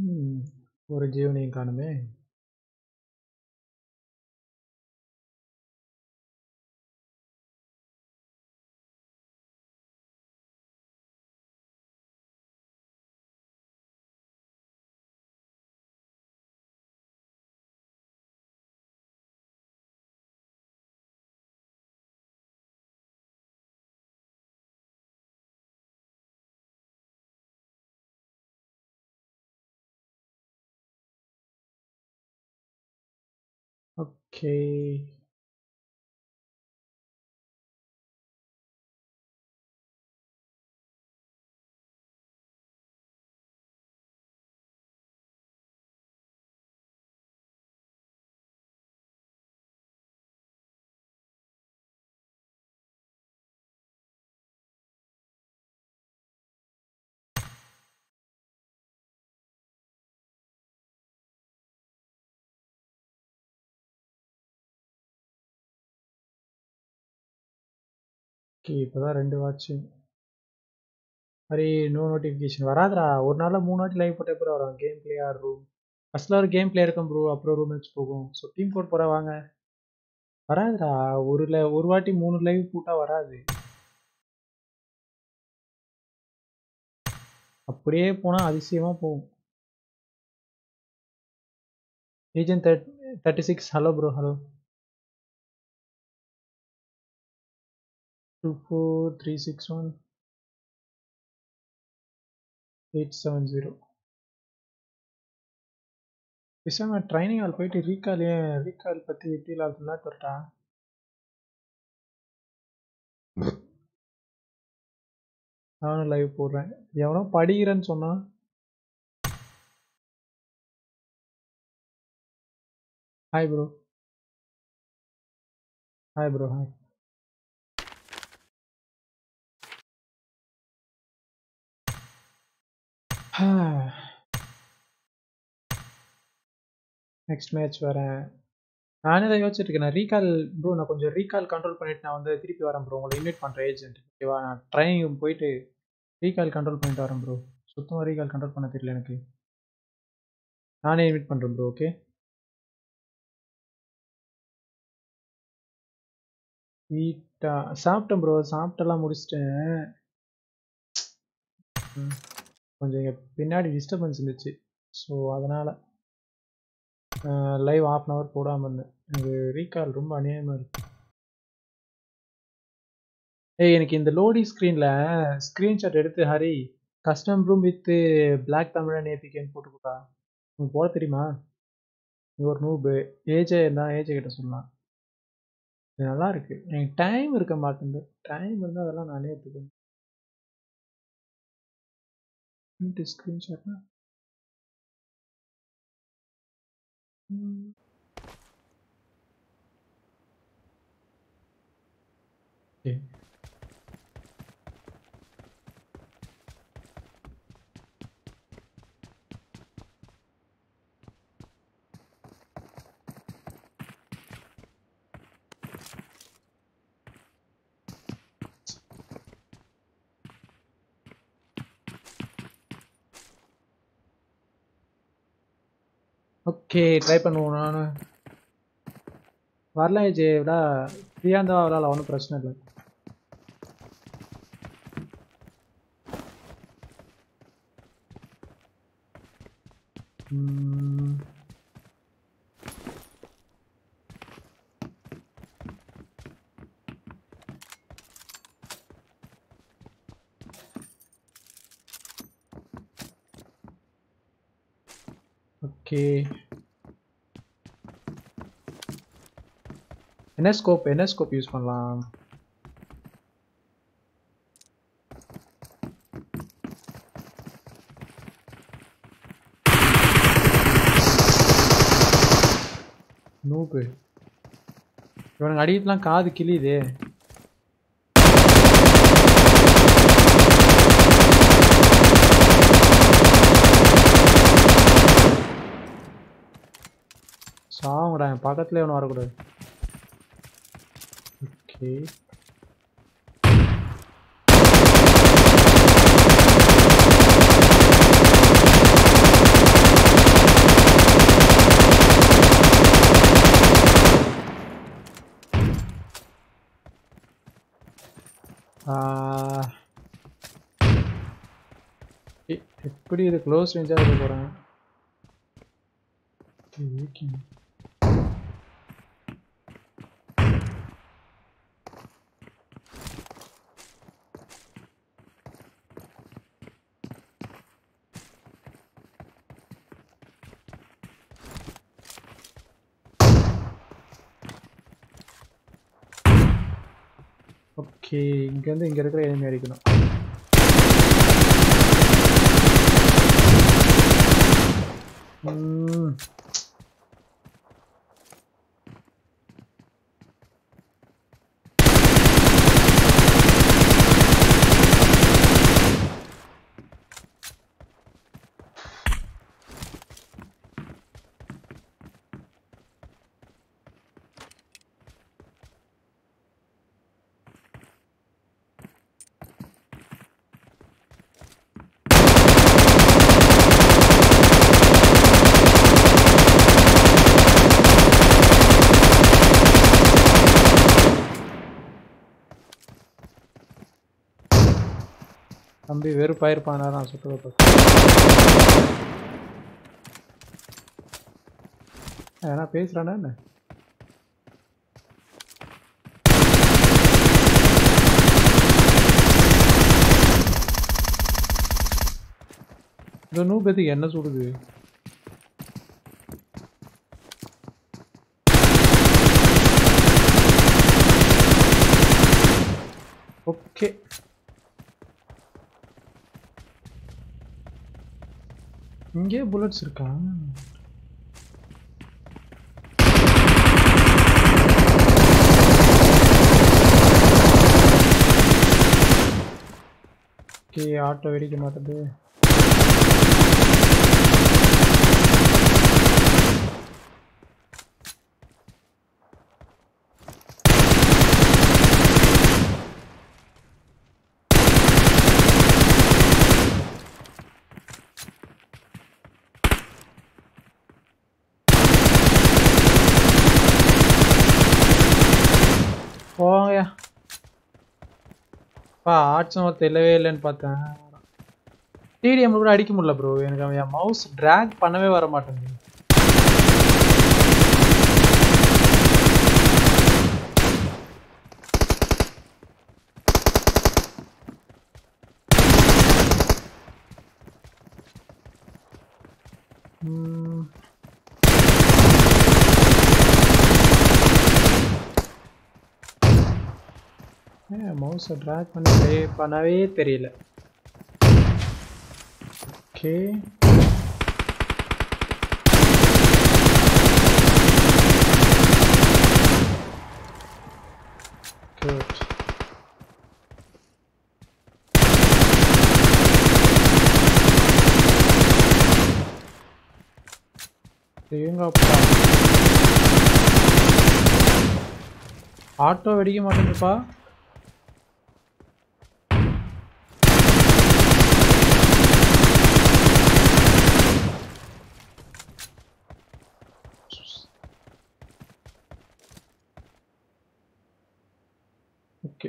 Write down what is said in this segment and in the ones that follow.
ம். ஒரு ஜீவனையும் காணுமே ஓகே ஓகே இப்போதான் ரெண்டு வாட்ச்சு சரி நோ நோட்டிஃபிகேஷன் வராதுடா ஒரு நாளில் மூணு வாட்டி லைவ் போட்ட அப்புறம் வரும் கேம் பிளே ஆர் ரூம் ஃபஸ்ட்டில் ஒரு கேம் பிளே இருக்கும் ப்ரோ அப்புறம் ரூம் மேட்ச் போகும் ஸோ டீம் கோட் போட வாங்க வராதுடா ஒரு லை ஒரு வாட்டி மூணு லைவ் போட்டால் வராது அப்படியே போனால் அதிசயமாக போகும் agent third thirty six hello bro hello two four three six one eight seven zero பேசாம ட்ரைனிங் ஹால் போயிட்டு ரீகால் ரீகால் பற்றி எப்படி இல்லாத விளையாட்டு வரட்டா நானும் லைவ் போடுறேன் எவனோ படிக்கிறேன்னு சொன்னான் hi bro hi bro hi next match வரேன் நானே தான் யோசிச்சுட்டு இருக்கேன் நான் ரீகால் ப்ரோ நான் கொஞ்சம் ரீகால் கண்ட்ரோல் பண்ணிட்டு நான் வந்து திருப்பி வரேன் ப்ரோ உங்களை இன்வைட் பண்ணுறேன் ஏஜென்ட் ஓகேவா நான் ட்ரைனிங் போயிட்டு ரீகால் கண்ட்ரோல் பண்ணிட்டு வரேன் ப்ரோ சுத்தமாக ரீகால் கண்ட்ரோல் பண்ண தெரியல எனக்கு நானே இன்வைட் பண்ணுறேன் ப்ரோ ஓகே வீட்டா சாப்பிட்டேன் ப்ரோ சாப்பிட்டெல்லாம் முடிச்சிட்டேன் ம். கொஞ்சம் இங்கே பின்னாடி டிஸ்டர்பன்ஸ் இருந்துச்சு ஸோ அதனால் லைவ் ஆஃப் அன் ஹவர் போடாமல் இருந்தேன் எனக்கு ரீகால் ரொம்ப அநியாயமாக இருக்கு ஏய் எனக்கு இந்த லோடி ஸ்க்ரீனில் ஸ்க்ரீன்ஷாட் எடுத்து Hari custom room with black தமிழன் ஏபிகேன்னு போட்டுக்கூடா உனக்கு போட தெரியுமா நீ ஒரு நூபு ஏஜே இருந்தால் ஏஜே கிட்ட சொல்லலாம் இது நல்லா இருக்கு எனக்கு டைம் இருக்க மாட்டேங்குது டைம் இருந்தால் அதெல்லாம் நானே எடுத்துக்கணும் ஸ்க்ரீன்ஷாட்னா Okay. ஓகே ட்ரை பண்ணுவோம் நான் வரலாம் விஜய் விடா ஃப்ரீயாக இருந்தால் வரலாம் ஒன்றும் பிரச்சனை இல்லை ம், ஓகே என்ன ஸ்கோப் என்ன ஸ்கோப் யூஸ் பண்ணலாம் நூபு இவனுக்கு அடிக்கலாம் காது கிளியுதே சாவுடா என் பக்கத்துல இவனு வரக்கூடாது ஓகே ஆஹ். எ- எப்படி இது க்ளோஸ் ரேஞ்சாக இருக்க போகிறேன் ஓகே இங்கேருந்து இங்கே இருக்கிற எனிமி அடிக்கணும் ம் தம்பி வெறுப்பாயிருப்பானா நான் சுற்றுலா பார்த்து ஏன்னா பேசுகிறானா என்ன இந்த நூபத்துக்கு என்ன சுடுது ஓகே இங்கே புல்லட்ஸ் இருக்கா ஓகே ஆட்டோ வெடிக்க மாட்டேது போங்கயா பா ஆட்சம் தெரியவே இல்லைன்னு பார்த்தேன் டிடிஎம் கூட அடிக்க முடியல ப்ரோ எனக்கு அவன் என் மவுஸ் ட்ராக் பண்ணவே வர மாட்டேங்குது ம். ஏன் மவுஸை ட்ராக் பண்ணி ப்ளே பண்ணவே தெரியல ஓகே குட் எங்கப்பா ஆட்டோ வெடிக்க மாட்டேங்குதுப்பா ஓகே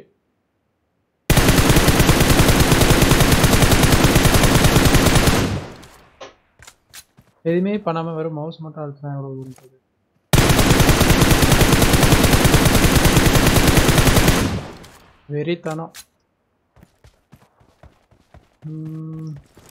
எதுவுமே பண்ணாம வெறும் மவுஸ் மட்டும் அழுத்தினா எவ்வளவு இருக்குது வெறித்தனம் ம்.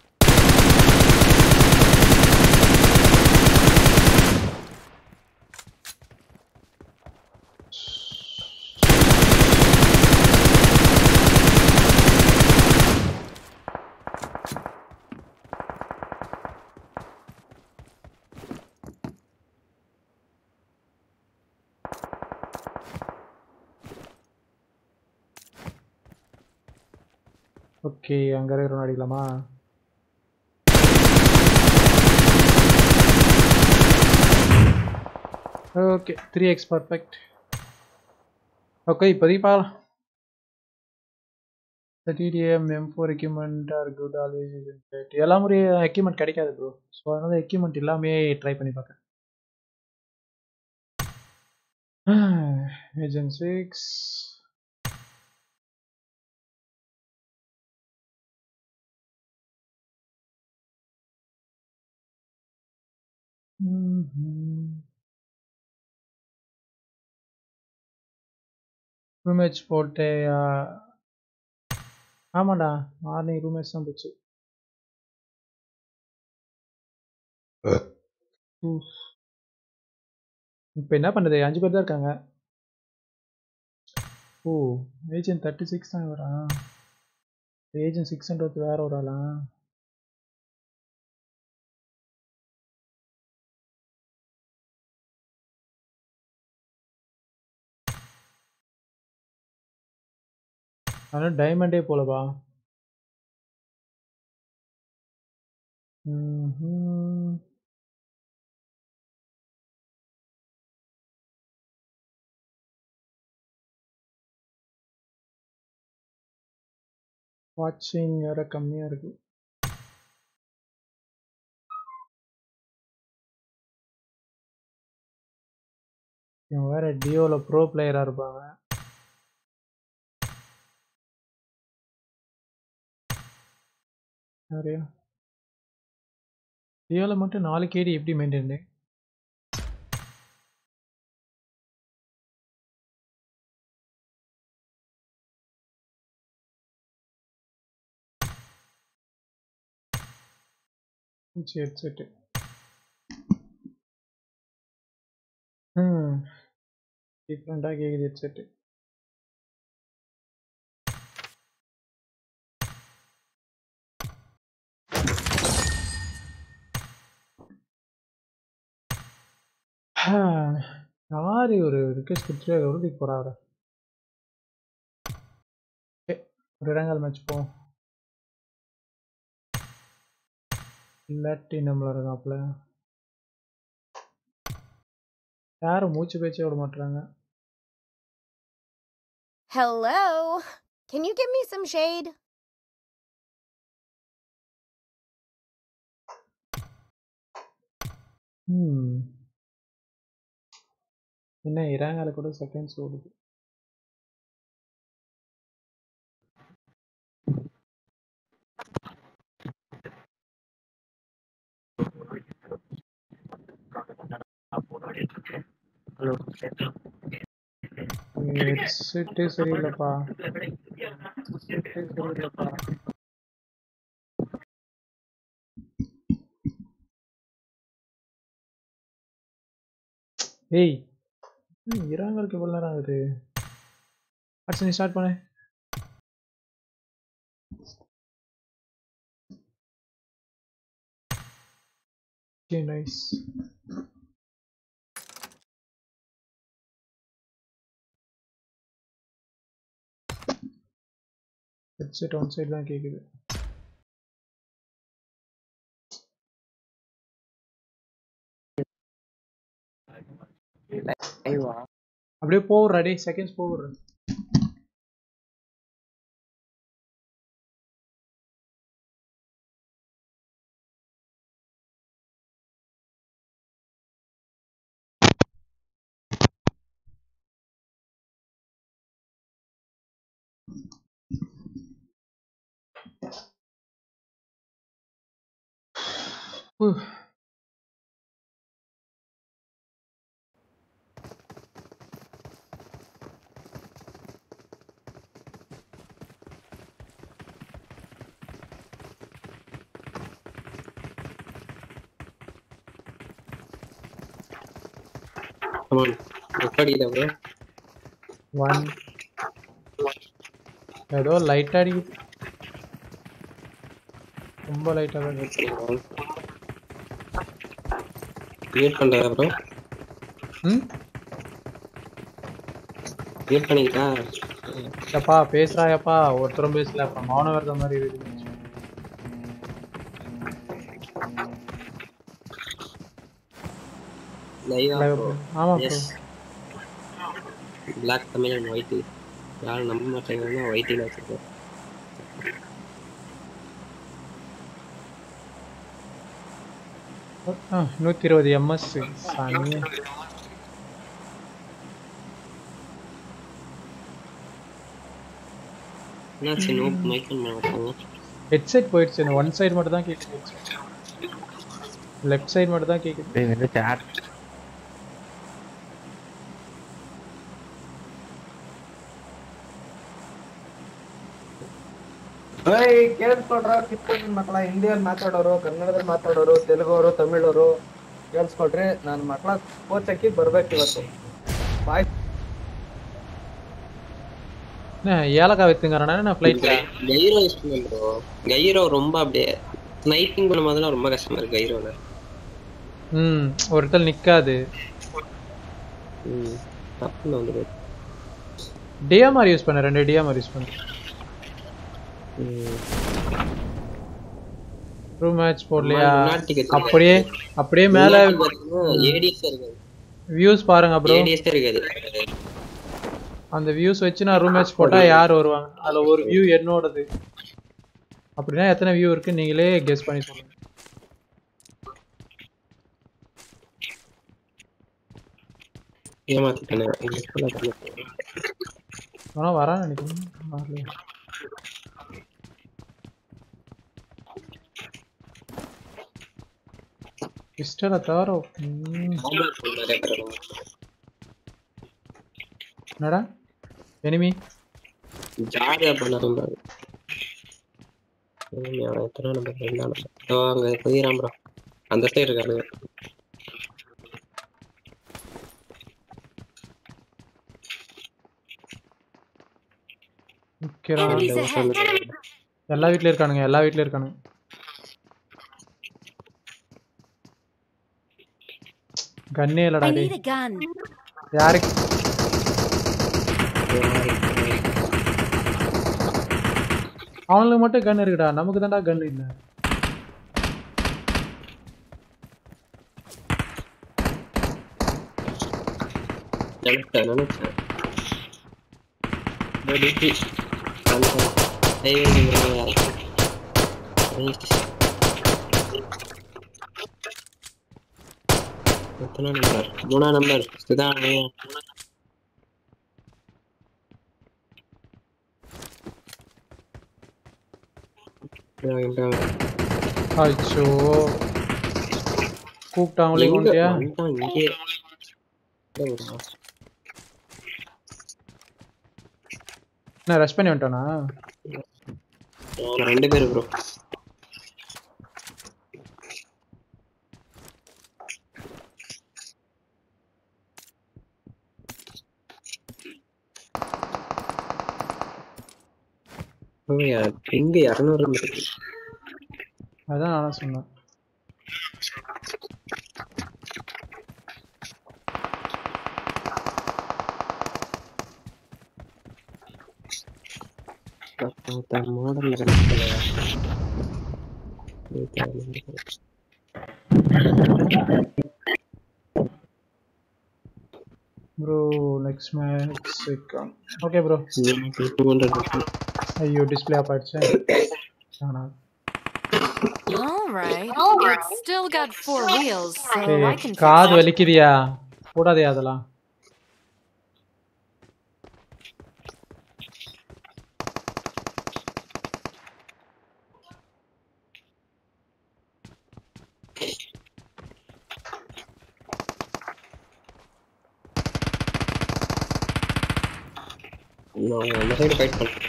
ஓகே அங்க இருக்கிறவன் அடிக்கலாமா okay three X perfect okay இப்போதைக்கு பார்க்கலாம் The TDM M4 equipment are good always you can get. எல்லா முறையும் எக்யூப்மெண்ட் கிடைக்காது ப்ரோ ஸோ அதனால எக்யூப்மெண்ட் எல்லாமே ட்ரை பண்ணி பார்க்கறேன் ஏஜென்ட் சிக்ஸ் ரூம் மேட்ச் போட்டு ஆமாடா மார்னிங் ரூம் மேட்ச் தான் போச்சு இப்போ என்ன பண்ணுறது அஞ்சு பேர் தான் இருக்காங்க ஓ ஏஜென்ட் தேர்ட்டி சிக்ஸ் தான் வரா ஏஜென்ட் சிக்ஸ் ஹண்ட்ரட் வேற ஒரு ஆளா ஆனால் டைமண்டே போலப்பா ம்ஹும். வாட்சிங் வேற கம்மியா இருக்கு இவன் வேற டியோல ப்ரோ பிளேயரா இருப்பாங்க நிறையா டியோல மட்டும் நாலு கேடி எப்படி மெயின்டைன் சரி சரி ம் டிஃப்ரெண்டாக கேட்குது ஹெட்செட்டு யாரு ஒரு ரிக்வெஸ்ட் கொடுத்துட்டு உறுதிக்கு போறா அவரை ஏ, ஒரு இடங்கள் மேட்ச் போ இல்லாட்டி நம்மள இருக்காப்புல யாரும் மூச்சு பேச்சே விட மாட்டாங்க Hello? Can you give me some shade? ம் என்ன இறாங்கால கூட செகண்ட்ஸ் ஓடுது ஹெட்செட்டே சரியில்லைப்பா ஹெட்செட்டே சரியில்லைப்பா ஏய் ம், இறாங்களுக்கு எவ்வளோ நேரம் ஆகுது அடுத்து நீ ஸ்டார்ட் பண்ணு okay nice headset one side தான் கேட்குது அப்படியே போடுறா டே செகண்ட்ஸ் போடுற Come on. ரெக்கார்டியில் ப்ரோ ஒன் ஏதோ லைட்டாக அடிக்குது ரொம்ப லைட்டாக தான் அடிக்குது மியூட் பண்ணுறதா ப்ரோ ம் மியூட் பண்ணிக்கிட்டா எப்பா பேசுறாயப்பா ஒருத்தரும் பேசல அப்ப மௌனம் வருத மாதிரி இருக்குது லைவா Live ப்ரோ bro. ஆமா bro yes black Tamil and white யாரும் நம்ப மாட்டேங்கிறாங்கன்னா ஒயிட்டில் வச்சுருக்கோம் நூத்தி இருபது எம்எஸ் சாமி என்னாச்சு நோ மைக் பண்ண மாட்டாங்க ஹெட்செட் போயிடுச்சு இந்த ஒன் சைடு மட்டும் தான் கேட்குது லெஃப்ட் சைடு மட்டும் தான் கேக்குது டேய் இந்த chat ಏಯ್ ಕೇಳಿಸ್ಕೊಡ್ರ ಕಿತ್ತೂರಿನ ಮಕ್ಕಳ ಹಿಂದಿಯಲ್ಲಿ ಮಾತಾಡೋರು ಕನ್ನಡದಲ್ಲಿ ಮಾತಾಡೋರು ತೆಲುಗವರು ತಮಿಳವರು ಕೇಳಿಸ್ಕೊಡ್ರಿ ನನ್ನ ಮಕ್ಕಳ ಕೋಚಕ್ಕಿ ಬರ್ಬೇಕು ಇವತ್ತು ಬಾಯ್ என்ன ஏலக்காய் வித்துங்கிறானே நான் ஃப்ளைட்ல கைரோ யூஸ் பண்ண ப்ரோ கைரோ ரொம்ப அப்படியே ஸ்னைப்பிங் பண்ணும் போதெல்லாம் ரொம்ப கஷ்டமா இருக்கு கைரோல ம் ஒரு இடத்துல நிக்காது ம் தப்புன்னு வந்து டிஎம்ஆர் யூஸ் பண்ண ரெண்டு டிஎம்ஆர் யூஸ் பண்ண ம் ட்ரூ மேட்ச் போடலையா முன்னாடி ticket அப்படியே அப்படியே மேல ஏடிஎஸ் இருக்காது வியூஸ் பாருங்க ப்ரோ ஏடிஎஸ் இருக்காது அந்த வியூஸ் வச்சு நான் ரூம் மேட்ச் போட்டா யார் வருவாங்க அதுல ஒரு வியூ என்னோடது அப்படின்னா எத்தனை வியூ இருக்கு நீங்களே கெஸ் பண்ணி சொல்லுங்க ஏமாத்திட்டேனே இது full ஆ பண்ண- ஆனா வரான்னு நினைக்கிறேன் வரலையா? பிஸ்டலை தவிர ம், Bomber full நிறைய பேர் இருக்காங்க. என்னடா எனிமி ஜாலியா பண்ணாரு பாரு உம், அவன் எத்தனை நம்பர் ரெண்டா நம்பர் இதோ அங்க குதிரான் ப்ரோ அந்த சைடு இருக்கானுங்க நிக்கிறான் Enemies ahead. எல்லா வீட்லயும் இருக்கானுங்க எல்லா வீட்லயும் இருக்கானுங்க கண்ணே இல்லடா I டேய் need a gun. யாருக்கு அவனுக்கு மட்டும் கன் இருக்குடா நமக்கு தான்டா கன் இல்ல நினைச்சேன் நினைச்சேன் இதோ DP. confirm. ஏய், ஏய், ஏய், ஏய். எத்தனை நம்பர் மூணா நம்பர் இதுதான் அச்சோ கூப்பிட்டாங்களே கொண்டியா இங்கே நான் ரஷ் பண்ணி வந்துட்டானா ரெண்டு பேரு ப்ரோ எங்க இரநூறு இருக்கு அதான் நானும் சொன்னேன் model bro next match okay bro two hundred ஐயோ டிஸ்பிளே ஆஃப் ஆயிடுச்சு ஆனா All right. It's still got four wheels, so I ஏய், can fix காது it. வலிக்குதியா போடாதே அதெல்லாம் நான் அந்த சைடு ஃபைட் பண்றேன்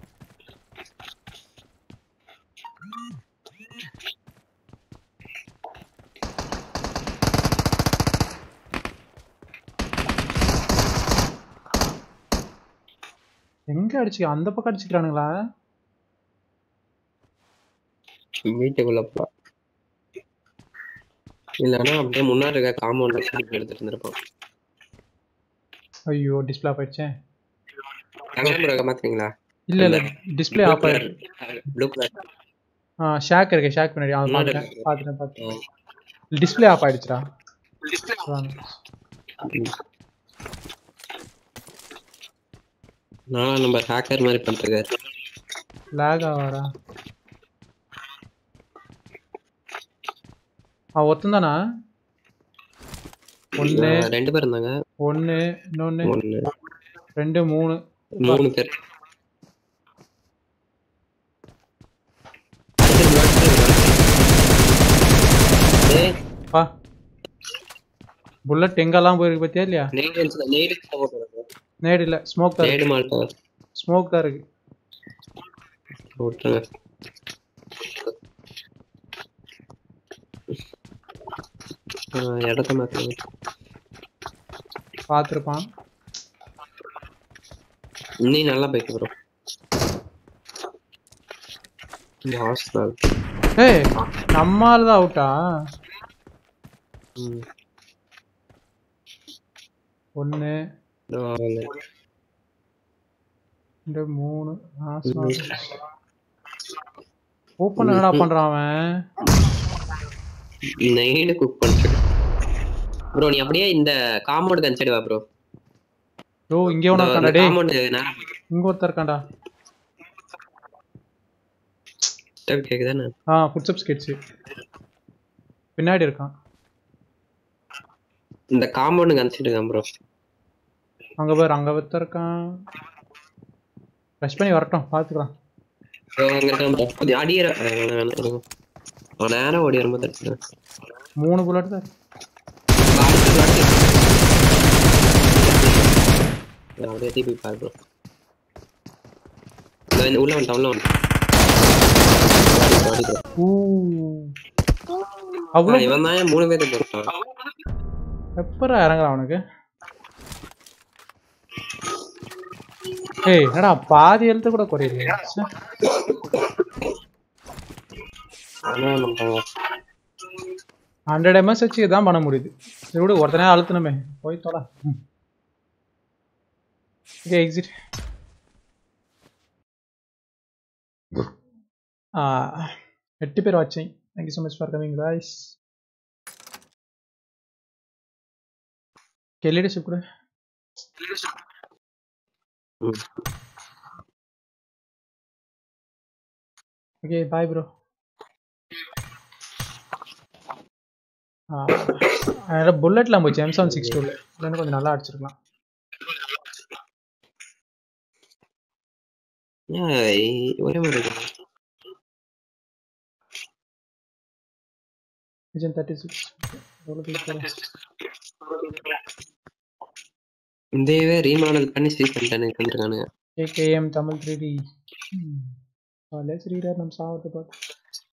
எங்க அடிச்சு அந்த பக்கம் அடிச்சுக்கிறானுங்களா வீட்டுக்குள்ள போ இல்லைன்னா அப்படியே முன்னாடி இருக்க காம்பவுண்ட் எடுத்துட்டு இருந்திருப்பான் ஐயோ டிஸ்பிளே ஆஃப் ஆயிடுச்சே கேமரா மாத்தீங்களா இல்ல இல்ல டிஸ்பிளே ஆஃப் ஆயிடுச்சு ப்ளூ கலர் ஆ ஷாக் இருக்கு ஷாக் பின்னாடி அவன் முன்னாடி பாத்துட்டேன் இருக்கு. பாத்துட்டேன் பாத்துட்டேன் டிஸ்பிளே ஆஃப் ஆயிடுச்சுடா அதான். நான் நம்ம ஹேக்கர் மாதிரி பண்ணிருக்காரு லேக் ஆவாரா அவன் ஒருத்தன் ஒண்ணு நான் ரெண்டு பேர் இருந்தாங்க ஒண்ணு இன்னொன்னு ஒண்ணு ரெண்டு மூணு மூணு பேர் டேய் பா புல்லட் எங்கெல்லாம் போயிருக்கு பத்தியா இல்லையா நெய்டு நெய்டு போட்டு நேடு இல்ல ஸ்மோக் தான் நெய்டு மால்ட்டா ஸ்மோக் தான் இருக்கு விட்டுருங்க ஆ, இடத்த மாத்துங்க பார்த்துருப்பான் இன்னும் நல்லா பைக் ப்ரோ இந்த ஹாஸ்டல் ஏய் நம்மால தான் அவுட்டா ம் ஒன்று இதோ வரேங்க. ரெண்டு மூணு ஓப்பன் என்னடா பண்றான் அவன் நைடு குக் பண்ணிட்டு ப்ரோ நீ அப்படியே இந்த காம்பவுண்ட் அந்த சைடு வா ப்ரோ ஓ இங்கே ஒன்று இருக்கான்டா டேய் காம்பவுண்ட் நேரம் இங்க ஒருத்தர் இருக்கான்டா கேக்குதானே ஆ ஃபுட்ஸ்டெப்ஸ் கேட்ச்சு பின்னாடி இருக்கான் இந்த காம்பவுண்டுக்கு அந்த சைடு தான் ப்ரோ அங்க பாரு அங்க ஒருத்தர் இருக்கான் ரஷ் பண்ணி வரட்டும் பார்த்துக்கலாம் அங்க இருக்கான் ப்ரோ அது அடியிற அஹ் வேணாம், வேணாம், இருங்க. அவன் நேரம் ஓடி வரும்போது அடிச்சிடுறேன். மூணு புல்லட் தான் இருக்கு. அடுத்து, அடுத்து. நான் அப்படியே திருப்பி பாரு ப்ரோ உள்ள வந்துட்டான் உள்ள வந்துட்டான் அடி, அடி, அடி. ஊ அவ்வளோ ஆ, இவன் தான் மூணு பேருக்கு போட்டான் எப்பரா இறங்குறான் அவனுக்கு ஏய் என்னடா பாதி எழுத்து கூட குறையில என்ன பண்றாங்க ஹண்ட்ரட் எம்எஸ் வச்சு இதான் பண்ண முடியுது சரி விடு ஒருத்தனே அழுத்தணுமே போய் தொலை ஓகே எக்ஸிட் எட்டு பேர் வாட்சிங் thank you so much for coming guys okay leadership கூட ம். ஓகே பாய் ப்ரோ அதனால புல்லட்லாம் போச்சு எம் செவன் சிக்ஸ் டூவில் இல்லைன்னா கொஞ்சம் நல்லா அடிச்சிருக்கலாம் ஏன் இ- ஒரே மாதிரி இருக்கு விஜன் தேர்ட்டி சிக்ஸ் இந்த இவே ரீமாடல் பண்ணி சீஸ் பண்ணிட்டானு வந்துருக்கானுங்க AKM Tamil three D college reader நம்ம சாவத்தை பார்த்து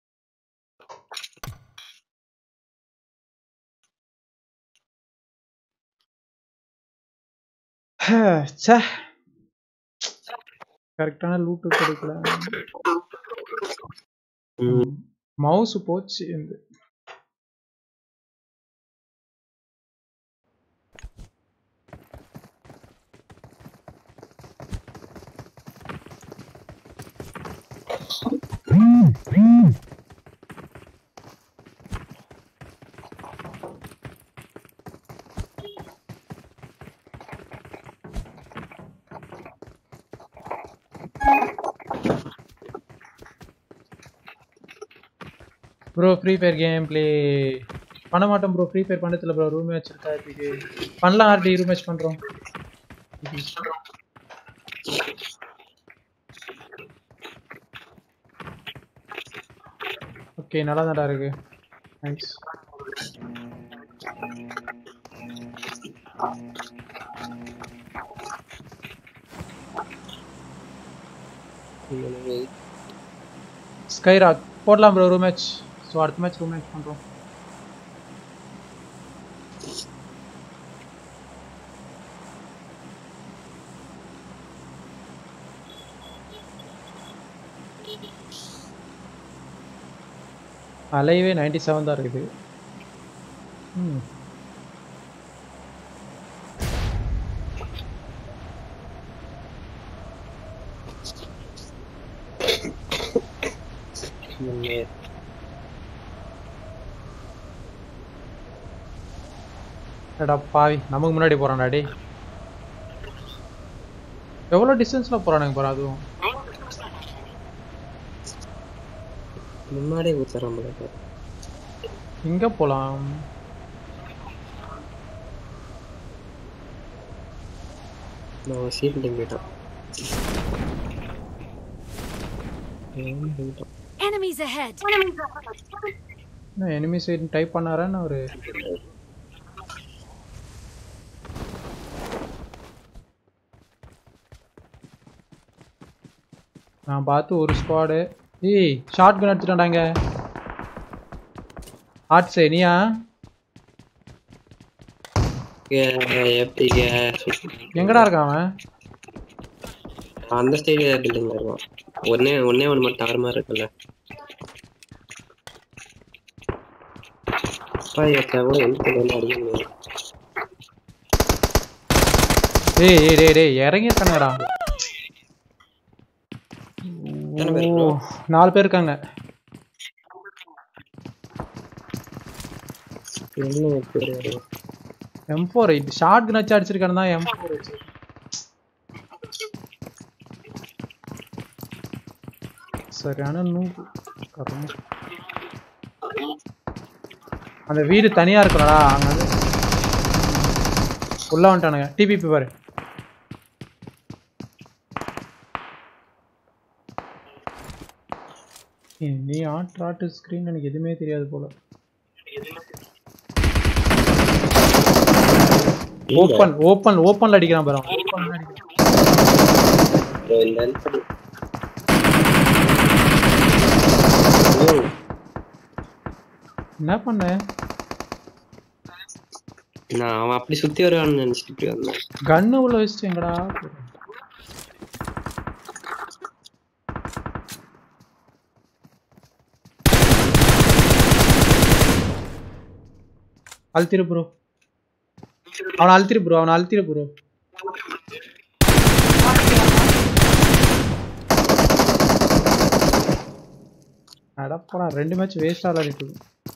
ச்சே கரெக்டான லூட்டு கிடைக்கல ம். மவுஸ் போச்சு இந்த bro free fire game play பண்ண மாட்டோம் ப்ரோ ஃப்ரீ ஃபயர் பண்ணதில்ல ப்ரோ ரூம் மேட்ச் இருக்கா இதுக்கு பண்ணலாம் ஆர்டி ரூம் மேட்ச் பண்ணுறோம் ஓகே நல்லா தான்டா இருக்கு நைஸ் ஸ்கைராக் போடலாம் ப்ரோ ரூம் மேட்ச் ஸோ அடுத்த மேட்ச் ரூம் மேட்ச் பண்ணுறோம் அலைவே நைன்டி செவன் தான் இருக்குது ம் எடா பாவி நமக்கு முன்னாடி போறான்டா டேய் எவ்வளோ டிஸ்டன்ஸ்ல போறானுங்க பாரு அதுவும் முன்னாடியே ஊத்துறான் போல இருக்கு. எங்க போலாம் நான் சீட் பில்டிங் போயிட்டான் ஏன் போயிட்டான் Enemies ahead. என்ன எனிமி சைடு டைப் பண்ணாரான்னு ஒரு நான் பார்த்து ஒரு ஸ்குவாடு ஏய் ஷார்ட் கன் எடுத்துட்டாண்டாங்க ஆட்ஸே நீயா எப்படி எங்கடா இருக்கான் அவன் அந்த சைடு பில்டிங்ல இருக்கும் ஒன்னே ஒன்னே ஒன்று மட்டும் டவர் மாதிரி இருக்குல்ல அப்பா ஏத்தா கூட எந்த வந்து அடிக்க முடியாது டேய் டேய் டேய் டேய் இறங்கி இருக்கானுங்கடா எத்தனை பேர் ஓ நாலு பேர் இருக்காங்க என்ன தெரியாது எம் ஃபோர் ஷார்ட் கன் வச்சு அடிச்சிருக்கானு தான் எம் ஃபோர் வச்சு சரியான நூறு கருமம். அந்த வீடு தனியா இருக்கணும்டா அங்க வந்து உள்ள வந்துட்டானுங்க டிபிபி பாரு ஏய், நீ ஆட்டு ஆட்டு ஸ்க்ரீன் எனக்கு எதுவுமே தெரியாது போல ஓப்பன் ஓப்பன் ஓப்பன்ல அடிக்கிறான் பாரு அவன். openல அடிக்கிறான். இந்த இடத்துல- ஓ, என்ன பண்ண நான் அவன் அப்படி சுத்தி வருவான்னு நினைச்சிட்டு இப்படி வந்தேன் கன்னு உள்ள வச்சுட்டு எங்கடா போற? அழுத்திரு ப்ரோ அவனை அழுத்திரு ப்ரோ அவனை அழுத்திரு ப்ரோ அடப்படா ரெண்டு மேட்ச் வேஸ்ட் ஆகல இருக்குது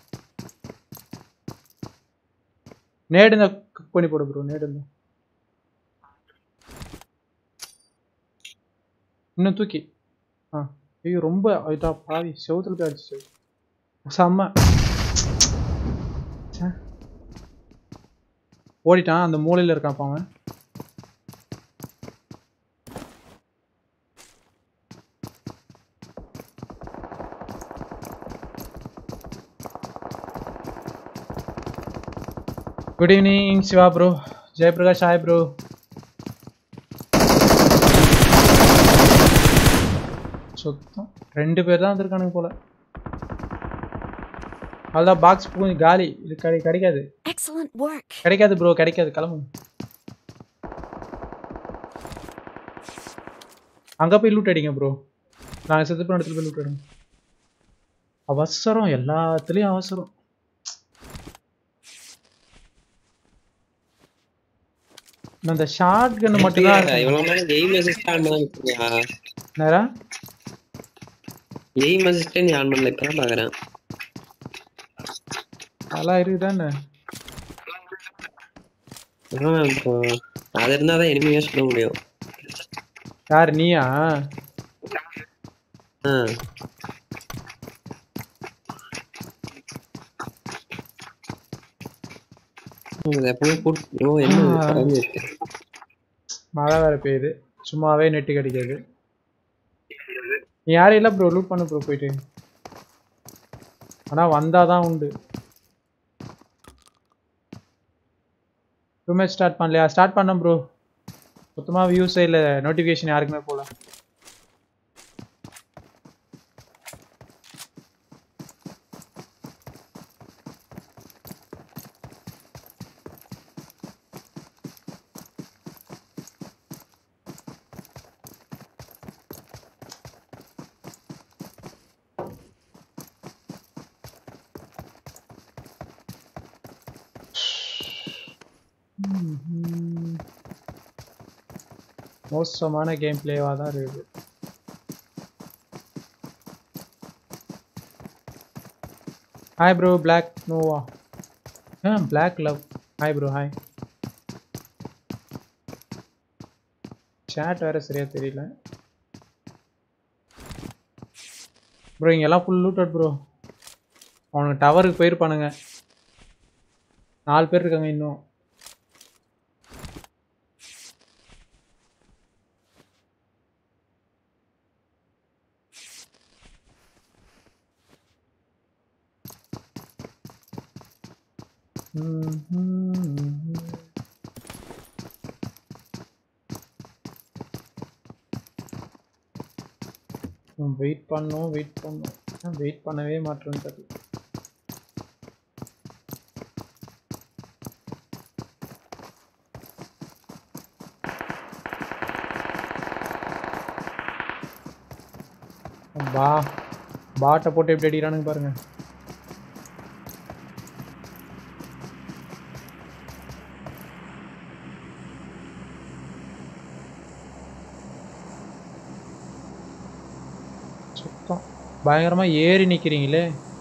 நேடு இந்த குக் பண்ணி போடு ப்ரோ நேடு இந்த இன்னும் தூக்கி ஆ ஐயோ ரொம்ப இதா பாவி செவுத்துல போய் அடிச்சு செம்ம ச்சே. ஓடிட்டான் அந்த மூலையில இருக்கான் அப்ப அவன் good evening Shiva bro Jayaprakash hi bro சுத்தம் ரெண்டு பேர் தான் வந்திருக்கானுங்க போல அதான் பாக்ஸ் பூ காலி இது கிடை கிடைக்காது Excellent work. கிடைக்காது ப்ரோ கிடைக்காது கிளம்பு அங்க போய் லூட் அடிங்க ப்ரோ நாங்க செத்து போன இடத்துல போய் லூட் அடிங்க அவசரம் எல்லாத்துலயும் அவசரம் நான் இந்த ஷார்ட் கன் மட்டும் தான் இவ்வளவு நேரம் கெய்ம் அசிஸ்ட் ஆன் பண்ணா நேரா கெய்ம் அசிஸ்டே நீ ஆன் பண்ணல இப்பதான் பாக்குறேன் அதெல்லாம் இருக்குதானே ஆனா இப்போ அது இருந்தாதான் எளிமையா சொல்ல முடியும் யார் நீயா ஆ இது எப்பவுமே போட்டு ஓ என்ன இது ஆ. குறைஞ்சிருக்கு மழை வேற பெய்யுது சும்மாவே நெட்டு கிடைக்காது நீ யாரும் இல்லை ப்ரோ லூட் பண்ணு ப்ரோ போயிட்டு ஆனா வந்தாதான் உண்டு ரூமே ஸ்டார்ட் பண்ணலையா ஸ்டார்ட் பண்ணேன் ப்ரோ மொத்தமா வியூஸே இல்லை நோட்டிஃபிகேஷன் யாருக்குமே போல ம்ஹும். மோசமான கேம் பிளேவாக தான் இருக்குது ஹாய் ப்ரோ பிளாக் நோவா ஆ black love hi bro hi chat வேற சரியா தெரியல ப்ரோ இங்கெல்லாம் ஃபுல் லூட்டட் ப்ரோ அவனுக்கு டவருக்கு போயிருப்பானுங்க நாலு பேர் இருக்காங்க இன்னும் வெயிட் பண்ணோம் வெயிட் பண்ணோம் வெயிட் பண்ணவே மாட்டேன்னு தெரியல பா பாட்டை போட்டு எப்படி அடிக்கிறானுங்க பாருங்க சுத்தம் பயங்கரமா ஏறி நிக்கிறீங்களே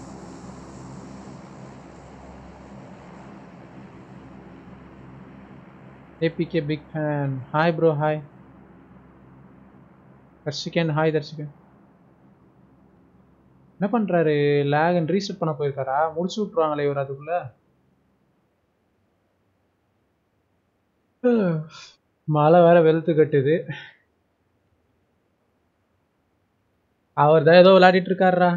APK big fan hi bro hi Tharshigan hi Tharshigan என்ன பண்றாரு லேகன் ரீசெட் பண்ண போயிருக்காரா முடிச்சு விட்டுருவாங்களே இவர் அதுக்குள்ள மழை வேற வெளுத்து கட்டுது அவர் தான் ஏதோ விளையாடிட்டு இருக்காருடா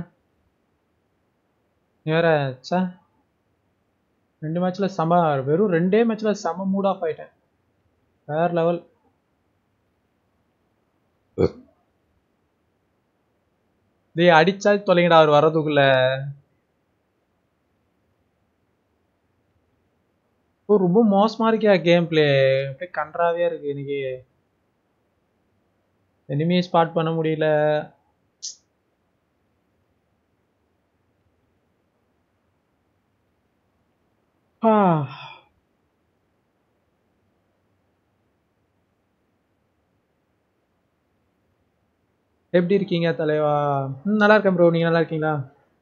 நீ வேற ச்சே ரெண்டு மேட்ச்ல செம வெறும் ரெண்டே மேட்ச்ல செம மூட் ஆஃப் ஆயிட்டேன் வேற லெவல் டேய் அடிச்சா தொலைங்கடா அவர் வர்றதுக்குள்ள ஓ ரொம்ப மோசமா இருக்கியா கேம் பிளே அப்படியே கன்றாவே இருக்கு எனக்கு எனிமியை ஸ்பாட் பண்ண முடியல ஆ எப்படி இருக்கீங்க தலைவா ம் நல்லா இருக்கேன் ப்ரோ நீங்க நல்லா இருக்கீங்களா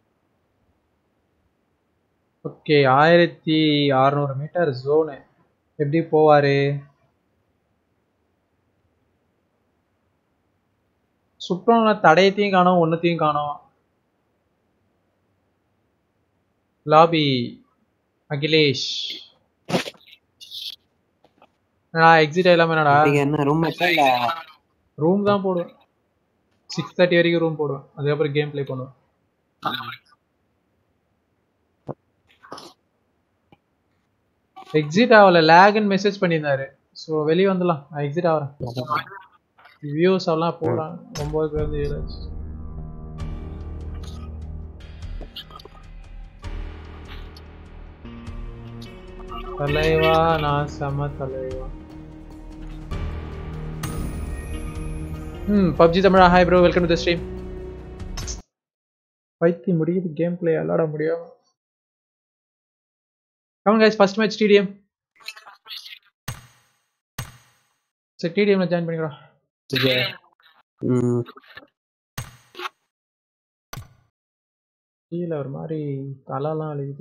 ஓகே ஆயிரத்தி அறநூறு மீட்டர் ஜோனு எப்படி போவாரு சுற்றோம்ல தடயத்தையும் காணோம் ஒன்றுத்தையும் காணோம் லாபி அகிலேஷ் நான் எக்ஸிட் இல்லாம என்னடா நீங்க என்ன ரூம் மேட்சா இல்ல ரூம் தான் போடுவேன் சிக்ஸ் தேர்ட்டி வரைக்கும் ரூம் போடுவேன் அதுக்கப்புறம் கேம் ப்ளே பண்ணுவேன் எக்ஸிட் ஆகல லேக்னு மெசேஜ் பண்ணியிருந்தாரு ஸோ வெளியே வந்துடலாம் நான் எக்ஸிட் ஆகிறேன் வியூஸ் எல்லாம் போகலாம் ஒம்பது பேர் வந்து ஏழு ஆச்சு. தலைவா நான் செம தலைவா ம் பப்ஜி தமிழா hi bro welcome to the stream பைத்தி முடியுது கேம் பிளே விளாட முடியும் come on guys first match TDM சரி டிடிஎம்ல ஜாயின் பண்ணிக்கிறோம் ம் கீழே ஒரு மாதிரி தலைலாம் அழுகுது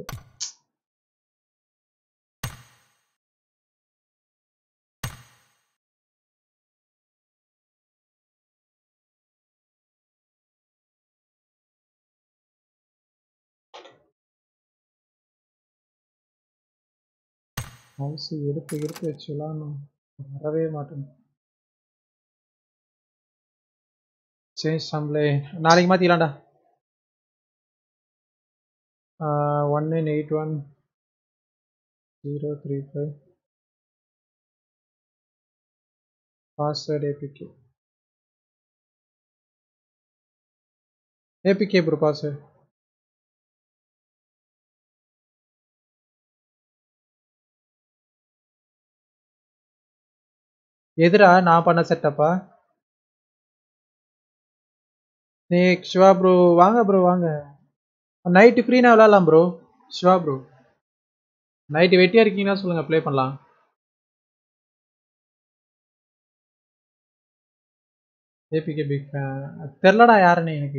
மவுஸ் எடுத்து எடுத்து வச்சு விளாடணும் வரவே மாட்டேன் சேஞ்ச் சம்லே நாளைக்கு மாற்றிக்கலாம்டா one nine eight one zero three five password APK APK bro password எதுடா நான் பண்ண செட்டப்பா நீ சிவா ப்ரோ வாங்க ப்ரோ வாங்க நைட்டு ஃப்ரீனா விளாட்லாம் ப்ரோ சிவா ப்ரோ நைட்டு வெட்டியாக இருக்கீங்கன்னா சொல்லுங்கள் ப்ளே பண்ணலாம் ஏபிகே பிக் ஃபேன் தெரிலடா யாருன்னு எனக்கு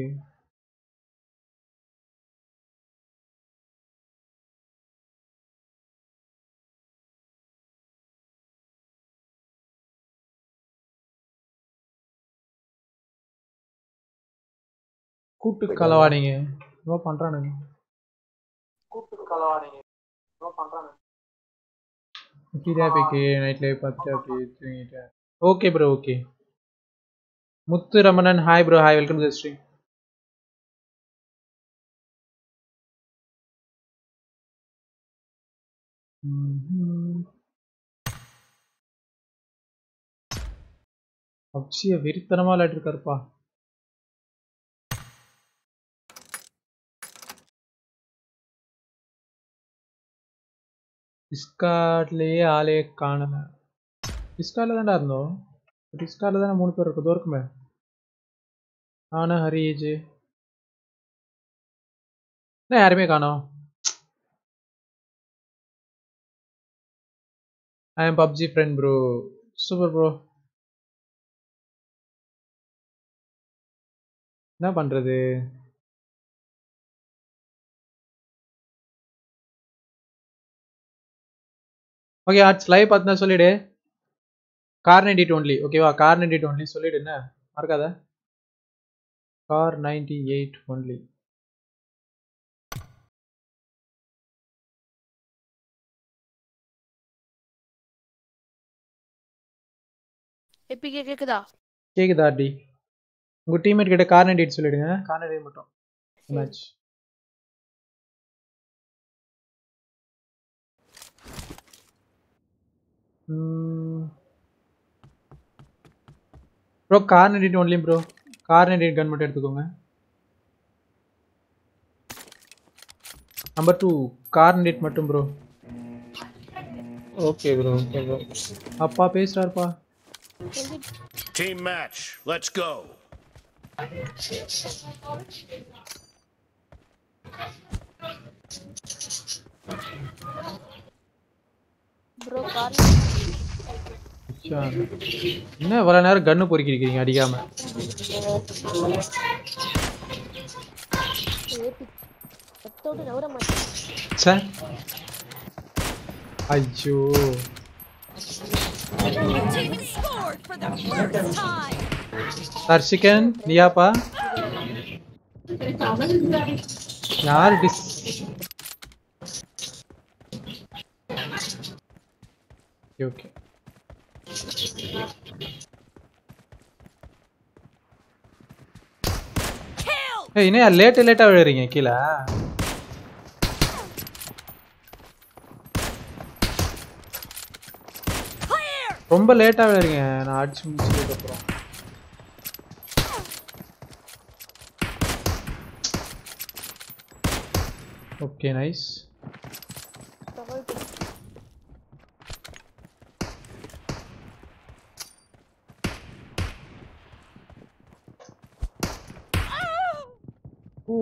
கூட்டு களவாடிங்க என்னமோ பண்றானுங்க கூட்டு களவாடிங்க என்னமோ பண்றானுங்க பிக்கு நைட்ல பார்த்துட்டு அப்படியே தூங்கிட்டேன் okay bro okay Muthu Ramanan hi bro hi welcome to stream பப்ஜிய வெறித்தனமா விளையாட்டுருக்காருப்பா டிஸ்கார்ட்லயே ஆளே காணல டிஸ்கார்ட்ல தான்டா இருந்தோம் டிஸ்கார்ட்ல தானே மூணு பேர் இருக்கும் இருக்குமே நானு ஹரி ஏஜ் என்ன யாருமே காணோம் I M PUBG friend bro super bro என்ன பண்றது ஓகே ஆர்ட்ஸ் லைவ் பார்த்துனா சொல்லிடு கார் நைன்டி ஒன்லி ஓகேவா கார் நைன்டி ஒன்லி சொல்லிடு என்ன மறக்காத car ninety eight only APK கேக்குதா கேக்குதா டி உங்க டீம்மேட் கிட்ட கார் நைன்டி எயிட் சொல்லிடுங்க கார் நைன்டி மட்டும் match bro car ninety only bro car ninety gun மட்டும் எடுத்துக்கோங்க நம்பர் டூ கார் நைட் மட்டும் bro okay bro okay bro அப்பா பேசுறாருப்பா Team match. Let's go. Bro car ச்சா. என்ன இவ்வளவு நேரம் கன்னு பொறுக்கிருக்கீங்க அடிக்காம ஏபி எத்தோடு நவர மாட்டேன் ச்சே ஐயோ Scored for the first time. தர்ஷிகன் நீயாப்பா யாரு டிஸ் ஓகே Killed. ஏய் என்ன லேட்டு லேட்டா விழுறீங்க கீழே Clear. ரொம்ப லேட்டா விழுறீங்க நான் அடிச்சு முடிச்சதுக்கு அப்புறம் ஓகே நைஸ் ஓ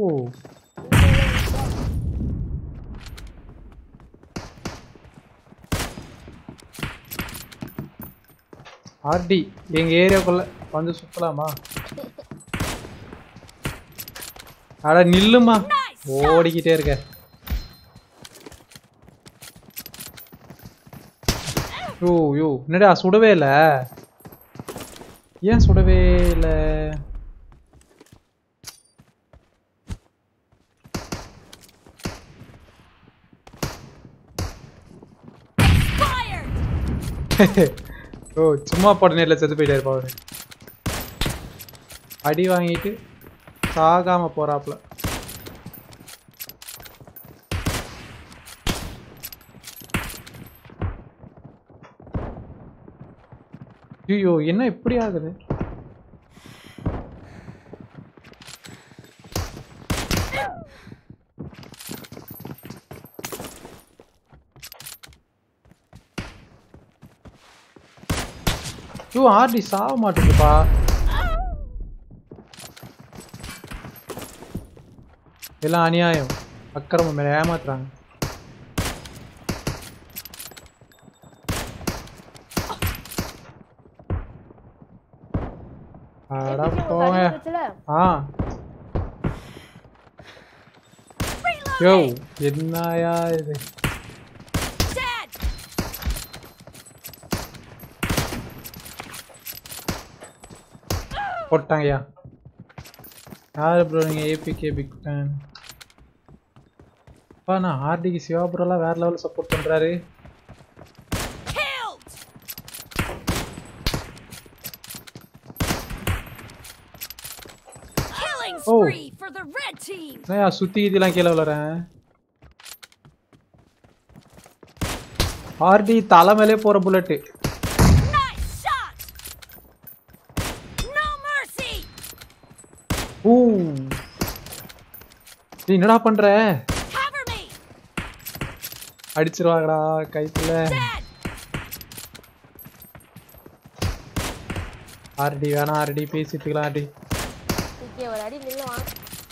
ஆர்டி எங்க ஏரியாக்குள்ள வந்து சுத்தலாமா அட நில்லுமா ஓடிக்கிட்டே இருக்க யோ யோ என்னடா சுடவே இல்ல ஏன் சுடவே இல்ல Fired. ஓ சும்மா போட்ட நேரில் செத்து போயிட்டாரு அவரு அடி வாங்கிட்டு சாகாம போறாப்ல ஐயோ என்ன இப்படி ஆகுது ஐயோ ஆர்டி சாக மாட்டேங்குதுப்பா எல்லாம் அநியாயம் அக்கிரமம் மேல ஏமாத்துறாங்க அட போங்க ஆ யோ என்னயா இது Dead. போட்டாங்கய்யா யாரு ப்ரோ நீங்க ஏபிகே பிக் ஃபேன் அப்பா நான் ஆர்டிக்கு சிவா ப்ரோலாம் வேற லெவலில் சப்போர்ட் பண்றாரு Killed. Killing Oh. spree for the red team. என்னய்யா சுத்தி கீத்திலாம் கீழே விழுறேன் ஆர்டி தலை மேலே போற bullet Nice shot! No mercy! ஊ நீ என்னடா பண்ற Cover me! அடிச்சிருவாங்கடா கைத்துல Dead! ஆர்டி வேணாம் ஆர்டி பேசிட்டுக்கலாம் ஆர்டி ஓகே ஒரு அடி நில்லுவான்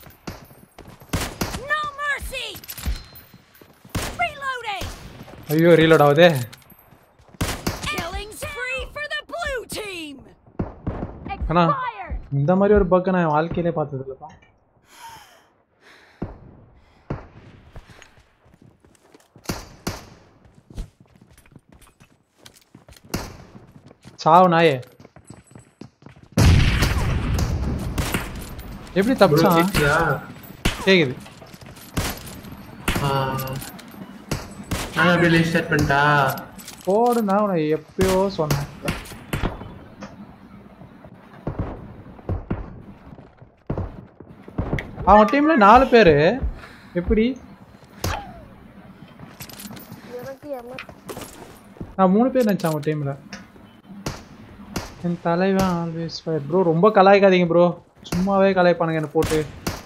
No mercy! Reloading! ஐயோ ரீலோட் ஆகுதே Killing spree for the blue team! அண்ணா Expired! இந்த மாதிரி ஒரு பக்கை நான் என் வாழ்க்கையிலே பார்த்தது இல்லைப்பா சாவு நாயே எப்படி தப்பிச்சான் கேட்டியா கேக்குது நான் அப்படியே ஸ்டார்ட் பண்ணிட்டா போடுனா உன எப்பயோ சொன்னேன் அவன் டீம்ல நாலு பேரு எப்படி எனக்கு எம நான் மூணு பேர் நினச்சேன் அவன் டீம்ல என் தலைவன் ஆல்வேஸ் ஃபயர் ப்ரோ ரொம்ப கலாய்க்காதீங்க ப்ரோ சும்மாவே கலாய்ப்பானுங்க என்ன போட்டு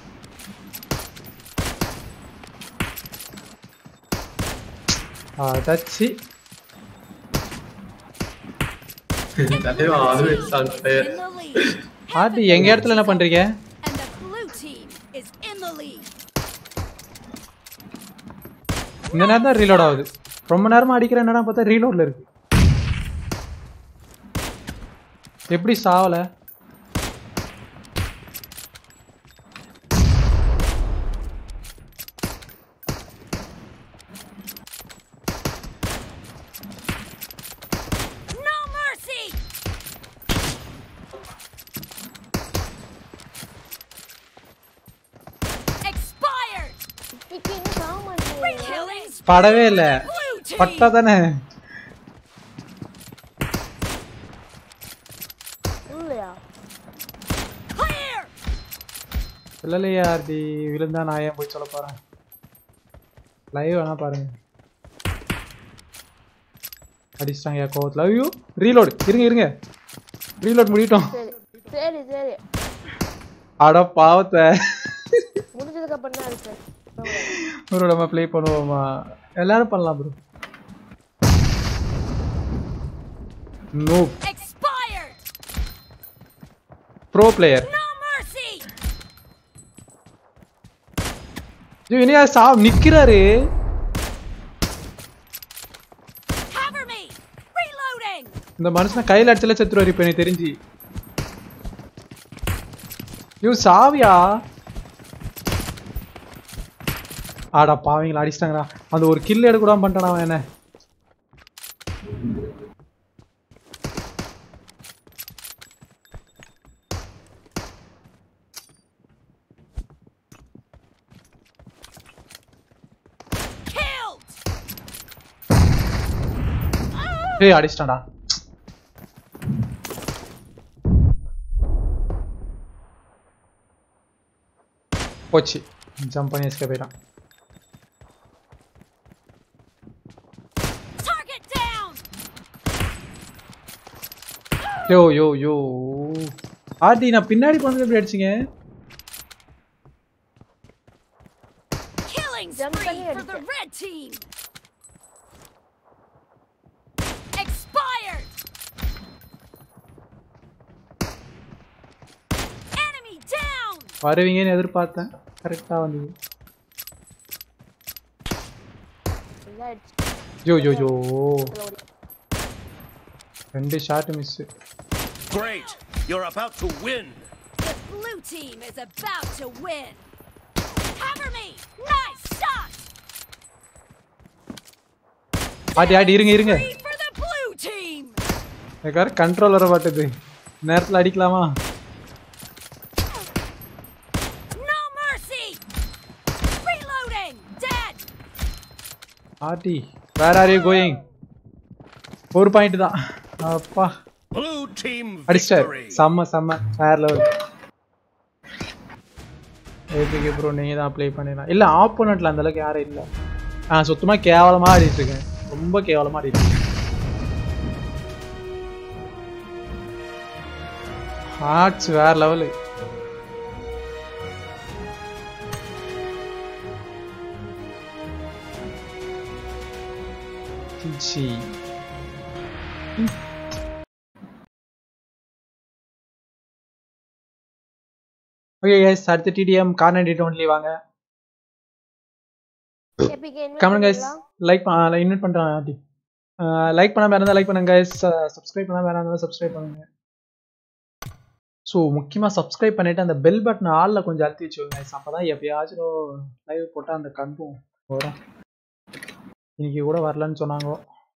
அதாச்சி தலைவா always on fire In the lead! RD எங்க இடத்துல என்ன பண்றீங்க And the blue team is in the lead! இந்த நேரம் தான் ரீலோட் ஆகுது ரொம்ப நேரமா அடிக்கிற நேரம் பார்த்தா ரீலோட்ல இருக்கு எப்படி சாவல No mercy! Expired! இப்போக்கே இன்னும் சாக மாட்டேன் Killing படவே இல்ல blue team! பட்டா தானே இல்லையா Clear! இல்லையா ஆர்டி விழுந்தா நான் ஏன் போய் சொல்ல போறேன் லைவ் வேணா பாருங்க அடிச்சிட்டாங்க கோவத்துல ஐயோ ரீலோடு இருங்க இருங்க ரீலோட் முடியட்டும் சரி சரி சரி அட பாவத்தை முடிஞ்சதுக்கு அப்புறம் தான் இருக்கு ப்ரோ நம்ம ப்ளே பண்ணுவோமா எல்லாரும் பண்ணலாம் bro no Expired! Bro player No mercy! இனியா சா நிக்கிறாரு Cover me! Reloading! இந்த மனுஷனை கையில அடிச்சல செத்துருவாரு இப்ப எனக்கு தெரிஞ்சு ஐயோ சாவியா ஆடா பாவீங்களா அடிச்சிட்டாங்கடா அந்த ஒரு கில் எடுக்கூடாம பண்ணிட்டான் அவன் என்ன Killed! ஏய் அடிச்சிட்டான்டா போச்சு ஜம்ப் பண்ணி எஸ்கே போயிட்டான் Target down! Yo yo yo RD நான் பின்னாடி போனது எப்படி அடிச்சீங்க Killing Jump spree பண்ணி for the அடிச்சேன். red team! Expired! Enemy down! வருவீங்கன்னு எதிர்பார்த்தேன் கரெக்டா வந்தீங்க இதாயிடுச்சு யோ யோ யோ ஓடி ரெண்டு shot miss Great. You're about to win. The blue team is about to win! Cover me! Nice shot! ஆடி ஆடி இருங்க இருங்க Spree for the blue team! எனக்கு கண்ட்ரோல் வர மாட்டுது நேரத்துல அடிக்கலாமா No mercy! Reloading! Dead! RD where are you going ஒரு பாயிண்ட் தான் அப்பா Blue team அடிச்சிட்டாரு victory. செம்ம செம்ம வேற லெவல் ஏபிகே ப்ரோ நீங்க தான் ப்ளே பண்ணிடலாம் இல்ல ஆப்போனட்ல அந்த அளவுக்கு யாரும் இல்ல ஆ சுத்தமா கேவலமா ஆடிட்டு இருக்கேன் ரொம்ப கேவலமா ஆடிட்டு ஹார்ட்ஸ் வேற லெவலு சி ஓகே கைஸ் அடுத்த டிடிஎம் கார்னர் டிட் ஒன்லி வாங்க APK comment guys like invite பண்றேன் ஆண்டி லைக் பண்ணாம இருந்தா லைக் பண்ணுங்க கைஸ் சப்ஸ்கிரைப் பண்ணாம இருந்தா சப்ஸ்கிரைப் பண்ணுங்க ஸோ முக்கியமாக சப்ஸ்கிரைப் பண்ணிட்டு அந்த பெல் பட்டன் ஆளில் கொஞ்சம் அழுத்தி வச்சுக்கோங்க guys. அப்பதான் எப்பயாச்சும் லைவ் போட்டால் அந்த கன்ஃபும் வரும் இன்னைக்கு கூட வரலன்னு சொன்னாங்க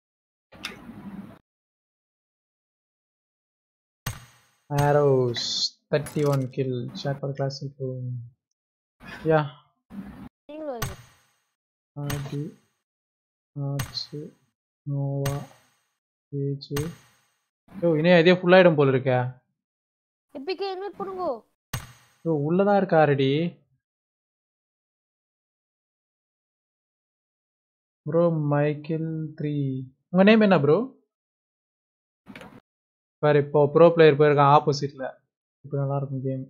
ஆரோஸ் thirty one kill share for class yeah நீங்களும் வருங்க. ஆடி ஆட்சி நோவா ஏஜ் யோ இணைய இதே ஃபுல் ஆயிடும் போல இருக்க ஏபிகே இன்வைட் பண்ணுங்க யோ உள்ளதான் இருக்கா ரெடி ப்ரோ மைக்கேல் த்ரீ உங்க நேம் என்ன ப்ரோ வேற இப்போ ப்ரோ பிளேயர் போயிருக்கான் ஆப்போசிட்ல இப்போ நல்லா இருக்கும் கேம்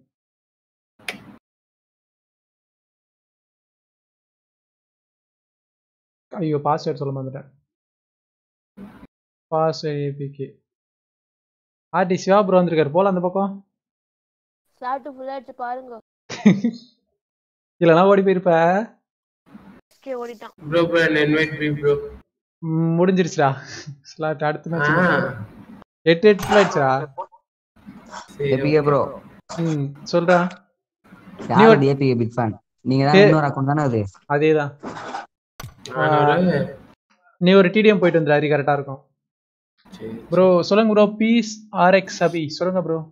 ஐயோ பாஸ்வேர்ட் சொல்ல மாட்டேன் password APK RD Shiva bro வந்திருக்காரு போல அந்த பக்கம் ஸ்லாட் ஃபுல் ஆயிடுச்சு பாருங்க இல்லைனா ஓடி போயிருப்ப ஓகே ஓடிட்டான் ப்ரோ ப்ரோ என்ன இன்வைட் ப்ரீ ப்ரோ ம், முடிஞ்சிருச்சுடா ஸ்லாட் அடுத்த ஆ மேட்ச் எட்டு எட்டு ஆயிடுச்சுடா ஏபிகே ப்ரோ ம் சொல்றா யார் அது ஏபிகே பிக் ஃபேன் நீங்க தான் ஏ- இன்னொரு அக்கௌண்ட் தானே அது அதேதான் நான் ஒரு நீ ஒரு டிடிஎம் போயிட்டு வந்துரு அது கரெக்டா இருக்கும் சரி. ப்ரோ சொல்லுங்க ப்ரோ பீஸ் ஆர்எக்ஸ் அபி சொல்லுங்க ப்ரோ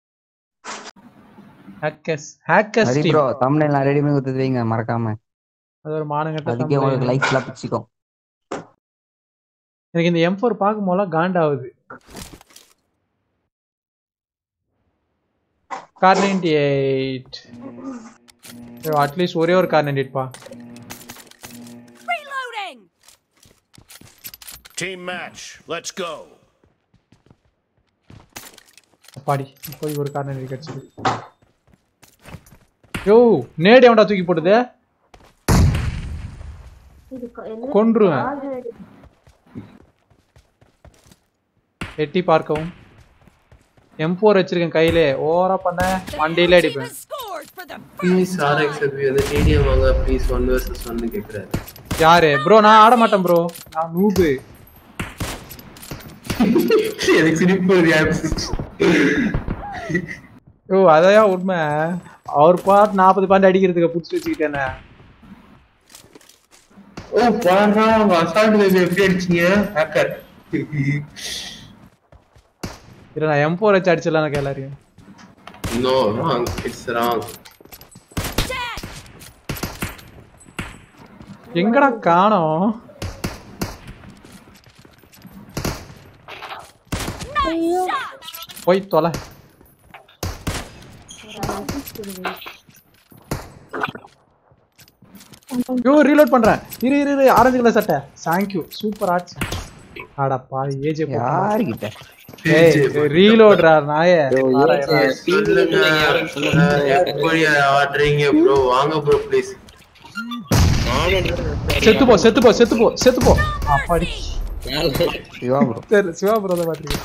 ஹேக்கர்ஸ் ஹேக்கர்ஸ் சரி டீம் ப்ரோ தமிழ்ல நான் ரெடி பண்ணி கொடுத்து வைங்க மறக்காம அது ஒரு மானங்கட்ட அதுக்கே உங்களுக்கு thumbnail. லைக்ஸ் எல்லாம் பிடிச்சிக்கும் எனக்கு இந்த எம் ஃபோர் பார்க்கும் போதெல்லாம் காண்டாவுது கார் நைன்டி எயிட் அட்லீஸ்ட் ஒரே ஒரு கார் நைன்டி எயிட்பா Reloading! Team match. Let's go. அப்பாடி போய் ஒரு கார் நைன்டி கிடச்சிது யோ நேடு எவன்டா தூக்கி போட்டுது கொன்றுவேன் எட்டி பார்க்கவும் எம் ஃபோர் வச்சிருக்கேன் கையிலே ஓவரா பண்ண The வண்டியில blue team அடிப்பேன் has scored for the please first RX time. Abhi வந்து டிடிஎம் வாங்க ப்ளீஸ் ஒன் வர்சஸ் ஒன்னு கேக்குறாரு யாரு ப்ரோ நான் ஆட மாட்டேன் ப்ரோ நான் நூபு எனக்கு சிரிப்பு வருது. ஓ அதையா உண்மை அவர் பாட் நாற்பது பாயிண்ட் அடிக்கிறதுக்கு புடிச்சு வச்சுக்கிட்டேனே ஓ பாருடா உங்க அசால்ட் பேபி எப்படி அடிச்சீங்க ஹேக்கர் இல்ல நான் எம் ஃபோர் வச்சு அடிச்சிடலாம் எல்லாரையும் no wrong it's wrong Dead! எங்கடா காணோம் Nice shot! போய் தொலை யோ ரீலோட் பண்றேன் இரு இரு இரு ஆரஞ்சு கலர் சட்டை தேங்க்யூ சூப்பர் ஆட்ஸ் ஆடாப்பா ஏஜே யாருக்கிட்ட ஏய் ரீலோட்ரா நாயே சொல்லுங்க எப்படி ஆடுறீங்க ப்ரோ வாங்க ப்ரோ ப்ளீஸ் செத்து போ செத்து போ செத்து போ செத்து போ அப்பாடி சிவா ப்ரோ சரி சிவா ப்ரோ தான் பாத்துருக்கேன்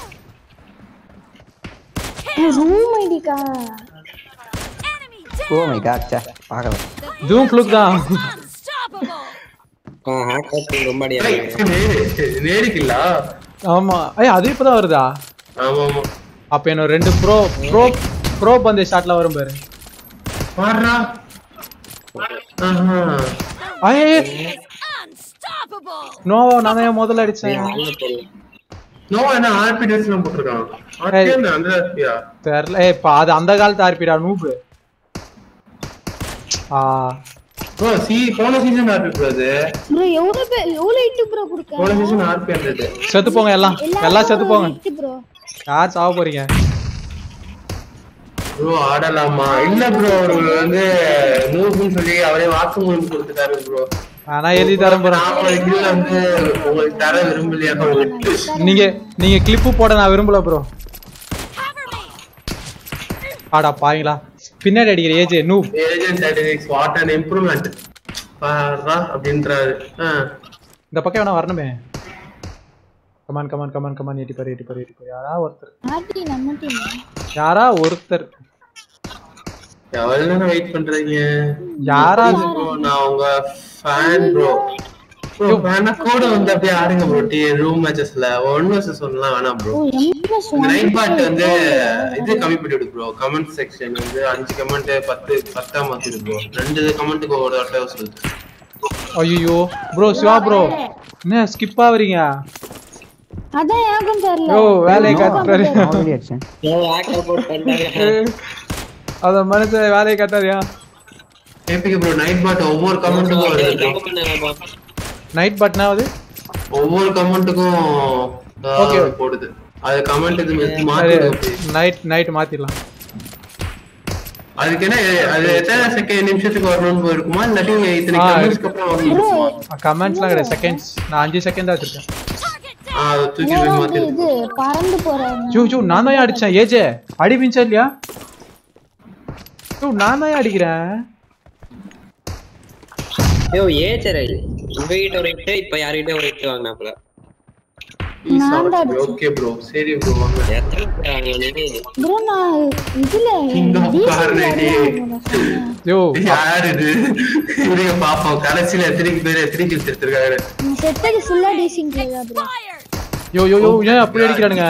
Enemy ஓ down! மை காட் சே பார்க்கல The இதுவும் fluke தான் unstoppable! ரொம்ப அடியாங்க நேருக்கில்லா ஆமா ஐய் அது இப்பதான் வருதா ஆமா ஆமா அப்ப என்ன ரெண்டு ப்ரோ ப்ரோ ப்ரோ பந்து ஷாட்ல வரும் பாரு பாருடா ஆஹா ஐய் Unstoppable! நோ நான் தான் முதல்ல அடிச்சேன் நோ என்ன ஆர்பி ட்ரெஸ் எல்லாம் போட்டிருக்கான் ஆர்பி என்ன அந்த ஆர்பியா தெரியல ஏய் பா அது அந்த காலத்து ஆர்பிடா நூபு ஆ ப்ரோ சி போன சீசன் ஆர்பி ப்ரோ அது ப்ரோ எவ்வளவு பே- எவ்வளவு இட்டு ப்ரோ கொடுக்க போன சீசன் ஆர்பி இருந்தது செத்து போங்க எல்லாம் எல்லாம் செத்து போங்க இட்டு ப்ரோ யார் சாவ போறீங்க ப்ரோ ஆடலாமா இல்ல ப்ரோ அவர் வந்து மூவ்னு சொல்லி அவரே வாக்குமூலம் கொடுத்துட்டாரு ப்ரோ ஆனா எழுதி தரேன் ப்ரோ நாற்பது கிலோ வந்து உங்களுக்கு தர விரும்பலையா விட்டு நீங்க நீங்க கிளிப்பு போட நான் விரும்பல ப்ரோ ஆடா பாவீங்களா பின்னாடி அடிக்கிற ஏஜ் new agent thirty six what and improvement பாரா அப்படின்றாரு ஆ இந்த பக்கம் வேணா வரணுமே கமான் கமான் கமான் கமான் எட்டி பாரு எட்டி பாரு எட்டி பாரு யாரா ஒருத்தர் ஆர்டி நம்ம டீம் யாரா ஒருத்தர் எவ்வளவு நேரம் வெயிட் பண்றீங்க யாரா ப்ரோ நான் உங்க ஃபேன் ப்ரோ ப்ரோ ஃபேனா கூட வந்து அப்படியே ஆடுங்க ப்ரோ டி ரூம் மேட்சஸ்ல ஒன் வர்சஸ் ஒன்லாம் வேணாம் ப்ரோ ஓ எம் பிளஸ் இந்த நைட் பாட் வந்து இது கம்மி பண்ணி விடு ப்ரோ கமெண்ட் செக்ஷன் வந்து அஞ்சு கமெண்ட் பத்து பத்தா மாத்திடு ப்ரோ ரெண்டு கமெண்ட்டுக்கு ஒரு வார்த்தை சொல்லுது ஐயோ ப்ரோ சிவா ப்ரோ என்ன ஸ்கிப் ஆவறீங்க அதான் எனக்கும் தெரியல யோ வேலையை காட்டுறாரு நான் already அடிச்சேன் அத மனுஷன் வேலையை காட்டாரியா ஏபிகே ப்ரோ நைட் பாட் ஒவ்வொரு கமெண்ட்டுக்கும் வருது நைட் பட்னாவது ஒவ்வொரு கமெண்ட்டுக்கும் Okay. போடுது அது கமெண்ட் இது சரி மாத்தி நைட் நைட் மாத்திடலாம் அதுக்கு என்ன அது எத்தனை செகண்ட் நிமிஷத்துக்கு வரணும்னு இருக்குமா இல்லாட்டி இத்தனை ஆ, கமெண்ட்ஸ்க்கு அப்புறம் வரணுமா கமெண்ட்ஸ்லாம் கிடையாது செகண்ட்ஸ் நான் அஞ்சு செகண்ட் தான் வச்சிருக்கேன் ஆ, அதை தூக்கி என்னோட போய் வந்து மாத்தி இது பறந்து போறாங்க ஜூ ஜூ நான் தான் அடிச்சேன் ஏஜே அடி பிஞ்சா இல்லையா ஜூ நான் தான் அடிக்கிறேன் ஐயோ ஏச்சரை உங்ககிட்ட ஒரு ஹிட் இப்ப யார்கிட்ட ஒரு ஹிட் வாங்கினாப்புல நான் தான் அடிச்சேன் ஓகே ப்ரோ சரி ப்ரோ வாங்க எத்தனை பேர் வாங்கினீங்க ப்ரோ நான் இதுல King of decent Carnage. ஆடுவேன் சொன்னேன். யோ யார் இது இருங்க பாப்போம் கடைசியில எத்தனை பேர் எத்தனை கில்ஸ் எடுத்திருக்காரு நான் செத்தது ஃபுல்லா டீசிங்ல தான் ப்ரோ யோ யோ யோ ஏன் அப்படி அடிக்கிறானுங்க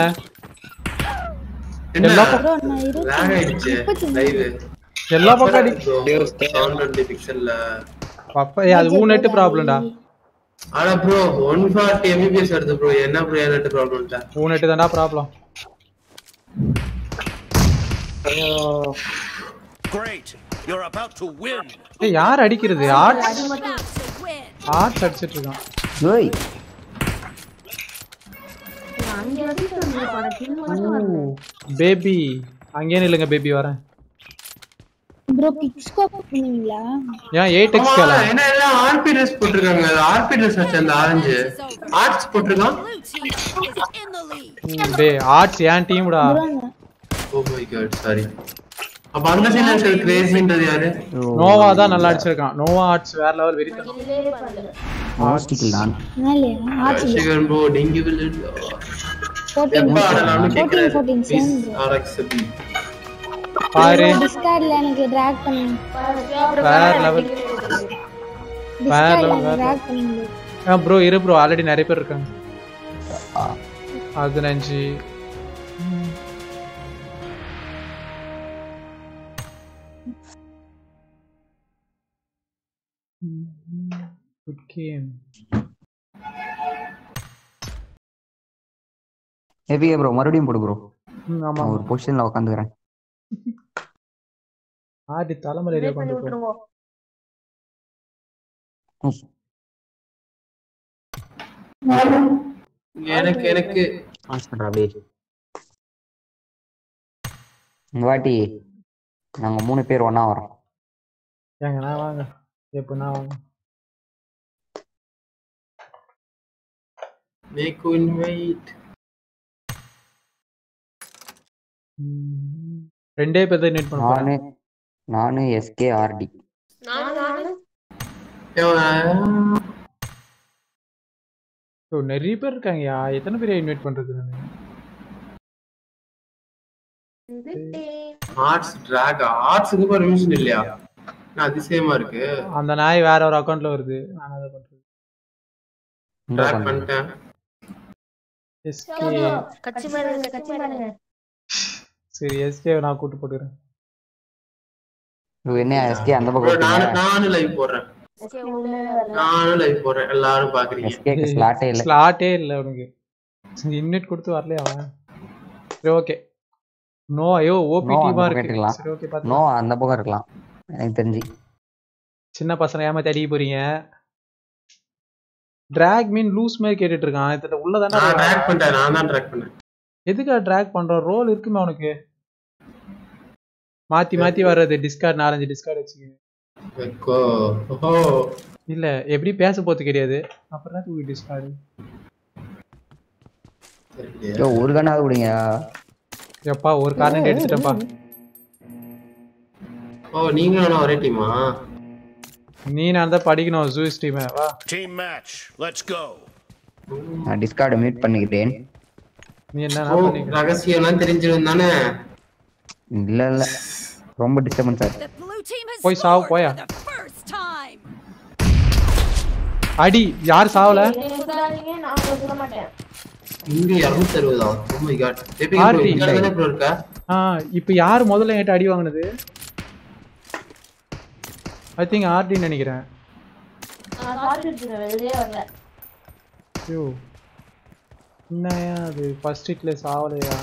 என்ன எல்லா ப்ரோ நான் இருபத்தி லேக் ஆயிடுச்சு முப்பத்தி லைவ் எல்லா பக்கம் அடி செவன் டுவெண்ட்டி பிக்சல்ல அப்ப ஏய், அது ஊ நெட் ப்ராப்ளம்டா ஆனா ப்ரோ ஒன் ஃபார்ட்டி எம்பிபிஎஸ் வருது ப்ரோ என்ன ப்ரோ என்ன ப்ராப்ளம் தான் ஊ நெட் தான்டா problem Great. You're about to win. ஏய் யார் அடிக்கிறது Arts About to win. Arts அடிச்சிட்டு இருக்கான் ஓய் பேபி அங்கேயே நில்லுங்க பேபி வரேன் ப்ரோ பிக்ஸ்கோப் பண்ணுவீங்களா ஏன் எயிட் எக்ஸ் கேலாம் என்ன எல்லாம் ஆர்பி ட்ரெஸ் போட்டிருக்காங்க ஆர்பி ட்ரெஸ் வச்சு அந்த ஆரஞ்சு ஆர்ட்ஸ் போட்டிருக்கான் Blue team is in the lead. டே ஆர்ட்ஸ் ஏன் டீம்டா ப்ரோ நான் ஓ மை காட் சாரி அப்ப அந்த சைடுல இருக்கிற கிரேசின்றது யாரு நோவா தான் நல்லா அடிச்சிருக்கான் நோவா ஆர்ட்ஸ் வேற லெவல் வெறித்தனம் மோஸ்ட் கில் நான் மேலே ஆச்சு சிகன் ப்ரோ டிங்கி வில் ஃபோர்டீன் எப்ப ஆடலாம்னு ஃபோர்டீன் கேக்குறாரு ஃபோர்டீன் சேம் ப்ரோ ஆர்எக்ஸ்பி பாரு டிஸ்கார்ட்ல எனக்கு டிராக் பண்ணி வேற லெவல் டிஸ்கார்ட்ல level, எனக்கு வேற டிராக் பண்ணி ஆ ப்ரோ இரு ப்ரோ ஆல்ரெடி நிறைய பேர் இருக்காங்க பதினஞ்சு குட் கேம் ஏபிகே ப்ரோ மறுபடியும் போடு ப்ரோ ஆமா நான் ஒரு பொசிஷன்ல உட்காந்துக்கிறேன் ஆடி தலைமலையில பண்ணி உட்காந்து விட்டுருங்க எனக்கு எனக்கு ஹாஸ்பிட்டல் அப்படியே இந்த வாட்டி நாங்க மூணு பேர் ஒண்ணா வரோம் ஏங்க நான் வாங்க எப்போ நான் வாங்க மேக் இன்வைட் ம். ரெண்டே பேர் தான் இன்வைட் பண்ண நானு நானு எஸ்கே ஆர்டி ஸோ நிறைய பேர் இருக்காங்கயா எத்தனை பேர் இன்வைட் பண்றது நான் ஆர்ட்ஸ் டிராக் ஆர்ட்ஸுக்கு பர்மிஷன் இல்லையா என்ன அதிசயமா இருக்கு அந்த நாய் வேற ஒரு அக்கௌண்ட்ல வருது நான் அதை பண்றது இந்த டிராக் உட்காந்து பண்ணிட்டேன் எஸ்கே கட்சி மாறுங்க கட்சி மாறுங்க சரி எஸ்கே நான் கூட்டு போட்டுக்கிறேன் என்ன எஸ்கே அந்த Bro, பக்கம் நானும் விட்டீங்க நானும் லைவ் போடுறேன் ஓகே உள்ள நானும் லைவ் போடுறேன் எல்லாரும் பாக்குறீங்க எஸ்கேக்கு ஸ்லாட்டே இல்லை ஸ்லாட்டே இல்லை உனக்கு இன்வைட் கொடுத்து வரலையா அவன் சரி ஓகே நோ ஐயோ ஓபி நோ டீமா அந்த பக்கம் இருக்கு எடுக்கலாம் சரி ஓகே பார்த்து நோ அந்த பக்கம் இருக்கலாம் எனக்கு தெரிஞ்சு சின்ன பசங்க ஏமாத்தி அடிக்க போறீங்க டிராக் மீன் லூஸ் மாதிரி கேட்டுட்டு இருக்கான் இதுல உள்ளதானே நான் ட்ராக் பண்ணிட்டேன் நான் தான் ட்ராக் பண்ணேன் எதுக்கா ட்ராக் பண்றோம் ரோல் இருக்குமே அவனுக்கு மாத்தி மாத்தி வர்றது டிஸ்கார்ட் நாலஞ்சு டிஸ்கார்ட் வச்சுக்க வெக்கோ ஓஹோ இல்ல எப்படி பேச போறது கிடையாது அப்புறம் தான் தூக்கி டிஸ்கார்டு யோ ஒரு கண்ணாவது விடுங்க எப்பா ஒரு காரணம் எடுத்துட்டேன்ப்பா ஓ நீங்களும் ஒரே டீமா நீ நான் தான் படிக்கணும் ஜூஸ் டீமை வா Team match. Let's go. நான் டிஸ்கார்டை மியூட் பண்ணிக்கிட்டேன் நீ என்ன ஓ பண்ணிக்க ரகசியம்லாம் தெரிஞ்சிடும் தானே இல்ல இல்ல ரொம்ப டிஸ்டர்பன்ஸ் ஆச்சு The blue team has போய் சாவு scored போயா for the first time. அடி யார் சாவல என்னை சுடாதீங்க நான் உங்களை சுட மாட்டேன் இங்க இருநூத்தி அறுபதா ஓ மை காட் எப்படி ஆர்டி. இங்க தானே ப்ரோ இருக்கா ஆ இப்போ யார் முதல்ல என்கிட்ட அடி வாங்கினது ஐ திங்க் ஆர்டின்னு நினைக்கிறேன் நான் சாப்பிட்டு இருக்கேன் வெளியே வரல ஐயோ என்னையா அது ஃபர்ஸ்ட் ஹிட்ல சாவலையா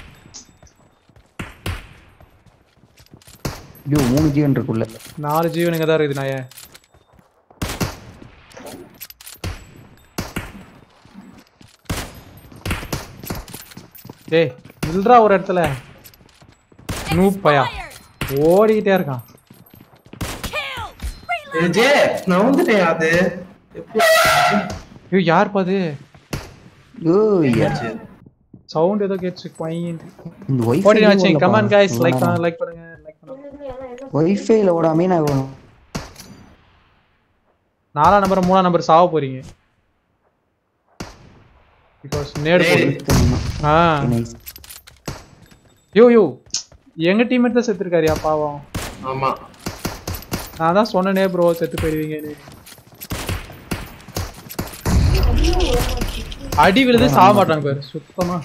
ஐயோ மூணு ஜீவன் இருக்குள்ள நாலு ஜீவனுங்க தான் இருக்குது நாயே டேய் நில்றா ஒரு இடத்துல நூப் பையா ஓடிக்கிட்டே இருக்கான் ஏ, ஜே நான் வந்துட்டேன் அது எப்படி ஐயோ யார் பாது ஐயோ என்னாச்சு? சவுண்ட் ஏதோ கேட்டுச்சு பையன் இந்த ஓடி ஒய்ஃபை வச்சேன் கமான் கைஸ் லைக் பண்ணுங்க லைக் பண்ணுங்க லைக் பண்ணுங்க ஒய்ஃபைல ஓடாமே நான் இவ்வளவு நாலாம் நம்பர் மூணாம் நம்பர் சாவ போறீங்க பிகாஸ் நேடு போட்டு ஆ nice. யோ யோ எங்க டீம்மேட் தான் செத்துருக்காருயா பாவம் ஆமா நான் தான் சொன்னனே ப்ரோ செத்து போயிடுவீங்கன்னு அடி விழுது சாக மாட்டாங்க பேர் சுத்தமா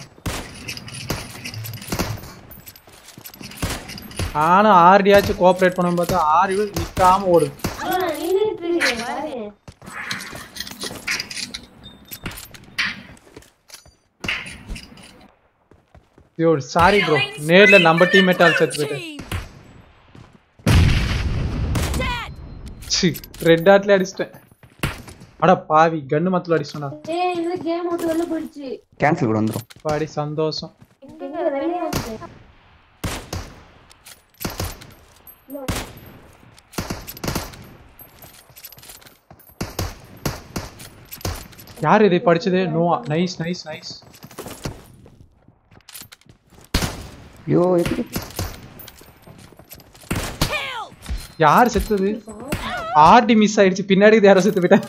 ஆனா ஆர்டியாச்சும் கோஆப்ரேட் பண்ண பார்த்தா ஆறு விழு நிக்காம ஓடுது நின்றுட்டு இருக்கீங்க பாரு யோ சாரி ப்ரோ நேர்ல நம்ம டீம்மேட் ஆள் செத்து போயிட்டேன் சி ரெட் ஆட்ல அடிச்சிட்டேன் அட பாவி கன்னு மத்துல அடிச்சிட்டா ஏய் இந்த கேம் விட்டு வெளில போயிடுச்சு கேன்சல் கூட வந்துரும் பாடி சந்தோஷம் எங்க வெளியே வந்துட்டேன் யார் இதை படிச்சது நோவா நைஸ் நைஸ் நைஸ் ஐயோ எப்படி யார் செத்தது ஆர்டி மிஸ் ஆயிடுச்சு பின்னாடி இது யாரோ செத்து போயிட்டேன்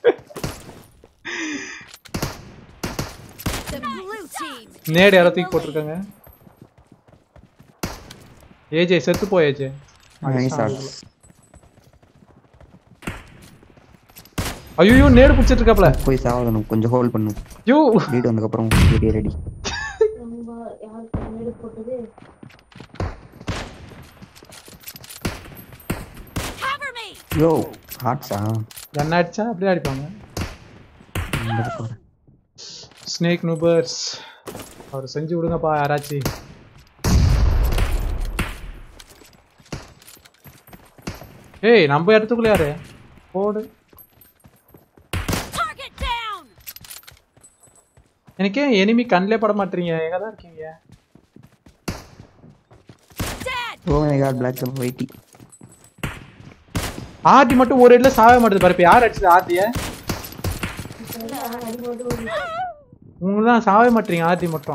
The blue team நேடு யாரோ தூக்கி போட்டிருக்காங்க ஏஜே செத்து போ ஏஜே நைஸ் ஆட் ஐயோ நேடு பிடிச்சிட்டு இருக்காப்ல போய் சாவணும் கொஞ்சம் ஹோல்ட் பண்ணும் யோ வீடு வந்ததுக்கப்புறம் ரெடி ரெடி நம்ம யாருக்கு முன்னாடி போட்டது cover me. யோ ஹார்ட்ஸா என்ன அடிச்சா அப்படியே அடிப்பாங்க ஸ்னேக் நூபர்ஸ் அவர் செஞ்சு விடுங்கப்பா யாராச்சும் ஏய் நம்ம இடத்துக்குள்ள யாரு போடு Target down. எனக்கே எனிமி கண்ணிலே பட மாட்டீங்க எங்க தான் இருக்கீங்க ஓ மை காட் பிளாக் ஒயிட்டி ஆர்டி மட்டும் ஒரு இடத்துல சாவே மாட்டேது பாரு இப்ப யார் அடிச்சது ஆர்டிய உங்களுக்கு தான் சாவே மாட்டீங்க ஆர்டி மட்டும்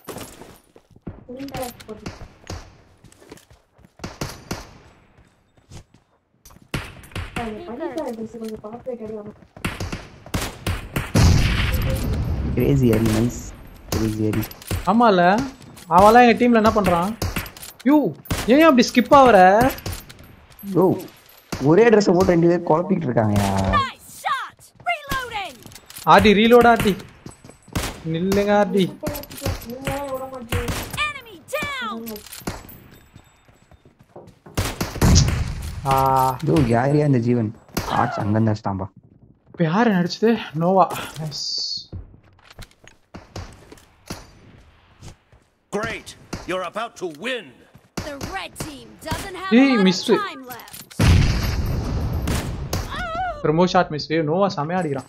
கொஞ்சம் பாப்புலேட் அடி வாங்க கிரேசி அரி நைஸ் கிரேசி அரி ஆமால அவன்லாம் எங்க டீம்ல என்ன பண்றான் யூ ஏன் அப்படி ஸ்கிப் ஆவற யோ ஒரே ட்ரெஸ் போட்டு ரெண்டு பேர் குழப்பிட்டு இருக்காங்கயா Nice shot. Reloading. RD reload RD நில்லுங்க ஆர்டி Enemy down. ஆ யோ யாரியா இந்த ஜீவன் ஆர்ட்ஸ் அங்கேருந்து வச்சிட்டான்பா இப்போ யார் நடிச்சது Nova yes Great. You're about to win. The red team doesn't have Hey, a lot mister. of time left. ரொம்ப ஷார்ட் மிஸ் நோவா செமையா அடிக்கிறான்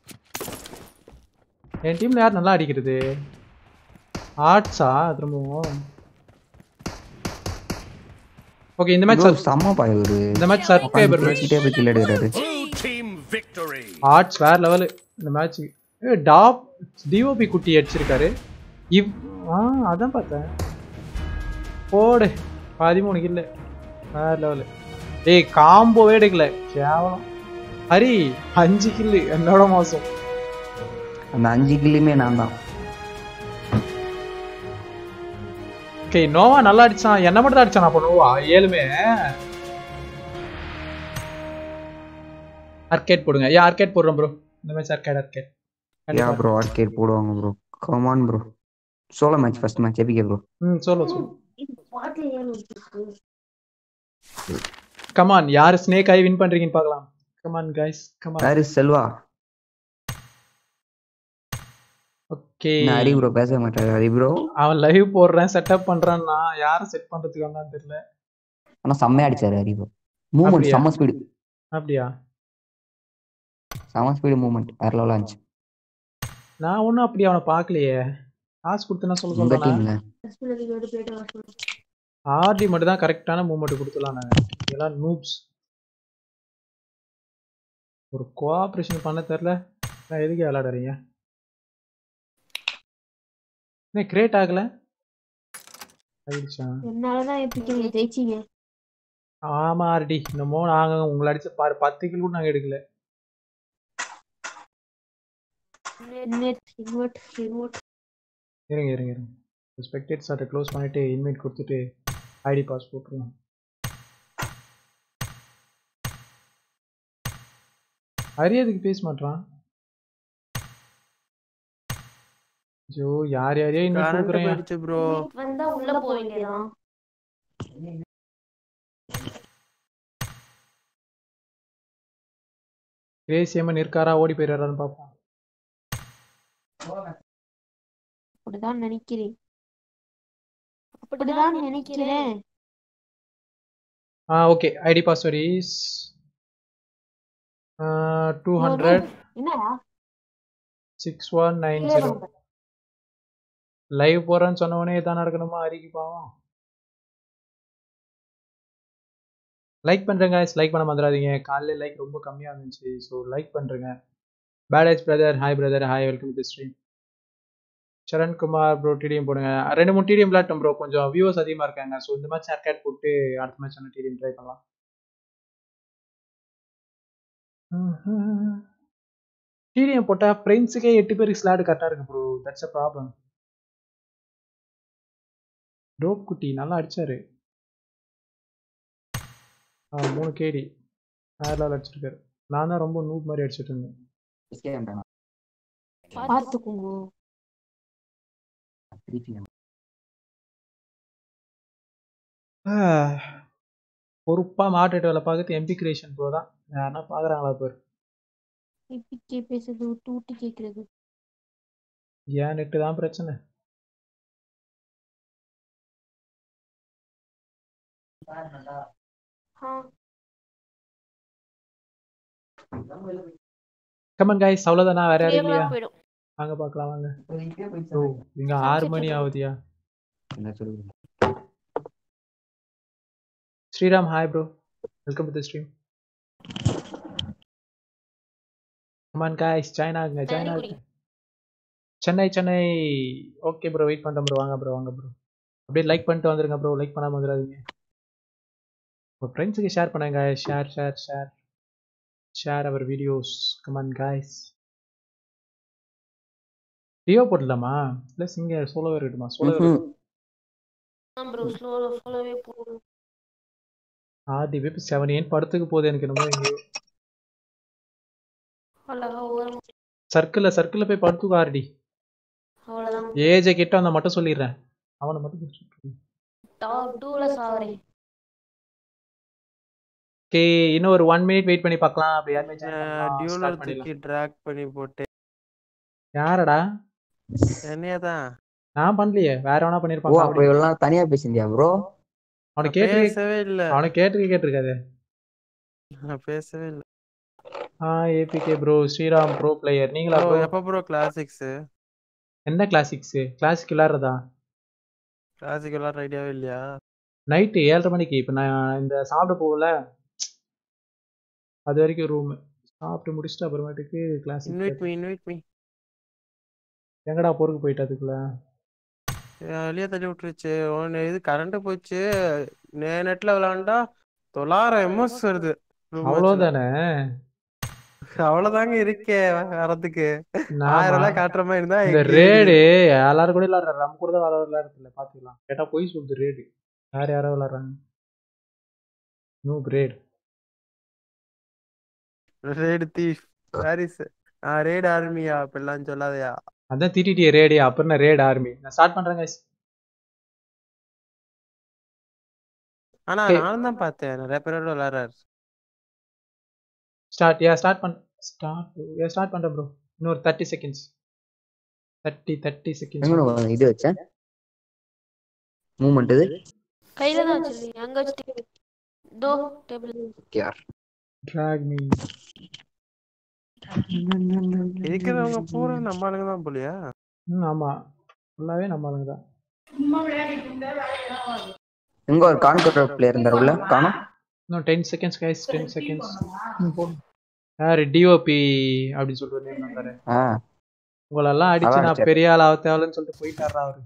என் டீம்ல யார் நல்லா அடிக்கிறது ஆர்ட்ஸா திரும்பவும் ஓகே இந்த மேட்ச் Bro, செம்ம பாய் ஒரு இந்த மேட்ச் சர்ஃபேபர் மேட்ச் பேசிட்டே போய் கில் எடுக்கிறாரு Blue team victory. ஆர்ட்ஸ் வேற லெவல் இந்த மேட்ச் டாப் டிஓபி குட்டி அடிச்சிருக்காரு இவ் ஆ அதான் பார்த்தேன் போடு பதிமூணு கில்ல வேற லெவல் ஏய் காம்போவே எடுக்கல கேவலம் ஹரி அஞ்சு கில்லு என்னோட மோசம் அந்த அஞ்சு கில்லுமே நான் தான் ஓகே நோவா நல்லா அடிச்சான் என்ன மட்டும் தான் அடிச்சான் அப்போ நோவா ஏழுமே அர்கேட் போடுங்க ஏன் அர்கேட் போடுறோம் ப்ரோ இந்த match arcade arcade yeah bro arcade போடுவாங்க bro come on bro solo match first match APK bro ம் சொல்லு சொல்லு இந்த பாட்டுல ஏன் இருக்கு? கமான் யார் ஸ்னேக் ஆகி வின் பண்றீங்கன்னு பார்க்கலாம் கமான் கைஸ் கமான் யாரு செல்வா ஓகே நான் ஹரி ப்ரோ பேச மாட்டாரு ஹரி ப்ரோ அவன் லைவ் போடுறேன் செட்டப் பண்றான்னா யாரை செட் பண்றதுக்கு வந்தான்னு தெரியல ஆனா செம்மையா அடிச்சாரு ஹரி ப்ரோ மூவ்மெண்ட் அப்படியா? செம்ம ஸ்பீடு அப்படியா செம்ம ஸ்பீடு மூவ்மெண்ட் வேற லெவலா இருந்துச்சு நான் ஒன்றும் அப்படி அவனை பார்க்கலையே காசு கொடுத்தனா சொல்ல உங்க சொல்றேன் டீம்ல ஹஸ்பண்டுக்கு எடுத்து போயிட்டு வர சொல்லு. ஆர்டி மட்டும் தான் கரெக்டான மூவ்மெண்ட் கொடுத்துலாம் நாங்கள் இதெல்லாம் நூப்ஸ் ஒரு கோஆப்ரேஷன் பண்ண தெரில நான் எதுக்கு விளையாடுறீங்க என்ன கிரேட் ஆகல ஆயிடுச்சா என்னாலதான் எப்பிக்க நீங்க ஜெயிச்சீங்க ஆமா ஆர்டி என்னமோ நாங்க உங்களை அடிச்சு பாரு பத்து கிலோ கூட நாங்க எடுக்கல நெட் இன்வெர்ட் ரிமோட் இருங்க இருங்க இருங்க ஸ்பெக்டேட் சார்ட்டை க்ளோஸ் பண்ணிட்டு இன்வைட் கொடுத்துட்டு ஐடி பாஸ் போட்டுருலாம் அரியதுக்கு பேச மாட்டான் ஐயோ யார் யாரையோ இன்வைட் கரண்ட் கொடுக்குறேன் போயிடுச்சு ப்ரோ வந்தா உள்ள போக வேண்டியதான் கிரேசியம்மன் இருக்காரா ஓடி போயிடுறாருன்னு பார்ப்போம் அப்படிதான் நினைக்கிறேன் அப்படிதான் நினைக்கிறேன் ஆ okay ID password is two hundred என்னடா six one nine zero live போறேன்னு சொன்னவனே இதான் நடக்கணுமா அறிக்கை பாவம் லைக் பண்ணுறேங்க லைக் பண்ண மறந்துடாதீங்க காலையில் லைக் ரொம்ப கம்மியாக இருந்துச்சு ஸோ லைக் பண்ணுறேங்க பேடேஜ் brother hi brother hi welcome to stream Saran Kumar bro TDM போடுங்க ரெண்டு மூணு டிடிஎம் விளாட்டும் ப்ரோ கொஞ்சம் வியூவர்ஸ் அதிகமாக இருக்காங்க ஸோ இந்த மேட்ச் ஏர்கேட் போட்டு அடுத்த மேட்ச் வந்து டிடிஎம் ட்ரை பண்ணலாம் டிடிஎம் போட்டால் ஃப்ரெண்ட்ஸுக்கே எட்டு பேருக்கு ஸ்லாடு கரெக்டாக இருக்கு ப்ரோ தட்ஸ் அ ப்ராப்ளம் டோப் குட்டி நல்லா அடிச்சாரு ஆ மூணு கேடி வேற லெவல் அடிச்சிருக்காரு நான் தான் ரொம்ப நூப் மாதிரி அடிச்சிட்டு இருந்தேன் பாத்துக்கோங்க பொறுப்பா மாட்டுட்டு வேலை பார்க்கறது எம்பி கிரியேஷன் ப்ரோ தான் யாருன்னா பார்க்குறாங்களா பேர் எப்பிக்கே பேசுறது விட்டு விட்டு கேக்குறது ஏன் நெட்டு தான் பிரச்சனை ஆ கமன் கைஸ் அவ்வளோதானா வேற யாரும் கேவலா இல்லையா போயிடும் வாங்க பார்க்கலாம் வாங்க ஓ இங்க ஆறு மணி ஆகுதியா என்ன சொல்லுங்க Sriram hi bro welcome to the stream come on guys join ஆகுங்க ஜாயின் ஆகுங்க Chennai Chennai okay bro wait பண்ணுறேன் ப்ரோ வாங்க ப்ரோ வாங்க ப்ரோ அப்படியே லைக் பண்ணிட்டு வந்துருங்க ப்ரோ லைக் பண்ணாம வந்துடாதீங்க உங்கள் ஃப்ரெண்ட்ஸுக்கு ஷேர் பண்ணுங்க ஷேர் ஷேர் ஷேர் ஷேர் அவர் வீடியோஸ் கமான் கைஸ் டியோ போட்டுடலாமா இல்லை சிங்க சோலோவே இருக்கட்டுமா சோலோவே ப்ரோ ஸ்லோ ஸ்லோவே போகும் ஆதி வெப் செவன் ஏன் படத்துக்கு போகுது எனக்கு என்னமோ எங்கேயோ அழகா ஓரம் சர்க்கிளில் சர்க்கிளில் போய் படுத்துக்கோ ஆர்டி அவ்வளவுதான் ஏஜை கிட்ட வந்தா மட்டும் சொல்லிடுறேன் அவனை மட்டும் சொல்லிடுறேன். டாப் டூல சாவறேன் ஓகே இன்னும் ஒரு ஒன் மினிட் வெயிட் பண்ணி பார்க்கலாம் அப்படி யாருமே join பண்ணலாம். டியூலர் start பண்ணிடலாம். தூக்கி ட்ராக் பண்ணி போட்டு யாரடா என்னைய தான் நான் பண்ணலையே வேற எவனா ஓ பண்ணிருப்பாங்க அப்ப இவ்வளவு நாள் தனியா பேசியிருந்தியா ப்ரோ அவனை நான் கேட்டு பேசவே இல்ல அவனை கேட்டு கேட்டிருக்காது நான் பேசவே இல்ல ஆ APK bro Sriram bro player நீங்களா ப்ரோ ப்ரோ எப்ப ப்ரோ கிளாசிக்ஸ் என்ன கிளாசிக்ஸ் கிளாசிக் விளாடுறதா கிளாசிக் விளாட்ற ஐடியாவே இல்லையா நைட்டு ஏழரை மணிக்கு இப்போ நான் இந்த சாப்பிட போகல அது வரைக்கும் ரூம் சாப்பிட்டு முடிச்சுட்டு அப்புறமேட்டுக்கு class invite me invite me எங்கடா பொறுக்கு போயிட்டு அதுக்குள்ள வெளியே தள்ளி விட்டுருச்சு ஒன்று இது கரண்ட் போச்சு நே நெட்ல விளாண்டா தொள்ளாயிரம் எம்எஸ் வருது room watchல. அவ்வளோதானே அவ்வளவுதாங்க இருக்கே வரதுக்கு நாமா. ஆயிரம் ரூபாய் காட்டுற மாதிரி இருந்தா இந்த எங்க ரேடு எல்லாரும் கூட விளாடுற நம்ம கூட தான் விளாட விளாடுறதில்ல பாத்துக்கலாம் கேட்டா போய் சொல்லுது ரேடு யார் யாரோ விளாடுறாங்க நோ ரேட் ரேடு தீஃப் பாரிஸ் ஆ ரேடு ஆர்மியா அப்படிலாம் சொல்லாதயா அதான் திட்டிட்டியே ரேடு அப்புறம் என்ன ரேட் ஆர்மி நான் ஸ்டார்ட் பண்றேன் guys ஆனா Okay. நானும் தான் பார்த்தேன் நிறைய பேரோட விளையாடுறாரு ஸ்டார்ட் யா ஸ்டார்ட் பண் ஸ்டார்ட் யா ஸ்டார்ட் பண்றேன் ப்ரோ இன்னொரு தேர்ட்டி செகண்ட்ஸ் தேர்ட்டி தேர்ட்டி எங்கடா செகண்ட்ஸ் வா- இது வச்சேன் மூமெண்ட் இது கையில தான் வச்சிருக்கீங்க அங்க வச்சுட்டு தோ டேபிள் யார் ட்ராக் மீ இருக்கிறவங்க பூரா நம்ம ஆளுங்க தான் போலியா ம் ஆமா ஃபுல்லாவே நம்ம ஆளுங்க தான் எங்க ஒரு கான்கர் பிளேயர் இருந்தார் உள்ள காணோம் இன்னும் ten seconds guys ten seconds யாரு டிஓபி அப்படின்னு சொல்லிட்டு நேம் வந்தாரு ஆ உங்களெல்லாம் அடிச்சு அதான் நான் அடிச்சாரு. பெரிய ஆள் ஆக தேவையில்லைன்னு சொல்லிட்டு போயிட்டாரா அவரு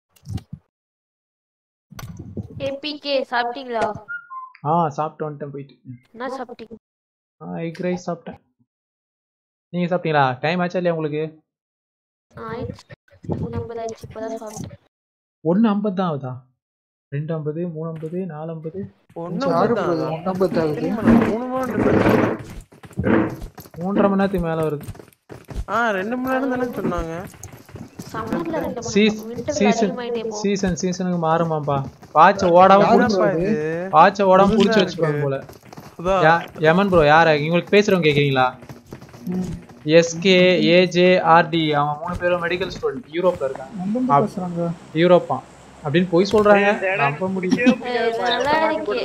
ஏபிகே சாப்பிட்டீங்களா ஆ சாப்பிட்டு வந்துட்டேன் போயிட்டு என்ன சாப்பிட்டீங்க ஆ எக் ரைஸ் சாப்பிட்டேன் நீங்க சாப்பிட்டீங்களா டைம் ஆச்சா இல்லையா உங்களுக்கு ஆயிடுச்சு மூணு ஐம்பது ஆயிடுச்சு இப்பதான் சாப்பிட்டேன் ஒன்று ஐம்பது தான் ஆகுதா ரெண்டு ஐம்பது மூணு ஐம்பது நாலு ஐம்பது ஒண்ணு ஆறு தான் போகுது, ஒண்ணு ஐம்பது ஆகுது. எத்தனை மணி? மூணு மணி நேரம் மூன்றரை மணி நேரத்துக்கு மேலே வருது ஆ ரெண்டு மணி நேரம் தானே சொன்னாங்க சம்மர்ல ரெண்டு மணி சீஸ் விண்டர்ல சீசன் அதிகமாயிட்டே போகும் சீசன் சீசனுக்கு மாறுமாப்பா பாய்ச்ச ஓடாம யாருப்பா புடிச்சு இது? பாய்ச்ச ஓடாம புதுசா புடிச்சு இருக்கு. வச்சுப்பாங்க போல அதான். யா- யமன் ப்ரோ யார உங்களுக்கு பேசுறவங்க கேக்குறீங்களா எஸ்கே ஏஜே ஆர்டி அவங்க மூணு பேரும் மெடிக்கல் ஸ்டூடெண்ட் யூரோப்ல இருக்காங்க பேசுறாங்க யூரோப்பா அப்படின்னு போய் சொல்றாங்க நம்ப முடியல நல்லா இருக்கே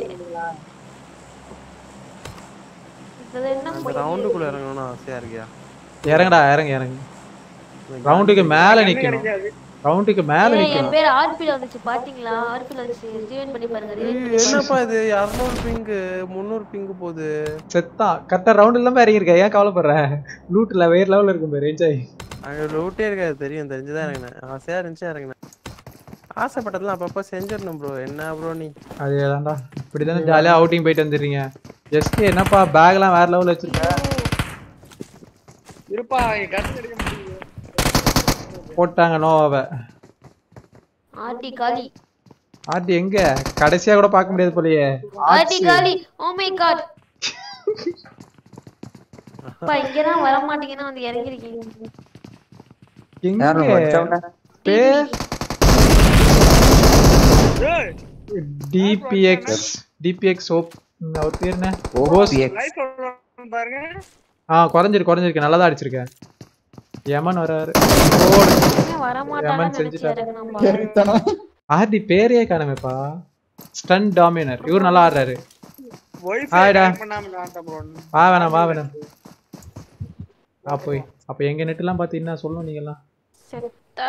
இதுல என்ன அந்த பொய்? ரவுண்டுக்குள்ள இறங்கணும்னு ஆசையா இருக்கியா இறங்குடா இறங்கு இறங்கு ரவுண்டுக்கு மேல நிக்கணும் ரவுண்டுக்கு மேல ஏய், என் நிக்கணும் பேர் ஆர்பில வந்துச்சு பாத்தீங்களா ஆர்பில வந்துச்சு ஜீவன் பண்ணி பாருங்க rewind பண்ணி என்னப்பா இது இரநூறு பிங்கு முந்நூறு பிங்கு போகுது செத்தா கரெக்டா ரவுண்ட் இல்லாம இறங்கிருக்க ஏன் கவலைப்படுற லூட்ல வேற லெவல்ல இருக்கும் பாரு என்ஜாய் அங்க ரூட்டே இருக்காது தெரியும் தெரிஞ்சுதான் இறங்கினேன் ஆசையா இருந்துச்சு இறங்கினேன் ஆசைப்பட்டதெல்லாம் அப்பப்ப செஞ்சிடணும் ப்ரோ என்ன ப்ரோ நீ அதேதான்டா இப்படிதானே ஜாலியா அவுட்டிங் போயிட்டு வந்துடுறீங்க எஸ்கே என்னப்பா பேக்லாம் வேற லெவல்ல வச்சிருக்க இருப்பா கடன் எடுக்க முடியும் போட்டாங்க நோவாவை ஆர்டி காலி ஆர்டி எங்க கடைசியா கூட பார்க்க முடியாது போலயே ஆர்டி காலி ஓ மை காட் அப்பா இங்கதான் வர மாட்டீங்கன்னா வந்து இறங்கிருக்கீங்க யார் எங்க வச்சவங்க பேர் டிபிஎக்ஸ் டிபிஎக்ஸ் ஓப் அவர் பேர் என்ன கோஸ் லைஃப் பாருங்க ஆ குறைஞ்சிருக்கு குறைஞ்சிருக்கு நல்லா தான் அடிச்சிருக்கேன் யமன் வராரு வர யமன் மாட்டாங்கன்னு நினைச்சு செஞ்சுட்டாரு இறங்கினா ஆர்டி பேரையே காணுமேப்பா ஸ்டன் டாமினர் இவர் நல்லா ஆடுறாரு ஒய்ஃப் ஹாய்டா பண்ணாம நான் ப்ரோ வா வேணாம் வா வேணாம் ஆ போய் அப்ப எங்க நெட்லாம் பார்த்து என்ன சொல்லணும் நீங்கலாம் செத்தா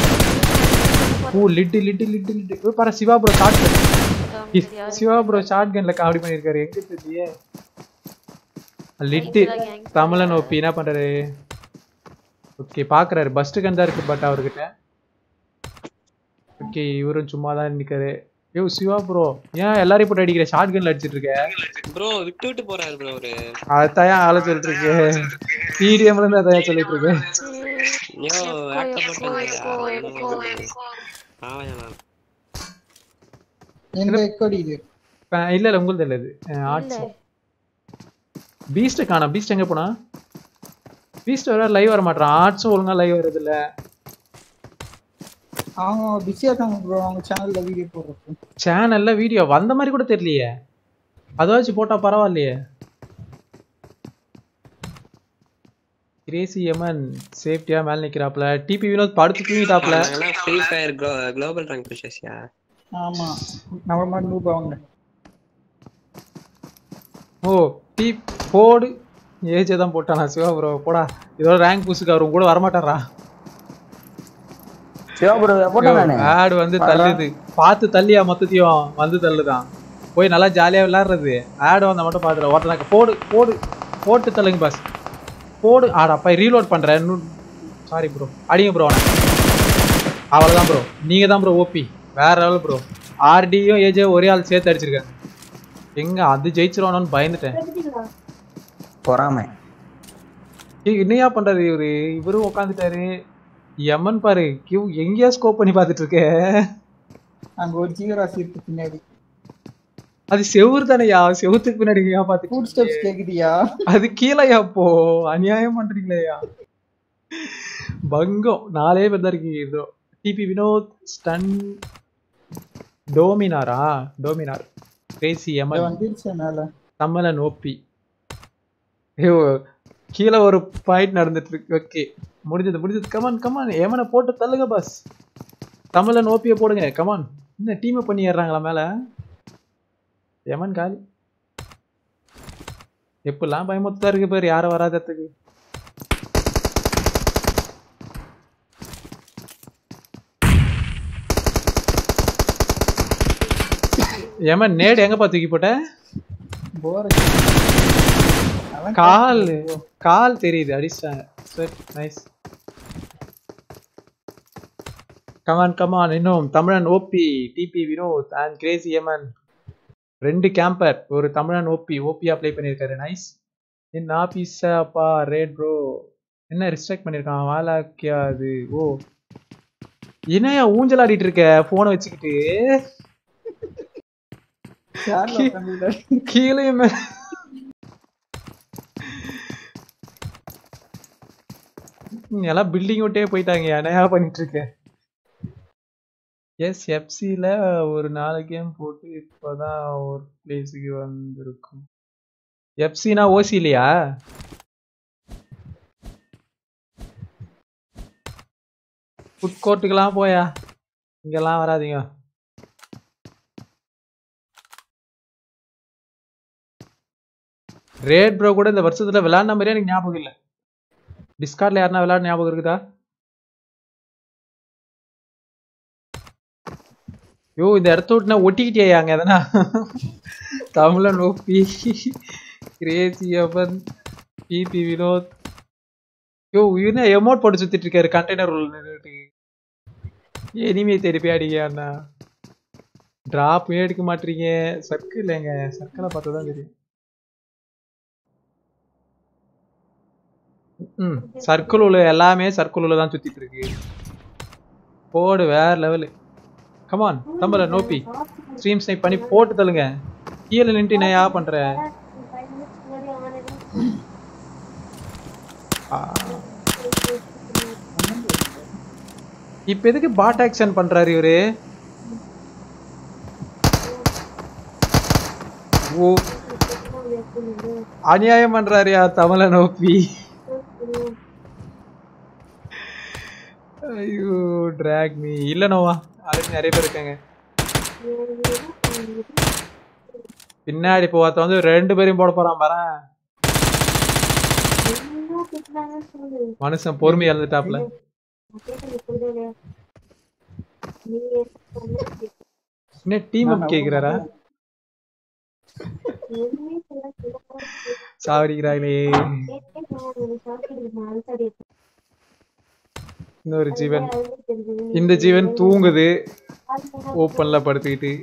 ஓ லிட்டு லிட்டு லிட்டு லிட்டு ஓ பாரு Shiva bro shotgun Shiva bro ஷார்ட் கன்ல காமெடி பண்ணிருக்காரு எங்க தெரியலையே லிட்டு தமிழன் ஓபி என்ன பண்றாரு ஓகே பாக்குறாரு பஸ்ட் கன் தான் இருக்கு பட் அவர்கிட்ட ஓகே இவரும் சும்மா தான் நிக்காரு யோ சிவா ப்ரோ ஏன் எல்லாரையும் போட்டு அடிக்கிற ஷார்ட் கன்ல அடிச்சிட்டு இருக்க ப்ரோ விட்டு விட்டு போறாரு ப்ரோ அவரு அதைத்தான் ஆள சொல்லிட்டு இருக்கு பிடிஎம்ல இருந்து அதையா சொல்லிட்டு இருக்கு யோ ஆட்டப்பட்டு ஆவயா நான் எங்க எக்கோடி இது இப்ப- இல்ல இல்ல உங்களுக்கு இல்ல இது ஆர்ட்ஸ் பீஸ்ட் காணோம் பீஸ்ட் எங்க போனா பீஸ்ட் வர லைவ் வர மாட்டான் ஆர்ட்ஸும் ஒழுங்கா லைவ் வருது இல்ல அவங்க பிஸியா இருக்காங்க ப்ரோ அவங்க சேனல்ல வீடியோ போடுறது சேனல்ல வீடியோ வந்த மாதிரி கூட தெரியலையே அதாச்சும் போட்டா பரவாயில்லையே கிரேசி எமன் சேஃப்டியா மேல நிக்கிறாப்ல டிபி வினோத் படுத்து தூங்கிட்டாப்ல ஃப்ரீ ஃபயர் குளோபல் ரேங்க் புஷஸ்யா ஆமா நம்ம மாதிரி நூப் அவங்க ஓ டி போடு ஏஜே தான் போட்டானா சிவா ப்ரோ போடா இதோட ரேங்க் புஷுக்கு அவர் உங்க கூட வரமாட்டாரா சிவா ப்ரோ போட்டேன் நானு ஆடு வந்து தள்ளுது பார்த்து தள்ளியா மொத்தத்தையும் வந்து தள்ளுதான் போய் நல்லா ஜாலியா விளையாடுறது ஆடு வந்தா மட்டும் பாத்துரு ஒருத்தனாக்க போடு போடு போட்டு தள்ளுங்க பாஸ் போடு ஆடா அப்பா ரீலோட் பண்றேன் இன்னும் சாரி ப்ரோ அடிங்க ப்ரோ அவ்வளவுதான் ப்ரோ நீங்க தான் ப்ரோ ஓபி வேற லெவல் ப்ரோ ஆர்டியும் ஏஜே ஒரே ஆள் சேர்த்து அடிச்சிருக்காங்க எங்க அது ஜெயிச்சிருவானோன்னு பயந்துட்டேன் பொறாமை ஏய், என்னையா பண்றாரு இவரு இவரும் உட்காந்துட்டாரு எமன் பாரு கியூ எங்கேயா ஸ்கோப் பண்ணி பார்த்துட்டு இருக்க அங்க ஒரு ஜீவராசி இருக்கு பின்னாடி அது செவுரு தானேயா செவுத்துக்கு பின்னாடி ஏன் பார்த்துட்டு ஃபுட் ஸ்டெப்ஸ் கேக்குதியா அது கீழேயா போ அநியாயம் பண்றீங்களேயா பங்கம் நாலே பேர் தான் இருக்கீங்க இதோ டிபி வினோத் ஸ்டன் டோமினாரா டோமினார் கிரேசி இங்க எமன் வந்துருச்சு மேல தமிழன் ஓபி ஐயோ கீழே ஒரு பாயிண்ட் நடந்துட்டு இருக்கு ஓகே முடிஞ்சது முடிஞ்சது கமான் கமான் எமனை போட்டு தள்ளுங்க பாஸ் தமிழன் ஓபியை போடுங்க கமான் என்ன டீமை பண்ணி ஏறுறாங்களா மேல எமன் காலி எப்படிலாம் பயமுத்தா இருக்கு பேர் யாரும் வராததுக்கு எமன் நேடு எங்கப்பா தூக்கி போட்ட போற கால் கால் தெரியுது அடிச்சிட்டாங்க சரி நைஸ் கமான் கமான் இன்னும் தமிழன் OP DP Vinod and crazy எமன் ரெண்டு கேம்பர் ஒரு தமிழன் ஓபி ஓபியா ப்ளே பண்ணியிருக்காரு நைஸ் என்ன ஆபீஸாப்பா ரேட் ப்ரோ என்ன ரிஸ்ட்ரக்ட் பண்ணியிருக்கான் வாலாக்கியா அது ஓ என்னையா ஊஞ்சல் ஆடிட்டு இருக்க போனை வச்சுக்கிட்டு சேர்ல உட்காந்துட்டாரு கீழே மே- ம், எல்லாம் பில்டிங் விட்டே போயிட்டாங்க என்னையா பண்ணிட்டு இருக்க எஸ் எஃப்சியில் ஒரு நாலு கேம் போட்டு இப்போதான் ஒரு பிளேஸுக்கு வந்திருக்கும் எஃப்சினா ஓசி இல்லையா ஃபுட் கோர்ட்டுக்கெல்லாம் போயா இங்கெல்லாம் வராதீங்க ரேட் ப்ரோ கூட இந்த வருஷத்துல விளையாடின மாதிரியே எனக்கு ஞாபகம் இல்லை டிஸ்கார்ட்ல யாருன்னா விளையாட ஞாபகம் இருக்குதா யோ இந்த இடத்த விட்டுனா ஒட்டிக்கிட்டே அங்க எதனா தமிழன் ஓபி கிரேசி அவன் பிபி வினோத் யோ என்ன எமௌண்ட் போட்டு சுத்திட்டு இருக்காரு கண்டெய்னர் உள்ள நின்னுட்டு எனிமே தேடி போய் அடிங்க அண்ணா டிராப்பும் எடுக்க மாட்டீங்க சர்க்கிள் எங்க சர்க்கிளை பார்த்தா தான் தெரியும் ம் சர்க்கிள் உள்ள எல்லாமே சர்க்கிள் உள்ள தான் சுத்திட்டு இருக்கு போடு வேற லெவலு கமான் தம்பல நோப்பி ஸ்ட்ரீம் ஸ்னைப் பண்ணி போட்டு தள்ளுங்க கீழே நின்ட்டு நான் யா பண்ற ஆ. இப்ப எதுக்கு பாட் ஆக்ஷன் பண்றாரு இவரு ஓ அநியாயம் பண்றாருயா தமிழ நோப்பி ஐயோ டிராக் மீ இல்ல நோவா அதுக்கு நிறைய பேர் இருக்காங்க பின்னாடி இப்போ ஒருத்தன் வந்து ரெண்டு பேரையும் போட போறான் பாரு மனுஷன் பொறுமை இழந்துட்டாப்ல என்ன டீம் அப் கேக்குறாரா சாவடிக்கிறாங்களே இன்னொரு ஜீவன் இந்த ஜீவன் தூங்குது ஓப்பன்ல படுத்துக்கிட்டு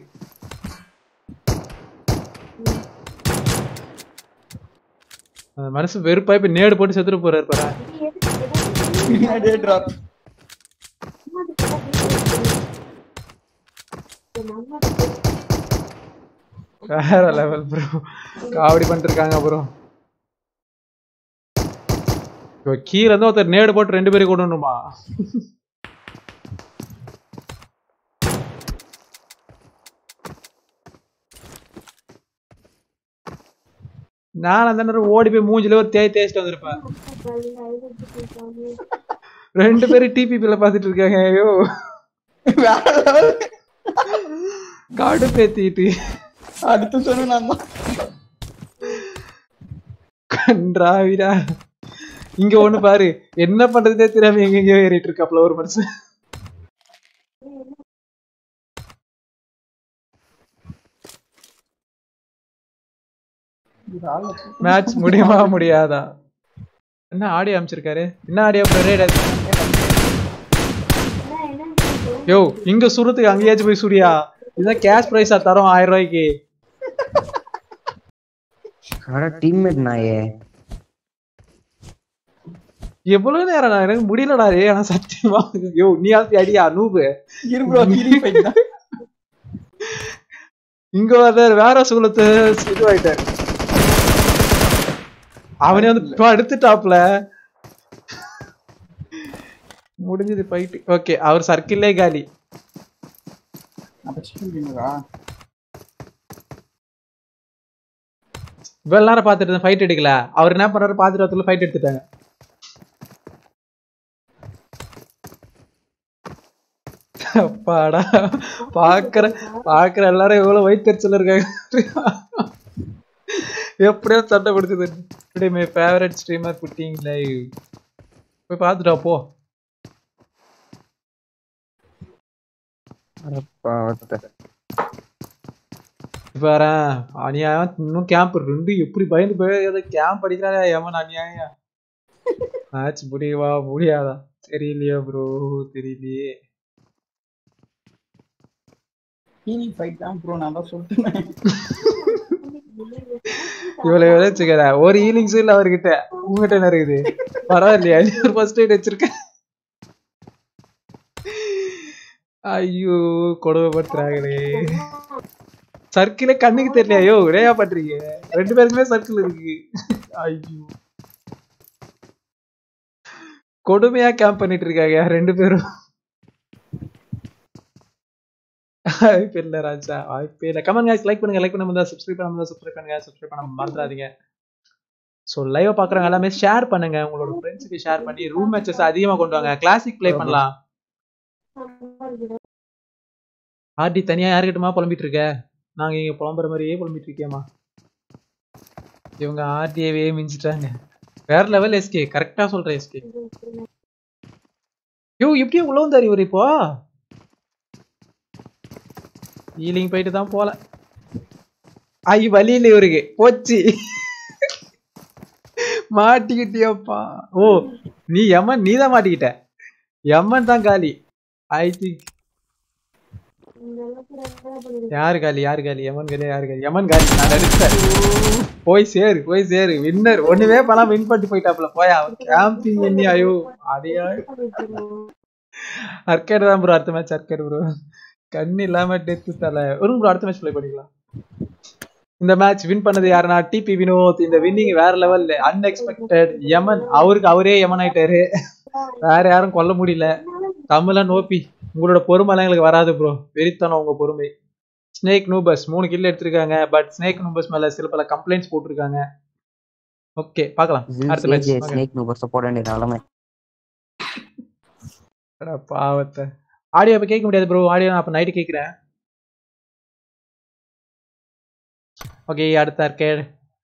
அந்த மனசு வெறுப்பா இப்ப நேடு போட்டு செத்துட்டு போறாரு பாரு பின்னாடியே டிராப் வேற லெவல் ப்ரோ காவடி பண்ணிட்டு இருக்காங்க ப்ரோ இப்போ கீழே இருந்து ஒருத்தர் நேடு போட்டு ரெண்டு பேரும் கொண்டு வரணுமா நான் அந்த நேரம் ஓடி போய் மூஞ்சில ஒரு தேய் தேய்ச்சிட்டு வந்திருப்பேன் ரெண்டு பேரும் டிபிபில பாத்துட்டு இருக்காங்க ஐயோ கடுப்பேத்திட்டு அடுத்து சொன்ன நான் தான் கன்றாவிடா இங்க ஒண்ணு பாரு என்ன பண்றதுனே தெரியாம எங்கெங்கயோ ஏறிட்டு இருக்காப்ல ஒரு மனுஷன் மேட்ச் முடியுமா முடியாதா என்ன ஆடியோ அமைச்சிருக்காரு என்ன ஆடியோ ரேட் யோ இங்க சுடுறதுக்கு அங்கேயாச்சும் போய் சுடியா இதுதான் கேஷ் பிரைஸா தரோம் ஆயிரம் ரூபாய்க்கு அட டீம்மேட் நாயே எவ்வளவு நேரம் நான் எனக்கு முடியலடா ரே ஆனா சத்தியமா யோ நீ ஆஸ்தி அடியா நூபு இரு ப்ரோ ஹீலிங் ஃபைட் தான் இங்க வர வேற சூழத்து இதுவாயிட்டாரு அவனே வந்து இப்ப எடுத்துட்டாப்ல முடிஞ்சது போயிட்டு ஓகே அவர் சர்க்கிள்லே காலி அப்ப சிக்கன் கேமுக்கா இவ்வளவு நேரம் பார்த்துட்டு ஃபைட் எடுக்கல அவர் என்ன பண்றாரு பார்த்துட்டு வரதுல ஃபைட் எடுத்துட்டாங்க அப்பாடா பாக்குற பாக்குற எல்லாரும் எவ்வளவு வயிற்றுச்சல் இருக்காங்க எப்படியோ சண்டை பிடிச்சது today my favourite streamer putting live போய் பார்த்துட்டா போ அட பாவத்தை பாரு அநியாயம் இன்னும் கேம்ப் ரெண்டு எப்படி பயந்து போய் கேம்ப் அடிக்கிறாரா ஏமன் அநியாயம் மேட்ச் முடியவா முடியாதா தெரியலையா ப்ரோ தெரியலையே ஹீலிங் ஃபைட் தான் ப்ரோ நான் தான் சொல்லிட்டேன் இவ்வளவு வச்சுக்கிற ஒரு ஹீலிங்ஸ் இல்ல அவர்கிட்ட உங்ககிட்ட என்ன இருக்குது பரவாயில்லையா ஒரு ஃபர்ஸ்ட் எய்ட் வச்சிருக்கேன் ஐயோ கொடுமைப்படுத்துறாங்களே சர்க்கிளே கண்ணுக்கு தெரியலையா ஐயோ ரேயா பண்றீங்க ரெண்டு பேருக்குமே சர்க்கிள் இருக்கு ஐயோ கொடுமையா கேம்ப் பண்ணிட்டு இருக்காங்க ரெண்டு பேரும் வாய்ப்பு இல்ல ராஜா வாய்ப்பே இல்ல கமெண்ட் guys லைக் பண்ணுங்க லைக் பண்ண முடியாது சப்ஸ்கிரைப் பண்ண முடியாது சப்ஸ்கிரைப் பண்ணுங்க சப்ஸ்கிரைப் பண்ண மறந்துடாதீங்க ஸோ லைவ் பாக்குறவங்க எல்லாமே ஷேர் பண்ணுங்க உங்களோட ஃப்ரெண்ட்ஸுக்கு ஷேர் பண்ணி ரூம் மேட்சஸ் அதிகமா கொண்டு வாங்க கிளாசிக் ப்ளே பண்ணலாம் ஆர்டி தனியா யாருக்கிட்டமா புலம்பிட்டு இருக்க நாங்க இங்க புலம்புற மாதிரியே புலம்பிட்டு இருக்கேமா இவங்க ஆர்டிஏவே மிஞ்சிட்டாங்க வேற லெவல் எஸ்கே கரெக்டா சொல்றேன் எஸ்கே யோ எப்படியோ உள்ள வந்தாரு இவர் இப்போ ஹீலிங் போயிட்டு தான் போல ஐ வழி இல்லை இவருக்கு போச்சு மாட்டிக்கிட்டியப்பா ஓ நீ எமன் நீ தான் மாட்டிக்கிட்ட எமன் தான் காலி ஐ திங்க் யாரு காலி யாரு காலி எமன் காலி யாரு காலி எமன் காலி நான் எடுத்தேன் போய் சேரு போய் சேரு வின்னர் ஒண்ணுமே பண்ணாம வின் பண்ணிட்டு போயிட்டாப்ல போயா கேம்பிங் பண்ணி ஐயோ அதையா அர்க்கேட் தான் ப்ரோ அடுத்த மேட்ச் அர்க்கேட் ப்ரோ கண்ணு இல்லாம டெத்து தலை ஒரு ப்ரோ அடுத்த மேட்ச் ப்ளே பண்ணிக்கலாம் இந்த மேட்ச் வின் பண்ணது யாருன்னா டிபி வினோத் இந்த வின்னிங் வேற லெவல்ல அன்எக்ஸ்பெக்டட் யமன் அவருக்கு அவரே யமன் ஆயிட்டாரு வேற யாரும் கொல்ல முடியல தமிழா நோப்பி உங்களோட பொறுமைலாம் எங்களுக்கு வராது ப்ரோ வெறித்தனம் உங்க பொறுமை ஸ்னேக் நூபஸ் மூணு கில் எடுத்திருக்காங்க பட் ஸ்னேக் நூபஸ் மேல சில பல கம்ப்ளைண்ட்ஸ் போட்டிருக்காங்க ஓகே பார்க்கலாம் அடுத்த மேட்ச் ஸ்னேக் நூபர் சப்போர்ட் வேண்டிய நிலைமை பாவத்தை ஆடியோ அப்ப கேட்க முடியாது ப்ரோ ஆடியோ நான் அப்ப நைட்டு கேட்கிறேன் ஓகே அடுத்த arcade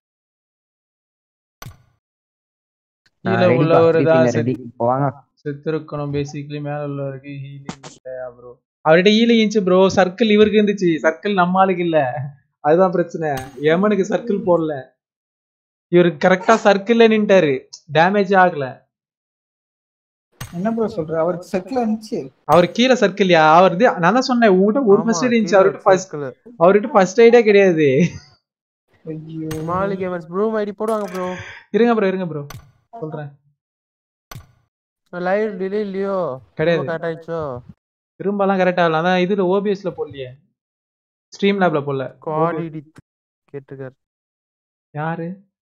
நான் கீழே ready பா, உள்ளவர் three தான் finger ready. இப்போ வாங்க செத்துருக்கணும் பேசிக்கலி மேல உள்ளவருக்கு ஹீலிங் இல்லையா ப்ரோ அவர்கிட்ட ஹீலிங் இருந்துச்சு ப்ரோ சர்க்கிள் இவருக்கு இருந்துச்சு சர்க்கிள் நம்ம ஆளுக்கு இல்ல அதுதான் பிரச்சனை எமனுக்கு சர்க்கிள் போடல இவரு கரெக்டா சர்க்கிள்ல நின்ட்டாரு டேமேஜ் ஆகல என்ன ப்ரோ சொல்ற அவருக்கு சர்க்கிள் இருந்துச்சு அவர் கீழே சர்க்கிள்யா அவர் இது நான் தான் சொன்னேன் உங்ககிட்ட ஒரு ஆமா, ஃபர்ஸ்ட் எய்ட் இருந்துச்சு கீழே அவர்கிட்ட ஃபர்ஸ்ட் circle. அவர்கிட்ட ஃபர்ஸ்ட் எய்டே கிடையாது மாலி கேமர்ஸ் ப்ரூ ஐடி போடுவாங்க ப்ரோ இருங்க ப்ரோ இருங்க ப்ரோ சொல்றேன் லைவ் டிலே இல்லையோ கிடையாது. கரெக்ட் ஆயிடுச்சோ திரும்பலாம் கரெக்டா இல்ல அதான் இதுல ஓபிஎஸ்ல போடலையே ஸ்ட்ரீம் லேப்ல போடல குவாடிடி கேட்டிருக்காரு யாரு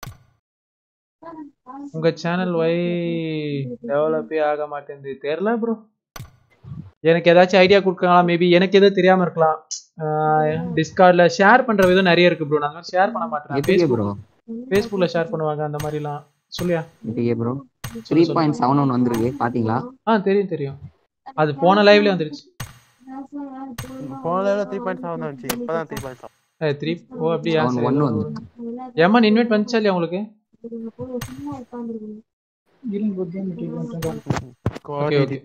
உங்க சேனல் வை டெவலப்பே ஆக மாட்டேங்குது தெரியல ப்ரோ எனக்கு ஏதாச்சும் ஐடியா கொடுக்கலாம் மேபி எனக்கு எதுவும் தெரியாம இருக்கலாம் டிஸ்கார்ட்ல ஷேர் பண்ற விதம் நிறைய இருக்கு ப்ரோ நான் அந்த மாதிரி ஷேர் பண்ண மாட்டேன் எதுக்கு bro? ஃபேஸ்புக்ல ஷேர் பண்ணுவாங்க அந்த மாதிரிலாம் சொல்லியா இதுக்கே bro three point seven one வந்திருக்கு பாத்தீங்களா ஆ தெரியும் தெரியும் அது போன லைவ்ல வந்துருச்சு போன லைவ்ல த்ரீ பாயிண்ட் செவன் வந்துச்சு இப்பதான் three point seven three oh அப்படியா Seven சரி. one வந்து. எமன் இன்வைட் வந்துச்சா இல்லையா உங்களுக்கு இருங்க bro, game கேட்கலாம் okay okay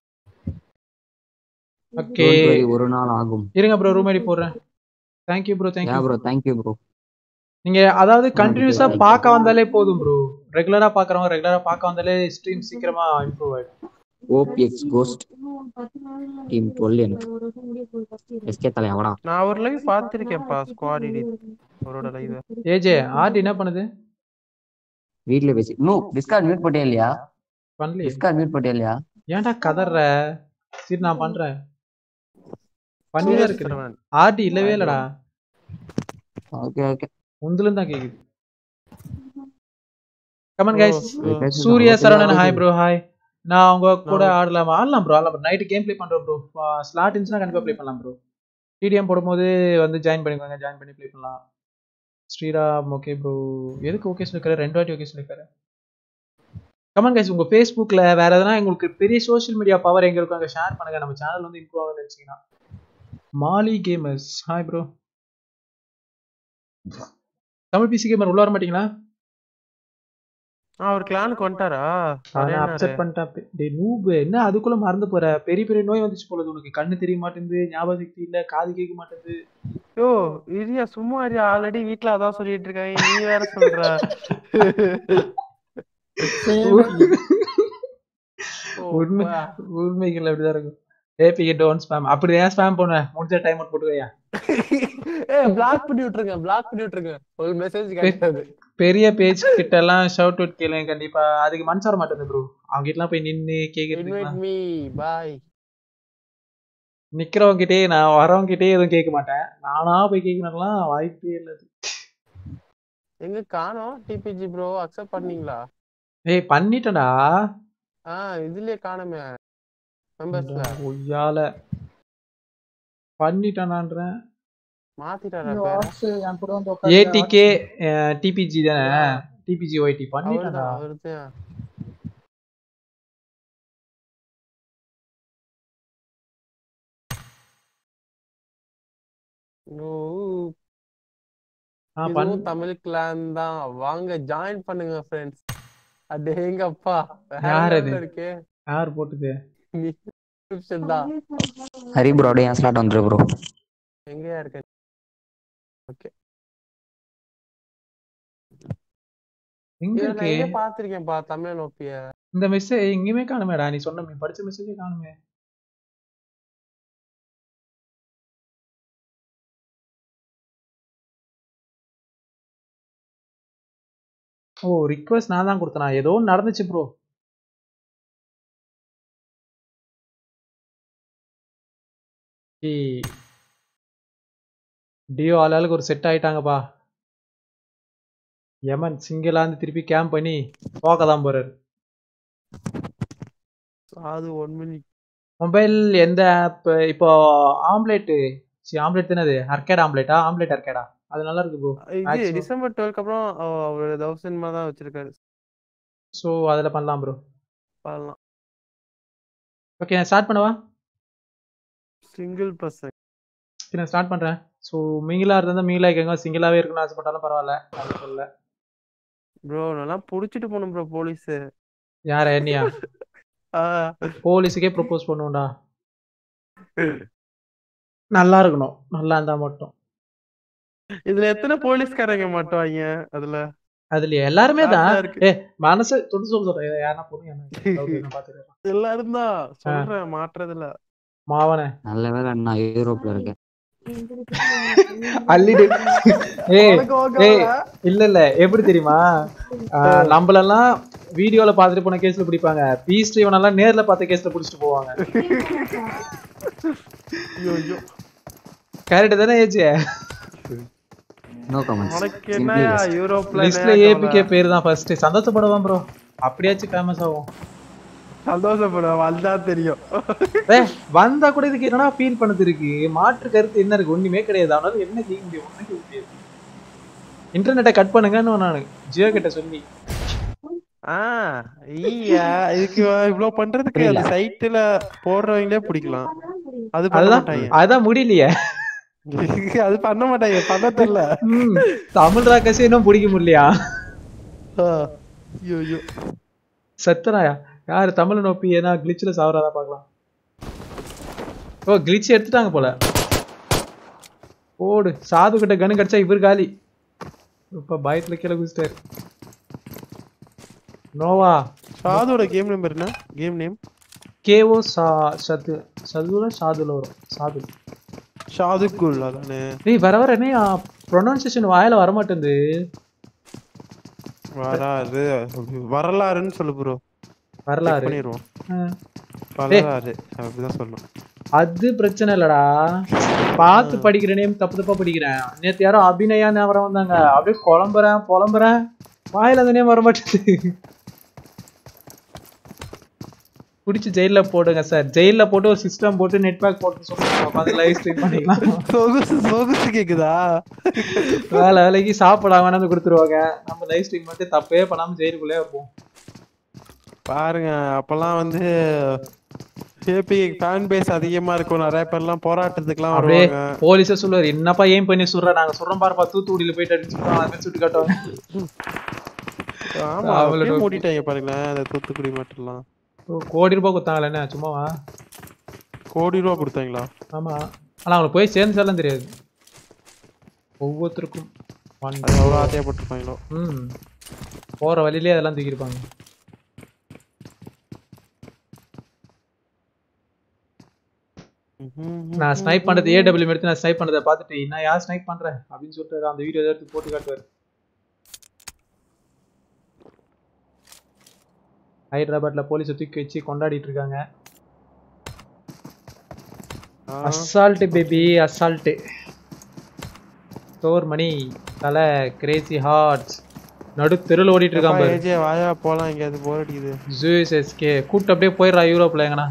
okay Don't worry, ஒரு நாள் ஆகும் இருங்க ப்ரோ ரூம் ஐடி போடுறேன் thank you bro yeah thank you bro thank you bro நீங்க அதாவது கண்டினியூஸா பார்க்க வந்தாலே போதும் ப்ரோ ரெகுலரா பாக்குறவங்க ரெகுலரா பார்க்க வந்தாலே ஸ்ட்ரீம் சீக்கிரமா இம்ப்ரூவ் ஆயிடும் ஓபிஎக்ஸ் கோஸ்ட் டீம் டுவெல் எனக்கு எஸ்கே தலையாவடா நான் ஒரு லைவ் பார்த்திருக்கேன்ப்பா ஸ்குவாட் அவரோட லைவ் ஏஜே ஆர்ட் என்ன பண்ணுது வீட்ல பேசி இன்னும் டிஸ்கார்ட் மியூட் போட்டே இல்லையா பண்ணலையே டிஸ்கார்ட் மியூட் போட்டே இல்லையா ஏன்டா கதற சரி நான் பண்றேன் பண்ணிதான் இருக்கிறேன் ஆர்டி இல்லவே இல்லடா ஓகே ஓகே உந்துல தான் கேக்குது கமன் கைஸ் இது பேசுறது சூர்யா நமக்கு சரவணன் தான் ஹாய் ப்ரோ ஹாய் நான் உங்க கூட நான் ஆடலாமா ஆடலாம் ப்ரோ ஆடலாம் நைட்டு கேம் ப்ளே பண்றோம் ப்ரோ ஸ்லாட் இருந்துச்சுன்னா கண்டிப்பா ப்ளே பண்ணலாம் ப்ரோ டிடிஎம் போடும்போது வந்து ஜாயின் பண்ணிக்கோங்க ஜாயின் பண்ணி ப்ளே பண்ணலாம் ஸ்ரீராம் ஓகே ப்ரோ எதுக்கு ஓகே சொல்லிருக்காரு ரெண்டு வாட்டி ஓகே சொல்லிருக்காரு கமன் கைஸ் உங்க ஃபேஸ்புக்ல வேற எதனா உங்களுக்கு பெரிய சோஷியல் மீடியா பவர் எங்க இருக்கும் அங்க ஷேர் பண்ணுங்க நம்ம சேனல் வந்து இம்ப்ரூவ் ஆகணும்னு நினைச்சீங்கன்னா மாலி gamers hi bro Tamil PC gamer உள்ள வர மாட்டீங்களா அவர் கிளானுக்கு வந்துட்டாரா அவனை வரேன்னாரு. அப்செட் பண்ணிட்டா டேய் நூப் என்ன அதுக்குள்ள மறந்து போற பெரிய பெரிய நோய் வந்துச்சு போல உனக்கு கண்ணு தெரிய மாட்டேங்குது ஞாபக சக்தி இல்ல காது கேட்க மாட்டேங்குது யோ இரியா சும்மா இரியா ஆல்ரெடி வீட்ல அதான் சொல்லிட்டு இருக்காங்க நீ வேற சொல்ற உண்மை உண்மைகள் அப்படிதான் இருக்கும் ஏபிகே டோன்ட் ஸ்பாம் அப்படி ஏன் ஸ்பாம் பண்ணுவேன் முடிஞ்ச டைம் அவுட் போட்டுக்கோயா ஏ பிளாக் பண்ணி விட்டுருங்க பிளாக் பண்ணி விட்டுருங்க ஒரு மெசேஜ் கிடைக்காது பெரிய பேஜ் கிட்ட எல்லாம் ஷவுட் அவுட் கேளுங்க கண்டிப்பா அதுக்கு மனசு வர மாட்டேங்குது ப்ரோ அவங்க கிட்ட எல்லாம் போய் நின்னு கேக்குறதுக்கு இன்வைட் மீ பாய் நிக்கிறவங்க கிட்டே நான் வரவங்க கிட்டே எதுவும் கேட்க மாட்டேன் நானா போய் கேட்கணும்லாம் வாய்ப்பே இல்லை அது. எங்க காணோம் டிபிஜி ப்ரோ அக்செப்ட் பண்ணீங்களா ஏய் பண்ணிட்டேன்டா ஆ இதுலயே காணுமே மெம்பர்ஸ்ல ஒய்யால பண்ணிட்டானான்றேன் மாத்திட்டாரா இந்த பேர ஆப்ஸ் என் கூட வந்து உட்காந்து ஏடிகே டிபிஜி தானே டிபிஜி ஒய்டி பண்ணிட்டான்டா அவர்தான் அவர்தான் ஓ ஆ, பண்- இதுவும் தமிழ் கிளான் தான் வாங்க ஜாயின் பண்ணுங்க ஃப்ரெண்ட்ஸ் அடேங்கப்பா வேற யார் அது? level ல இருக்கே யார் போட்டது நீ description தான் ஹரி ப்ரோ அப்படியே என் ஸ்லாட் வந்துரு ப்ரோ எங்கயா இருக்க ஓகே எங்க இதை நான் இருக்கு எங்க பாத்திருக்கேன்ப்பா தமிழ் நோப்பிய இந்த மெசேஜ் எங்கேயுமே காணுமேடா நீ சொன்ன நீ படிச்ச மெசேஜே காணுமே ஓ ரிக்வஸ்ட் நான் தான் கொடுத்தனா ஏதோ ஒண்ணு நடந்துச்சு ப்ரோ டியோ ஆளாளுக்கு ஒரு செட் ஆயிட்டாங்கப்பா யமன் சிங்கிளா இருந்து திருப்பி கேம்ப் பண்ணி போக்க தான் போறாரு அது ஒன் மினிட் மொபைல் எந்த ஆப் இப்போ ஆம்லேட்டு சி ஆம்லேட் தானே அது அர்கேட் ஆம்லேட்டா ஆம்லேட் அர்கேடா அது நல்லா இருக்கு ப்ரோ இது டிசம்பர் டுவெல்க்கு அப்புறம் அவ- அவர் தௌசண்ட் தான் வச்சிருக்காரு ஸோ அதில் பண்ணலாம் ப்ரோ பண்ணலாம் ஓகே நான் ஸ்டார்ட் பண்ணவா சிங்கிள் பர்சன் சரி, நான் ஸ்டார்ட் பண்ணுறேன் ஸோ மிங்கிளாக இருந்தால் மிங்கிளாக இருக்கங்க சிங்கிளாகவே இருக்கணும்னு ஆசைப்பட்டாலும் பரவாயில்ல அது சொல்ல ப்ரோ நல்லா புடிச்சிட்டு போகணும் ப்ரோ போலீஸ் யார என்னையா போலீஸுக்கே ப்ரொப்போஸ் பண்ணுவோம்டா நல்லா இருக்கணும் நல்லா இருந்தா மட்டும் இதுல எத்தனை போலீஸ்காரங்க மாட்டுவாங்க அதுல அதுல எல்லாருமே தான் ஆசையா இருக்கு. ஏ மனசு தொட்டு சொல்ல சொல்றேன் யாரா பொண்ணு என்ன பாத்துக்கிறேன் எல்லாரும் தான் சொல்றேன் மாட்டுறதுல மாவனே நல்ல வேலை நான் யூரோப்ல இருக்கேன் அள்ளிடு ஏய் உனக்கு okay ஏய் வா? இல்ல இல்ல எப்படி தெரியுமா ஆஹ், நம்மளெல்லாம் வீடியோல பாத்துட்டு போன கேஸ்ல பிடிப்பாங்க பி ஸ்ட்ரீவன் எல்லாம் நேர்ல பார்த்த கேஸ்ல பிடிச்சிட்டு போவாங்க ஐயோ ஐயோ கரெக்ட் தானே ஏஜ் நோ கமெண்ட்ஸ் உனக்கு என்னயா யூரோப்ல லிஸ்ட்ல ஏபிகே பேர் தான் ஃபர்ஸ்ட் சந்தோஷப்படுவான் ப்ரோ அப்படியாச்சும் ஃபேமஸ் ஆகும் சந்தோஷப்படுவேன் வந்தா தெரியும் ஏய், வந்தா கூட இதுக்கு என்னடா ஃபீல் பண்ணது இருக்கு மாற்று கருத்து என்ன இருக்கு ஒண்ணுமே கிடையாது அவனால என்ன செய்ய முடியும் ஒண்ணும் செய்ய முடியாது இன்டர்நெட்டை கட் பண்ணுங்கன்னு நானு ஜியோ கிட்ட சொல்லி ஆ ஐயா இதுக்கு இவ்வளவு பண்றதுக்கு அந்த சைட்டுல போடுறவங்களே பிடிக்கலாம் அது பண்ண அதுதான் மாட்டாங்க அதான் முடியலையே அது பண்ண மாட்டாங்க பண்ண தெரியல ம், தமிழ் ராக்கஸே இன்னும் பிடிக்க முடியலையா ஐயோ ஐயோ செத்துறாயா யாரு தமிழ் நோப்பி ஏன்னா கிளிச்சில் சாவறாதா பார்க்கலாம் ஓ கிளிச் எடுத்துட்டாங்க போல ஓடு சாது கிட்ட கனு கிடைச்சா இவர் காலி இப்ப பயத்துல கீழே குதிச்சிட்டாரு நோவா சாதுவோட கேம் நம்பர் என்ன கேம் நேம் கேஓ சா சது சதுல சாதுல வரும் சாது ஷாதுக்குள் அதானே டேய் வர வர என்ன ப்ரொனன்சியேஷன் வாயில வர மாட்டேங்குது வராது வரலாறுன்னு சொல்லு ப்ரோ வரலாறு. பண்ணிடுவோம் ஆ. வரலாறு அப்படிதான் சொல்லணும் அது பிரச்சனை இல்லடா பார்த்து படிக்கிற நேம் தப்பு தப்பா படிக்கிறேன் நேத்து யாரோ அபிநயா ஞாபகம் வந்தாங்க அப்படியே குழம்புறேன் புலம்புறேன் வாயில அந்த நேம் வர மாட்டேங்குது பிடிச்சி ஜெயில போடுங்க சார் ஜெயில போட்டு ஒரு சிஸ்டம் போட்டு நெட் பேக் போட்டு சொல்லுங்க உட்காந்து லைவ் ஸ்ட்ரீம் பண்ணிக்கலாம் சொகுசு சொகுசு கேக்குதா வேலை வேலைக்கு சாப்பிடாம வந்து கொடுத்துருவாங்க நம்ம லைவ் ஸ்ட்ரீம் மட்டும் தப்பே பண்ணாம ஜெயிலுக்குள்ளே இருப்போம் பாருங்க அப்பெல்லாம் வந்து ஏபி ஃபேன் பேஸ் அதிகமா இருக்கும் நிறைய பேர்லாம் போராட்டத்துக்குலாம் அப்படியே வருவாங்க போலீஸே சொல்லுவாரு என்னப்பா ஏன் பண்ணி சொல்ற நாங்க சொல்றோம் பாருப்பா தூத்துக்குடியில போயிட்டு அடிச்சுட்டோம் அது மாதிரி சுட்டு காட்டுவாங்க ஆமா அவளோட அப்படியே மூடிட்டாங்க பாருங்களேன் அந்த தூத்துக்குடி மட்டும்லாம் ஓ, கோடி ரூபாய் கொடுத்தாங்களே என்ன சும்மாவா கோடி ரூபா கொடுத்தாங்களா ஆமா ஆனா அவங்களுக்கு போய் சேர்ந்துச்சாலும் தெரியாது ஒவ்வொருத்தருக்கும் one அது எவ்வளவு ஆசையா போட்டிருப்பாங்களோ ம் போற வழியிலே அதெல்லாம் தூக்கியிருப்பாங்க நான் ஸ்னைப் பண்றது ஏடபிள்யூ எடுத்து நான் ஸ்னைப் பண்றதை பார்த்துட்டு நான் யார் ஸ்னைப் பண்றேன் அப்படின்னு சொல்லிட்டு அந்த வீடியோ எடுத்து போட்டு காட்டுவார் ஹைதராபாத்ல போலீஸ் தூக்கி வச்சு கொண்டாடிட்டு இருக்காங்க அசால்ட் பேபி அசால்ட் ஸ்டோர் மணி தலை கிரேசி ஹார்ட்ஸ் நடு தெருவில் ஓடிட்டு இருக்கான் பாரு ஏஜே வாயா போலாம் எங்கேயாவது போர் அடிக்குது ஜூஸ் எஸ்கே கூப்பிட்டு அப்படியே போயிடுறா யூரோப்ல எங்கண்ணா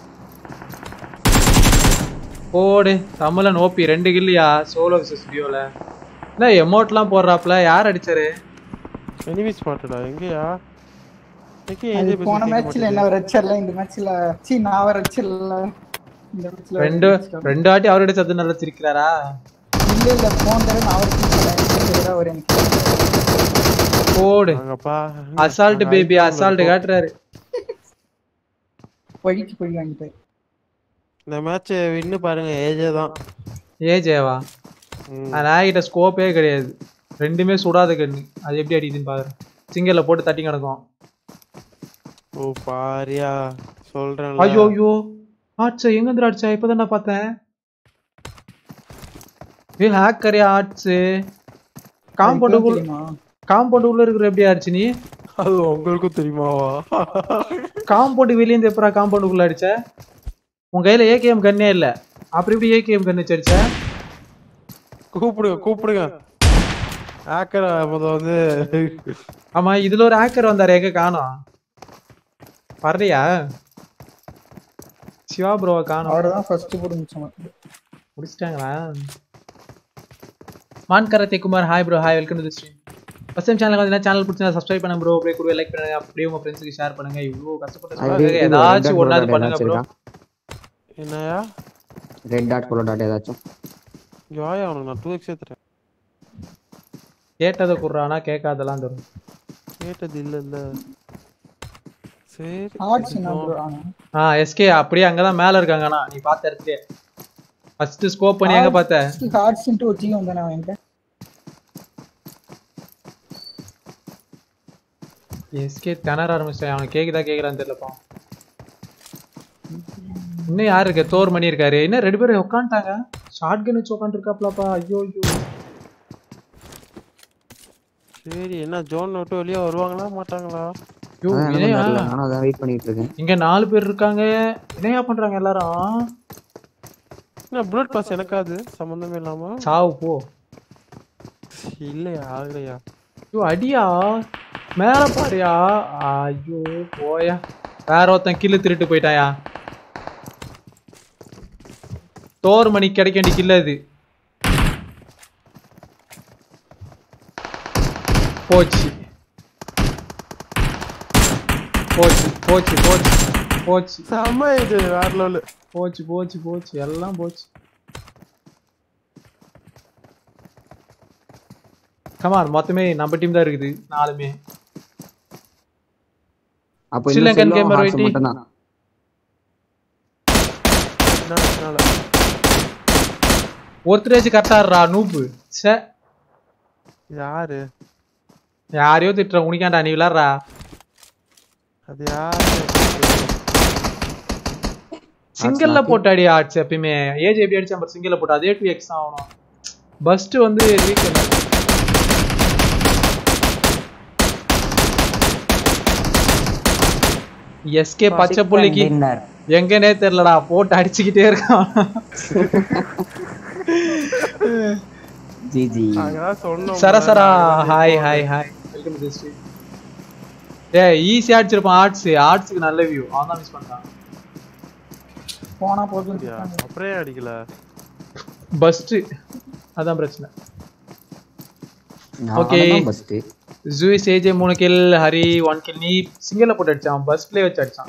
போடு தமிழன் ஓபி ரெண்டு கில்லியா சோலோ விசஸ் டியோல என்ன எமௌண்ட்லாம் போடுறாப்ல யார் அடிச்சாரு எனிமி ஸ்பாட்டடா எங்கயா இன்னைக்கு அது AJ போன பேச மேட்ச்ல என்ன ஒரு அடிச்சிடல இந்த மேட்ச்ல சி நான் ஒரு அடிச்சிடல இந்த மேட்ச்ல ரெண்டு ரெண்டு வாட்டி அவரோட சத்து நல்லா சிரிக்கிறாரா இல்ல இல்ல போன தடவை நான் அவர் அடிச்சிடல ஒரு எனக்கு போடு வாங்கப்பா அசால்ட் நாங்க பேபி ஐபிஎல் அசால்ட் இருக்கோம். காட்டுறாரு பொய்க்கு பொய் வாங்கிட்டு இந்த மேட்ச் வின்னு பாருங்க ஏஜே தான் ஏஜேவா நாய்கிட்ட ஸ்கோப்பே கிடையாது ரெண்டுமே சுடாத கண்ணு அது எப்படி அடிக்குதுன்னு பாக்குறேன் சிங்கல்ல போட்டு தட்டி கிடக்கும் ஓ பாரியா சொல்றேன் ஐயோ ஐயோ ஆட்சா எங்க இருந்து ஆட்சா இப்பதான் நான் பார்த்தேன் ஏ ஹேக்கரே ஆட்ஸ் காம்பவுண்டுக்குள்ள தெரியுமா? காம்பவுண்டுக்குள்ள இருக்கிற எப்படி ஆச்சு நீ அது உங்களுக்கும் தெரியுமாவா காம்பவுண்டு வெளியே இருந்து எப்பரா காம்பவுண்டுக்குள்ள அடிச்ச உன் கையில ஏகேஎம் கண்ணே இல்ல அப்புறம் எப்படி ஏகேஎம் கண்ணு வச்சு அடிச்ச கூப்பிடுங்க கூப்பிடுங்க ஆக்கர் முத வந்து ஆமா இதுல ஒரு ஹேக்கர் வந்தாரு எங்க காணோம் வரலையா சிவா ப்ரோவை காணோம் அவர் தான் ஃபர்ஸ்ட் போட்டு முடிச்சோம் முடிச்சிட்டாங்களா மான் karate Kumar hi bro hi welcome to the stream first time channel வந்து சேனல் பிடிச்சா சப்ஸ்கிரைப் பண்ணுங்க ப்ரோ அப்படியே கூட லைக் பண்ணுங்க அப்படியே உங்க ஃப்ரெண்ட்ஸ்க்கு ஷேர் பண்ணுங்க இவ்வளோ கஷ்டப்பட்டு அது சொல்றாங்க. இது ஏதாச்சும் red dot ஒண்ணாவது dot பண்ணுங்க ப்ரோ ஏதாச்சும் என்னயா ரெட் டாட் கோலோ டாட் ஏதாச்சும் இங்க வாயா உனக்கு நான் டூ எக்ஸ் ஏத்துறேன் கேட்டதை குடுறானா கேட்காதெல்லாம் தரும் கேட்டது இல்ல இல்ல சரி ஆர்ட்ஸ் என்ன ப்ரோ ஆனா ஆ எஸ்கே அப்படியே அங்கதான் மேல இருக்காங்கண்ணா நீ பார்த்த இடத்துலயே ஃபர்ஸ்ட் ஸ்கோப் பண்ணி எங்க பார்த்த ஹார்ட்ஸ் இன்ட்டு ஒரு ஜியோ வந்தானே அவன்கிட்ட எஸ்கே திணற ஆரம்பிச்சிட்டேன் அவனுக்கு கேக்குதா கேக்குறான்னு தெரியலப்பா இன்னும் யாரு இருக்கு தோர் மணி இருக்காரு என்ன ரெண்டு பேரும் உட்காந்துட்டாங்க ஷார்ட் கன் வச்சு உட்காந்துருக்காப்லப்பா ஐயோ ஐயோ சரி என்ன ஜோன் விட்டு வெளியே வருவாங்களா மாட்டாங்களா ஐயோ அதான் எனக்கும் இணையா தெரியல நானும் அதான் வெயிட் பண்ணிட்டு இருக்கேன் இங்க நாலு பேர் இருக்காங்க இணையா பண்றாங்க எல்லாரும் என்ன புல்லட் பாஸ் எனக்காது சம்மந்தமே இல்லாம சாவு போ இல்லையா ஆகலையா ஐயோ அடியா மேல பாருயா ஐயோ போயா வேற ஒருத்தன் கில்லு திருட்டு போயிட்டாயா தோர் மணி கிடைக்க வேண்டிய கில்ல அது போச்சு போச்சு போச்சு போச்சு போச்சு செம்ம இது வேற லெவலு போச்சு போச்சு போச்சு எல்லாம் போச்சு கமான் மொத்தமே நம்ம டீம் தான் இருக்குது நாலுமே அப்போ ஸ்ரீலங்கன் இன்னும் gamer ஹார்ட்ஸ் வைட்டி. மட்டும் தான் ஒருத்தரேச்சு கரெக்டா இருடா நூப்பு சே யாரு யாரையோ திட்டுற உனிக்காண்டா நீ விளாடுறா அது யாரு சிங்கிள்ல போட்டு அடி ஆட்சி எப்பயுமே ஏஜ் எப்படி அடிச்சா நம்ம சிங்கிள்ல போட்டு அதே டூ எக்ஸ் ஆகணும் பஸ்ட் வந்து வீக் எஸ்கே பச்சை புள்ளிக்கு எங்கனே தெரியலடா போட்டு அடிச்சுக்கிட்டே இருக்கான் ஜிஜி நாங்கதான் சொன்னோம் சரசரா hi hi hi welcome to stream டேய் ஈஸியா அடிச்சிருப்பான் ஆர்ட்ஸ் ஆர்ட்ஸ்க்கு நல்ல வியூ அவன் தான் மிஸ் பண்ணிட்டான் போனா போதும் அப்படியா? அப்புறம் ஏன் அடிக்கல பஸ்ட் அதான் பிரச்சனை நான் ஓகே தான் first. ஜூஸ் ஏஜே மூணு கில் ஹரி ஒன் கில் நீ சிங்கிள போட்டு அடிச்சான் பஸ் பிளே வச்சு அடிச்சான்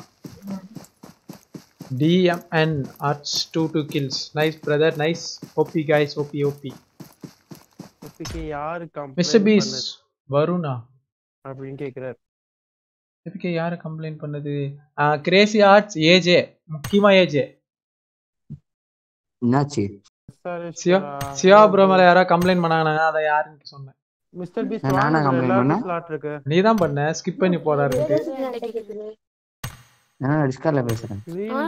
TMN arts two two kills nice brother nice OP guys OP OP APK யாரு மிஸ்டர் கம்ப்ளைண்ட் பீஸ் பண்ணது வருணா அப்படின்னு கேக்குறாரு எபிகே யாரு கம்ப்ளைண்ட் பண்ணது கிரேசி ஆர்ட்ஸ் ஏஜே முக்கியமா ஏஜே என்னாச்சு சிவா சிவா ப்ரோ மேல யாரோ கம்ப்ளைண்ட் பண்ணாங்க அதை யாருன்னு சொன்னேன் மிஸ்டர் பீஸ் நானா complaint பண்ணேன்? ஸ்லாட் இருக்கு நீ தான் பண்ண ஸ்கிப் பண்ணி போறாரு நான் டிஸ்கார்ட்ல பேசுறேன்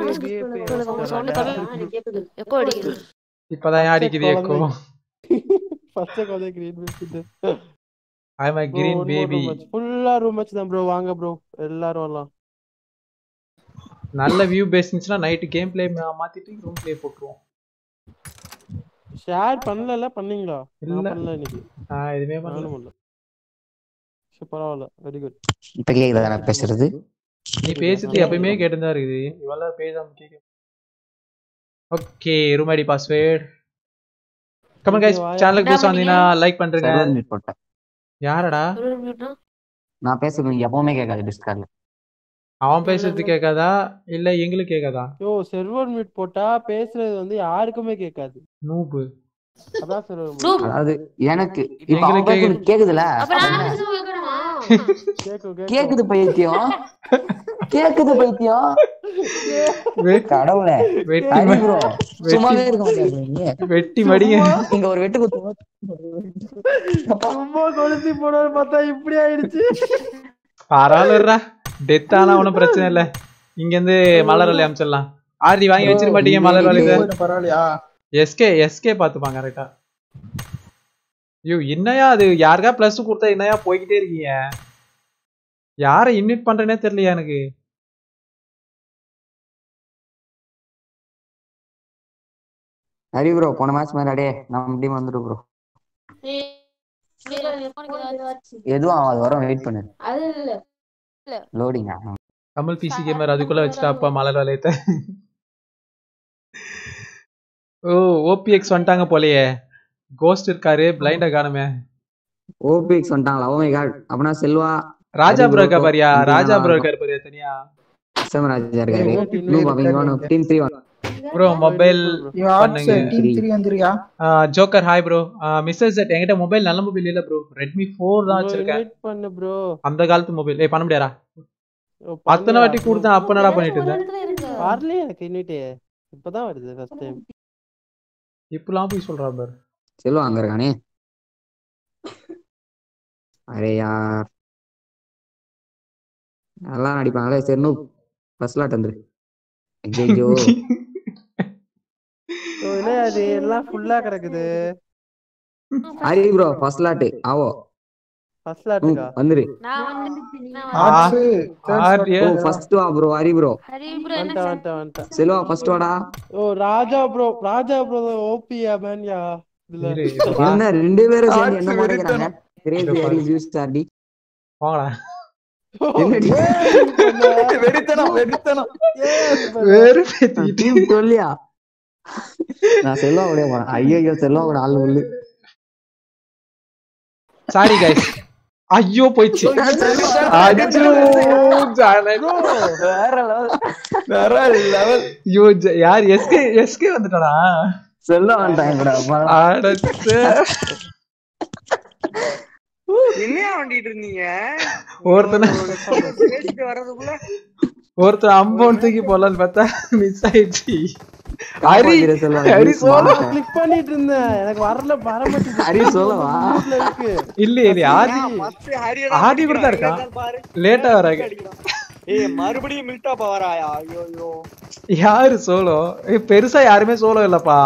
இப்பதான் ஏன் அடிக்குது எக்கோ ஃபர்ஸ்ட் காலே கிரீன் பேசிட்டு ஐ மை கிரீன் பேபி ஃபுல்லா ரூம் மேட்ச் தான் ப்ரோ வாங்க ப்ரோ எல்லாரும் வரலாம் நல்ல வியூ பேஸ் இருந்துச்சுன்னா நைட்டு கேம் பிளே மாத்திட்டு ரூம் பிளே போட்டுருவோம் ஷேர் பண்ணல பண்ணீங்களா இல்ல. நான் பண்ணல இன்னைக்கு நான் எதுவுமே பண்ணல நானும் பண்ணல சரி பரவாயில்ல வெரி குட் இப்ப கேக்குதா நான் பேசுறது நீ பேசுறது எப்பயுமே கேட்டுதான் இருக்குது இவெல்லாம் பேசாம கேட்க okay room ID password comment guys சேனலுக்கு புதுசா வந்தீங்கன்னா லைக் பண்றீங்க சர்வர் மீட் போட்டேன் யாரடா நான் பேசுறது எப்பவுமே கேட்காது டிஸ்கார்ட்ல அவன் பேசுறது கேட்காதா இல்ல எங்களுக்கு கேட்காதா யோ செர்வர் மியூட் போட்டா பேசுறது வந்து யாருக்குமே கேட்காது நூபு அதான் செர்வர் அதாவது எனக்கு இப்ப அவன் எங்களுக்கு பேசுறது கேக்குதுல கேக்கும் கேக்குது பைத்தியம் கேக்குது பைத்தியம் கடவுளே வெட்டி ஹரி ம- bro வெட்டி- சும்மாவே இருக்க மாட்டேன் நீங்க வெட்டி மடிங்க இங்க ஒரு வெட்டு குத்து சும்மா கொளுத்தி போனது பார்த்தா இப்படி ஆயிடுச்சு பரவாயில்லடா டெத் ஆனா ஒன்றும் பிரச்சனை இல்ல இங்க இருந்து மலர் வலி அமைச்சிடலாம் ஆர்டி வாங்கி வச்சிட மாட்டீங்க மலர் வலி போயிடும் பரவாயில்லையா எஸ்கே எஸ்கே பாத்துப்பாங்க கரெக்டா ஐயோ என்னையா அது யாருக்கா பிளஸ் கொடுத்தா என்னையா போய்கிட்டே இருக்கீங்க யாரை இன்வைட் பண்றேனே தெரியலையா எனக்கு ஹரி ப்ரோ போன மேட்ச் மாதிரி அடே நம்ம டீம் வந்துடும் ப்ரோ எதுவும் ஆகாது வரும் வெயிட் பண்ணு லோடிங்கா கமல் பிசி கேமர் அதுக்குள்ள வச்சுட்டாப்பா மலர் வளையத்தை ஓ ஓபிஎக்ஸ் வந்துட்டாங்க போலயே கோஸ்ட் இருக்காரு பிளைண்டா காணுமே ஓபிஎக்ஸ் வந்துட்டாங்களா ஓ மை காட் அப்பனா செல்வா ராஜா ஹரி ப்ரோ இருக்கா பாரியா continue ராஜா நல்லா ப்ரோ இருக்கும். இருக்காரு பாரியா தனியா எஸ்எம் ராஜா இருக்காரு blue popping one team three one bro mobile arts team three வந்துருயா joker hi bro mister set என்கிட்ட மொபைல் நல்ல மொபைல் இல்ல ப்ரோ ரெட்மி ஃபோர் தான் வச்சிருக்கேன் இன்வைட் பண்ணு ப்ரோ அந்த காலத்து மொபைல் ஏய் பண்ண முடியாதா அத்தனை வாட்டி கொடுத்தேன் அப்ப என்னடா பண்ணிட்டு இருந்தேன் வரலையே எனக்கு இன்வைட் இப்பதான் வருது ஃபர்ஸ்ட் டைம் இப்பலாம் போய் சொல்றா பாரு செல்வா அங்க இருக்கானே அரே யார் நல்லா நடிப்பாங்களே சரி நூ ஃபர்ஸ்ட் லாட் வந்துரு ஐயோ ஸோ என்ன அது எல்லாம் ஃபுல்லா கிடக்குது ஹரி ப்ரோ ஃபர்ஸ்ட் லாட் ஆவோ ஃபர்ஸ்ட் நூ, லாட்டுக்கா வந்துரு ஆர்ட்ஸ் ஓ ஃபர்ஸ்ட் வா ப்ரோ ஹரி ப்ரோ வந்துட்டேன் வந்துட்டேன் வந்துட்டேன் செல்வா ஃபர்ஸ்ட் வாடா ஓ ராஜா ப்ரோ ராஜா ப்ரோ ஓபியா மேன்யா இதுல இரு, இரு, வா. என்ன ரெண்டு பேரும் சேர்ந்து Arts என்ன மாதிரி இருக்கிறாங்க கிரேசி இங்க ஹரி ஜூஸ் ஆர்டி போங்கடா என்னடி வெறித்தனம் வெறித்தனம் வெறுப்பேத்தி டீம் சொல்லியா நான் செல்வா கூட போறேன் ஐயோ செல்வா கூட ஆள் உள்ளு சாரி கைஸ் ஐயோ போயிடுச்சு அச்சோ, ஜானகி. வேற லெவல் வேற லெவல் ஐயோ ஜ- யார் எஸ்கே எஸ்கே வந்துட்டானா செல்வா வந்துட்டாங்க கூட அடச்சே. என்னையா வண்டிட்டு இருந்தீங்க ஒருத்தனை பேசிட்டு வர்றதுக்குள்ள ஒருத்தன் அம்பவுண்ட் தூக்கி போடலான்னு பார்த்தா மிஸ் ஆயிடுச்சு ஹரி காப்பாத்திர செல்வா, ஹரி use சோலோ மாட்டேன். கிளிக் பண்ணிட்டு இருந்தேன் எனக்கு வரல வர மாட்டேங்குது ஹரி சோலோவா? இருக்கு இல்ல இல்ல ஆதி ஆதி கூட தான் இருக்கான் லேட்டா வராங்க ஏய் மறுபடியும் மில்டா பவராயா ஐயோ ஐயோ யாரு சோலோ ஏய், பெருசா யாருமே சோலோ இல்லப்பா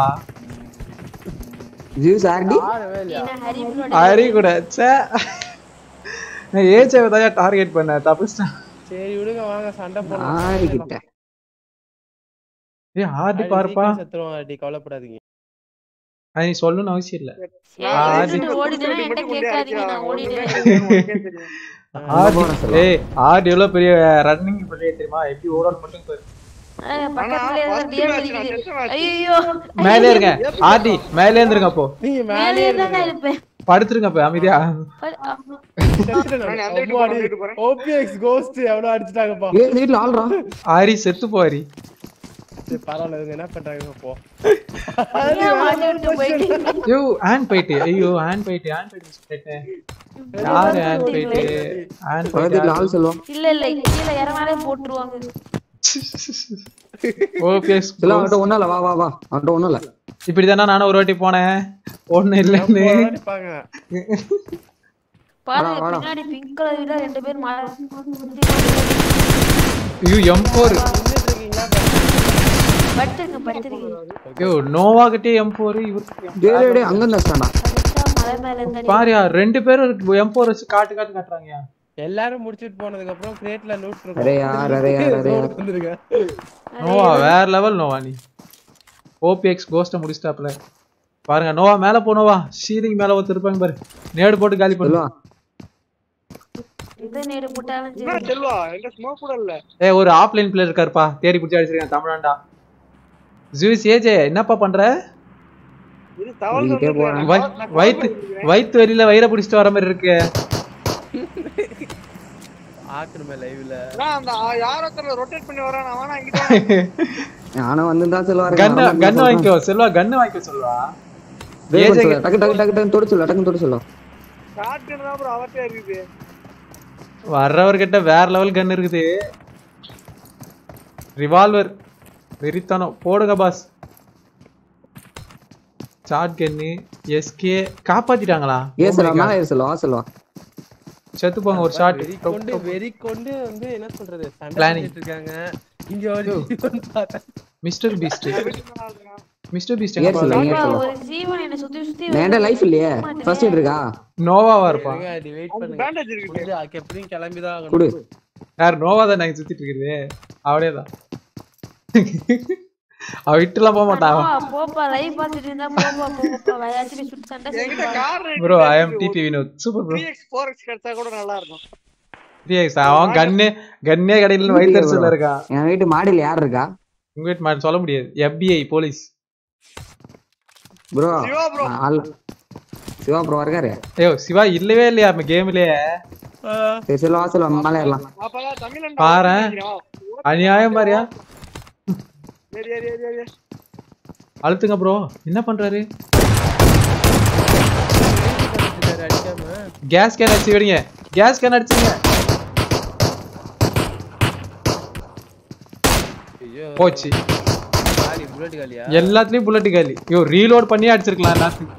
ஜூஸ் ஆர்டி ஹரி கூட ச்சே நான் ஏஜாவை தான் டார்கெட் பண்ணேன் தப்பிச்சிட்டேன் சரி விடுங்க வாங்க சண்டை ஆடி போடலாம் கிட்ட ஏய் ஆதி பாருப்பா செத்துருவோம் ஆடி கவலைப்படாதீங்க அது நீ சொல்லணும்னு அவசியம் இல்ல ஏய், ஆதி எடுத்துட்டு ஓடிட்டேன்னா என்கிட்ட கேட்காதீங்க நான் ஓடிட்டேன் ஆதி ஏய் ஆதி எவ்வளவு பெரிய ரன்னிங் பெரிய தெரியுமா எப்படி ஓடணும் மட்டும் பாரு அஹ், பக்கத்துலயே தான் டியர் இருக்குது ஐயோ மேலே இருங்க ஆதி மேலே இருந்துருங்க அப்போ நீங்க மேலே தானே இருப்பேன் படுத்துருங்க அப்ப அமைதியா பட், ஆமா. ஓபிஎக்ஸ் கோஸ்ட் எவ்வளவு அடிச்சிட்டாங்கப்பா ஏய் இந்த வீட்ல ஆள்றா ஆரி செத்து போரி சரி, பரவாயில்ல இவங்க என்ன பண்றாங்க போ ஏன் மாட்டி விட்டு போயிட்டீங்க? ஐயோ ஹேண்ட் போயிட்டு ஐயோ ஹேண்ட் போயிட்டு ஹேண்ட் போயிட்டு miss பண்ணிட்டேன் யாரு ஹேண்ட் போயிட்டு ஹேண்ட் பக்கத்து வீட்ல ஆள் போயிட்டு செல்வம் இல்ல இல்ல கீழே இறங்கினாலே போட்டுருவாங்க ஓபிஎஸ் செல்வம் அவன்கிட்ட ஒண்ணும் இல்ல வா வா வா அவன்கிட்ட ஒண்ணும் இல்ல இப்படிதானா நானும் ஒரு வாட்டி போனேன் ஒண்ணு இல்லைன்னு அடிப்பாங்க பாருங்க வாடா. பின்னாடி பிங்க் கலர் வீட்ல ரெண்டு பேர் மழை ஐயோ எம் ஃபோர் படுத்துருங்க படுத்துருங்க ஐயோ நோவா கிட்டே எம் ஃபோர் இவருக்கு டேய் டேய், டேய் அங்க இருந்தா மலை மேல இருந்தா பாரியா ரெண்டு பேரும் எம் ஃபோர் வச்சு காட்டு காட்டு காட்டுறாங்க எல்லாரும் முடிச்சிட்டு போனதுக்கு அப்புறம் கிரேட்ல லூட் அரே யார், அரே யார், அரே யார். வந்துருங்க நோவா வேற லெவல் நோவா நீ ஓபிஎக்ஸ் கோஸ்ட முடிச்சிட்டாப்ல பாருங்க நோவா மேல போனோவா ஷீலிங் மேல ஒருத்தர் இருப்பாங்க பாரு நேடு போட்டு காலி பண்ணு எந்த நேரு போட்டாலும் என்ன சரி செல்வா எங்க ஸ்மோக் கூட இல்ல ஏ ஒரு ஆஃப்லைன் பிளேயர் இருக்காருப்பா தேடி பிடிச்சி அடிச்சிருக்கேன் தமிழாண்டா ஜூஸ் ஏஜே என்னப்பா பண்ற இது தவறு சொல்லிட்டே போறேன். வை- வயித்து வயித்து வலியில வயிற பிடிச்சிட்டு வர மாதிரி இருக்கு ஆக்கணுமே லைவ்ல நான் அந்த ஆ- யாரோ ஒருத்தர் ரொட்டேட் பண்ணி வரான் அவனா இங்கிட்ட நானும் வந்து தான் செல்வா கன்னு கன்னு வாங்கிக்கோ செல்வா கன்னு வாங்கிக்கோ செல்வா ஏஜே டக்கு டக்கு டக்கு டக்கு தொடு சொல்ல டக்கு தொடு சொல்ல ஷார்ட் கன் தான் ப்ரோ அவர்ட்டே இருக்குது வர்றவர்கிட்ட வேற லெவல் கன் இருக்குது ரிவால்வர் வெறித்தனம் போடுங்க பாஸ் ஷார்ட் கன்னு எஸ்கே காப்பாத்திட்டாங்களா ஏ Oh my செல்வா God. மேல ஏறு செல்வா வா செல்வா செத்து போங்க ஒரு ஷாட் வெறி கொண்டு வெறி கொண்டு வந்து என்ன சொல்றது சண்டை Planning. பண்ணிட்டு இருக்காங்க இங்க ஒரு ஜீவன் பார்த்தா mister Beast mister Beast air Selva air அப்பா, செல்வா ஒரு ஜீவன் என்ன சுத்தி சுத்தி என்கிட்ட லைஃப் இல்லையே ஃபர்ஸ்ட் எய்ட் இருக்கா நோவாவா இருப்பான் இருங்க, அது வெயிட் பண்ணுங்க முடிஞ்சு அதுக்கு எப்படியும் கிளம்பிதான் ஆகணும் குடு யார் நோவா தான் நாங்க சுத்திட்டு இருக்குது அவனே தான் அவ விட்டுலாம் போக மாட்டான் போப்பா, போப்பா லைவ் பார்த்துட்டு இருந்தா போப்பா போப்பா வயாச்சும் சுட்டு சண்டை என்கிட்ட செய்யுப்பா. Car bro I am DP Vinod super bro 3x 4x கிடைச்சா கூட நல்லா இருக்கும் த்ரீ எக்ஸ் அவன் கண்ணே கண்ணே கடையில் வயிற்றுல இருக்கான் என் வீட்டு மாடியில் யார் இருக்கா உங்க வீட்டு மாட்டு சொல்ல முடியாது FBI police bro Siva bro. ஆள் சிவா ப்ரோ இருக்காரு ஐயோ சிவா இல்லவே இல்லையா நம்ம கேம்லயே சரி செல்வா வா செல்வா மேலே ஏறலாம் அப்பதான் தமிழன் பாரு அநியாயம் பாரியா ஏறி ஏறி ஏறி ஏறி அழுத்துங்க ப்ரோ என்ன பண்றாரு அடிக்காம கேஸ் கேன் அடிச்சு விடுங்க கேஸ் கேன் அடிச்சுங்க ஐயோ போச்சு காலி புல்லட் காலியா எல்லாத்துலயும் புல்லட் காலி ஐயோ ரீலோட் பண்ணி அடிச்சிருக்கலாம் எல்லாத்துக்கும்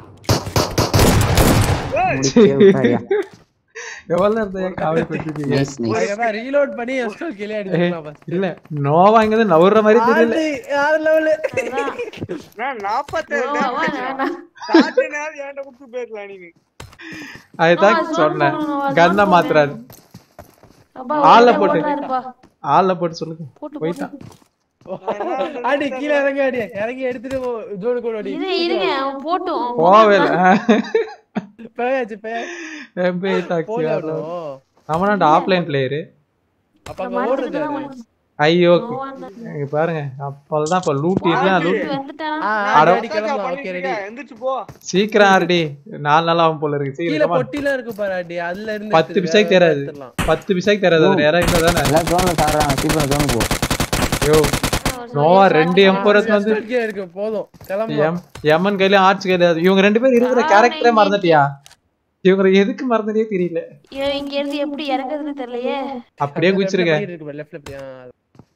முடிச்சே விட்டாரியா. எவ்வளவு இருந்தா காவல் படுத்திருக்கீங்க Nice, nice. அதுக்கப்புறம் ரீலோட் பண்ணி எஸ்டோல் கிளே அடிச்சிடலாம் first. இல்ல நோவா இங்க நவுற மாதிரி தெரியல ஆளு, யார் level? நான் நாற்பத்தேழு நோவா, வா, வேணாம். ஸ்டார்ட் நேரம் என்கிட்ட கொடுத்து போயிருக்கலாம் நீங்க அதுதான் நோவா, சொன்னேன் zone போகணும், கண்ணை zone மாத்துறாரு அப்பா, ஆள்ல ஒருத்தன் போட்டு ஓடுறாருப்பா. ஆள்ல போட்டு சொல்லுங்க போட்டு, போயிட்டான் அடி கீழே இறங்கி அடி இறங்கி எடுத்துட்டு ஜோடு கூட அடி இரு, இருங்க அவன் போட்டும் அவன் போவே போட்டான். பேயாச்சு பேயா போல அவ்வளோ. நம்மளாண்ட ஆஃப்லைன் பிளேயரு அப்ப அங்க ஓடுறது யாரு? ஐயோ இங்க பாருங்க அப்பதான் இப்ப லூட் எல்லாம் லூட் ஆ, அட ஆடி கிளம்பலாம் ஓகே ரெடி எந்திரிச்சு போ சீக்கிரம் ஆறுடி நாலு நாள் ஆகும் போல இருக்கு கீழே சீக்கிரம் come on. பொட்டிலாம் இருக்கு பாரு அடி அதுல இருந்து பத்து எடுத்துரு, பிசைக்கு வேற தராது எடுத்துடலாம். பத்து பிசைக்கு தராது அது யாரா இருந்தா தானே எல்லாம் ஜோன்ல சாடுறாங்க சீக்கிரம் ஜோன் போ ஐயோ நோவா ரெண்டு எம்போரஸ் வந்து கீழே இருக்கு போதும் கிளம்பலாம் எம் எமன் கையில ஆர்ட்ஸ் கையில இவங்க ரெண்டு பேரும் இருக்கிற கேரக்டரே மறந்துட்டியா இவங்க எதுக்கு மறந்ததே தெரியல ஐயோ, இங்க இருந்து எப்படி இறங்குறதுன்னு தெரியலையே அப்படியே குச்சிருக்க இருக்கு லெஃப்ட்ல அப்படியே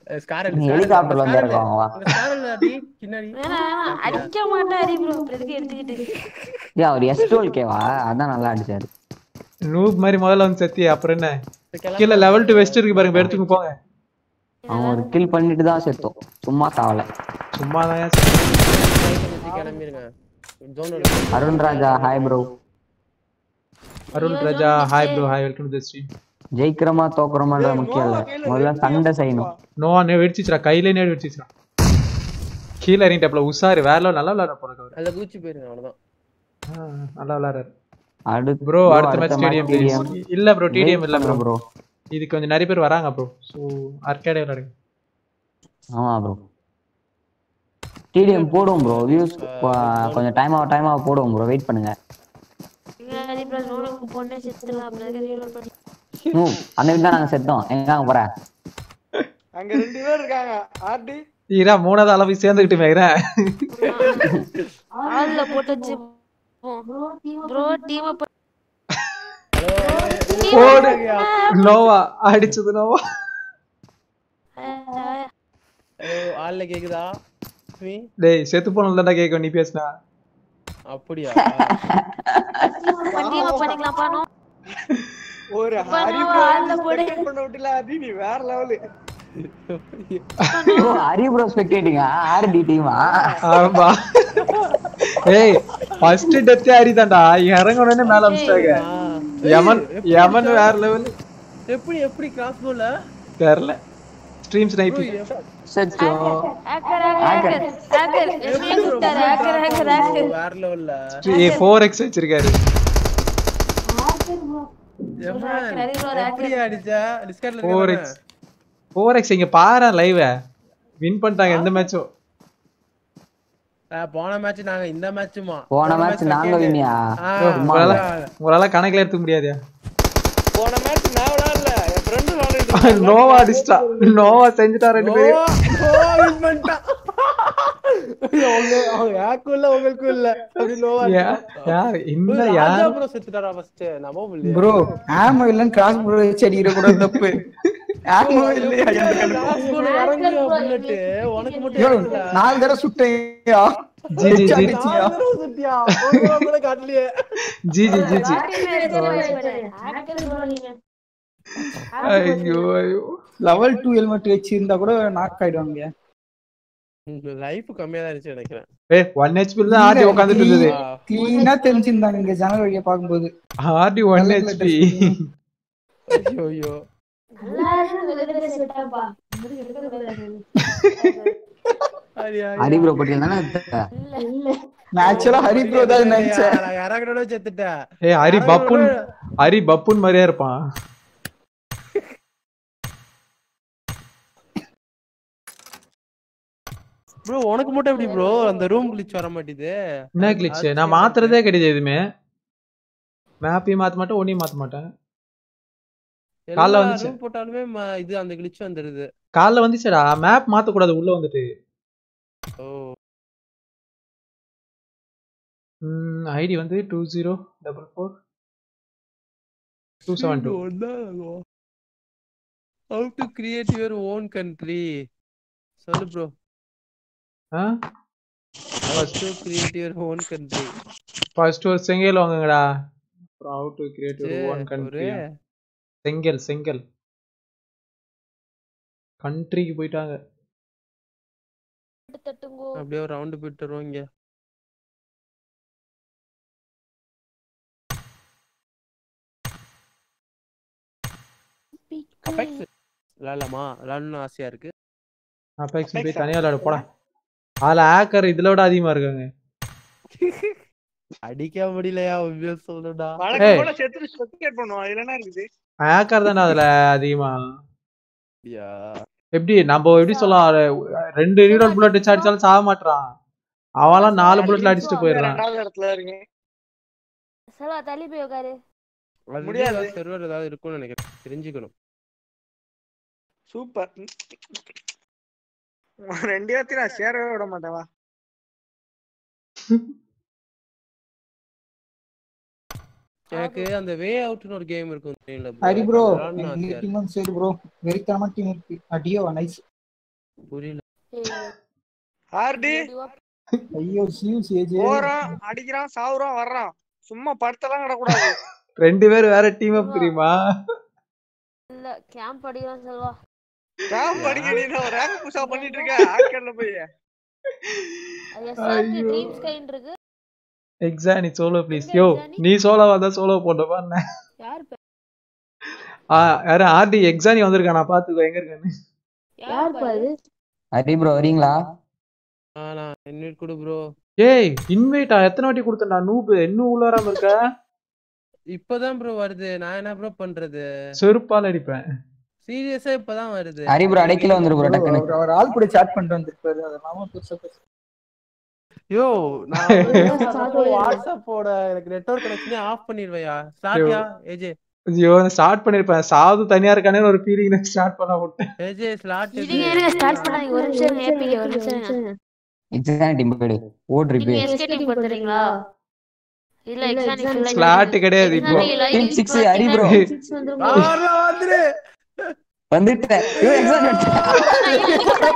ஸ்காரல் ஹெலிகாப்டர்ல வந்து இறக்குவாங்க வா ஸ்காரல் அடி பின்னாடி வேணாம் வேணாம் அடிக்க மாட்டேன் அடி ப்ரோ எதுக்கு எடுத்துக்கிட்டு ஏன் அவர் எஸ் கேவா அதான் நல்லா அடிச்சாரு நூப் மாதிரி முதல்ல வந்து செத்தி அப்புறம் என்ன கீழே லெவல் டு வெஸ்ட் இருக்கு பாருங்க எடுத்துக்கு போங்க அவன் ஒரு கில் பண்ணிட்டு தான் செத்தோம் சும்மா சாவல சும்மா தான் கிளம்பிருங்க zone Arun Raja hi bro Arul Raja hi bro hi welcome to the stream ஜெயிக்கிறோமா தோக்குறோமான்ற முக்கியம் இல்ல முதல்ல சண்டை செய்யணும் நோவா நே வெடிச்சிச்சுடா கையிலே நேடு வெடிச்சிச்சுடா கீழே இறங்கிட்டப்பல உஷாரு வேற level நல்லா விளையாட போறாரு அவரு அதுல குச்சி போயிருங்க அவ்வளவுதான் ஆ, நல்லா விளையாடுறாரு அடுத்து ப்ரோ அடுத்த மேட்ச் ஸ்டேடியம் ப்ளீஸ் இல்ல ப்ரோ டிடிஎம் இல்ல ப்ரோ ப்ரோ இது கொஞ்சம் நிறைய பேர் வராங்க ப்ரோ ஸோ அர்கேடே விளையாடுங்க ஆமா ப்ரோ டிடிஎம் போடுவோம் ப்ரோ வியூஸ் கொஞ்சம் டைம் ஆக டைம் ஆக போடுவோம் ப்ரோ வெயிட் பண்ணுங்க அடி ப்ரோ நோனுக்கு பொண்ணே செத்துலாம் அப்படியே ரீலோட் பண்ணி ம் அந்த வீட்டு தான் நாங்க செத்தோம் எங்க போற அங்க ரெண்டு பேர் இருக்காங்க ஆர்டி ஈரா மூணாவது அளவு சேர்ந்துக்கிட்டு மேகிறேன் ஆள்ல போட்டு வச்சு ப்ரோ டீம் போடு நோவா அடிச்சது நோவா ஹலோ ஆள்ல கேக்குதா மீ டேய் செத்து போனதுல கேட்க நீ பேசுனா அப்படியா டீம் பண்ணிக்கலாம் பானோ ஒரு அப்பா, ஹரி நான் bro ஆள்ல போடு. spectate பண்ண விட்டுல ஆர்டி நீ வேற லெவலு ஹரி ப்ரோ ஸ்பெக்டேட்டிங்க ஆர்டி டீமா ஆமா ஏய் ஃபர்ஸ்ட் டெத்தே அடிதான்டா இறங்க உடனே மேல அமிச்சிட்டாங்க யமன் யமன் வேற லெவல் எப்படி எப்படி கிராஸ் போல தெரியல ஸ்ட்ரீம் ஸ்னைப்பிங் சச்சோ ஹேக்கர் ஹேக்கர் ஹேக்கர் என்ன சுட்டாரு ஹேக்கர் ஹேக்கர் ஹேக்கர் வேற லெவல்ல ஏ ஃபோர் எக்ஸ் வச்சிருக்காரு எப்படி அடிச்சா டிஸ்கார்ட்ல ஃபோர் எக்ஸ் ஃபோர் எக்ஸ் இங்க பாரு லைவ வின் பண்ணிட்டாங்க எந்த மேட்சும் போன மேட்ச் நாங்க இந்த மேட்சுமா போன மேட்ச் நாங்க வினியா உங்களால உங்களால கணக்குல எடுத்துக்க முடியாது போன மேட்ச் நான் விளையாடல என் ஃப்ரெண்டு விளையாடிட்டு நோவா அடிச்சிட்டா நோவா செஞ்சுட்டா ரெண்டு பேரும் வின் பண்ணிட்டான் உங்க அவங்க யாருக்கும் இல்ல உங்களுக்கும் இல்ல அப்படி நோவா யா- யார் இந்த ராஜா யார் ப்ரோ செத்துட்டாரா ஃபர்ஸ்ட் நம்ப முடியல ப்ரோ ஆமோ இல்லன்னு கிராஸ் ப்ரோ வச்சு அடிக்கிற கூட தப்பு ஆமோ இல்லையா எந்த கணக்கு இறங்குற புல்லட் உனக்கு மட்டும் ஐயோ, இறங்கல. நாலு தடவை சுட்டேயா ஜி ஜி ஜி அடிச்சியா? நாலு தடவை சுட்டியா? ஒரு தடவை கூட காட்டலையே. G G G G hacker bro நீங்க ஐயோ ஐயோ லெவல் டூ ஹெல்மெட் வச்சிருந்தா கூட நாக் ஆயிடுவாங்க உங்க லைஃப் கம்மியா தான் இருந்துச்சு நினைக்கிறேன் ஏய் ஒன் ஹெச்பி தான் ஆர்டி உட்காந்துட்டு இருந்தது கிளீனா தெரிஞ்சிருந்தாங்க இங்க ஜன்னல் வழியா பாக்கும்போது ஆர்டி ஒன் ஹெச்பி ஐயோ ஐயோ நல்லா இருக்கு வெளியே செட்டாப்பா முடி எடுக்க கூடாது ஹரி ப்ரோ பட்டியல் தானே இல்ல இல்ல நேச்சுரலா ஹரி ப்ரோ தான் நினைச்சேன் நான் இறங்குறோட செத்துட்டேன் ஏய் ஹரி பப்புன் ஹரி பப்புன் மாதிரியே இருப்பான் ப்ரோ உனக்கு மட்டும் எப்படி ப்ரோ அந்த ரூம் கிளிச் வர மாட்டேது என்ன கிளிச் நான் மாத்துறதே கிடையாது எதுவுமே மேப்பையும் மாத்த மாட்டேன் ஒன்னையும் மாத்த மாட்டேன் காலைல வந்துச்சு. ரூம் போட்டாலுமே ம- இது அந்த கிளிச் வந்துருது காலைல வந்துச்சுடா மேப் மாத்த கூடாது உள்ள வந்துட்டு ஓ ஐடி வந்து two zero double four two seven two how to create your own country சொல்லு ப்ரோ ஆ first to create your own country first ஒரு செங்கல் வாங்குங்கடா அப்புறம் ஹவு டு கிரியேட் ஒரு ஓன் கண்ட்ரி ஒரு- செங்கல் செங்கல் கண்ட்ரிக்கு போயிட்டாங்க தட்டுங்கோ அப்படியே ஒரு ரவுண்ட் போயிட்டு வருவோம் இங்க அபெக்ஸ் விளாடலாமா விளாடணும்னு ஆசையா இருக்கு அபெக்ஸ் போய் தனியா விளையாட போடா அதுல ஹேக்கர் இதுல விட அதிகமா இருக்காங்க அடிக்க முடியலையா உண்மையா சொல்லுடா வழக்கம் போல செத்து சர்டிபிகேட் பண்ணுவோம் இதுல என்ன இருக்குது ஹேக்கர் தானே அதுல அதிகமா அப்படியா எப்படி நம்ம எப்படி சொல்லலாம் அது ரெண்டு ரீலோட் புல்லட் வச்சு அடிச்சாலும் சாக மாட்டான் அவன்லாம் நாலு புல்லட்ல அடிச்சுட்டு போயிடுறான் ரெண்டாவது இடத்துல இருக்கீங்க செலவா தள்ளி போய் உட்காரு அது முடியாது. ஏதாவது செர்வர் ஏதாவது இருக்கும்னு நினைக்கிறேன் தெரிஞ்சுக்கணும் சூப்பர் ரெண்டு பேர்த்தையும் நான் சேரவே விட மாட்டேன் வா எனக்கு அந்த வே அவுட்னு ஒரு கேம் இருக்கும் தெரியல bro. ஹரி ப்ரோ அது விளையாடணும்னு ஆசையா இருக்கு. டீமும் சரி ப்ரோ வெறித்தனமா டீம் இருக்கு அடியோ நைஸ் புரியல ஆர்டி ஐயோ சியூஸ் ஏஜே போறான் அடிக்கிறான் சாவுறான் வர்றான் சும்மா படுத்தலாம் கிடக்கூடாது ரெண்டு பேர் வேற டீம் அப் தெரியுமா இல்ல கேம்ப் அடிக்கிறான் செல்வா கேம்ப் அடிக்க நீ என்ன ரேங்க் புஷா பண்ணிட்டு இருக்க ஆக்கர்ல போய் எஸ்ஆர்டி ட்ரீம் ஸ்கைன் இருக்கு எக்ஸா நீ சோலோ ப்ளீஸ் யோ நீ சோலோவா தான் சோலோ போட்டப்பா என்ன யார் பே- ஆ யாரும் ஆர்டி எக்ஸானி வந்திருக்கா நான் பாத்துக்கோ எங்க இருக்கான்னு யார் பாரு ஹரி ப்ரோ வரீங்களா ஆ நான் இன்வைட் கொடு ப்ரோ ஏய் இன்வைட்டா எத்தனை வாட்டி கொடுத்தேன்டா நூப் இன்னும் உள்ள வராம இருக்க இப்பதான் ப்ரோ வருது நான் என்ன ப்ரோ பண்றது செருப்பால் அடிப்பேன் சீரியஸா இப்பதான் வருது ஹரி ப்ரோ அடைக்கல வந்துரு ப்ரோ டக்குன்னு அவர் அவர் ஆள் கூட சாட் பண்ணிட்டு வந்திருப்பாரு அதெல்லாம் புதுசா பேச யோ நான் வாட்ஸ்அப்போட எனக்கு நெட்வொர்க் கனெக்ஷனே ஆஃப் பண்ணிடுவையா ஸ்டார்ட்யா ஏஜே ஐயோ ஸ்டார்ட் பண்ணிருப்பேன் சாது தனியா இருக்கானே ஒரு ஃபீலிங் ஸ்டார்ட் பண்ண விட்டேன் ஏஜே ஸ்லாட் இருங்க இருங்க ஸ்டார்ட் பண்ணாதீங்க ஒரு நிமிஷம் இருங்க ஏபிகே ஒரு நிமிஷம் இருங்க. எக்ஸாம் டீம் போயிடு ஓடு நீங்க ரிப்பே எஸ்கே டீம் கொடுத்துறீங்களா இல்ல எக்ஸானி ஃபுல்லா ஸ்லாட் கிடையாது இப்போ டீம் 6 ஹரி ப்ரோ வந்துரு வந்துட்டேன் ஐயோ எக்ஸாம்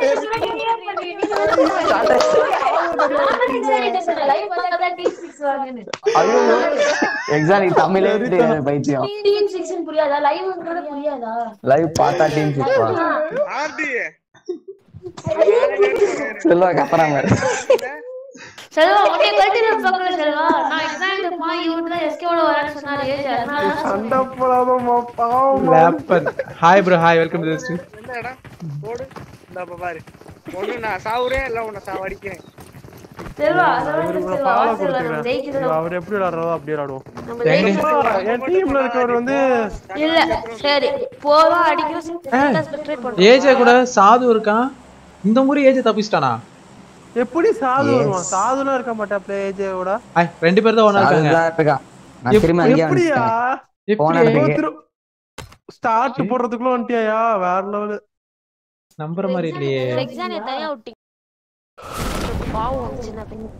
ஐயோ எக்ஸாம் தமிழே தெரியாது பைத்தியம் புரியாதா லைவ்ங்கிறது புரியாதா லைவ் பார்த்தா டீம் 6 வா ஆர்டி சொல்லுவாங்க அப்புறம் செல்வா உன்னை கழட்டி பக்கத்துல செல்வா நான் எக்ஸாம் போய் இவரு தான் எஸ்கேவோட வரேன்னு சொன்னாரு அதனால தான் சண்டை போடாதமா பாவம் லேப்பன் hi bro hi welcome to this என்ன இடம் போடு இந்த அப்ப பாரு ஒண்ணு நான் சாவுறேன் இல்ல உன்னை சாவடிக்கிறேன் செல்வா இவருக்கு செல்வா ஃபாலோ செல்வா நம்ம கொடுத்துக்கிறேன் ஜெயிக்கிறோம் அவர் எப்படி விளையாடுறதோ அப்படி விளையாடுவோம் நம்ம ஜெயிக்கிறோம் என் டீம்ல இருக்கவர் வந்து இல்ல சரி போறோம் அடிக்கிறோம் ட்ரை பண்ணுவோம் ஏஜே கூட சாது இருக்கான் இந்த முறை ஏஜே தப்பிச்சிட்டானா எப்படி சாது Yes. வருவான் சாதுலாம் இருக்க மாட்டாப்ல ஏஜேவோட ஐ ரெண்டு பேர் தான் ஒண்ணா இருக்காங்க அதுதான் இருக்கான் நான் திரும்ப அங்கேயே எப்படியா வந்துட்டேன் போன இடத்துக்கு ஸ்டார்ட் போடுறதுக்குள்ள வந்துட்டியா வேற லெவலு நம்புற மாதிரி இல்லையே எக்ஸாம் தனியா விட்டீங்க பாவம் சின்ன பையன்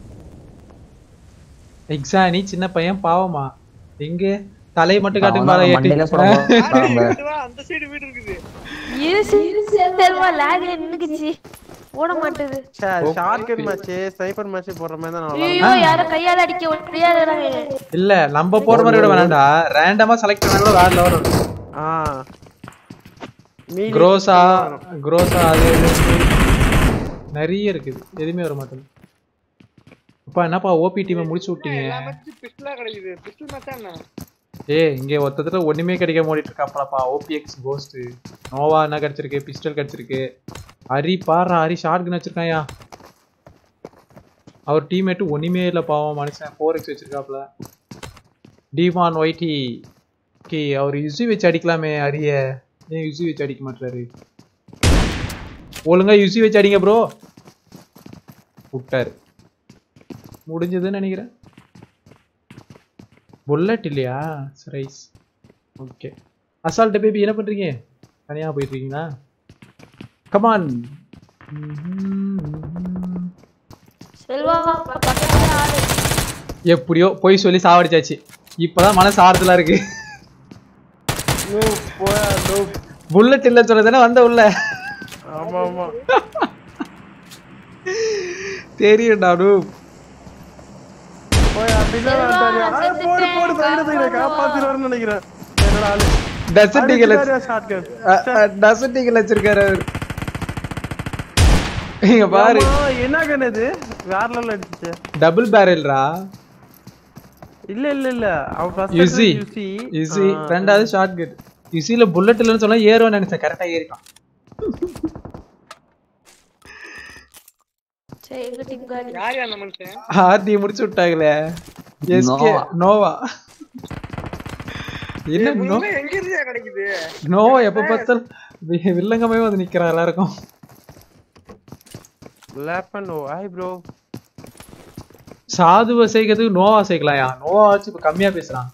எக்ஸானி சின்ன பையன் பாவமா எங்க தலையை மட்டும் காட்டுங்க அவனா பாரு மண்டையில ஏட்டி. சுட போறான் இங்கிட்டு வா, அந்த சைடு வீடு இருக்குது இரு செல்வா லாக்ல நின்னுக்குச்சு ஓட மாட்டேது ஷார்ட் மேட்ச் ஸ்னைப்பர் மேட்ச் போடுற மாதிரி தான் நல்லா ஐயோ யார கையால அடிக்க முடியாதுடா இல்ல நம்ம போற மாதிரி விட வேணாம்டா ரேண்டமா செலக்ட் பண்ணா வேற லெவல் இருக்கும். ஆ மீதி குரோசா குரோசா அது இது நிறைய இருக்குது எதுவுமே வர மாட்டேங்குது அப்பா என்னப்பா ஓபி டீமை முடிச்சு விட்டீங்க எல்லாமே பிஸ்டலா கிடைக்குது பிஸ்டல் மேட்ச் என்ன ஏய் இங்க ஒருத்தத்துல ஒண்ணுமே கிடைக்காம ஓடிட்டு இருக்காப்பலப்பா ஓபிஎக்ஸ் கோஸ்ட் நோவா என்ன கிடைச்சிருக்கு பிஸ்டல் கிடைச்சிருக்கு ஹரி பாரு ஹரி ஷார்ட் கன் வச்சிருக்காயா அவர் டீம்மேட்டு ஒண்ணுமே இல்ல பாவம் மனுஷன் ஃபோர் எக்ஸ் வச்சிருக்காப்ல டிமான் ஒய்டி கே அவர் யுசி வச்சு அடிக்கலாமே ஹரிய ஏன் யுசி வச்சு அடிக்க மாட்டாரு ஒழுங்கா யுசி வச்சு அடிங்க ப்ரோ விட்டாரு முடிஞ்சதுன்னு நினைக்கிறேன் புல்லட் இல்லையா ரைஸ் ஓகே அசால்ட் பேபி என்ன பண்றீங்க தனியா போயிட்டு இருக்கீங்களா கமான் செல்வா பக்கத்துல ஆளு எப்படியோ போய் சொல்லி சாவடிச்சாச்சு இப்பதான் மனசு ஆறுதலா இருக்கு புல்லட் இல்ல சொன்னதானே வந்த உள்ள ஆமா ஆமா தெரியும்டா டூ போய் அப்படிதான் வந்தாரு. ஆ, போடு போடு சைடு சைடு காப்பாத்திடுவாருன்னு நினைக்கிறேன் என்னோட ஆளு desert deagle short gun desert deagle வச்சிருக்காரு அவர் இங்க பாரு என்ன கன் இது வேற லெவல் அடிச்சுச்சு டபுள் பேரல்ரா இல்ல இல்ல இல்ல அவன் ஃபர்ஸ்ட் யுசி யுசி யுசி ரெண்டாவது ஷார்ட் கட் யுசில புல்லட் இல்லைன்னு சொன்னா ஏறும்னு நினைச்சேன் கரெக்டா ஏறிட்டான் சரி எங்க டீம் காடி யாரு அந்த மனுஷன் ஆர்டி முடிச்சு விட்டாங்களே எஸ்கே நோவா. நோவா என்ன நோ உண்மை எங்க இருந்தே கிடைக்குது நோவா எப்ப பார்த்தாலும் வி- வில்லங்கமே வந்து நிக்கிறான் எல்லாருக்கும் லேப்பன் ஓ ஹாய் ப்ரோ சாதுவை சேர்க்கறதுக்கு நோவா சேர்க்கலாம்யா நோவா வச்சு இப்ப கம்மியா பேசுறான்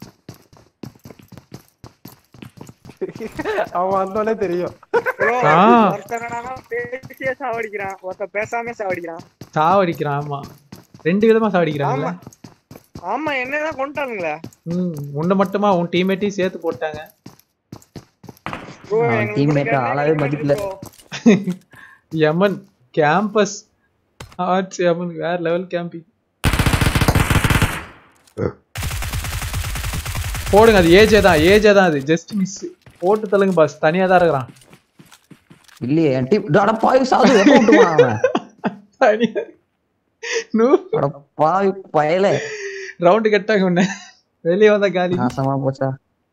அவன் வந்தோடனே தெரியும் bro, ஆ. ஒருத்தன் என்னடான்னா பேசியே சாவடிக்கிறான் ஒருத்தன் பேசாம சாவடிக்கிறான் சாவடிக்கிறான் ஆமா ரெண்டு விதமா சாவடிக்கிறாங்கல்ல ஆமா ஆமா என்னதான் கொண்டானுங்களே ம் உன்னை மட்டுமா உன் டீம்மேட்டையும் சேர்த்து போட்டாங்க bro, அவன் எங்களுக்கு teammate பிடிக்காதே ஆளாவே கிடையாது மதிக்கல. bro. Yaman campus arts Yaman வேற லெவல் கேம்பிங் போடுங்க அது ஏஜே தான் ஏஜே தான் அது ஜஸ்ட் மிஸ் போட்டு தள்ளுங்க பாஸ் தனியா தான் இருக்கிறான் இல்லையே என் டீம் அட பாய் சாது எப்ப விட்டுமா அவன் தனியா நூ அட பாய் பயல ரவுண்டு கட்டாங்க உன்ன வெளியே வந்த காலி நாசமா போச்சா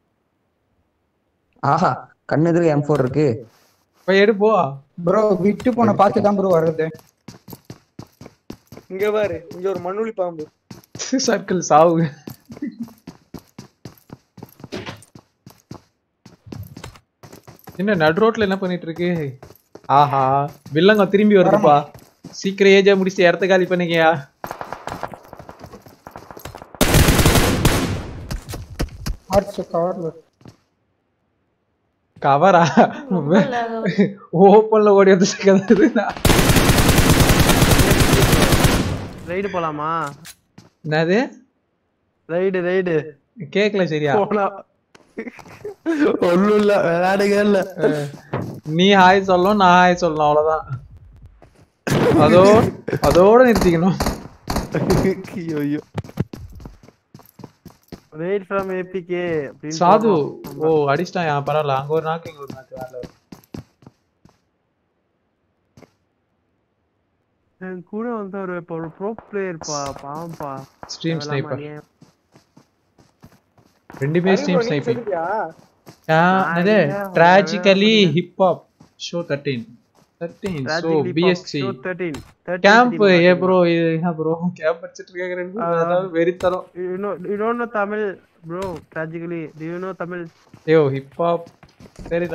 ஆஹா கண்ணு எதிர்க்க எம் ஃபோர் இருக்கு போய் எடுப்போ ப்ரோ விட்டு போன பார்த்து தான் ப்ரோ வர்றது இங்க பாரு இங்க ஒரு மண்ணுளி பாம்பு சர்க்கிள் சாவு என்ன நடு ரோட்ல என்ன பண்ணிட்டு இருக்கு ஆஹா வில்லங்க திரும்பி வருதுப்பா சீக்கிரம் ஏஜா முடிச்சு இடத்த காலி பண்ணுங்கயா ஆர்ட்ஸ் கவர்ல கவரா ஓப்பன்ல ஓடி வந்து கதது ரைடு போலாமா என்னது ரைடு ரைடு கேக்கல சரியா போனா ஒண்ணும் இல்ல விளையாடுங்க இல்ல நீ ஹாய் சொல்லணும் நான் ஹாய் சொல்லணும் அவ்வளவுதான் அதோ அதோட நிறுத்திக்கணும் ஐயோ ரைட் ஃப்ரம் ஏபிகே சாது ஓ அடிச்சிட்டான் யா, பரவாயில்ல அங்க ஒரு நாக்கு இங்க ஒரு நாக்கு வேற level. என் கூட வந்து ஒரு இப்போ ஒரு ப்ரோ பிளேயர் பா பாவம்பா Stream அதெல்லாம் sniper. அநியாயம். ரெண்டுமே அருண் ஸ்ட்ரீம் bro, நீ ஸ்னைப்பிங் சொல்லுவியா? என்னது tragically hip hop show 13 13 so Tragically Pop பிஎஸ்சி Show 13 13 கேம்ப் தெரியுமா? ஏ ப்ரோ இது என்ன ப்ரோ கேம்ப் வச்சிட்டு இருக்கேன் அதாவது வெறித்தரம் You know, you don't know Tamil, bro. Tragically, do you know Tamil? ஐயோ ஹிப்ஹாப் தெரியல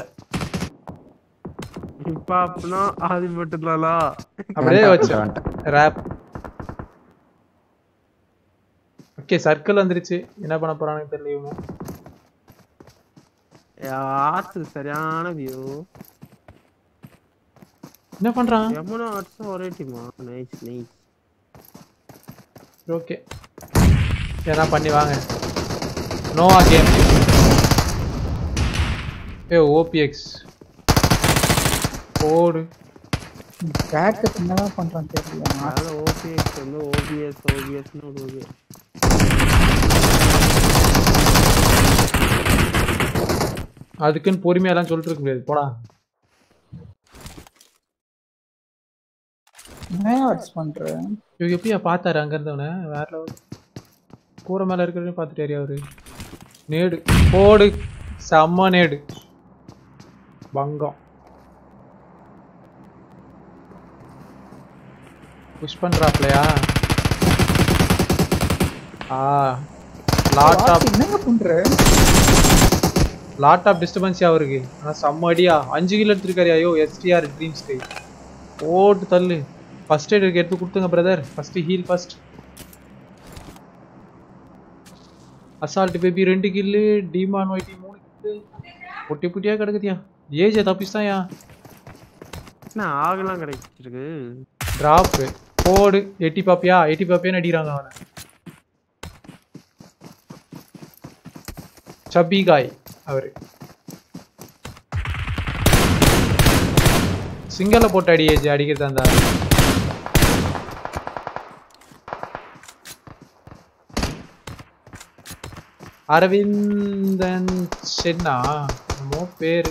Hip hopனா ஆதி மட்டும்தானா அப்படியே வந்துட்டேன், வச்சேன் வந்துட்டேன். ரேப் ஓகே சர்க்கிள் வந்துருச்சு என்ன பண்ண போறானுங்க தெரியல இவங்க ஆர்ட்ஸ் சரியான வியூ என்ன பண்றான் யமுனா ஆர்ட்ஸ் ஒரே டீமா நைஸ் நைஸ் ஓகே என்ன பண்ணி வாங்க நோவா கேம் ஏ ஓபிஎக்ஸ் ஓடு கேட்க என்னதான் பண்றான் தெரியல அதனால ஓபிஎக்ஸ் வந்து ஓபிஎஸ் ஓபிஎஸ்னு ஒரு இது அதுக்குன்னு பொறுமையெல்லாம் சொல்லிட்டு இருக்க முடியாது போடா என்ன ஆர்ட்ஸ் பண்ற இவங்க எப்படியா பார்த்தாரு அங்க இருந்தவன வேற level. கூரை மேல இருக்கிறதையும் பார்த்துட்டாரு அவரு நேடு போடு செம்ம நேடு பங்கம் புஷ் பண்றாப்லையா ஆ லாட் ஆஃப் என்னங்க பண்ற லாட் ஆஃப் டிஸ்டர்பன்ஸ் அவருக்கு ஆனா செம்ம அடியா அஞ்சு கிலோ எடுத்திருக்காரு ஐயோ எஸ்டிஆர் ட்ரீம் ஸ்டே போட்டு தள்ளு ஃபர்ஸ்ட் எய்ட் எடுத்து கொடுத்துங்க brother first heal first assault baby ரெண்டு கில்லு டிமான் ஒயிட்டி மூணு கில்லு பொட்டி பொட்டியா கிடக்குதியா ஏஜே தப்பிச்சிட்டாயா என்ன ஆகலாம் கிடைச்சிருக்கு டிராப் போடு எட்டி பாப்பியா எட்டி பாப்பியான்னு அடிக்கிறாங்க அவனை சப்பி காய் அவரு சிங்கலை போட்டு அடி ஏஜ் அடிக்கிறது அந்த ஆளு. அரவிந்தன் சென்னா என்னமோ பேரு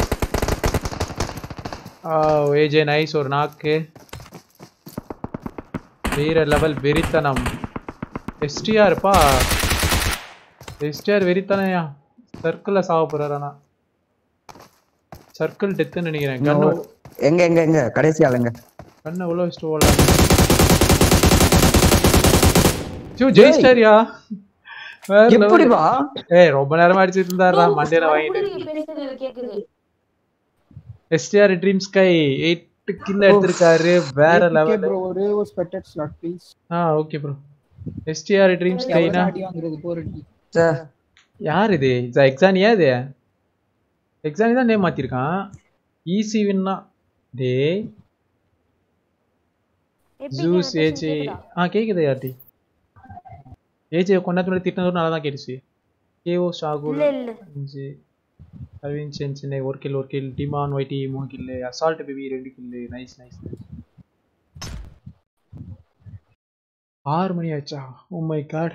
ஏஜே நைஸ் ஒரு நாக்கு வீர லெவல் வெறித்தனம் எஸ்டிஆர்ப்பா எஸ்டிஆர் வெறித்தனையா சர்க்கிளில் சாக போறாரு ஆனா சர்க்கிள் டெத்துன்னு நினைக்கிறேன் கண்ணு எங்க எங்க எங்க கடைசி ஆளுங்க கண்ணை உள்ள வச்சுட்டு ஓடலாம் ஐயோ ஜெயிச்சிட்டாரியா வேற level. எப்படிப்பா? ஏய் ரொம்ப நேரமா அடிச்சிட்டு இருந்தாரா மண்டையில வாங்கிட்டு பேசுறது கேக்குது எஸ்டிஆர் ட்ரீம் ஸ்கை எயிட் கில்ல எடுத்திருக்காரு வேற லெவல் ப்ரோ ஒரே ஒரு ஸ்பெக்டட் ஸ்லாட் ப்ளீஸ் ஆ ஓகே ப்ரோ எஸ்டிஆர் ட்ரீம் ஸ்கைனா அடி வாங்குறது போர் அடி யார் இது இது எக்ஸானியா இது எக்ஸானி தான் நேம் மாத்திருக்கான் ஈசி வின்னா டே ஜூஸ் ஏஜே ஆ கேக்குது யார்டி ஏஜே கொண்டாந்து முன்னாடி திட்டினதும் நல்லா தான் கேட்டுச்சு கேஓ ஷாகுல் இல்ல, இல்ல. அஞ்சு அரவிந்த் சென் சென்னை ஒரு கில் ஒரு கில் டிமான் ஒய்டி மூணு கில்லு அசால்ட் பேபி ரெண்டு கில்லு நைஸ் நைஸ் ஆறு மணி ஆச்சா ஓ மை காட்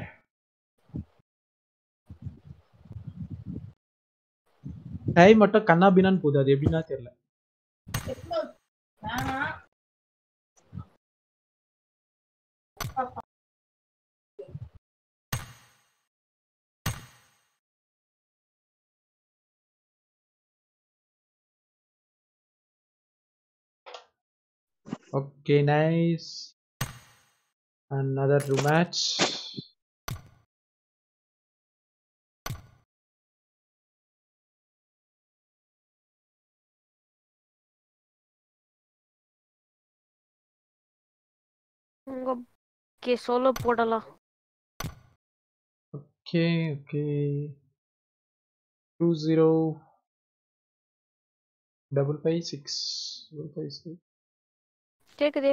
டைம் மட்டும் கண்ணா பின்னான்னு போகுது அது எப்படின்னா தெரியல Okay, nice. Another match. உங்க ஓகே சோலோ போடலாம் Okay, okay. Two zero double five six double five six. கேக்குதே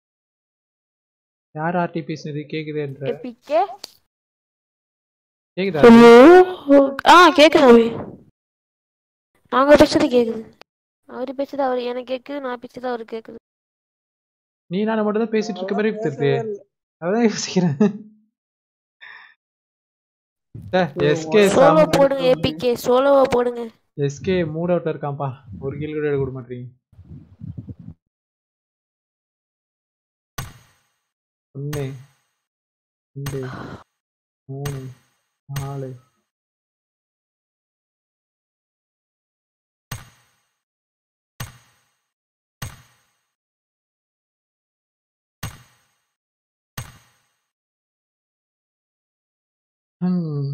யார் ஆர்டி பேசுனது கேக்குதுன்ற எபிகே கேக்குதா ஹலோ ஆ கேக்குது அவி நாங்க பேசுறது கேக்குது அவரு பேசுறது அவரு எனக்கு கேக்குது நான் பேசுறது அவரு கேக்குது நீ நான் மட்டும் தான் பேசிட்டு இருக்க மாதிரி தெரியுது அதான் யோசிக்கிறேன் எஸ்கே சோலோ போடுங்க ஏபிகே சோலோவா போடுங்க எஸ்கே மூட் அவுட்ல இருக்கான்ப்பா ஒரு கில் கூட எடுக்க விட மாட்டீங்க ஒன்று ரெண்டு மூணு நாலு ம்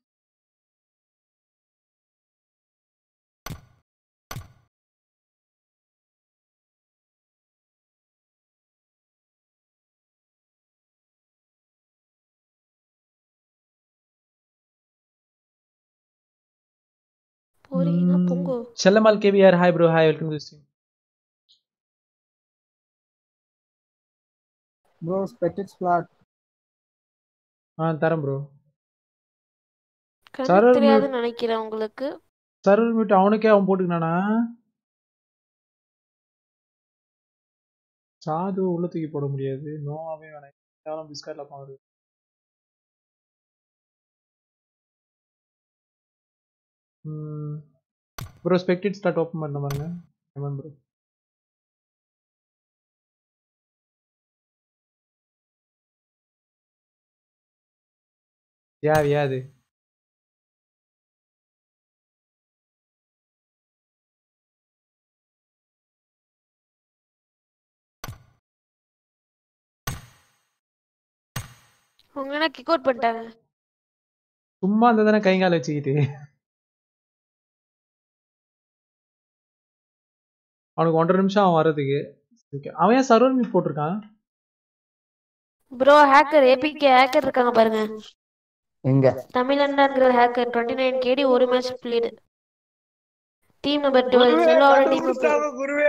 போறீங்கன்னா போங்க செல்லமால் KVR hi bro hi welcome to stream bro spectate slot ஆ தரேன் ப்ரோ கண்ணு சரவ் தெரியாதுன்னு நினைக்கிறேன் உங்களுக்கு சர்வர் மியூட் அவனுக்கே அவன் போட்டுக்கினானா சாது உள்ள தூக்கி போட முடியாது நோவாவே வேணாம் கேவலம் பிஸ்கட்ல பாரு ப்ரோ ஸ்பெக்டட் ஸ்டார்ட் ஓப்பன் பண்ண பாருங்க எமன் ப்ரோ யார் யாது அவங்க என்ன கிக் அவுட் பண்ணிட்டாங்க சும்மா அந்த தானே கைங்கால வச்சுக்கிட்டு அவனுக்கு ஒன்றரை நிமிஷம் அவன் வர்றதுக்கு Okay. அவன் ஏன் சர்வர் மியூட் போட்டிருக்கான் ப்ரோ ஹேக்கர் ஏபிகே ஹேக்கர் இருக்காங்க பாருங்க எங்க தமிழன்டாங்கிற ஹேக்கர் டுவெண்ட்டி நைன் கேடி ஒரு match played team number twelve செல்வாவோட டீம் நம்பர் குருவே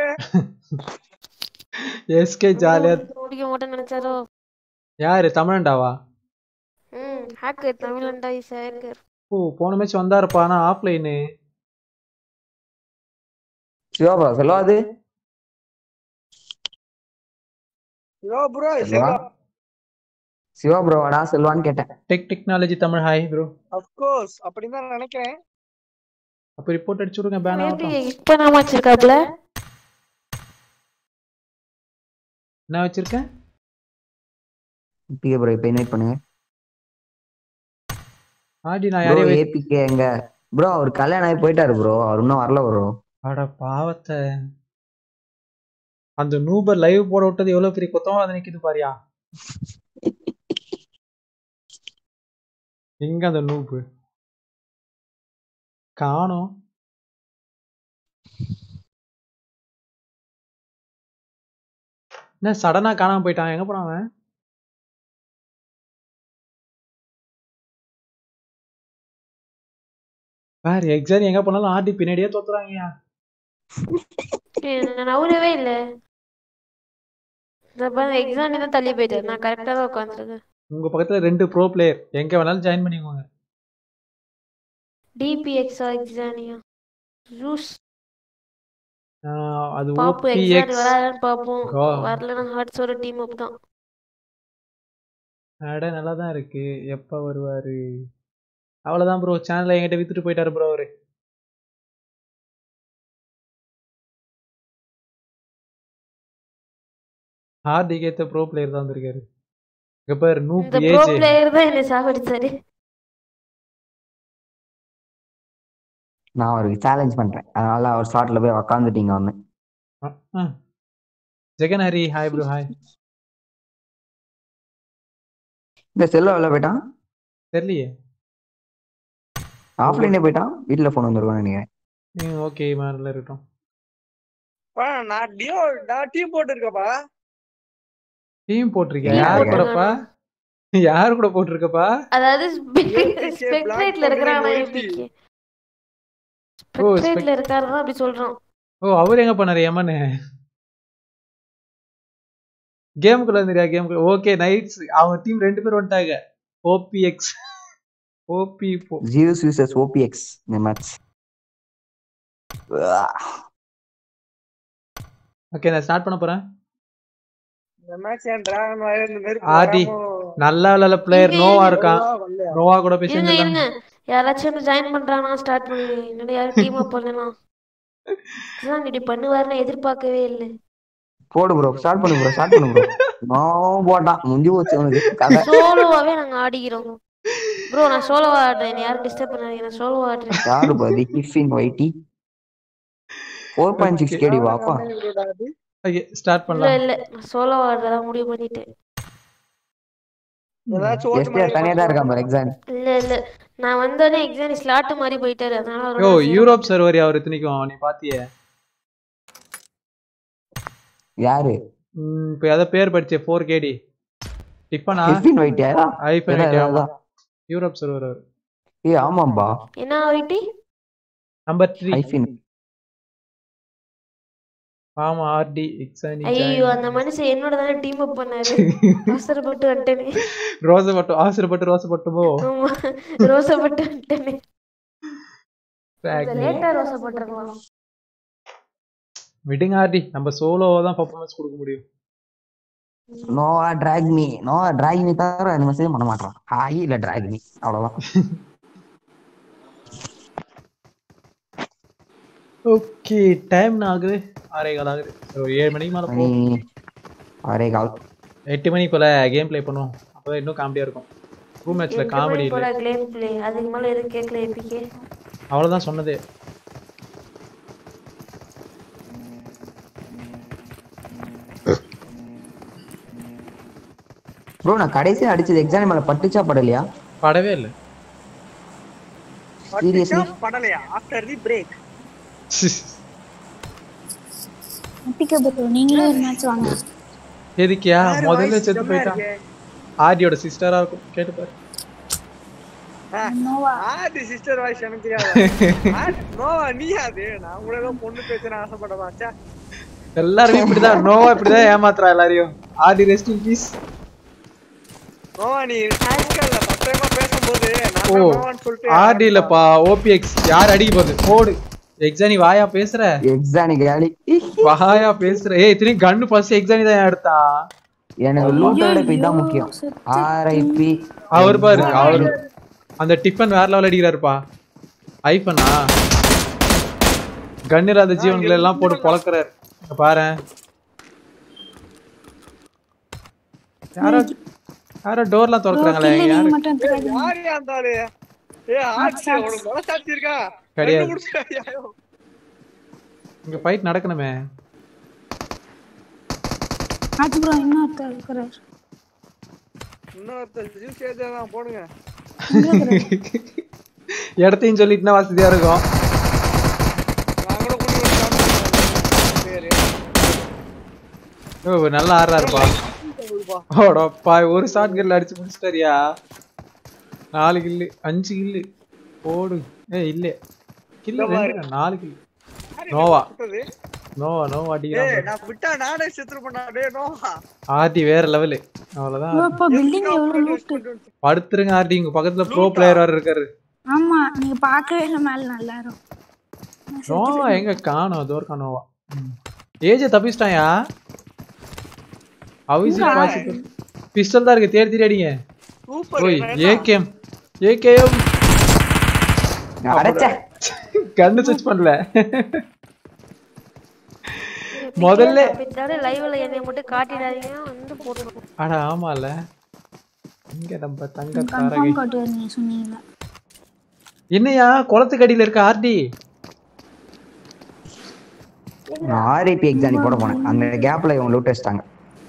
எஸ்கே ஜாலியா முடிக்க மாட்டேன்னு நினைச்சாரோ யாரு தமிழண்டாவா ம் ஹேக்கர் தமிழன்டா இஸ் ஹேக்கர் ஓ போன மேட்ச் வந்தாருப்பா ஆனா ஆஃப்லைனு சிவா ப்ரோ செல்வா அது bro bro Selva Siva bro வாடா செல்வான்னு கேட்டேன் tech technology Tamil hi bro of course அப்படி தான் நினைக்கிறேன் அப்ப ரிப்போர்ட் அடிச்சு விடுங்க பேன் ஆகட்டும் ஏபிகே இப்ப நாம வச்சிருக்காப்ல என்ன வச்சிருக்கேன் பிகே ப்ரோ இப்போ இன்வைட் பண்ணுங்க ஆடி நான் ப்ரோ யாரையும் ஏபிகே எங்க ப்ரோ அவர் கல்யாணம் ஆகி போயிட்டாரு ப்ரோ அவர் இன்னும் வரல ப்ரோ அட பாவத்தை அந்த நூபர் லைவ் போட விட்டது எவ்வளவு பெரிய குத்தமா வந்து நிக்குது பாரியா எங்க அந்த நூபு காணோம் என்ன சடனா காணாம போயிட்டான் எங்க போனான் அவன் வேற எக்ஸாம் எங்க போனாலும் ஆர்டி பின்னாடியே தோத்துறாங்கய்யா நான் நவுறவே இல்ல இந்த பாருங்க எக்ஸாம் தான் தள்ளி போயிட்டாரு நான் கரெக்டா தான் உட்காந்துருக்கேன் உங்க பக்கத்துல ரெண்டு ப்ரோ பிளேயர் எங்க வேணாலும் ஜாயின் பண்ணிக்கோங்க டிபிஎக்ஸா எக்ஸானியா ஜூஸ் ஆஹ் அது பாப்போம் எக்ஸாம் ஓபிஎக்ஸ் வராதான்னு பார்ப்போம் கோ வரலன்னா ஹார்ட்ஸோட டீம் அப் தான் அட நல்லா தான் இருக்கு எப்ப வருவாரு அவ்வளவுதான் ப்ரோ சேனலை என்கிட்ட வித்துட்டு போயிட்டாரு ப்ரோ அவரு ஹார்திக் ஏத்த ப்ரோ பிளேயர் தான் வந்திருக்காரு இங்க பாரு நூப் இந்த ப்ரோ ஏஜ் பிளேயர் தான் என்னை சாகடிச்சாரு நான் அவருக்கு சேலஞ்ச் பண்றேன் அதனால அவர் ஸ்லாட்ல போய் உக்காந்துட்டீங்க ஒன்னு Jagan Hari hi bro hi இந்த செல்ல வெளில போயிட்டான் தெரியலையே ஆஃப்லைனே போயிட்டான் வீட்டுல போன் வந்துருவான்னு நினைக்கிறேன் ஓகே மாதிரில இருக்கட்டும் பா, நான் டியோ நான் டீம் போட்டுருக்கப்பா டீம் போட்டிருக்கியா Team யார் போட்டிருக்கானா? கூடப்பா யார் கூட போட்டிருக்கப்பா அதாவது APK ஸ்பெக்ட்ரேட்ல Black இருக்கிறான் Thunder ஏபிகே ஓ ஸ்பெக்ட்ரேட்ல spec- இருக்காருதான் அப்படி சொல்றான் ஓ அவர் எங்க பண்ணாரு எமனு கேமுக்குள்ள இருந்தியா கேமுக்குள்ள ஓகே நைட்ஸ் அவங்க டீம் ரெண்டு பேர் வந்துட்டாங்க ஓபிஎக்ஸ் ஓபி போ ஜியூஸ் யூசஸ் ஓபிஎக்ஸ் இந்த மேட்ச் ஓகே நான் ஸ்டார்ட் பண்ண போறேன் இந்த மேட்ச் என் டிராகன் வாயில இந்த நெருப்பு ஆடி வராம நல்லா விளையாட பிளேயர் இருங்க, நோவா இருங்க. இருக்கான் நோவா வரலையா? நோவா கூட போய் இருங்க இருங்க செஞ்சிடலாம் யாராச்சும் வந்து ஜாயின் பண்றாங்கன்னா ஸ்டார்ட் பண்ணி என்னோட யாரும் டீம் அப் பண்ணலாம் இதுதான் இப்படி பண்ணுவாருன்னு எதிர்பார்க்கவே இல்லை போடு ப்ரோ ஸ்டார்ட் பண்ணு ப்ரோ ஸ்டார்ட் பண்ணு ப்ரோ நான் போட்டான் முடிஞ்சு போச்சு உனக்கு கதை சோலோவாவே நாங்க ஆடிக்கிறோம் ப்ரோ நான் சோலோவா ஆடுறேன் என்னை யாரும் டிஸ்டர்ப் பண்ணாதீங்க நான் சோலோவா ஆடுறேன் யாரு பாதி கிஃபின் YT four point six KD வாப்பா ஓகே ஸ்டார்ட் இல்ல பண்ணலாம் இல்ல நான் சோலோவா ஆடுறதா முடிவு பண்ணிட்டேன் ஏதாச்சும் ஓட்டு எஸ்டிஆர் தனியா தான் இருக்கான் பாரு எக்ஸாம் இல்ல இல்ல நான் வந்தோடனே எக்ஸாம் ஸ்லாட் மாதிரி போயிட்டாரு அதனால யோ அவரோட சேர யூரோப் சர்வர் அவர் இத்தனைக்கும் நீ பாத்தியே யாரு ம், இப்ப எதை பேர் படிச்சே ஃபோர் கேடி டிஃபனா கிஃபின் ஒயிட்டியா ஐஃபன் அதான், ஆமா அதான். யூரோப் சர்வர் அவர் ஏய் ஆமாம்பா என்ன ஐடி நம்பர் த்ரீ ஐஃபின் ஆமா ஆர்டி எக்ஸானி ஐயோ அந்த மனுஷன் என்னோட தானே டீம் அப் பண்ணாரு அவசரப்பட்டு வந்துட்டேனே ரோசப்பட்டு ஆசிரப்பட்டு ரோசப்பட்டுமோ ஆமா ரோசப்பட்டு வந்துட்டேனே Track me. லேட்டா ரோசப்பட்டிருக்கலாம் விடுங்க ஆர்டி நம்ம சோலோவா தான் பர்ஃபார்மன்ஸ் கொடுக்க முடியும் Nova track me Nova track me தவிர அந்த மெசேஜ் பண்ண மாட்டான் ஹாய் இல்ல டிராக் மீ அவ்வளவுதான் ஓகே டைம் ஆகுது ஆறே கால் ஆகுது ஒரு ஏழு மணிக்கு மேல மணி போகும் அரே கால் எட்டு மணிக்கு போல கேம் ப்ளே பண்ணுவோம் அப்பதான் இன்னும் காமெடியா இருக்கும் ரூம் மேட்ச்ல எட்டு காமெடி மணி இல்லை போல கேம் பிளே அதுக்கு மேல எதுவும் கேட்கல எப்பிக்கே அவ்வளவுதான் சொன்னதே ப்ரோ நான் கடைசியா அடிச்சது எக்ஸாம் மேல பட்டுச்சா படலையா படவே இல்லை சீரியஸ்லி படலையா ஆஃப்டர் தி பிரேக் எப்பிக்க ப்ரோ நீங்களும் ஒரு மேட்ச் வாங்க எதுக்கியா யாரு முதல்ல voice செத்து செம்மையா போயிட்டான் இருக்கே? ஆர்டியோட சிஸ்டரா இருக்கும் கேட்டு பாரு நோவா ஆதி சிஸ்டர் வாய்ஸ் எனக்கு தெரியாது ஆ- நோவா நீ அது நான் கூட ஏதோ பொண்ணு பேசுறேன் ஆசைப்படவாச்சா எல்லாருமே இப்படிதான் நோவா இப்படிதான் ஏமாத்துறா எல்லாரையும் RT rest in peace Nova நீ இல்ல பத்திரமா பேசும்போது நான் ஓ தான் நோவான்னு சொல்லிட்டு ஆர்டி இல்லப்பா ஓபிஎக்ஸ் யார் அடிக்க போகுது போடு எக்ஸானி வாயா பேசுற எக்ஸானி காலி வாயா பேசுற ஏய் இத்தனையும் கன்னு ஃபர்ஸ்ட் எக்ஸானி தான் எடுத்தா எனக்கு லூட்டோட போய் தான் முக்கியம் ஆர்ஐபி அவர் பாரு அவர் அந்த டிஃபன் வேற லெவல் அடிக்கிறாருப்பா ஐஃபனா கன் இல்லாத ஜீவன்களை எல்லாம் போட்டு பொளக்குறாரு இங்க பாரேன் யாரோ யாரோ டோர்லாம் திறக்கறாங்களே நீங்க யாரு மட்டும் எடுத்துக்காதீங்க. யாரு அந்த ஆளு ஏ ஆட்சி உனக்கு மனசாட்சி இருக்கா கிடையாது. கண்டுபிடிச்சியா? ஐயோ. இங்க ஃபைட் நடக்கணுமே ஆச்சு ப்ரோ இன்னொருத்தர் இருக்கிறார் இன்னொருத்தர் juice ஏத்தியாதான் போடுங்க இடத்தையும் சொல்லிட்டுனா வசதியா இருக்கும் நான் கூட குடி குடி பேரு ஓ நல்லா ஆடுறாருப்பா ஓடப்பா ஒரு ஷாட் கில்ல அடிச்சு முடிச்சிட்டாரியா நாலு கில்லு அஞ்சு கில்லு போடு ஏ இல்ல கில்லு இந்த பாரு. ரெண்டு நாலு கில்லு நோவா சுட்டது. நோவா நோவா ஏய் அடிக்கிறான் நான் விட்டா நானே செத்துரு பண்ணா டேய் நோவா ஆர்டி வேற லெவலு அவ்வளவுதான் ப்ரோ இப்போ பில்டிங் எவ்வளவு லூட்டு படுத்துருங்க ஆர்டி உங்க பக்கத்துல ப்ரோ பிளேயர் வேற இருக்காரு ஆமா நீங்க பார்க்கவே இல்லை மேல நல்லா இருக்கும் நோவா எங்க காணோம் அதோ இருக்கா நோவா ஏஜே தப்பிச்சிட்டாயா அவிசி எங்கடா? பாசிபிள் பிஸ்டல் தான் இருக்கு தேடி தேடி அடிங்க சூப்பர் ஓய் ஏகேஎம் ஏகேஎம் அடைச்சே. கண்ணு சுவிட்ச் பண்ணல முதல்ல லைவ்ல என்னை மட்டும் காட்டிடாதீங்க வந்து போட்டுருவோம் அட ஆமால இங்க நம்ம தங்க தாரகை கன்ஃபார்ம் காட்டுவார் நீங்க சொன்னீங்களா என்னையா குளத்துக்கு அடியில இருக்க ஆர்டி நான் ஆர்ஐபி எக்ஸாம் போட போனேன் அந்த கேப்ல இவங்க லூட் வச்சிட்டாங்க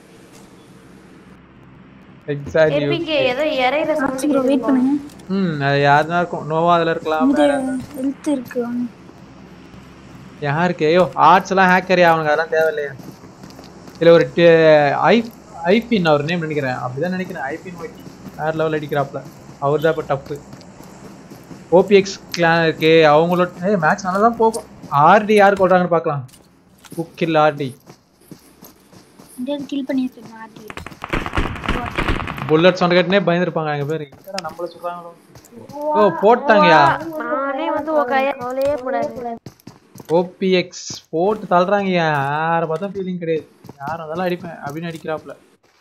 எக்ஸாக்ட்லி ஏபிகே ஏதோ இறையிற ப்ரோ வெயிட் பண்ணுங்க ம் அது யாருனா இருக்கும் நோவா அதுல இருக்கலாம் இந்த ஹெல்த் இருக்கு வாங்க. யாருக்கு ஐயோ ஆர்ட்ஸ் எல்லாம் ஹேக்கரே அவனுக்கு அதெல்லாம் தேவையில்லையா இல்ல ஒரு ஐ ஐபின் அவர் நேம் நினைக்கிறேன் அப்படிதான் நினைக்கிறேன் ஐபின் ஒய்டி வேற லெவல் அடிக்கிறாப்ல அவர் தான் இப்போ டப்பு ஓபிஎக்ஸ் கிளான் இருக்கு அவங்களோட ஏய் மேட்ச் நல்லா தான் போகும் ஆர்டி யார் கொள்றாங்கன்னு பார்க்கலாம் குக்கில் ஆர்டி இந்தியா கில் பண்ணிருக்கேன் ஆர்டி புல்லட் சவுண்ட் கட்டினே பயந்துருப்பாங்க எங்க பேர் என்னடா நம்மள சொல்றாங்களோ ஓ போட்டாங்கயா நானே வந்து உன் கையை கவலையே கூடாது ஓபிஎக்ஸ் போட்டு தள்ளுறாங்கய்யா யாரை பார்த்தா ஃபீலிங் கிடையாது யாரும் அதெல்லாம் அடிப்பேன் அப்படின்னு அடிக்கிறாப்ல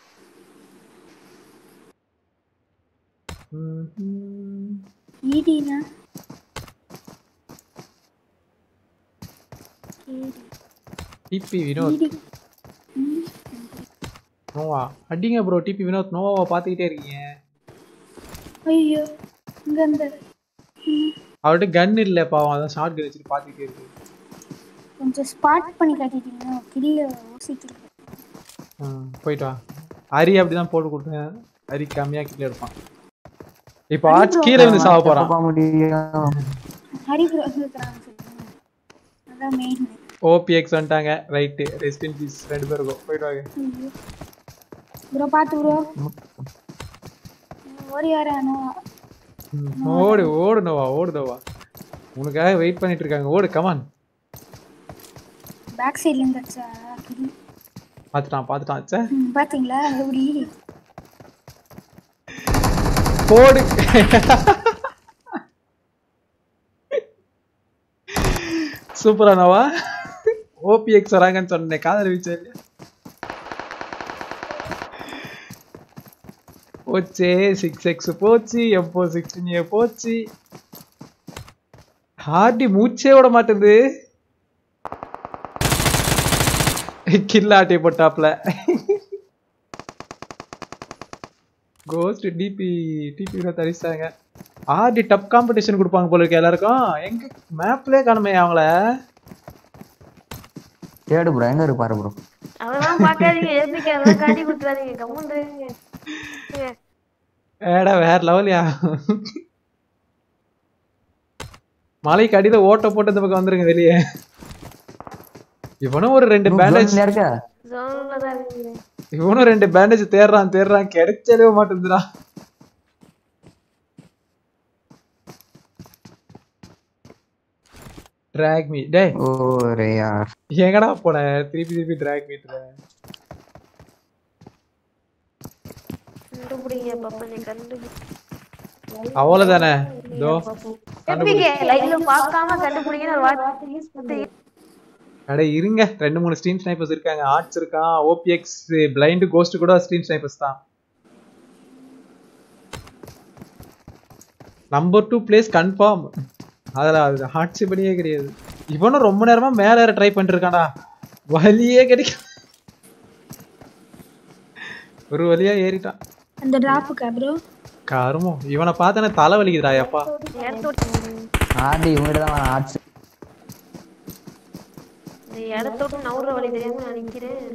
ஈடினா டிபி வினோத் ஈடி நோவா அடிங்க ப்ரோ டிபி வினோத் நோவாவை பார்த்துக்கிட்டே இருக்கீங்க ஐயோ இங்க அந்த ம், அவர்கிட்ட கன் இல்லை பாவம் அதான் ஷார்ட் கன் வச்சுட்டு பார்த்துக்கிட்டே இருக்கு கொஞ்சம் ஸ்பாட் பண்ணி காட்டிட்டீங்க கில்ல ஓசி கில் ஆ, போயிட்டு வா ஹரி அப்படிதான் போட்டு கொடுத்தேன் ஹரி கம்மியா கீழே எடுப்பான் இப்போ ஹரி ஆர்ட்ஸ் bro. கீழே வந்து சாவ போறான் போக முடியும் ஹரி ப்ரோ இருக்கிறாங்க சொல்லுங்க அதான் மெயின் ஓபிஎக்ஸ் வந்துட்டாங்க ரைட்டு ரெஸ்ட் இன் பீஸ் ரெண்டு பேருக்கும் போயிட்டு வாங்க ப்ரோ பாத்து ப்ரோ ஒரு யாரானோ ம், ஓடு ஓடு நோவா ஓடு நோவா உனக்காக வெயிட் பண்ணிட்டு இருக்காங்க ஓடு கமான் பேக் சைடுல இருந்து அடிச்சா கில் பார்த்துட்டான் பார்த்துட்டான் ச்சே ம், பாத்தீங்களா எப்படி போடு சூப்பரா நோவா ஓபிஎக்ஸ் வராங்கன்னு சொன்னேன் காதல் வீச்சு போச்சே சிக்ஸ் எக்ஸ் போச்சு எப்போ சிக்ஸ்டீன் ஏ போச்சு ஹார்டி மூச்சே விட மாட்டேங்குது கில்ல ஆட்டி போட்டாப்ல கோஸ்ட் டிபி டிபி தரிசாங்க ஆர்டி டப் காம்படிஷன் கொடுப்பாங்க போல இருக்கு எல்லாருக்கும் எங்க மேப்லயே காணுமே அவங்கள தேடு ப்ரோ எங்க இருக்கு பாரு ப்ரோ அதெல்லாம் பார்க்காதீங்க ஏபிகே அதெல்லாம் காட்டி கொடுத்துறாதீங்க கம்முன்னு இருங்க. ஏ, ஏடா வேற லெவலியா மலைக்கு அடியில ஓட்ட போட்டு இந்த பக்கம் வந்துருங்க வெளியே இவனும் ஒரு ரெண்டு Bro, பேண்டேஜ் zone ல இருக்க? zone ல தான் இருக்கீங்க. இவனும் ரெண்டு பேண்டேஜ் தேடுறான் தேடுறான் கிடைச்சவே மாட்டேங்குதுடா டிராக் மீ டேய் ஓரே யார் எங்கடா போன திருப்பி திருப்பி டிராக் மீட்ல கண்டுபிடிங்க பாப்பா கண்டுபிடி அவ்வளவுதானே இதோ ஏபிகே லைவ்ல பார்க்காம கண்டுபிடிங்கன்னு ஒரு வார்த்தை யூஸ் பண்ணி அட இருங்க ரெண்டு மூணு ஸ்ட்ரீம் ஸ்னைப்பர்ஸ் இருக்காங்க ஆர்ட்ஸ் இருக்கான் ஓபிஎக்ஸ் பிளைண்ட் கோஸ்ட் கூட ஸ்ட்ரீம் ஸ்னைப்பர்ஸ் தான் நம்பர் டூ பிளேஸ் கன்ஃபார்ம் அதில் அது ஆட்சிப்படியே கிடையாது இவனும் ரொம்ப நேரமா மேல ஏற ட்ரை பண்ணிட்டு இருக்கான்டா வழியே கிடைக்க ஒரு வழியா ஏறிட்டான் அந்த டிராப்புக்கா ப்ரோ கருமோ இவனை பார்த்தனே தலை வலிக்குதுடா அப்பா ஆர்டி இவங்ககிட்ட தான் ஆர்ட்ஸ் இந்த இடத்த விட்டு நவுற வழி தெரியாம நான் நிக்கிறேன்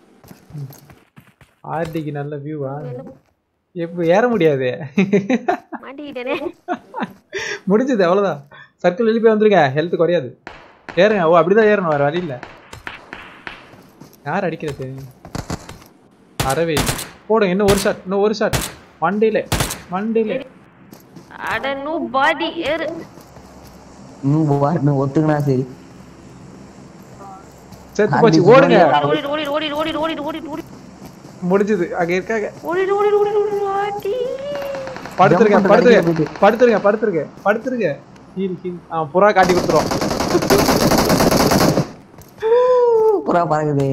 ஆர்டிக்கு நல்ல வியூவா எப்போ ஏற முடியாது மாட்டிக்கிட்டேனே முடிஞ்சது அவ்வளவுதான் சர்க்கிள் வெளியே போய் வந்துருங்க ஹெல்த் குறையாது ஏறுங்க ஓ அப்படிதான் ஏறணும் வேற வழி இல்ல யார் அடிக்கிறது அறவே போடுங்க இன்னும் ஒரு ஷாட் இன்னும் ஒரு ஷாட் வண்டியில வண்டியில அட நூ பாடி ஏறு இன்னும் இன்னும் ஒத்துக்கினா சரி செத்து போச்சு ஓடுங்க ஓடி ஓடி ஓடி ஓடி ஓடி ஓடி ஓடி முடிஞ்சது அங்க இருக்காங்க ஓடி ஓடி ஓடி ஓடி ஓடி படுத்துருங்க Jump படுத்துருங்க பண்ணிட்டு படுத்துருங்க படுத்துருங்க படுத்துருங்க கீழ் கீழ் ஆ புறா காட்டி கொடுத்துரும் சூப்பரா பறக்குது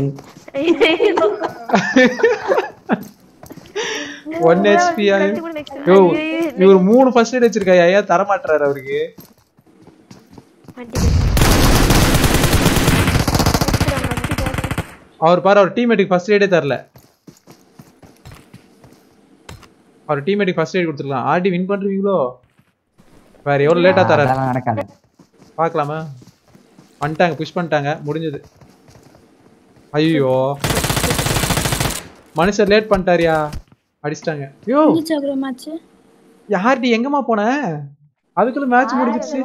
ஒன் ஹெச்பி யோ இவர் மூணு ஃபர்ஸ்ட் எய்ட் வச்சிருக்காரு ஏன் தர மாட்டாரு அவருக்கு அவர் பாரு அவர் டீம்மேட்டுக்கு ஃபர்ஸ்ட் எய்டே தரல அவர் டீம்மேட்டுக்கு ஃபர்ஸ்ட் எய்ட் கொடுத்துருக்கலாம் ஆர்டி வின் பண்றீங்களோ வேற எவ்வளவு லேட்டா தராரு அதெல்லாம் நடக்காது பார்க்கலாமா பண்ணிட்டாங்க புஷ் பண்ணிட்டாங்க முடிஞ்சது ஐயோ மனுஷன் லேட் பண்ணிட்டாரியா அடிச்சிட்டாங்க யோ முடிச்சா ப்ரோ மேட்ச் யார்டி எங்கம்மா போன அதுக்குள்ள மேட்ச் முடிஞ்சிருச்சு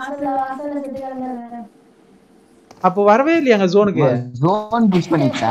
அப்போ வரவே இல்லையாங்க ஜோனுக்கு ஜோன் புஷ் பண்ணிச்சா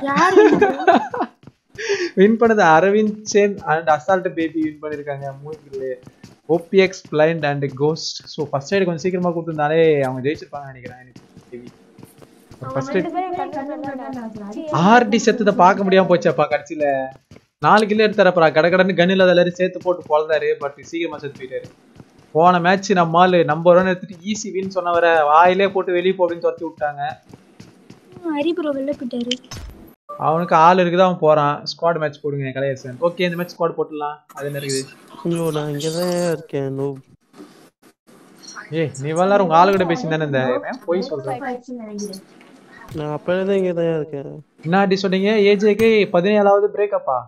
வின் பண்ணது அரவிந்த் சேன் அண்ட் அசால்ட் பேபி வின் பண்ணிருக்காங்க மூணு OPX Blind and Ghost so first aid கொஞ்சம் சீக்கிரமா கொடுத்துருந்தாலே அவங்க ஜெயிச்சிருப்பாங்க நினைக்கிறேன் எனக்கு ஃபர்ஸ்ட் எய்ட் ஆர்டி செத்ததை பார்க்க முடியாம போச்சாப்பா கடைசியில நாலு கிலோ எடுத்தாரப்பா கடை கடன்னு கண்ணில் எல்லாரும் சேர்த்து போட்டு பொழந்தாரு பட் சீக்கிரமா செத்து போயிட்டாரு போன மேட்ச் நம்ம ஆளு நம்பர் ஒன் எடுத்துட்டு ஈஸி வின் சொன்னவரை வாயிலே போட்டு வெளியே போ அப்படின்னு துரத்தி விட்டாங்க ஹரி ப்ரோ வெளில போயிட்டாரு அவனுக்கு ஆள் இருக்குது அவன் போறான் ஸ்குவாட் மேட்ச் போடுங்க கலையரசன் ஓகே இந்த மேட்ச் ஸ்குவாட் போட்டுடலாம் அது என்ன இருக்குது ஐயோ நான் இங்கதான் இருக்கேன் நோ ஏய் நீ எல்லாரும் உங்க ஆளு கூட பேசி தானே இந்த ஏன் போய் சொல்றேன் நான் அப்பதான் இங்க தான் இருக்கேன் என்ன சொன்னீங்க ஏஜேக்கு பதினேழாவது பிரேக்கப்பா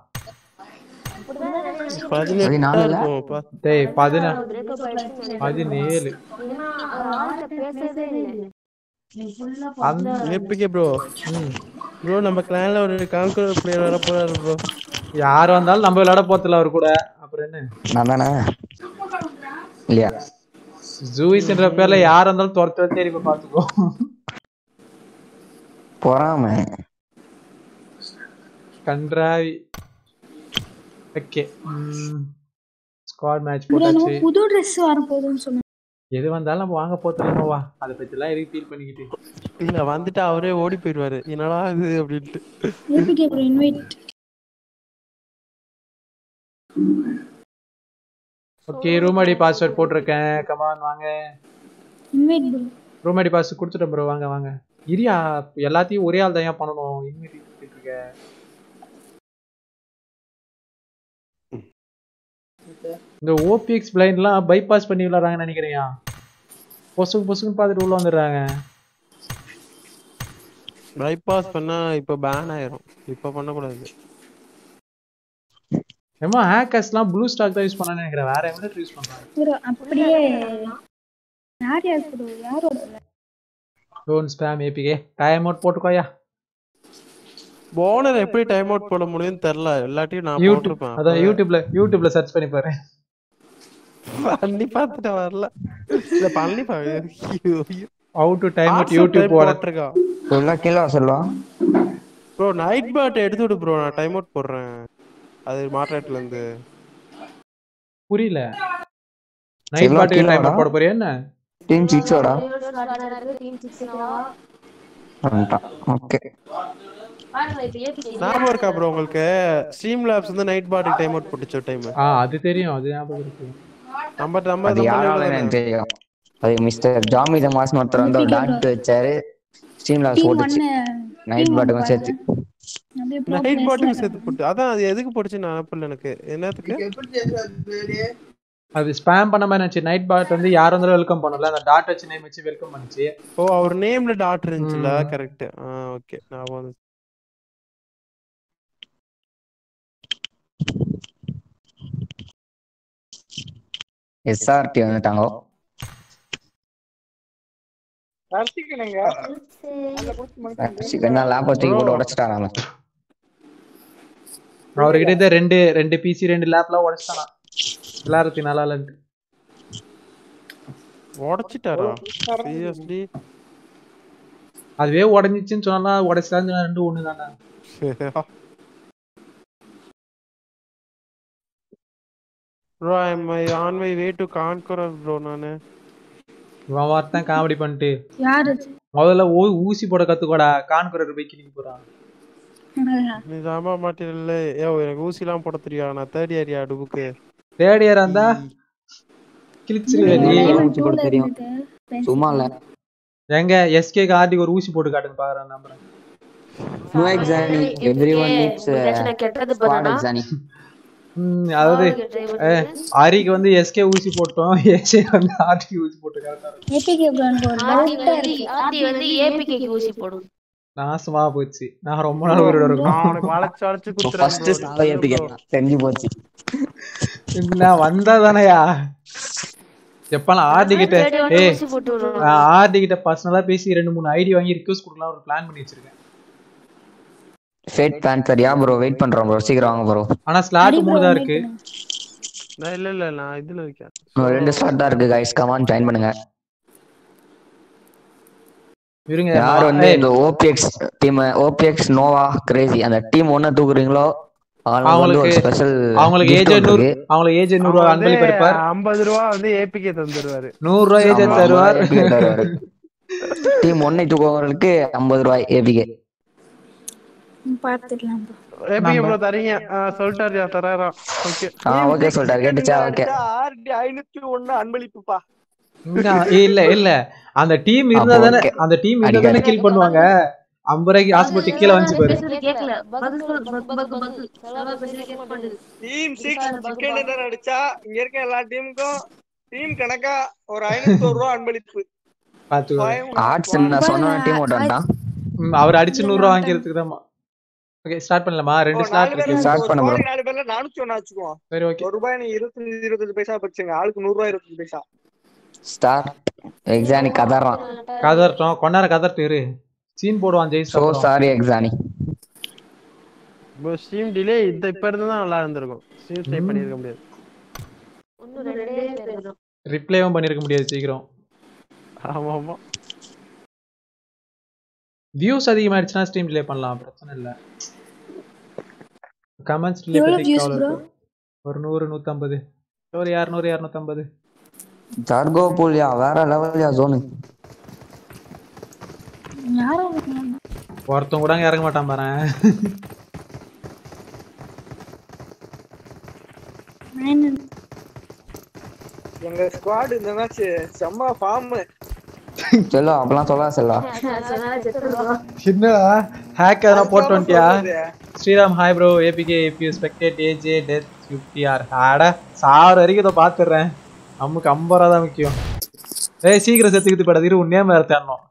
பதினெட்டா இருக்கும்ப்பா டேய் பதினா பதினேழு எப்படிக்கே ப்ரோ ப்ரோ நம்ம கிளான்ல ஒரு கான்கர் பிளேயர் வர போறாரு ப்ரோ யார் வந்தாலும் நம்ம விளையாட போறதில்ல அவர் கூட அப்புறம் என்ன நான் தானே இல்லையா ஜூயிஸ்ன்ற பேர்ல யார் வந்தாலும் துரத்து துரத்தி தேடி போய் பாத்துக்கோ பொறாம கன்றாவி ஓகே ஸ்குவாட் மேட்ச் ப்ரோ நம்ம போட்டாச்சு புது ட்ரெஸ் வர போகுதுன்னு சொன்னாங்க எது வந்தாலும் நம்ம வாங்க போறதில்ல வா அதை பத்தி எல்லாம் எதுக்கு ஃபீல் பண்ணிக்கிட்டு இல்ல வந்துட்டு அவரே ஓடி போயிடுவாரு என்னடா இது அப்படின்ட்டு APK bro invite okay room ID password போட்டிருக்கேன் கமான் வாங்க invite bro room ID pass கொடுத்துட்டேன் ப்ரோ வாங்க வாங்க இரியா எல்லாத்தையும் ஒரே ஆள் தான் ஏன் பண்ணணும் இன்வைட் இருக்க இந்த ஓபிஎக்ஸ் பிளைண்ட்லாம் பைபாஸ் பண்ணி விளாட்றாங்கன்னு நினைக்கிறியா பொசுக்கு பொசுக்குன்னு பார்த்துட்டு உள்ள வந்துடுறாங்க பைபாஸ் பண்ணா இப்ப பேன் ஆயிரும் இப்ப பண்ணக்கூடாது ஏமா ஹேக்கர்ஸ்லாம் ப்ளூ ஸ்டாக் தான் யூஸ் பண்ணான்னு நினைக்கிறேன் வேற எவ்வளோ யூஸ் பண்றாங்க ப்ரோ அப்படியே யார் யார் ப்ரோ யாரோட டோன் ஸ்பேம் ஏபிகே டைம் அவுட் போட்டுக்கோயா போனர் எப்படி டைம் அவுட் போட முடியும்னு தெரியல எல்லாத்தையும் நான் யூடியூப் போட்டிருப்பேன் அதான் யூடியூப்ல யூடியூப்ல சர்ச் பண்ணி பாரு பண்ணி பார்த்துட்டு வரல இல்ல பண்ணி பாரு how to time out YouTube போட போட்டிருக்கான் சொல்ல கீழே சொல்லுவோம் ப்ரோ நைட் பாட் எடுத்து விடு ப்ரோ நான் டைம் அவுட் போடுறேன் அது மாட்ரேட்ல இருந்து புரியல நைட் பாட்டுக்கு டைம் அவுட் போட போறியா என்ன டீம் சிக்ஸோடா ஓகே ஞாபகம் இருக்கா ப்ரோ உங்களுக்கு ஸ்ட்ரீம் லேப்ஸ் வந்து நைட் பாட்டுக்கு டைம் அவுட் போட்டுச்சு டைம் ஆ அது தெரியும் அது ஞாபகம் இருக்கு நம்ம நம்ம அது யாரால எனக்கு தெரியும் அது மிஸ்டர் ஜாமி தமாஸ் ஒருத்தர் வந்து ஒரு டாட் வச்சாரு ஸ்ட்ரீம் லாஸ் போட்டுச்சு நைட் பாட்டுக்கும் சேர்த்து நைட் பாட்டுக்கு சேர்த்து போட்டு அதான் அது எதுக்கு போட்டுச்சு நான் அனுப்பல எனக்கு என்னத்துக்கு அது ஸ்பேம் பண்ண மாதிரி இருந்துச்சு நைட் பாட் வந்து யார் வந்தாலும் வெல்கம் பண்ணல அந்த டாட் வச்சு நேம் வச்சு வெல்கம் பண்ணுச்சு ஓ அவர் நேம்ல டாட் இருந்துச்சுல கரெக்ட் ஆ ஓகே நான் வந்து எஸ்ஆர்டி வந்துட்டாங்க ரசிக்கணுங்க அந்த குச்சி மட்டும் என்ன லேப் போட்டு உடைச்சிட்டாராம அவர்கிட்ட இருந்த ரெண்டு ரெண்டு பிசி ரெண்டு லேப்லாம் உடைச்சிட்டானா எல்லாத்துக்கும் நல்லா இல்லைன்ட்டு உடைச்சிட்டாரா சீரியஸ்லி அதுவே உடஞ்சிச்சுன்னு சொன்னா உடைச்சலான்னு சொன்னா ரெண்டும் ஒண்ணு தானே bro I'm on my way to conqueror bro நானு இவன் வார்த்தான் காமெடி பண்ணிட்டு யாரு முதல்ல ஊ- ஊசி போட கத்துக்கோடா கான்குரர் போய் கிளிக்க போறான் நீ சாமா மாட்டில ஏ எனக்கு ஊசிலாம் போட தெரியும் நான் தேர்ட் இயர் யா டுபுக்கு தேர்ட் இயர் இருந்தா கிழிச்சிருவேன் நீ ஊசி போட தெரியும் சும்மா இல்ல எங்க எஸ்கேக்கு ஆர்டிக்கு ஒரு ஊசி போட்டு காட்டுங்க பாக்குறேன் நம்புறேன் நோ எக்ஸானி எவ்ரிவன் நீட்ஸ் பிரச்சனை கெட்டது ஸ்குவாட் பண்ணனா எக்ஸானி ம், அதாவது ஆளுக்கு try பண்ணு. அஹ், ஆரிக்கு வந்து எஸ்கே ஊசி போட்டோம் ஏஜே வந்து ஆர்டி ஊசி போட்டு கரெக்டா இருக்கும் ஏபிகே பிராண்ட் ஒரு ஆர்டி டவுட்டா வந்து இருக்கு ஆர்டி வந்து ஏபிகேக்கு ஊசி போடும் நாசமா போச்சு நான் ரொம்ப நாள் உயிரோட இருக்கும் அவனுக்கு வளைச்சு வளைச்சு குத்துறான் ஃபர்ஸ்ட் bro. சாவ ஏபிகே தெரிஞ்சு போச்சு நான் வந்தா தானயா எப்பலாம் ஆர்டி கிட்ட தேடி வந்து ஏய் ஊசி போட்டு விடுவான். நான் ஆர்டி கிட்ட பர்சனலா பேசி ரெண்டு மூணு ஐடி வாங்கி ரிக்வஸ்ட் கொடுக்கலாம் ஒரு பிளான் பண்ணி வச்சிருக்கேன் ஃபேட் பேன்சர் யா ப்ரோ வெயிட் பண்றோம் ப்ரோ சீக்கிரம் வாங்க ப்ரோ ஆனா ஸ்லாட் மூணு தான் இருக்கு நான் இல்ல இல்ல நான் இதுல இருக்கேன் ரெண்டு ஸ்லாட் தான் இருக்கு கைஸ் கமான் ஜாயின் பண்ணுங்க இருங்க யார் வந்து ஏய், இந்த OPX team OPX Nova Crazy அந்த டீம் ஒண்ணு தூக்குறீங்களோ அவங்களுக்கு வந்து ஒரு அவங்களுக்கு ஸ்பெஷல் அவங்களுக்கு ஏஜ் நூறு அவங்களுக்கு ஏஜ் நூறு ரூபா அன்பளிப்பு இருப்பார் ஐம்பது ரூபா வந்து ஏபிகே தந்துருவாரு நூறு ரூபாய் ஏஜ் தருவார் டீம் ஒன்னை தூக்குறவங்களுக்கு ஐம்பது ரூபாய் ஏபிகே பாத்துக்கலாம் ஏபிகே ப்ரோ தரீங்க ஆ, சொல்லிட்டாரு தராராம் ஓகே ஆ ஓகே சொல்லிட்டாரு கேட்டுச்சா ஓகே ஆர்டி ஐநூத்தி ஒண்ணு அன்பளிப்புப்பா இங்க, ஏய், இல்ல இல்ல அந்த டீம் இருந்தா தானே okay. அந்த டீம் இருந்தா தானே கில் பண்ணுவாங்க ஐம்பது ரூபாய்க்கு ஆசைப்பட்டு கீழே வந்து பாரு பேசுறது கேட்கல பதில் சொல்லு பக் பக் பக் நல்லா பேசுறது கேட்க மாட்டேங்குது டீம் சிக்ஸ் சிக்கன் டின்னர் அடிச்சா இங்க இருக்க எல்லா டீமுக்கும் டீம் கணக்கா ஒரு ஐநூத்தி ஒரு ரூபா அன்பளிப்பு பாத்துக்கோ ஆர்ட்ஸ் நான் சொன்ன டீம் ஓட்டான்டான் ம், அவர் அடிச்சு நூறு ரூபா வாங்கிக்கிறதுக்கு தான் ஓகே ஸ்டார்ட் பண்ணலாமா ரெண்டு ஸ்லாட் இருக்கு Start பண்ணு bro. ஒரு நாலு பேர்ல நானூத்தி ஒண்ணு வச்சுக்குவோம் சரி ஓகே ஒரு ரூபாய் நீ இருபத்தஞ்சு இருபத்தஞ்சு பைசா பச்சுங்க ஆளுக்கு நூறு ரூபாய் இருபத்தஞ்சு பைசா ஸ்டார் எக்ஸானி கதறான் கதறட்டும் கொண்டார கதறட்டு இரு சீன் போடுவான் ஜெயிஸ் சோ சாரி எக்ஸானி ப்ரோ ஸ்ட்ரீம் டிலே இந்த இப்ப இருந்து தான் நல்லா இருந்திருக்கும் ஸ்ட்ரீம் ட்ரை பண்ணிருக்க முடியாது இன்னும் ரெண்டே பேர் தான் ரிப்ளைவும் பண்ணிருக்க முடியாது சீக்கிரம் ஆமா ஆமா வியூஸ் அதிகமாயிடுச்சுன்னா ஸ்ட்ரீம் டிலே பண்ணலாம் பிரச்சனை இல்ல கமெண்ட்ஸ் டிலே எவ்வளவு பத்தி views கவலை bro? இருக்கு. ஒரு நூறு நூத்தம்பது ஒரு இரநூறு இரநூத்தம்பது ஜார்கோ பூல்யா வேற லெவல்யா ஜோனு யாரும் ஒருத்தன் கூட அங்க இறங்க மாட்டான் பாரு எங்க ஸ்குவாட் இந்த மேட்ச் செம்ம ஃபார்ம் செல்லோ அப்பெல்லாம் சொல்லாத செல்லா என்னடா ஹேக் எதனா போட்டு வந்துட்டியா Sriram hi bro APK if you spectate AJ death fifty ஆர் ஆட சாவர வரைக்கும் இதை பார்த்துடுறேன் நமக்கு ஐம்பது ரூபா தான் முக்கியம் ஏய் சீக்கிரம் செத்துக்கிட்டு படாது இரு உன்னே வேற தேடணும்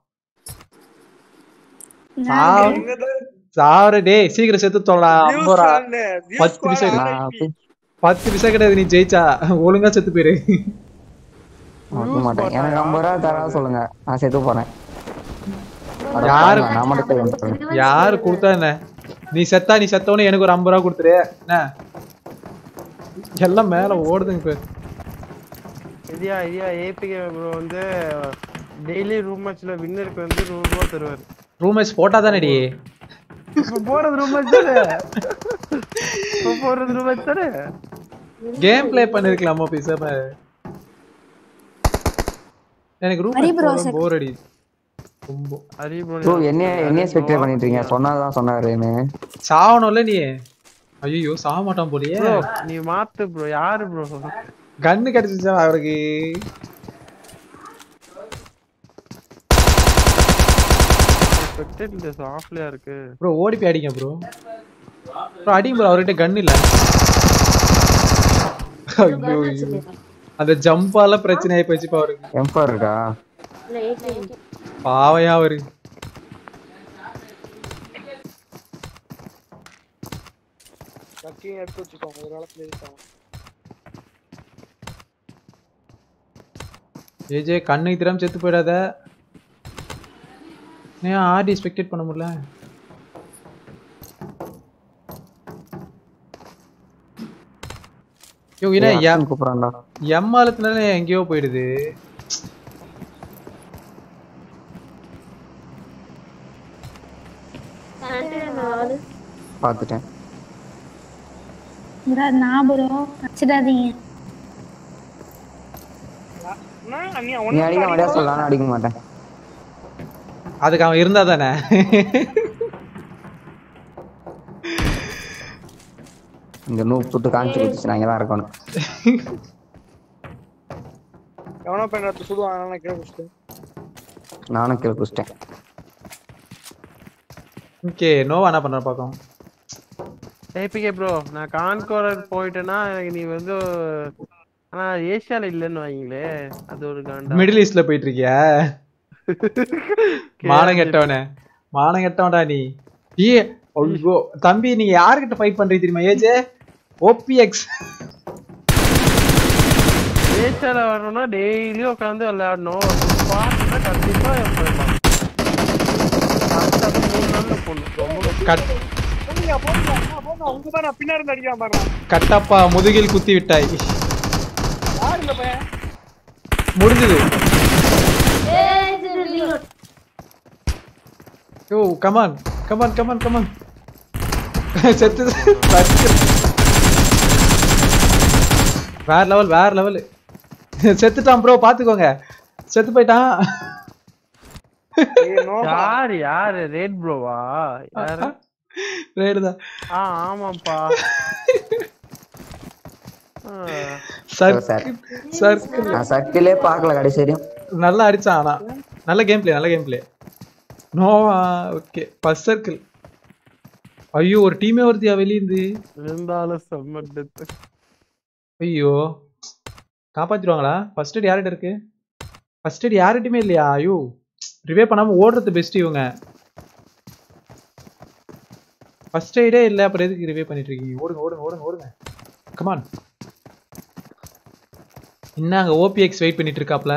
சாவ சாவர டேய் சீக்கிரம் செத்து தொல்லா ஐம்பது ரூபா பத்து நிமிஷம் பத்து நிமிஷம் கிடையாது நீ ஜெயிச்சா ஒழுங்கா செத்து போயிரு வைக்க மாட்டேன் எனக்கு ஐம்பது ரூபா தரா சொல்லுங்க நான் செத்து போறேன் அட யாரு பாருங்க, நான் மட்டும் போய் வந்துடுறேன். யாரு கொடுத்தா என்ன நீ செத்தா நீ செத்தவனே எனக்கு ஒரு ஐம்பது ரூபா கொடுத்துரு என்ன எல்லாம் மேல ஓடுதுங்க பேர் இதியா இதியா ஏபிகே ப்ரோ வந்து டெய்லி ரூம் மேட்ச்ல வின்னருக்கு வந்து நூறு ரூபா தருவாரு ரூம் மேட்ச் போட்டா தானடி இப்ப போறது ரூம் மேட்ச் தானே இப்ப போறது ரூம் மேட்ச் தானே கேம் ப்ளே பண்ணிருக்கலாமா பேசாம எனக்கு room Hari bro, match sec- bore அடி ரொம்ப ஹரி ப்ரோ என்னைய என்னைய ஸ்பெக்டேட் பண்ணிட்டு இருக்கீங்க சொன்னதான் சொன்னாருன்னு சாவணும்ல நீ ஐயோ சாக மாட்டான் போலியே ப்ரோ நீ மாத்து ப்ரோ யாரு ப்ரோ கண்ணு கிடைச்சிச்சா அவருக்கு ஸ்பெக்டேட் ஆஃப்லயா இருக்கு ப்ரோ ஓடி போய் அடிங்க ப்ரோ ப்ரோ அடிங்க ப்ரோ அவர்கிட்ட கன் இல்ல ஐயோ ஐயோ. அந்த ஜம்பால பிரச்சனை ஆயி போச்சு இப்ப அவருக்கு எம்பர் இருக்கா இல்ல எயிட் பாவையா அவரு கக்கியும் எடுத்து வச்சுக்கோங்க ஒரு காலத்துல இருக்காங்க ஏஜே கண்ணுக்கு திறம் செத்து போயிடாத ஏன் ஆர்டி ஸ்பெக்டேட் பண்ண முடியல யோ என்ன ஏய், எம் அர்ஜுன் கூப்பிடுறான்டா எம் ஆளுத்துனால எங்கேயோ போயிடுது பார்த்துட்டேன் bro, நான் ப்ரோ வச்சிடாதீங்க நான் நீ நீ அவனை அடிக்க மாட்டியா சொல்ல நான் அடிக்க மாட்டேன் அதுக்கு அவன் இருந்தா தானே இங்க நூ புட்டு காமிச்சு கொடுத்துச்சு நான் இங்க தான் இருக்கணும் எவனோ பையன் எடுத்து சுடுவான் நான் கீழே குடிச்சிட்டு நானும் கீழே குடிச்சிட்டேன் ஓகே நோவா என்ன பண்ற பாக்கலாம் ஏபிகே ப்ரோ நான் கான்கோரர் போயிட்டேன்னா எனக்கு நீ வந்து ஆனா ஏசியால இல்லைன்னு வைங்களே அது ஒரு காண்டா மிடில் ஈஸ்ட்ல போயிட்டு இருக்கியா மானம் கெட்டவனே மானம் கெட்டவன்டா நீ ஏ ஐயோ தம்பி நீங்க யாருக்கிட்ட ஃபைட் பண்றீங்க தெரியுமா ஏஜே ஓபிஎக்ஸ் ஏசியால வரணும்னா டெய்லியும் உட்காந்து விளையாடணும் பாட்டுனா கண்டிப்பா போயிடலாம் அடுத்த அது மூணு நாள்ல போடணும் ரொம்ப கட் போங்க போங்க போங்க உங்க தான் நான் பின்னாடி இருந்து அடிக்காம பாருங்க கட்டப்பா முதுகில் குத்தி விட்டாய் யார் இந்த பையன் முடிஞ்சது யோ கமான் கமான் கமான் கமான் செத்து வேற லெவல் வேற லெவல் செத்துட்டான் ப்ரோ பாத்துக்கோங்க செத்து போயிட்டான் யார் யாரு ரேட் ப்ரோவா யாரு ரேடு தான் ஆ ஆமாப்பா ஆ. சர்க்கிள் சர்க்கிள் நான் சர்க்கிளே பார்க்கல கடைசி வரையும் நல்லா அடிச்சான் ஆனா நல்ல கேம் பிளே நல்ல game play Nova okay first circle ஐயோ ஒரு டீமே வருதியா வெளியிருந்து இருந்தாலும் செம்ம டெத்து ஐயோ காப்பாத்திடுவாங்களா ஃபர்ஸ்ட் எய்ட் யார்கிட்ட இருக்கு ஃபர்ஸ்ட் எய்ட் யார்கிட்டயுமே இல்லையா ஐயோ ரிவே பண்ணாம ஓடுறது பெஸ்ட் இவங்க ஃபர்ஸ்ட் எய்டே இல்லை அப்புறம் எதுக்கு ரிவே பண்ணிட்டு இருக்கீங்க ஓடுங்க ஓடுங்க ஓடுங்க ஓடுங்க கமான் இன்னும் அங்க ஓபிஎக்ஸ் வெயிட் பண்ணிட்டு இருக்காப்ல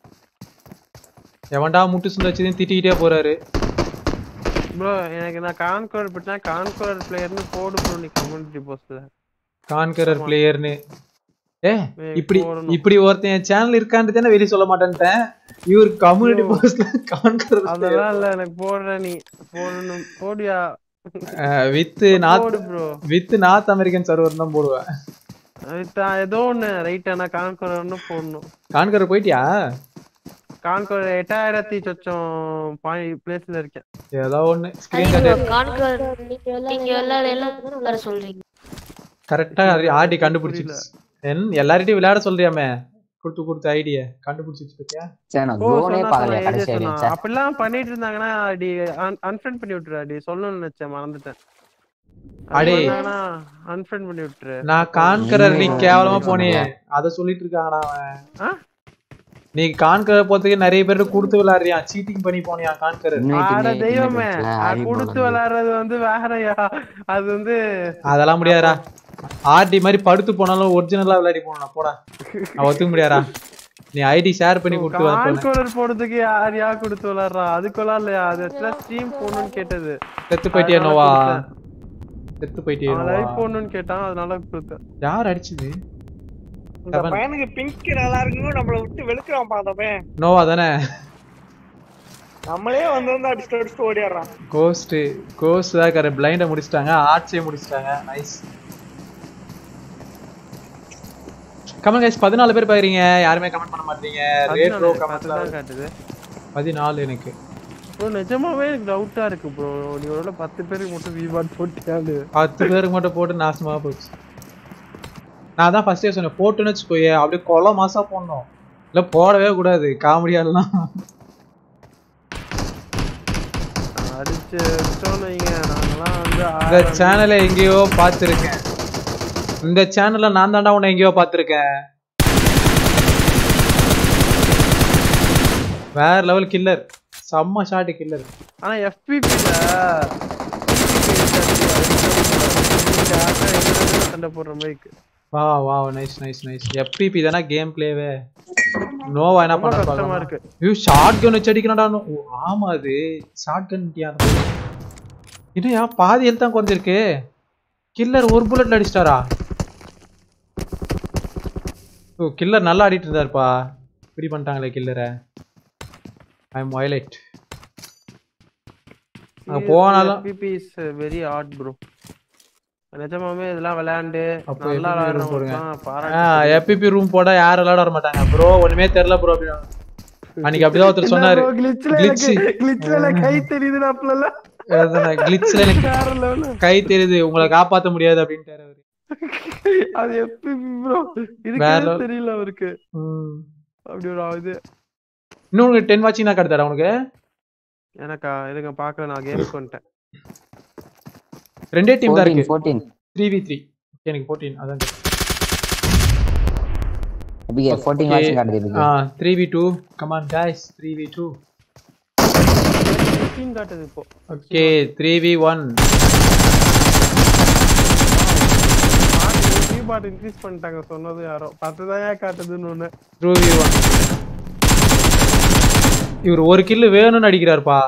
எவன்டா முட்டு சுந்த வச்சதையும் திட்டிக்கிட்டே போறாரு ப்ரோ எனக்கு நான் கான்கோர் போட்டா கான்கோர் பிளேயர்னு போடு ப்ரோ நீ கம்யூனிட்டி போஸ்ட்ல கான்கரர் பிளேயர்னு ஏ ஏய், இப்படி போடணும். இப்படி ஒருத்தன் என் சேனல் இருக்கான்னு தானே வெளிய சொல்ல மாட்டேன்ட்டேன் இவர் கம்யூனிட்டி போஸ்ட்ல கான்கரர் அதெல்லாம் இல்ல எனக்கு போடுற நீ போடணும் போடியா வித் போடு north bro with North American server தான் போடுவேன் ஏதோ ஒண்ணு ரைட் ஆனா கான்கோர்னு போடணும் கான்கரர் போயிட்டியா கான்கோர் எட்டாயிரத்தி சொச்சம் பிளேஸ்ல இருக்கேன் ஏதோ ஒண்ணு ஸ்கிரீன் கான்கர் நீங்க விளையாட எல்லாம் விளையாட சொல்றீங்க கரெக்டா ஆடி கண்டுபிடிச்சிச்சு என் எல்லார்ட்டையும் விளையாட சொல்றியாமே கொடுத்து கொடுத்த ஐடியா கண்டுபிடிச்சிச்சு பத்தியா சே நான் ஓ ஜோனே சொன்னா பார்க்கல சொன்னா கடைசி ஏஜே வரையும் சொன்னா ச்சே. அப்படிலாம் பண்ணிட்டு இருந்தாங்கன்னா அடி அன்ஃப்ரெண்ட் பண்ணி விட்டுரு அடி சொல்லணும்னு நினைச்சேன் மறந்துட்டேன் அடே. அன்ஃப்ரெண்ட் பண்ணி விட்டுரு நான் கான்கரர் நீ நீ கேவலமா சொன்னியா? போனியே அத சொல்லிட்டு இருக்காங்கடா அவன் ஆ? நீ கான்கரர் போறதுக்கு நிறைய பேர் கொடுத்து விளையாடுறியா சீட்டிங் பண்ணி போனியா கான்கரர் Invite ஆட me, தெய்வமே invite அது ஹாரி கொடுத்து போனது. விளையாடுறது வந்து வேறயா அது வந்து அதெல்லாம் முடியாதுடா ஆர்டி மாதிரி படுத்து போனாலும் ஒரிஜினலா விளையாடி போனா போடா நான் ஒத்துக்க முடியாதா நீ ஐடி ஷேர் பண்ணி கொடுத்து வர போனேன் கான்கோலர் போடுறதுக்கு யார் யார் கொடுத்து விளையாடுறா அதுக்கெல்லாம் இல்லையா அது இடத்துல ஸ்ட்ரீம் போடணும்னு கேட்டது செத்து போயிட்டியா அதனால நோவா கொடுத்தேன். செத்து போயிட்டியா அவன் நோவா லைவ் போடணும்னு கேட்டான் அதனால கொடுத்தேன் யார் அடிச்சது இந்த செவன். பையனுக்கு பிங்க் நல்லா இருக்குன்னு நம்மள விட்டு வெளுக்கிறான் பாத்த பையன் நோவா தானே நம்மளே வந்து வந்து அடிச்சுட்டு அடிச்சுட்டு ஓடிடுறான் கோஸ்ட் கோஸ்ட் தான் கரெக்ட் பிளைண்ட முடிச்சிட்டாங்க ஆர்ட்ஸே முடிச்சிட்டாங்க நைஸ் கமெண்ட் கைஸ் பதினாலு பேர் பாக்குறீங்க யாருமே கமெண்ட் பண்ண மாட்டீங்க ரேட்ரோ பதினாலு, கமெண்ட்ல பத்துதான் காட்டுது பதினாலு எனக்கு ப்ரோ நிஜமாவே எனக்கு டவுட்டா இருக்கு ப்ரோ நீ ஒரு பத்து பேருக்கு மட்டும் விவாட் போட்டியாலு பத்து பேருக்கு மட்டும் போட்டு நாசமா போச்சு நான் தான் ஃபர்ஸ்டே சொன்னேன் போட்டுன்னு வச்சுக்கோயே அப்படியே கொலை மாசா போடணும் இல்ல போடவே கூடாது காமெடியாலாம் அடிச்சு அடிச்சோன்னு வைங்க நாங்கெல்லாம் வந்து இந்த ஆயிரம் சேனலை எங்கேயோ பார்த்துருக்கேன் இந்த சேனல்ல நான் தாண்டா உன்னை எங்கேயோ பார்த்துருக்கேன் வேற லெவல் கில்லர் செம்ம ஷாட் கில்லர் ஆனா எஃபிபில சண்டை போடுற மாதிரி வா வா நைஸ் நைஸ் நைஸ் எஃபிபி தானே கேம் பிளேவே நோவா என்ன ரொம்ப பண்ண கஷ்டமா பார்க்கலாம் இருக்கு ஐயோ ஷார்ட் கன் வச்சு அடிக்கணும்டா நோ- ஓ, ஆமா அது ஷார்ட் கன் இன்னும் ஏன் பாதி ஹெல்த் தான் குறைஞ்சிருக்கு கில்லர் ஒரு புல்லட்ல அடிச்சிட்டாரா ஓ கில்லர் நல்லா ஆடிட்டு இருந்தாருப்பா இப்படி பண்ணிட்டாங்களே கில்லரை ஐ எம் வயலைட் அங்க போனாலும் FPP is very hard bro நிஜமாவே இதெல்லாம் விளையாண்டு அப்போ நல்லா FPP room போடுங்க. விளையாடுறவங்க ஆ பாராட்டு எப்பிபி ரூம் போட யாரும் விளையாட வர மாட்டாங்க ப்ரோ ஒண்ணுமே தெரியல ப்ரோ அப்படின்னா அன்னைக்கு அப்படிதான் ஒருத்தர் சொன்னாரு கிளிச்ல Glitch. கிளிச்ல எனக்கு கை தெரியுது அப்பல கிளிச்ல எனக்கு வேற level. கை தெரியுது உங்களை காப்பாத்த முடியாது அப்படின்ட்டாரு அவரு அது எப்படி ப்ரோ வேற இதுக்கே level. தெரியல அவருக்கு ம். அப்படி ஒரு இது இன்னும் உனக்கு டென் வாட்சிங் தான் கிடைத்தாடா உனக்கு எனக்கா இருங்க பாக்கல நான் கேம்க்கு வந்துட்டேன் ரெண்டே டீம் தான் 14 இருக்கு 14 த்ரீ வி த்ரீ எனக்கு ஃபோர்டீன் அதான் எபிகே 14 வாட்சிங் காட்டுது எபிகே ஆ three v two come on guys three v two team காட்டுது இப்போ okay three v one keyboard increase பண்ணிட்டாங்க சொன்னது யாரோ பத்து தான் ஏன் காட்டுதுன்னு ஒண்ணு த்ரூ வி ஒன் இவர் ஒரு கில்லு வேணும்னு அடிக்கிறாருப்பா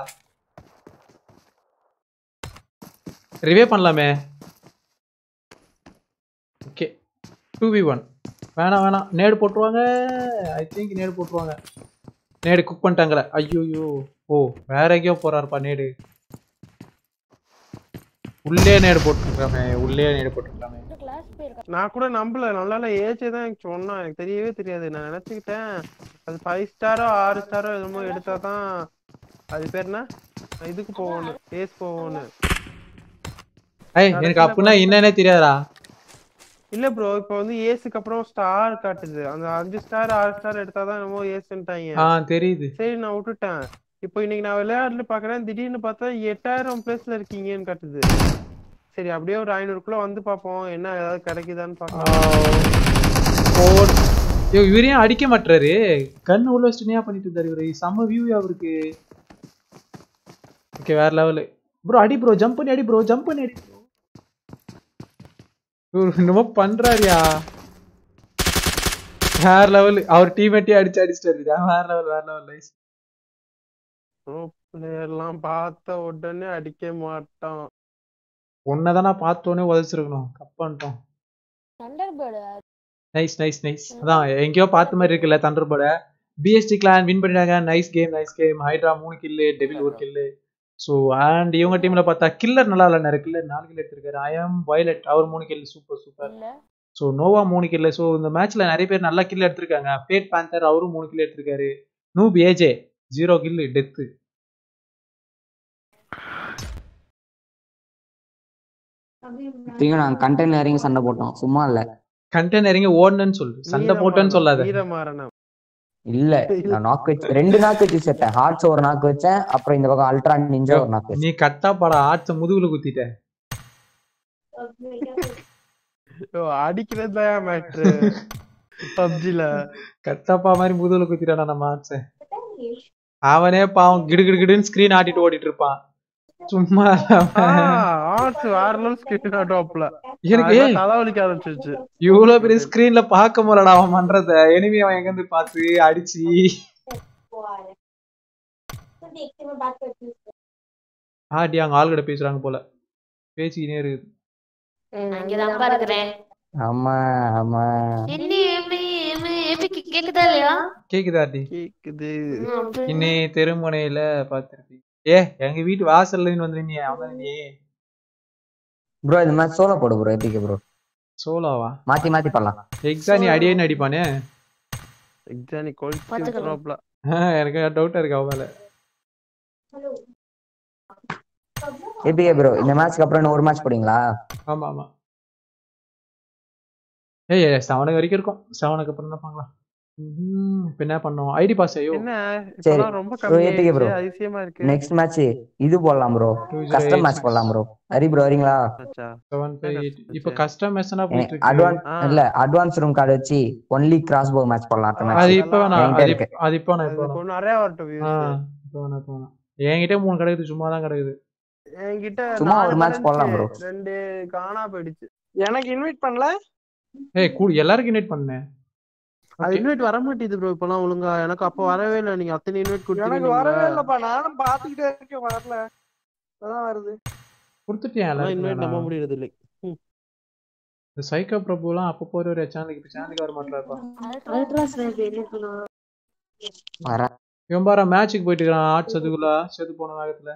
ரிவே பண்ணலாமே ஓகே டூ வி ஒன் வேணாம் வேணாம் நேடு போட்டுருவாங்க ஐ திங்க் நேடு போட்டுருவாங்க நேடு குக் பண்ணிட்டாங்களே ஐயோ ஓ வேற எங்கேயோ போறாருப்பா நேடு உள்ளே நேடு போட்டுருக்காமே உள்ளே நேடு போட்டுருக்காமே நான் கூட நம்பல நல்லால ஏஜ் தான் எனக்கு சொன்னா எனக்கு தெரியவே தெரியாது நான் நினைச்சுக்கிட்டேன் அது ஃபைவ் ஸ்டாரோ ஆறு ஸ்டாரோ என்னமோ எடுத்தா தான் அது பேர் என்ன இதுக்கு போகணும் ஏஸ் போகணும் ஏய் எனக்கு அப்படின்னா என்னன்னே தெரியாதா இல்ல ப்ரோ இப்போ வந்து ஏஸுக்கு அப்புறம் ஸ்டார் காட்டுது அந்த அஞ்சு ஸ்டார் ஆறு ஸ்டார் எடுத்தாதான் என்னமோ ஏஸ்ன்ட்டாங்க ஆ தெரியுது சரி நான் விட்டுட்டேன் இப்போ இன்னைக்கு நான் விளையாடல பாக்குறேன் திடீர்னு பார்த்தா எட்டாயிரம் பிளேஸ்ல இருக்கீங்கன்னு காட்டுது சரி அப்படியே ஒரு ஐநூறுக்குள்ள வந்து பார்ப்போம் என்ன ஏதாவது கிடைக்குதான்னு பார்க்கலாம் ஃபோர் ஐயோ இவரையும் அடிக்க மாட்டாரு கண் உள்ள வச்சுட்டு என்ன பண்ணிட்டு இருந்தாரு இவரு செம்ம வியூ அவருக்கு ஓகே வேற லெவலு ப்ரோ அடி ப்ரோ ஜம்ப் பண்ணி அடி ப்ரோ ஜம்ப் பண்ணி அடி bro. இவரு என்னமோ பண்றாருயா வேற லெவல் அவர் டீமேட்டே அடிச்சு அடிச்சிட்டாரு வேற லெவல் வேற லெவல் நைஸ் ப்ரோ பிளேயர்லாம் பார்த்த உடனே அடிக்க மாட்டான் ஒன்னதான் நான் பார்த்தோன்னே உதச்சிருக்கணும் கப்பான்ட்டோம் நைஸ் நைஸ் நைஸ் அதான் எங்கேயோ பார்த்த மாதிரி இருக்குல்ல தண்டர் போட பிஎஸ்டி கிளான் வின் பண்ணிட்டாங்க nice game nice game Hydra மூணு கில்லு டெவில் ஒரு கில்லு ஸோ அண்ட் இவங்க டீம்ல பார்த்தா கில்லர் நல்லா இல்லை நிறைய கில்லர் நாலு கில் எடுத்திருக்காரு ஐஎம் வயலட் அவர் மூணு kill super super so Nova மூணு கில்லு ஸோ இந்த மேட்ச்ல நிறைய பேர் நல்ல கில் எடுத்திருக்காங்க பேட் பேந்தர் அவரும் மூணு கில் எடுத்திருக்காரு noob AJ zero kill death திரும்ப நாங்க கண்டெய்னர் இறங்கி சண்டை போட்டோம் சும்மா இல்ல கண்டெய்னர் இறங்கி ஓடணும்னு சொல்லு சண்டை போட்டேன்னு சொல்லாத வீரமாறனம் இல்ல நான் நாக் வச்சு ரெண்டு நாக்கு வச்சு செத்தேன் ஹார்ட்ஸ் ஒரு நாக்கு வச்சேன் அப்புறம் இந்த பக்கம் அல்ட்ரா நிஞ்சா ஒரு நாக்கு வச்சேன் நீ கட்டா பட ஆட்ச முதுகுல குத்திட்ட ஐயோ, அடிக்கிறது தான் மேட்ரு பப்ஜில கட்டப்பா மாதிரி முதுகுல குத்திட்டானா நம்ம ஆட்ச அவனே பாவம் கிடு கிடு கிடுன்னு ஸ்கிரீன் ஆட்டிட்டு ஓடிட்டு இருப்பான் சும்மா இல்லாம. ஆர்ட்ஸ் வேற லெவல் ஸ்கிரீன் டாப்ல எனக்கு ஏய், தலைவலிக்க ஆரம்பிச்சிருச்சு இவ்வளவு பெரிய ஸ்கிரீன்ல பார்க்க முடியலடா அவன் பண்றத எனிமி அவன் எங்க இருந்து பார்த்து அடிச்சு ஆடி அங்க ஆள் கிட்ட பேசுறாங்க போல பேசிக்கினே இருக்குது அங்கதான் இருக்கிறேன் ஆமா ஆமா என்ன எப்படி எப்படி கேக்குதா இல்லையா கேக்குதா ஆர்டி கேக்குது இன்னே தெருமுனையில பாத்திருப்பீங்க ஏ எங்க வீட்டு வாசல்ல இருந்து வந்து நீ அவன் நீ ப்ரோ இந்த மாதிரி சோலோ போடு ப்ரோ எதுக்கு ப்ரோ சோலாவா மாத்தி மாத்தி பண்ணலாம் எக்ஸா நீ அடியே அடிப்பானே எக்ஸானி கொளுத்தி பாத்துக்கலாம். விட்டுறாப்ல ஆஹ், எனக்கு டவுட்டா இருக்கு அவன் மேல ஏபிகே ப்ரோ இந்த மேட்ச்க்கு அப்புறம் இன்னும் ஒரு மேட்ச் போடுவீங்களா ஆமா ஆமா ஏய் செவனுக்கு வரைக்கும் இருக்கும் செவனுக்கு அப்புறம் தான் பார்க்கலாம் ம்ஹும். இப்ப என்ன பண்ணோம் ஐடி பாஸ் ஐயோ என்ன சரி இப்பெல்லாம் ரொம்ப ப்ரோ ஏபிகே ப்ரோ கம்மி அதிசயமா இருக்கு நெக்ஸ்ட் மேட்ச் இது போடலாம் ப்ரோ கஸ்டம் மேட்ச் போடலாம் ப்ரோ ஹரி ப்ரோ வரீங்களா ஆச்சா. செவன் ஃபைவ் எயிட் இப்போ கஸ்டம் மேட்ச்னா போயிட்டு இருக்கு அட்வான்ஸ் இல்ல அட்வான்ஸ் ரூம் கார்டு வச்சு ஒன்லி கிராஸ் போ மேட்ச் போடலாம் அடுத்த அது மேட்ச் இப்ப வேணாம் என்கிட்ட அது இருக்கு இப்ப- அது இப்போ நான் இப்போ அது கொஞ்சம் நிறைய வரட்டும் views. ஆ இப்போ வேணாம் இப்போ வேணாம் என்கிட்ட மூணு கிடக்குது சும்மா தான் கிடக்குது என்கிட்ட சும்மா நாலு ஒரு match தான் போடலாம் இருந்துச்சு. bro. ரெண்டு காணா போயிடுச்சு எனக்கு இன்வைட் பண்ணல ஏய் கூ எல்லாருக்கும் இன்வைட் பண்ணேன் அது இன்வைட் வர மாட்டேங்குது ப்ரோ இப்பெல்லாம் ஒழுங்கா எனக்கு அப்ப வரவே இல்லை நீங்க அத்தனை இன்வைட் எனக்கு வரவே கொடுத்தீங்க இல்லப்பா நானும் பாத்துக்கிட்டே இருக்கேன் வரல இப்பதான் வருது கொடுத்துட்டேன் இன்வைட் எல்லாருக்கும் நம்ப நான். முடியறது இல்லை ம். இந்த சைக்கோ பிரபுலாம் அப்பப்போ ஒரு ஒரு சேனலுக்கு இப்போ சேனலுக்கு வர மாட்டாருப்பா வர இவன் பாரு மேட்ச்சுக்கு போயிட்டு இருக்கான் ஆர்ட்ஸ் அதுக்குள்ள செத்து போன வேகத்துல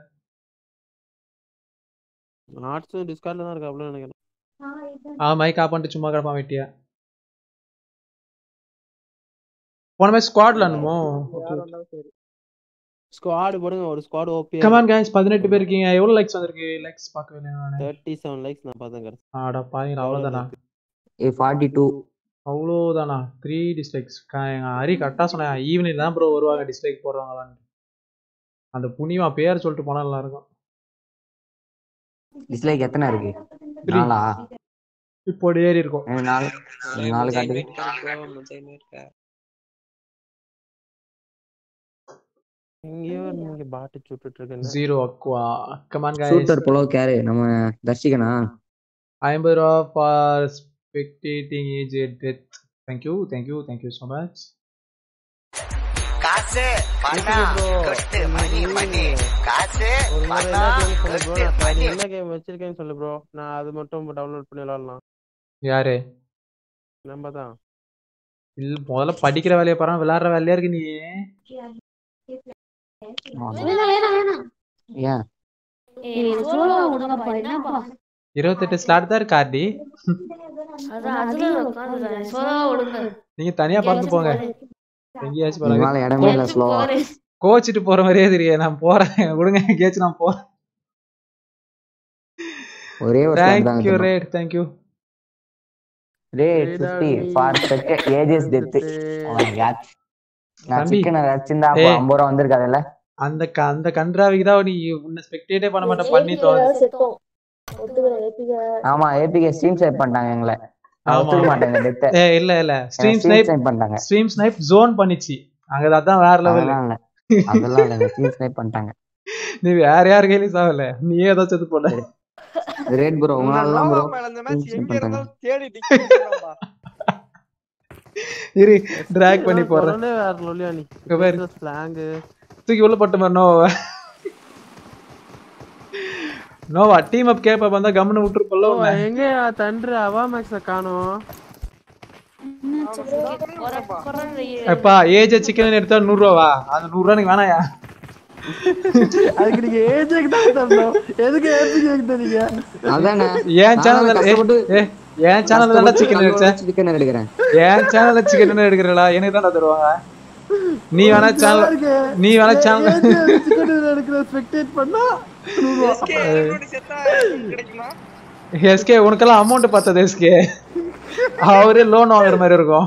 ஆர்ட்ஸ் டிஸ்கார்ட்ல தான் இருக்காப்ல நினைக்கிறேன் அவன் மைக் ஆஃப் பண்ணிட்டு சும்மா கிடப்பான் வெட்டியா போன மாதிரி ஸ்குவாட்ல அனுமோ ஸ்குவாட் போடுங்க ஒரு ஸ்குவாட் ஓபி கமான் கைஸ் பதினெட்டு பேர் இருக்கீங்க எவ்வளவு லைக்ஸ் வந்திருக்கு லைக்ஸ் பார்க்கவே இல்லை நானு தேர்ட்டி செவன் லைக்ஸ் நான் பார்த்தேன் கரெக்ட் ஆடா பாருங்க அவ்வளவுதானா ஏ ஃபார்ட்டி டூ அவ்வளோதானா த்ரீ டிஸ்லைக்ஸ் எங்க ஹரி கரெக்டாக சொன்னேன் ஈவினிங் தான் ப்ரோ வருவாங்க டிஸ்லைக் போடுறவங்களான்னு அந்த புனிமா பேர் சொல்லிட்டு போனா நல்லா இருக்கும் டிஸ்லைக் எத்தனை இருக்கு Three. நாலா இப்போ ஏறி இருக்கும் எனக்கு நாலு எனக்கு நாலு காட்டுது இங்கேயோ நீங்க பாட்டு சுட்டுட்டு இருக்கேன் zero aqua come on guys shooter போலோ கேரு நம்ம தர்ஷிகனா ஐம்பது ரூபா for spectating AJ death thank you thank you thank you so much காசு பணம் கொட்டு மணி மணி காசு ஒரு மாதிரி என்ன பணம் கேம் சொல்லு ப்ரோ கொட்டு நான் மணி என்ன கேம் வச்சிருக்கேன்னு சொல்லு ப்ரோ நான் அது மட்டும் டவுன்லோட் பண்ணி விளாடலாம் யாரு நம்ம தான் இல்ல முதல்ல படிக்கிற வேலையை பாரு விளையாடுற வேலையா இருக்கு நீ வேணாம் வேணாம் வேணாம் ஏன் ஏய் சோலோ விடுங்கப்பா என்னப்பா இருபத்தெட்டு ஸ்லாட் தான் இருக்கு ஆர்டி அதான் அதுல உட்காந்துறேன் சோலோ விடுங்க நீங்க தனியா பார்த்து போங்க எங்கேயாச்சும் இது மேல இடமே இல்ல போறாங்க ஸ்லோவா கோச்சிட்டு போற மாதிரியே தெரியும் நான் போறேன் விடுங்க எங்கேயாச்சும் நான் போறேன் ஒரே ஒரு ஸ்லாட் தாங்க தேங்க்யூ தரணும். Rate thank you rate fifty for second ஏஜஸ் டெத் நான் தம்பி. சிக்கன் வச்சிருந்தா அப்போ ஏய். ஐம்பது ரூபா வந்திருக்காதுல்ல அந்த க- அந்த கன்றாவிக்கு தான் நீ உன்னை ஸ்பெக்டேட்டே பண்ண மாட்டேன் பண்ணி தோ செத்தோம் ஒத்துக்கிறேன் ஏபிகா ஆமா ஏபிகே ஸ்ட்ரீம் ஸ்னைப் பண்ணிட்டாங்க எங்களை நான் ஆமா. ஒத்துக்க மாட்டேன் டெத்த ஏ இல்ல இல்ல ஸ்ட்ரீம் ஸ்ட்ரீம் ஸ்னைப் ஸ்னைப் பண்ணிட்டாங்க ஸ்ட்ரீம் ஸ்னைப் ஜோன் பண்ணிச்சு அங்க அதான் வேற லெவல் அதெல்லாம் இல்ல அதெல்லாம் இல்ல ஸ்ட்ரீம் ஸ்னைப் பண்ணிட்டாங்க நீ வேற யார் கையிலயும் சாவல நீயே ஏதோ செத்து போல ரேட் ப்ரோ உங்களால தான் ப்ரோ மேல இந்த ஸ்ட்ரீம் மேட்ச் ஸ்னைப் எங்க பண்ணிட்டாங்க இருந்தாலும் தேடி டிக்கெட் இரு டிராக் பண்ணி போடுறேன் உடனே வேற லொல்லியா நீ இங்க பாரு. ஸ்லாங் தூக்கி உள்ள போட்ட மாதிரி நோவா நோவா டீம் அப் கேப்ப வந்தா கம்னு விட்டுருப்போல்ல உன்னை. எங்க தண்டு அவா மேக்ஸ காணோம் எப்பா ஏஜ் சிக்கன் எடுத்தா நூறு ரூபாவா அந்த நூறு ரூபா எனக்கு வேணாயா அதுக்கு நீங்க ஏஜுக்கு தான் தரணும் எதுக்கு ஏபிக்கு தரீங்க அதானே என் சேனல்ல கஷ்டப்பட்டு என் சேனல்ல தான் சிக்கன் எடுத்தேன் சிக்கன் எடுக்கிறேன் என் சேனல்ல சிக்கன் எடுக்கிறடா எனக்கு தான் தருவாங்க நீ வேணா சேனல் நீ வேணா சேனல் சிக்கன் எடுக்கிற ஸ்பெக்டேட் பண்ணா நூறு ரூபா. கிடைக்குமா எஸ்கே உனக்கெல்லாம் அமௌண்ட் பார்த்தது எஸ்கே அவரே லோன் வாங்குற மாதிரி இருக்கும்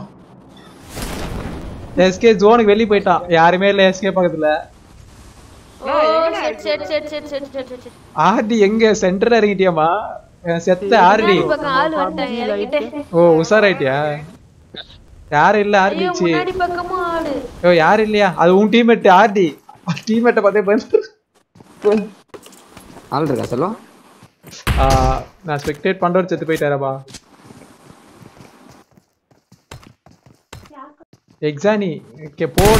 எஸ்கே ஜோனுக்கு வெளிய போயிட்டான் யாருமே இல்ல எஸ்கே பக்கத்துல oh set set set set set set set ஆர்டி எங்க சென்டர்ல இறங்கிட்டியாமா அஹ் செத்த ஆர்டி முன்னாடி பக்கம் ஆள் வந்துட்டாங்க இறங்கிட்டேன் ஓ உஷாராயிட்டியா யாரும் இல்ல ஐயோ ஆர்டிச்சு முன்னாடி பக்கமும் ஆளு ஓ யாரும் இல்லையா அது உன் டீம்மேட் ஆர்டி டீம்மேட்டை பார்த்தே பயந்து ஆள் இருக்கா சொல்லும் ஆஹ் நான் ஸ்பெக்டேட் பண்றவர் செத்து போயிட்டாரப்பா எக்ஸானி ஓகே போடு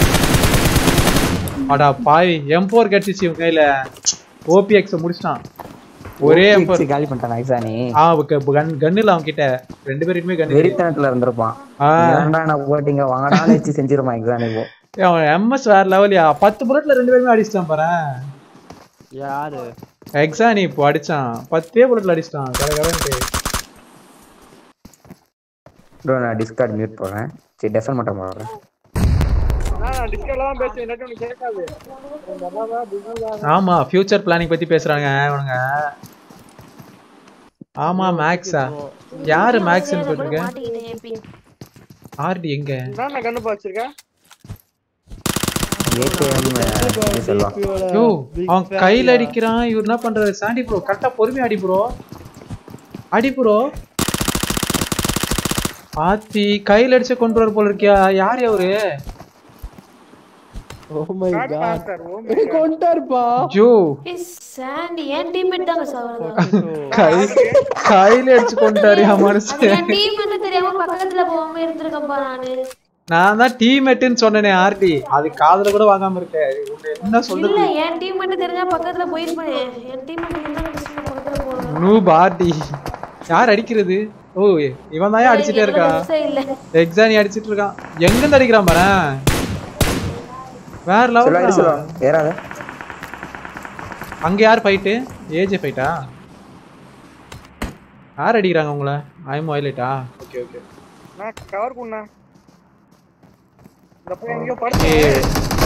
அடா பாவி எம் ஃபோர் கிடைச்சிச்சு இவன் கையில ஓபிஎக்ஸ் முடிச்சிட்டான் ஒரே எம் ஃபோர் காலி பண்ணிட்டான் எக்ஸானி ஆ கன் கன் இல்ல அவன் கிட்ட ரெண்டு பேருக்குமே கன் வெறித்தனத்துல இருந்திருப்பான் ஆ. ஏன்டா நான் போட்டீங்க வாங்கடான்னு வச்சு செஞ்சிருப்பான் எக்ஸாம் இப்போ அவன் எம்எஸ் வேற லெவலியா பத்து புல்லட்ல ரெண்டு பேருமே அடிச்சிட்டான் பாரு யாரு எக்ஸானி இப்போ அடிச்சான் பத்தே புல்லட்ல அடிச்சிட்டான் கர கரன்ட்டு ப்ரோ நான் டிஸ்கார்ட் மியூட் போடுறேன் சரி டெஃபன் மட்டும் போடுறேன் நான் டிஸ்கவுண்ட்ல தான் பேசுவேன் இல்லாட்டி உனக்கு கேட்காது உங்க அம்மாவா பிஸியா ஆமா ஃபியூச்சர் பிளானிங் பத்தி பேசுறாங்க இவனுங்க ஆமா மேக்ஸா யாரு மேக்ஸ்னு போட்டிருக்க மாட்டிக்கிட்டேன் ஏபி ஆர்டி எங்க நான் கண்ணு வச்சிருக்கேன் ஏகேஎம் சொல்லுவான் யோ அவன் கையில அடிக்கிறான் இவர் என்ன பண்றாரு சாண்டி ப்ரோ கரெக்டா பொறுமையா அடி ப்ரோ அடி ப்ரோ ஆத்தி கையில அடிச்சு கொண்டு வர போல இருக்கியா யார் அவரு ஓ மை காட் கொண்டாருப்பா ஜோ ஏய் சாண்டி என் டீம்மேட் தாங்க சாவறது கை கையில அடிச்சு கொண்டாரு அது மனுஷன் என் டீம்மேட் தெரியாம பக்கத்துல போகாம இருந்திருக்கப்பா நானு நான் தான் டீம்மேட்டுன்னு சொன்னேனே ஆர்டி அது காதுல கூட வாங்காம இருக்கேன் உன்னை என்ன இல்ல சொல்றது என் டீம்மேட் தெரிஞ்சா பக்கத்துல போயிருப்பேன் என் டீம்மேட் இருந்தா கஷ்டமா பக்கத்துல போறேன் நூப் ஆர்டி யார் அடிக்கிறது ஓ இவன் தான் அடிச்சிட்டே இருக்கா இல்ல எக்ஸானி அடிச்சிட்டு இருக்கான் எங்க இருந்து அடிக்கிறான் பாரு வேற சொல்லுவாங்க லெவல் சொல்லுவாங்க ஏறாத அங்க யார் ஃபைட்டு ஏஜே ஃபைட்டா யார் அடிக்கிறாங்க உங்கள ஐம் வயலேட்டா ஓகே ஓகே நான் கவர் பண்ணா இந்த பையன் எங்கேயோ படுத்து ஏ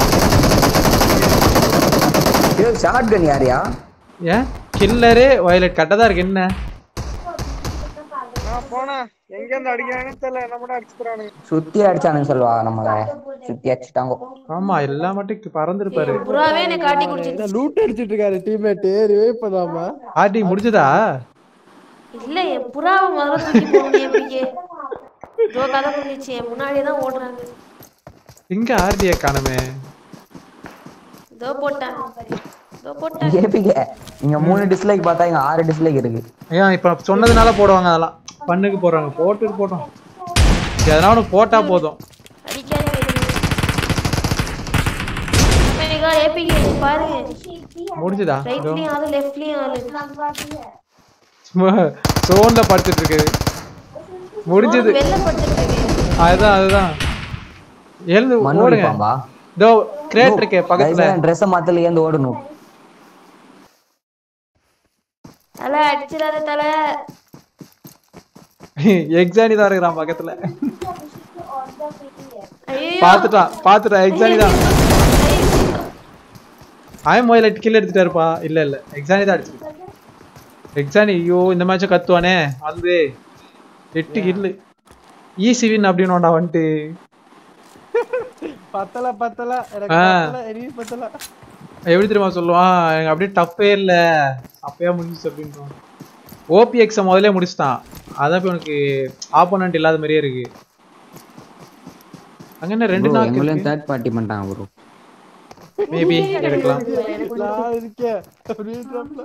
ஐயோ ஷார்ட் கன் யாரியா ஏன் கில்லரு வயலட் கரெக்டாக தான் இருக்கு என்ன நான் போனேன் எங்க இருந்து அடிக்கிறாங்கன்னு தெரியல என்ன மட்டும் அடிச்சுக்கிறானுங்க சுத்தி அடிச்சானுங்க சொல்லுவா நம்மள சுத்தி அடிச்சுட்டாங்க ஆமா எல்லா மட்டும் பறந்துருப்பாரு புறாவே என்னை காட்டி குடிச்சிருச்சு லூட் அடிச்சிட்டு இருக்காரு டீம்மேட் ரிவைவ் பண்ணாம ஆர்டி முடிஞ்சதா இல்ல என் புறாவை முதல்ல தூக்கி போடணும் எப்படிக்கே இதோ கதை முடிஞ்சிச்சு என் முன்னாடியே தான் ஓடுறாங்க எங்க ஆர்டிய காணுமே இதோ போட்டேன் இதோ போட்டேன் ஏபிகே இங்க மூணு டிஸ்லைக் பார்த்தா இங்க ஆறு டிஸ்லைக் இருக்கு ஏன் இப்ப சொன்னதுனால போடுவாங்க அதெல்லாம் பண்ணுக்கு போடுறாங்க போட்டு போட்டோம் எதனா ஒண்ணு போட்டா போதும் அடிக்காதீங்க ஒமேகா ஏபிகே பாருங்க முடிஞ்சுதா இதோ. ரைட்லயும் ஆளு லெஃப்ட்லயும் ஆளு சும்மா சோன்ல படுத்துட்டு இருக்கு முடிஞ்சது வெளில படுத்துட்டு இருக்கு அதுதான் அதுதான் எழுந்து மண்ணு ஓடுங்க அடிப்பாம்பா இதோ கிரேட் இருக்கே பக்கத்துல ட்ரெஸ் மாத்தல ஏந்து ஓடணும் தலை அடிச்சிடாத தலை எக்ஸானி தான் இருக்கிறான் பக்கத்துல ஐயோ பாத்துட்டான் பாத்துட்டான் எக்ஸானி தான் ஆயம் மொயில கில் எடுத்துட்டாருப்பா இல்ல இல்ல எக்ஸானி தான் அடிச்சிருக்கு எக்ஸானி ஐயோ இந்த மேட்ச கத்துவானே வந்து எட்டு கில்லு ஈசி வின் அப்படின்னு வந்துட்டு பத்தல பத்தல எனக்கு ஆ. பத்தல எனக்கு பத்தல எப்படி தெரியுமா சொல்லுவான் எனக்கு அப்படியே டஃப்பே இல்ல அப்பயா முடிஞ்சிச்சு அப்படின்றான் ஓபிஎக்ஸ முதல்ல முடிச்சிட்டான் அதான் இப்ப உனக்கு ஆப்போனன்ட் இல்லாத மாதிரியே இருக்கு அங்க என்ன ரெண்டு Bro, நாள் எங்களையும் தேர்ட் பார்ட்டி பண்ணிட்டாங்க ப்ரோ மேபி இருக்கலாம் நான் இருக்கேன் அப்படியே drop-ல.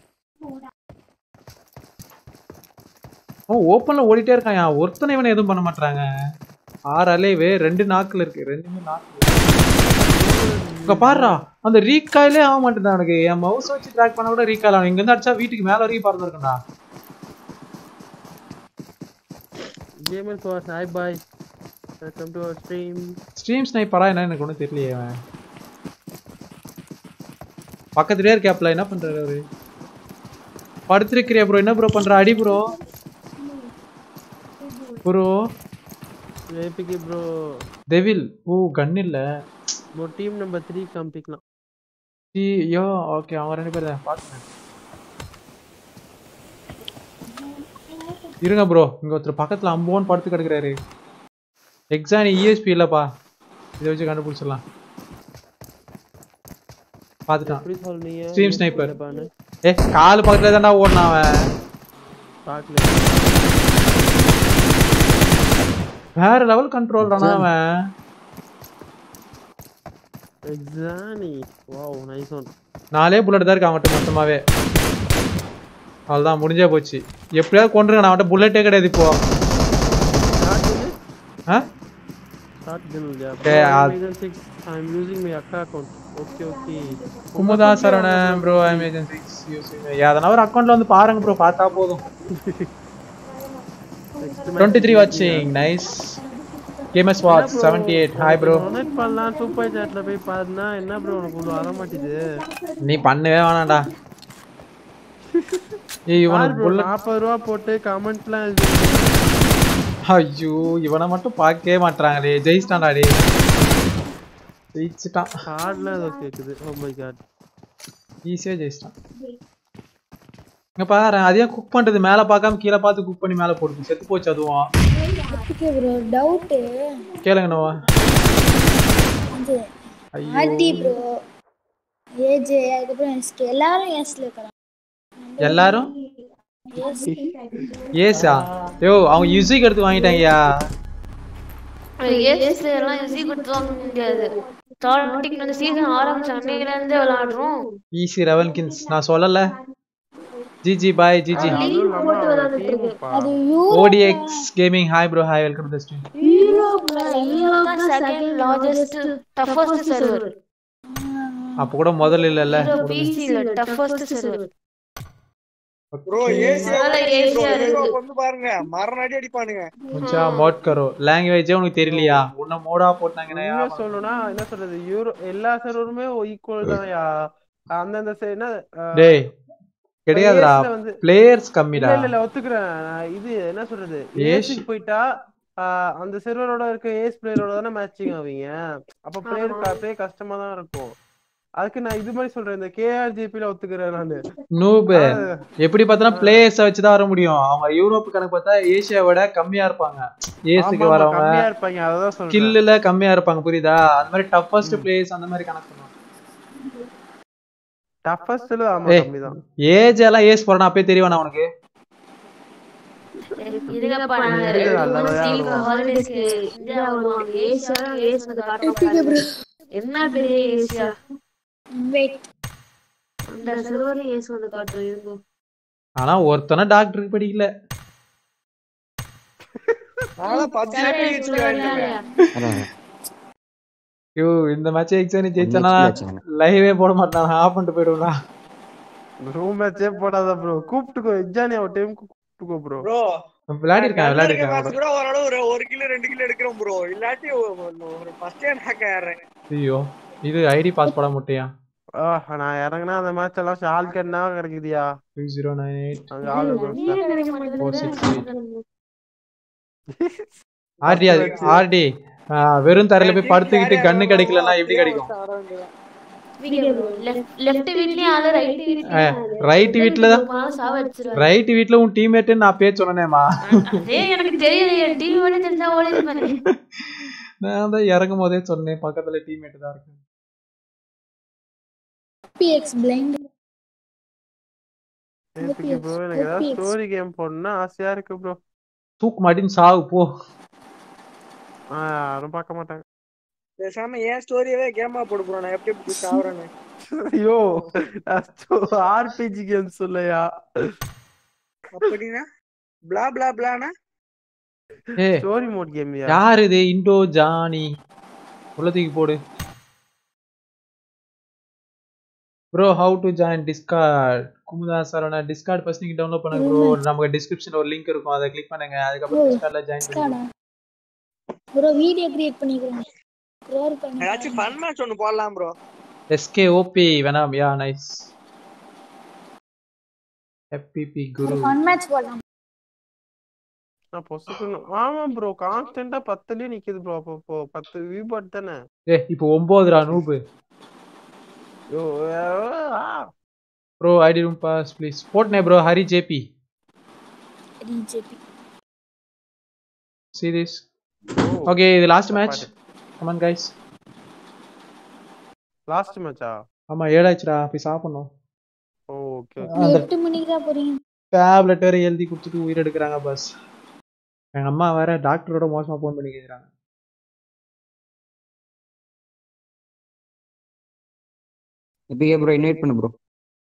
ஓ ஓப்பன்ல ஓடிட்டே இருக்கான் ஒருத்தனை இவனை எதுவும் பண்ண மாட்டாங்க ஆறு அலைவே ரெண்டு நாக்குல இருக்கு ரெண்டுமே நாக்குல இங்க பாருடா அந்த ரீகாயிலே ஆக மாட்டேங்குது அவனுக்கு என் மவுஸ் வச்சு ட்ராக் பண்ண கூட ரீகால் ஆகும் இங்க இருந்து அடிச்சா வீட்டுக்கு மேல வரைக்கும் பறந்து இருக்கா Gamer Force, hi bye. Welcome to our stream. Stream ஸ்னைப்பரா என்ன எனக்கு ஒன்றும் தெரியலையே அவன் பக்கத்துலயே இருக்காப்ல என்ன பண்றாரு அவரு படுத்திருக்கிறியா ப்ரோ என்ன ப்ரோ பண்ற அடி bro bro APK bro. Devil oh gun இல்ல Bro, team number three காமிக்கலாம். ஐயோ ஓகே அவங்க ரெண்டு பேர் தான் பாத்துறேன் இருங்க ப்ரோ இங்க ஒருத்தர் பக்கத்துல அம்போன்னு படுத்து கிடக்குறாரு எக்ஸாம் இஎஸ்பி இல்லப்பா இதை வச்சு கண்டுபிடிச்சிடலாம் பாத்துட்டான் எப்படி சொல்றீங்க? Stream sniper இல்லப்பான்னு. ஏ கால் பக்கத்துல தான்டா ஓடுனான் அவன் பார்க்கல. வேற லெவல் கண்ட்ரோல் தானா அவன் Exani. Wow, nice one. நாலே புல்லட் தான் இருக்கு அவன்கிட்ட மொத்தமாவே அவ்வளவுதான் முடிஞ்சே போச்சு எப்படியாவது கொண்டுருங்க அவன்கிட்ட புல்லட்டே கிடையாது இப்போ ஆ Start பண்ணுங்க. Okay, I'll- six. I'm using my akka account. Okay, okay. Kumudha சரணம் ப்ரோ ஐம் ஏஜென்சி எதனா ஒரு அக்கௌண்ட்ல வந்து பாருங்க ப்ரோ பார்த்தா போதும் டுவெண்ட்டி த்ரீ வாட்சிங் nice games watch seventy eight hi bro donate பண்ணலாம் சூப்பர் சாட்ல போய் பாருனா என்ன ப்ரோ உனக்கு இவ்வளவு வர மாட்டேங்குது நீ பண்ணவே வேணாம்டா ஏய் இவனுக்கு bro, புல்லட் நாற்பது ரூபா போட்டு கமெண்ட்லாம் எழுதி ஐயோ இவனை மட்டும் பார்க்கவே மாட்றாங்களே ஜெயிச்சிட்டான்டா டே ஜெயிச்சிட்டான் கார்ட்லாம் ஏதோ கேக்குது ஓ மை காட் ஈஸியா ஜெயிச்சிட்டான் இங்க பாரு அதையே குக் பண்றது மேல பார்க்காம கீழே பார்த்து குக் பண்ணி மேல போடுது செத்து போச்சு அதுவும் ஓகே ப்ரோ டவுட்டு கேளுங்க நோவா இது ஐயோ. ஆர்டி ப்ரோ ஏஜே அதுக்கப்புறம் எஸ்கே எல்லாரும் எஸ்ல இருக்கிறாங்க எல்லாரும் எஸ் ஏசா யோ அவங்க யூசிக் எடுத்து வாங்கிட்டாங்கயா ஏசிஸ்ல எல்லாம் ஈஸி கொடுத்து வாங்க முடியாது ஸ்டார்டிங் அந்த சீசன் ஆரம்பிச்ச அன்னையில இருந்தே விளையாடுறோம் ஈஸி ரெவல் கிங்ஸ் நான் சொல்லல ஜிஜி பாய் ஜிஜி லீவ் போட்டு விளையாண்டுட்டு இருக்கு அது U ODX gaming hi bro hi welcome to the stream யூரோப்ல யூரோப் தான் செகண்ட் லார்ஜஸ்ட் டஃபஸ்ட் சர்வர் அப்ப கூட முதல்ல இல்லல்ல யூரோப் பிசில டஃபஸ்ட் சர்வர் ப்ரோ ஏசி முதல்ல ஏசியா இருக்கு வந்து பாருங்க மரண அடி அடிப்பானுங்க முச்சா மோட் கரோ லாங்குவேஜே உனக்கு தெரியலையா உன்ன மோடா போட்டாங்கன்னா உண்மையா சொல்லணும்னா என்ன சொல்றது யூரோ எல்லா சர்வருமே ஈக்குவல் தான்யா அந்தந்த சே- என்ன அஹ், டேய் கிடையாதுடா AS ல வந்து- பிளேயர்ஸ் கம்மிடா இல்ல இல்ல இல்ல ஒத்துக்கிறேன் நான் இது என்ன சொல்றது ஏசி. ஏசிக்கு போயிட்டா ஆஹ், அந்த சர்வரோட இருக்க ஏஸ் பிளேயரோட தானே மேட்சிங் ஆவீங்க அப்ப பிளேயர் பிளே கஷ்டமா தான் இருக்கும் அதுக்கு நான் இது மாதிரி சொல்றேன் இந்த கேஆர்ஜிபில ஒத்துக்கிறேன் நானு நூபு ஆ. எப்படி பார்த்தாலும் பிளேயர்ஸை வச்சு தான் வர முடியும் அவங்க யூரோப் கணக்கு பார்த்தா ஏசியாவை விட கம்மியா இருப்பாங்க ஏசுக்கு ஆமா, ஆமா, வரவங்க கம்மியா இருப்பாங்க அததான் சொல்றேன் ஸ்கில்லுல கம்மியா இருப்பாங்க புரியுதா அந்த மாதிரி டஃபஸ்ட் பிளேயர்ஸ் அந்த மாதிரி கணக்கு பண்ணுவாங்க டஃபஸ்ட்ல ஆமா ஏய் கம்மிதான் ஏஜ் எல்லாம் ஏஸ் போறேன் அப்பயே தெரியவேணா உனக்கு இருங்கப்பா நாங்க இருக்கு, ரெண்டு நல்லா மூணு விளையாடுவோம். ஸ்டீலுக்கு ஹாலிடேஸ்க்கு இந்தியா வருவாங்க ஏசியா ஏஸ் வந்து காட்டுவாங்க என்ன பெரிய ஏசியா வெயிட் அந்த சில்வர்ல ஏஸ் வந்து காட்டுறோம் இருங்கோ ஆனா ஒருத்தன டாக்டருக்கு படிக்கல நான்லாம் பப்ஜி சரி, ஹெச்டி சொல்லுங்க. வாங்கிட்டேன் ஐயோ இந்த மேட்ச் எக்ஸாம் ஜெயிச்சனா HP வச்சுக்கணும். லைவே போட மாட்டான் ஆஃப் பண்ணிட்டு போயிடுவா ரூம் மேட்சே போடாத ப்ரோ கூப்பிட்டுக்கோ எக்ஸானி அவ டைம் கூப்பிட்டுக்கோ ப்ரோ ப்ரோ விளையாடி இருக்கான் விளையாடி இருக்க இருக்கான் மேட்ச் கூட ஓரளவு ஒரு ஒரு கிலோ ரெண்டு கிலோ எடுக்கிறோம் ப்ரோ இல்லாட்டி ஒரு- ஒரு ஃபர்ஸ்ட் ஹேக் ஆயிடுறேன் ஐயோ இது ஐடி பாஸ் போட முட்டையா ஆ, நான் இறங்குனா அந்த மேட்ச் எல்லாம் ஷால் கண்ணா கிடைக்குதியா டூ ஜீரோ நைன் எயிட் அங்க ஆளு bro. நீ ஏன் கிடைக்க மாட்டேங்குது? ஃபோர் சிக்ஸ் எயிட் ஆர்டி அது ஆர்டி வெறும் தரையில போய் படுத்துக்கிட்டு கண்ணு கிடைக்கலன்னா எப்படி கிடைக்கும் லெஃப்ட் வீட்லயும் ஆளு ரைட் வீட்லயும் ஆளு. ரைட் வீட்ல தான் போனாலும் சாவ அடிச்சிருவாரு. ரைட் வீட்ல உன் டீம்மேட் நான் பேர் சொன்னேமா அதே எனக்கு தெரியலையே டிவி ஓடி தெரிஞ்சா ஓடி இருப்பாரு நான் தான் இறங்கும் போதே சொன்னேன் பக்கத்துல டீம்மேட் தான் இருக்கு பிஎக்ஸ் பிளைண்ட் நேத்துக்கு ப்ரோ எனக்கு ஏதாவது OPX. ஸ்டோரி கேம் போடணும்னு ஆசையா இருக்கு ப்ரோ தூக்கு மாட்டின்னு சாவு போ யாரும் பார்க்க மாட்டாங்க பேசாம ஏன் ஸ்டோரியவே கேமா போட்டு ப்ரோ நான் எப்படி எப்படி சாவறேன்னு ஐயோ ஆர்பிஜி கேம் சொல்லையா அப்படின்னா பிளா பிளா பிளானா ஏ ஸ்டோரி மோட் கேம் யார் இது இண்டோ ஜானி உள்ள தூக்கி போடு bro how to join Discord குமுதா சரவணா டிஸ்கார்ட் ஃபர்ஸ்ட் நீங்க டவுன்லோட் பண்ணுங்க ப்ரோ நமக்கு டிஸ்கிரிப்ஷன்ல ஒரு லிங்க் இருக்கும் அதை கிளிக் பண்ணுங்க அதுக்கப்புறம் டிஸ்கார்ட்ல ஜாயின் ஸ்காடா பண்ணுங்க ப்ரோ வீடியோ கிரியேட் பண்ணிக்கிறோம் க்ரோர் பண்ணி ஏதாச்சும் ஃபன் மேட்ச் ஒன்னு போடலாம் ப்ரோ எஸ்கே ஓபி வேணாம் யா நைஸ் எஃபிபி குரு ஃபன் மேட்ச் போடலாம் நான் பொசுக்கணும் ஆமா ப்ரோ கான்ஸ்டன்டா பத்துலயே நிக்குது ப்ரோ அப்போ இப்போ பத்து வியூ பாட் தானே ஏ இப்போ ஒன்பதுடா நூபு ஐயோ ஆ. Bro ID room pass please போட்னே ப்ரோ ஹரி ஜேபி டிஜேபி see this ஓகே இது last match come on guys last மேட்சா ஆமா ஏழாச்சுடா போய் சாப்பிடணும் ஓகே அந்த எட்டு மணிக்கு தான் போறீங்க டேப்லெட் வேற எழுதி கொடுத்துட்டு உயிர் எடுக்கிறாங்க பஸ் எங்க அம்மா வேற டாக்டரோட மோசமா ஃபோன் பண்ணி கேக்குறாங்க இப்பயே ப்ரோ இன்வைட் பண்ணு ப்ரோ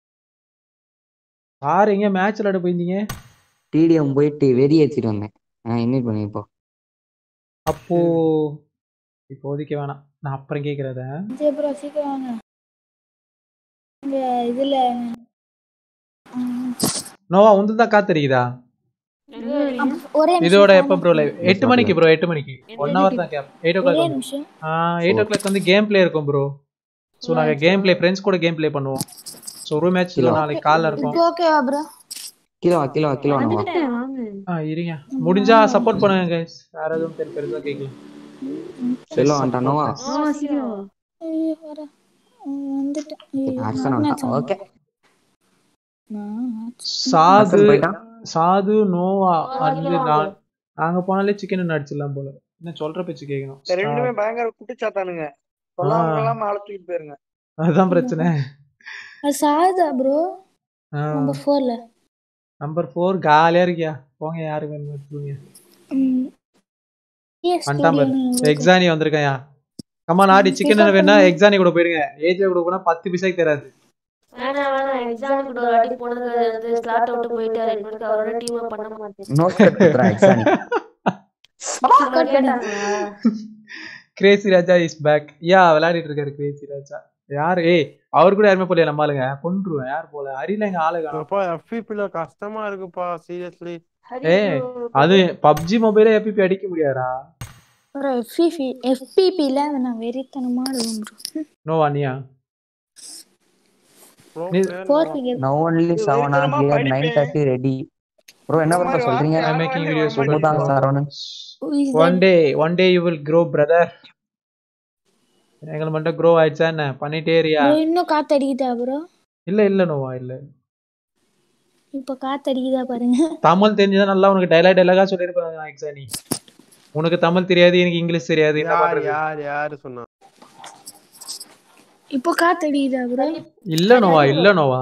யார் எங்க மேட்ச் விளையாட போயிருந்தீங்க டிடிஎம் போயிட்டு வெறி ஏத்திட்டு வந்தேன் ஆ இன்வைட் பண்ணு இப்போ அப்போ இப்போதைக்கு வேணாம் நான் அப்புறம் கேக்குறத சரி ப்ரோ சீக்கிரம் வாங்க இங்க இதுல ம், நோவா உந்து தான் காத்தடிக்குதா ஒரே இதோட நிமிஷம் எப்போ ப்ரோ லைவ் எட்டு மணிக்கு ப்ரோ எட்டு மணிக்கு ஒன் ஹவர் தான் கேப் எயிட் ஓ ஒரே கிளாக் நிமிஷம் ஆ எயிட் ஓ கிளாக் வந்து கேம் ப்ளே இருக்கும் ப்ரோ ஸோ நாங்கள் கேம் ப்ளே ஃப்ரெண்ட்ஸ் கூட கேம் ப்ளே பண்ணுவோம் ஸோ ஒரு மேட்ச் நாளைக்கு காலைல இருக்கும் இப்போ ஓகேவா ப்ரோ கீழே வா கீழே வா கீழே வா நோவா. ஆ இருங்க முடிஞ்சா சப்போர்ட் பண்ணுங்க கைஸ் வேற எதுவும் பெரு பெருசா கேட்கல செல்லம் வந்துட்டான் நோவா ஐயோ, வர ம், வந்துட்டேன் ஐயோ, அர்சன் match வந்துட்டான் ஆன். ஓகே நான் சாது அர்சன் போயிட்டான் சாது நோவா வந்து நான் நாங்க போனாலே சிக்கன் அடிச்சிடலாம் போல என்ன சொல்ற பேச்சு கேட்கணும் இந்த ரெண்டுமே பயங்கர குட்டிச்சாத்தானுங்க சொல்லாம எல்லாம் அழைச்சிட்டு போயிருங்க அதுதான் பிரச்சனை அது சாதா ப்ரோ நம்பர் ஃபோர்ல நம்பர் ஃபோர் காலியா இருக்கியா போங்க யாரு வேணும் எடுத்துக்கோங்க வந்துட்டான் பாரு எக்ஸானி வந்திருக்கையா கம்மா நாடி சிக்கன் வேணா எக்ஸானி கூட போயிடுங்க ஏஜே கூட போனா பத்து பைசாக்கு தராது வேணாம் வேணாம் எக்ஸாம் கூட ஒரு வாட்டி போனது வந்து ஸ்லாட் அவுட் போயிட்டு ரெண்டு மணிக்கு அவரோட டீம் பண்ண மாட்டேன் நோ கட் குத்துறா எக்ஸானி கேட்டாங்களா கிரேசி ராஜா இஸ் பேக் யா விளையாடிட்டு இருக்காரு கிரேசி ராஜா யாரு ஏய் அவர் கூட யாருமே போலையா நம்ம ஆளுங்க கொன்றுவேன் யார் போல அரியில எங்க ஆளு காணோம் அப்பா எஃபிபில கஷ்டமா இருக்குப்பா சீரியஸ்லி ஏய் அது பப்ஜி மொபைலே எப்பிபி அடிக்க முடியாதா ப்ரோ எஃபிபி எஃபிபில நான் வெறித்தனமா ஆடுவேன் ப்ரோ நோவா நீயா நீ- four figure no only seven are here nine thirty ready bro என்ன ப்ரோ சொல்றீங்க I'm making videos for Kumudha bro. Saravanan one day one day you will grow brother எங்களை மட்டும் க்ரோ ஆயிடுச்சா என்ன பண்ணிட்டே இருயா bro, இன்னும் காத்தடிக்குதா ப்ரோ இல்ல இல்ல நோவா இல்ல இப்ப காத்தடிக்குதா பாருங்க தமிழ் தெரிஞ்சதா நல்லா உனக்கு டைலாக் டைலாகா சொல்லியிருப்பாங்க எக்ஸானி உனக்கு தமிழ் தெரியாது எனக்கு இங்கிலீஷ் தெரியாது என்ன யார் பண்றது யார் யாரு சொன்னா இப்போ காத்தடிக்குதா ப்ரோ இல்ல நோவா இல்ல நோவா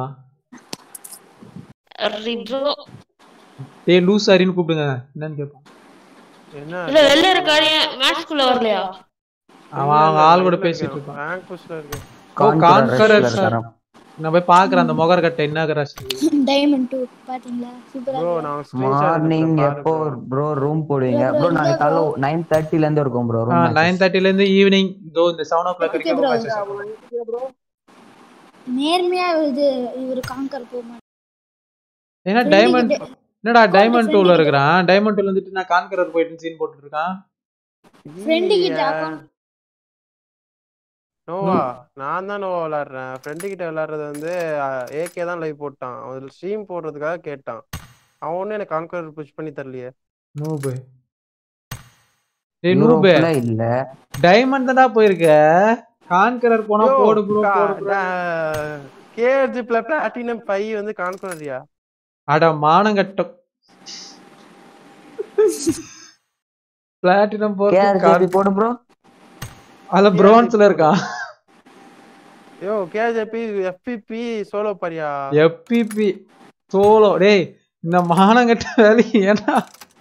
ரிப்ரோ டேய் லூஸ் ஆரின்னு கூப்பிடுங்க என்னன்னு கேட்போம் என்ன இல்ல வெளில இருக்காரு மேட்ச்க்குள்ள வரலையா அவன் அவங்க ஆள் கூட பேசிட்டு இருப்பான் ரேங்க் புஷ்ல இருக்கு ஓ கான்கரர் rushல இருக்காராம். நான் போய் பாக்குறேன் அந்த முகர் கட்டை என்ன ரஷ் டைமண்ட் டூ பாத்தீங்களா சூப்பரா ப்ரோ இருக்கு. நான் screenshot மார்னிங் எடுத்தேன் எப்போ ப்ரோ ரூம் போடுவீங்க ப்ரோ நாங்க காலைல நைன் தேர்ட்டில இருந்து இருக்கோம் ப்ரோ ரூம் நைன் தேர்ட்டில இருந்து ஈவினிங் இதோ இந்த seven o'clock Okay bro. வரைக்கும் நேர்மையா இது இவரு காங்கர் போக மாட்டாரு. ஏன்னா Friend டைமண்ட் கிட்ட- என்னடா டைமண்ட் friend டூல கிட்ட- இருக்கிறான் டைமண்ட் டூல வந்துட்டு நான் கான்கரர் போயிட்டு சீன் போட்டுட்டு இருக்கான் friend கிட்ட account நோவா நான் தான் நோவா விளையாடுறேன் ஃப்ரெண்டு கிட்ட விளையாடுறது வந்து ஏகே தான் லைவ் போட்டான் அவன் ஸ்ட்ரீம் போடுறதுக்காக கேட்டான் அவன் ஒன்னும் எனக்கு கான்கர் புஷ் பண்ணி தரலையே நூபு டேய் நூபு யூரோப்ல இல்ல டைமண்ட் தான்டா போயிருக்க கான்கரர் போனா போடு ப்ரோ போடு bro. கேஜிப்ல பிளாட்டினம் பை வந்து கான்கரியா அட மானங்கட்டம் பிளாட்டினம் கேஆர்ஜிபி போறது போடு ப்ரோ அதுல பிரான்ஸ்ல இருக்கான் யோ கேஜிபி எஃபிபி சோலோ பரியா எப்பிபி சோலோ டேய் இந்த மானங்கட்ட வேலை ஏன்னா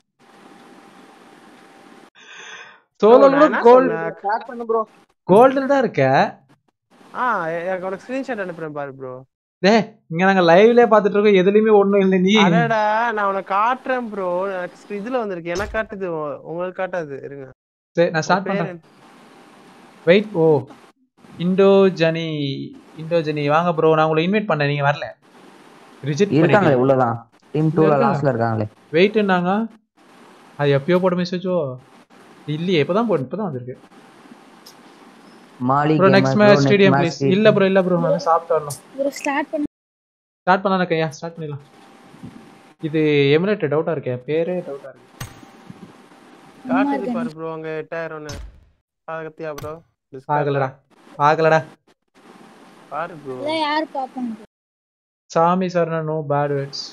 சோலோ கூட கோல்டு ஸ்டார்ட் பண்ணு ப்ரோ கோல்டில் தான் இருக்க ஆ எனக்கு உனக்கு ஸ்கிரீன்ஷாட் அனுப்புறேன் பாரு ப்ரோ டேய் இங்க நாங்க லைவ்லயே பாத்துட்டு இருக்கோம் எதுலயுமே ஒண்ணும் இல்ல நீ அடடா நான் உனக்கு காட்டுறேன் ப்ரோ எனக்கு இதுல வந்திருக்கு எனக்கு காட்டுது உ- உங்களுக்கு காட்டாது இருங்க சரி நான் ஸ்டார்ட் பேர் பண்றேன் வெயிட் ஓ இண்டோஜனி இண்டோஜனி வாங்க ப்ரோ நான் உங்களை இன்வைட் பண்ணேன் நீங்க வரல ரிஜெக்ட் இருக்காங்களே பண்ணிட்டீங்க உள்ளதான் டீம் இங்க டூல இருக்காங்க. லாஸ்ட்ல இருக்காங்களே வெயிட்னாங்க அது எப்பயோ போட்ட மெசேஜோ இல்லையே இப்பதான் போட்டு இப்பதான் வந்திருக்கு மாலி bro gamer, next bro, match next stadium match please stadium. இல்ல ப்ரோ இல்ல ப்ரோ நான் சாப்பிட்டு வரணும் ப்ரோ ஸ்டார்ட் பண்ண ஸ்டார்ட் பண்ணலாம் கையா ஸ்டார்ட் பண்ணிடலாம் இது எமுலேட்டர் டவுட்டா இருக்கே பேரே டவுட்டா இருக்கு காட்டுது பாரு ப்ரோ அங்க எட்டாயிரம்னு பாக்கத்தியா ப்ரோ ஆகலடா ஆகலடா பாரு ப்ரோ இதெல்லாம் யார் பாப்பாங்க சாமி சரண நோ பேட் வேர்ட்ஸ்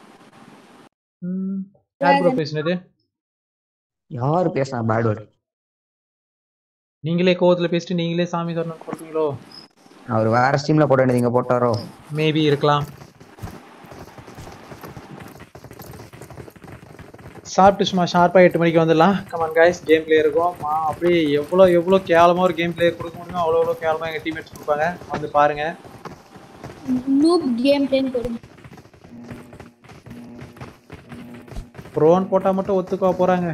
யார் ப்ரோ பேசுனது யாரு பேசினா பேட் வேர்ட் நீங்களே கோவத்துல பேசிட்டு நீங்களே சாமி சரணம் போட்டீங்களோ அவர் வேற ஸ்ட்ரீம்ல போட வேண்டியது இங்க போட்டாரோ மேபி இருக்கலாம் சாப்பிட்டு சும்மா ஷார்ப்பாக எட்டு மணிக்கு வந்துடலாம் கமான் கைஸ் கேம் பிளே இருக்கும் மா, அப்படியே எவ்வளோ எவ்வளோ கேவலமாக ஒரு கேம் பிளே கொடுக்க முடியுமோ அவ்வளோ எவ்வளோ கேவலமாக எங்கள் டீம்மேட்ஸ் கொடுப்பாங்க வந்து பாருங்க நூப் கேம் பிளேன்னு போடுங்க ப்ரோன் போட்டால் மட்டும் ஒத்துக்கா போகிறாங்க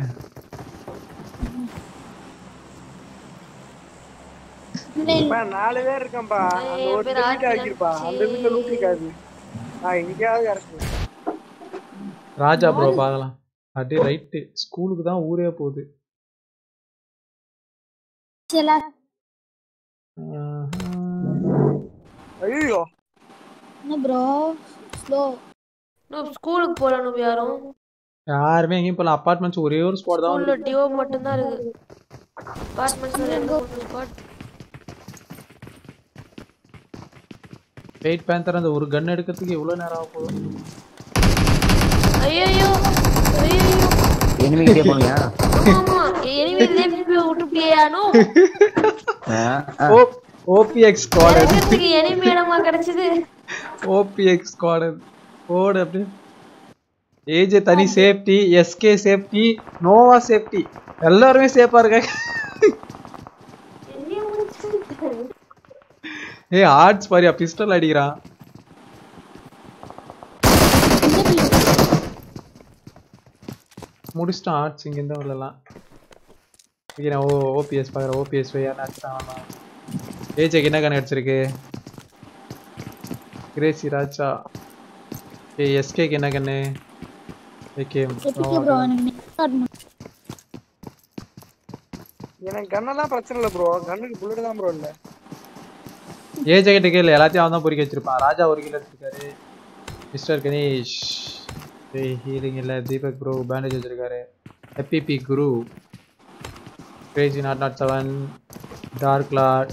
இப்ப நாலு பேர் இருக்கேன்பா அந்த ஒரு வீட்டு ஆக்கிருப்பா அந்த வீட்டுல லூட் இருக்காது நான் எங்கேயாவது இறக்கு ராஜா ப்ரோ பார்க்கலாம் அப்படியே ரைட்டு ஸ்கூலுக்கு தான் ஊரே போகுது சில ஐயோ என்ன ப்ரோ ஸ்லோ நான் ஸ்கூலுக்கு போல நம்ம யாரும் யாருமே எங்கேயும் போகல அப்பார்ட்மெண்ட்ஸ் ஒரே ஒரு ஸ்குவாட் தான் ஸ்கூல்ல வந்து டியோ மட்டும் தான் இருக்கு அபார்ட்மெண்ட்ஸ்ல ரெண்டு மூணு ஸ்குவாட் வெயிட் பேந்தர் அந்த ஒரு கன் எடுக்கிறதுக்கு எவ்வளோ நேரம் ஆக போகுது ஐயோ ஐயோ எனிமி கிட்டே போனியா ஆமா எனிமே லெஃப்ட் விட்டுட்டியா நோ ஓபிஎக்ஸ் ஸ்குவாட் இறங்கிறதுக்கு எனிமே இடமா கிடைச்சது ஓபிஎக்ஸ் ஸ்குவாட் ஓடு அப்படியே ஏஜே தனி safety SK safety Nova safety எல்லாருமே சேஃபா இருக்காங்க ஏய் ஆர்ட்ஸ் பாரியா பிஸ்டல் அடிக்கிறான் முடிச்சிட்டான் ஆர்ட்ஸ் இங்க இருந்து வரலாம் ஓகே நான் ஓ ஓபிஎஸ் பார்க்குறேன் ஓபிஎஸ் யாரும் அடிச்சிட்டான் ஏஜேக்கு என்ன கணக்கு அடிச்சிருக்கு கிரேசி ராஜா ஏய் எஸ்கேக்கு என்ன கண்ணு ஏகே எப்பிக்கு ப்ரோ எனக்கு நெட் கார்டு எனக்கு கண்ணெல்லாம் பிரச்சனை இல்ல ப்ரோ கண்ணுக்கு புல்லட் தான் ப்ரோ இல்ல ஏஜே கிட்ட கேளு எல்லாத்தையும் அவன் தான் பொறிக்க வச்சிருப்பான் ராஜா ஒரு கிலோ வச்சிருக்காரு மிஸ்டர் கணேஷ் ஏய் ஹீலிங் இல்ல தீபக் ப்ரோ பேண்டேஜ் வச்சிருக்காரு எப்பிபி குரு crazy not not seven dark lot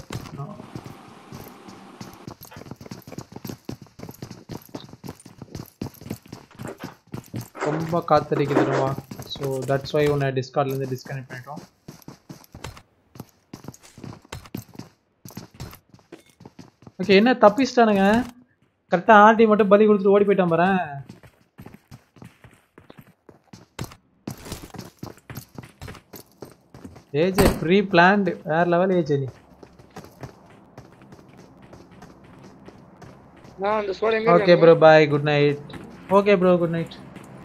ரொம்ப காத்தடிக்குதுவா ஸோ தட்ஸ் வை உன்னை டிஸ்கார்ட்லேருந்து டிஸ்கனெக்ட் பண்ணிட்டோம் ஓகே என்ன தப்பிச்சிட்டானுங்க கரெக்டாக ஆர்டி மட்டும் பலி கொடுத்துட்டு ஓடி போயிட்டான் பாரேன் ஏஜே ப்ரீ பிளான்டு வேற லெவல் ஏஜே நீ நான் அந்த சோட எங்க okay bro bye good night okay bro good night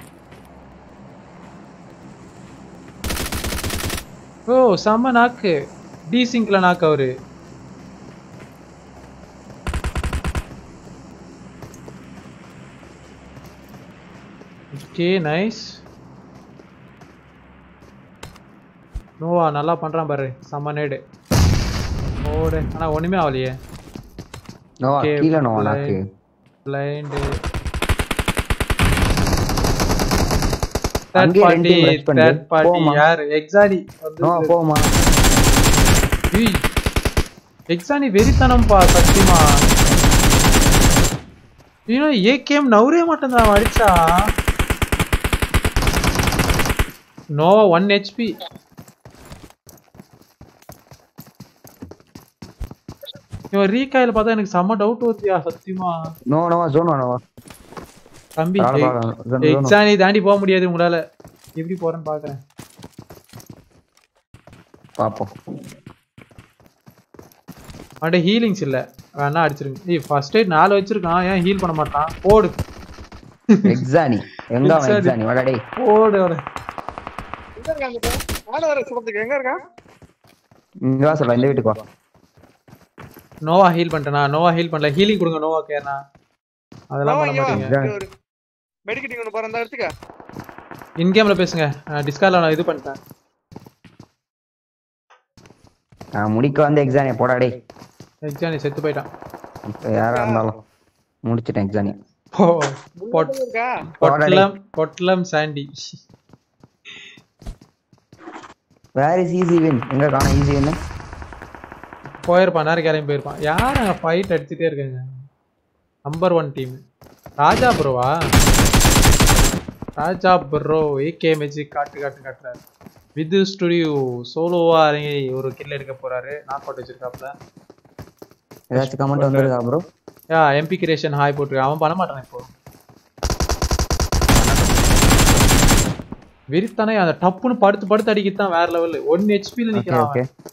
ஓ செம்ம நாக்கு டீசிங்க்ல நாக்கு அவரு ஓகே நைஸ் நோவா நல்லா பண்றான் பாரு செம்ம நேடு ஓடு ஆனா ஒண்ணுமே ஆகலையே நோவா கீழே நோவா நாக்கு பிளைண்ட் தேர்ட் அங்கேயே ரெண்டு பார்ட்டி team rush பண்ணுது. தேர்ட் பார்ட்டி போமா. யார் எக்ஸாடி நோவா போமா ஏய் எக்ஸானி வெறித்தனம்பா சத்தியமா இன்னும் ஏகேஎம் நவரே மாட்டேன் அவன் அடிச்சா நோவா ஒன் ஹெச்பி இவன் ரீகாயில் பார்த்தா எனக்கு செம்ம டவுட் வருதியா சத்தியமா நோ நோவா ஜோன் நோவா தம்பி பரவாயில்ல, பரவாயில்ல. zone, zone. எக்ஸானி தாண்டி போக முடியாது உங்களால எப்படி போறேன்னு பாக்குறேன் பாப்போம் அவன்கிட்ட ஹீலிங்ஸ் இல்ல வேணா அடிச்சிருங்க ஏய் ஃபர்ஸ்ட் எய்ட் நாலு வச்சிருக்கான் ஏன் ஹீல் பண்ண மாட்டான் போடு எக்ஸானி எங்க அவன் Exani. எக்ஸானி வாடா டேய் போடு அவனை எங்க இருக்கான் அந்த பையன்? நானும் வர சுடுறதுக்கு எங்க இருக்கான் இங்க வா சொல்ல இந்த வீட்டுக்கு வா நோவா ஹீல் பண்ணிட்டேனா நோவா ஹீல் பண்ணல ஹீலிங் கொடுங்க நோவா கேனா அதெல்லாம் நோவா, பண்ண இங்க வா. மாட்டீங்க இங்க ஒரு மெடிக்கெட்டிங் ஒன்று பாரு அந்த இடத்துக்கு இன் கேம்ல பேசுங்க டிஸ்கார்ட்ல நான் இது பண்ணிட்டேன் நான் முடிக்க வந்து எக்ஸானி போடா டேய் எக்ஸானி செத்து போயிட்டான் இப்ப யாரா இருந்தாலும் முடிச்சிட்டேன் எக்ஸானி ஓ பொட்- இருக்கா பொட்லம் பொட்லம் Sandy where is easy win எங்க காண ஈஸி வின் போயிருப்பான் நேரம் கிளம்பி போயிருப்பான் யார் அங்க ஃபைட் அடிச்சுட்டே இருக்காங்க நம்பர் ஒன் டீம் ராஜா ப்ரோவா ராஜா ப்ரோ ஏகே மேஜிக் காட்டு காட்டு காட்டுறாரு விது ஸ்டுடியோ சோலோவா இறங்கி ஒரு கில் எடுக்க போறாரு நாக் அவுட் வச்சிருக்காப்ல ஏதாச்சும் கமெண்ட் வந்துருக்கா bro yeah MP creation hi போட்டுருக்கான் அவன் பண்ண மாட்டான் இப்போ வெறித்தானே அந்த டப்புன்னு படுத்து படுத்து அடிக்கத்தான் வேற லெவல் ஒன் ஹெச்பில ஓகே நிக்கிறான் ஓகே அவன்.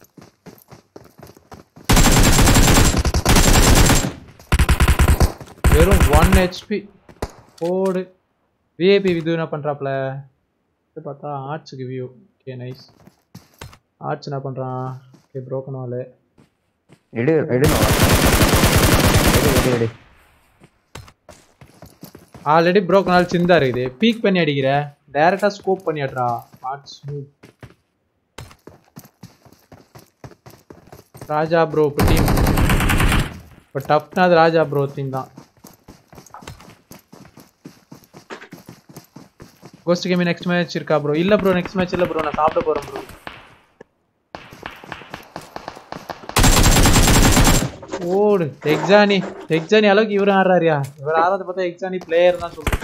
வெறும் ஒன் ஹெச்பி போடு விஐபி விது என்ன பண்றாப்ல இது பார்த்தா ஆர்ட்ஸுக்கு வியூ ஓகே நைஸ் ஆர்ட்ஸ் என்ன பண்றான் ஓகே ப்ரோக்கன் வாலு எடு எடு நோவா எடு எடு எடு ஆல்ரெடி ப்ரோக்கன் ஆல் சிந்தா இருக்குது பீக் பண்ணி அடிக்கிற டைரக்டா ஸ்கோப் பண்ணி அட்றா ஆர்ட்ஸ் ராஜா ப்ரோ இப்போ டீம் இப்போ டஃப்னா அது ராஜா ப்ரோ டீம் தான் கோஸ்ட் கேமி நெக்ஸ்ட் மேட்ச் இருக்கா ப்ரோ இல்ல ப்ரோ நெக்ஸ்ட் மேட்ச் இல்ல ப்ரோ நான் சாப்பிட போறேன் ப்ரோ ஓடு எக்ஸானி எக்ஸானி அளவுக்கு இவரும் ஆடுறாருயா இவர் ஆடுறத பார்த்தா எக்ஸானி பிளேயர் தான் சொல்லுவேன்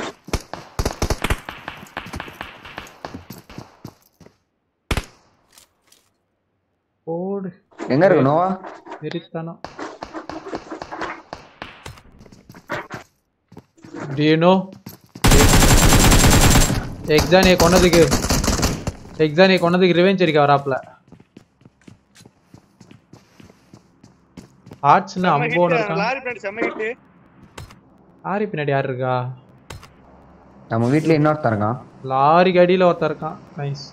ஓடு எங்க இருக்கு நோவா வெறித்தனம் டியூனோ எக்ஸானியை கொன்னதுக்கு எக்ஸானியை கொன்னதுக்கு ரிவெஞ்ச் அடிக்க வராப்ல ஆர்ட்ஸ்னு செம்ம hit, அம்போன்னு இருக்கான் லாரி பின்னாடி செம்ம ஹிட்டு லாரி பின்னாடி யார் இருக்கா நம்ம வீட்ல இன்னொருத்தன் இருக்கான் லாரிக்கு அடியில ஒருத்தன் இருக்கான் நைஸ்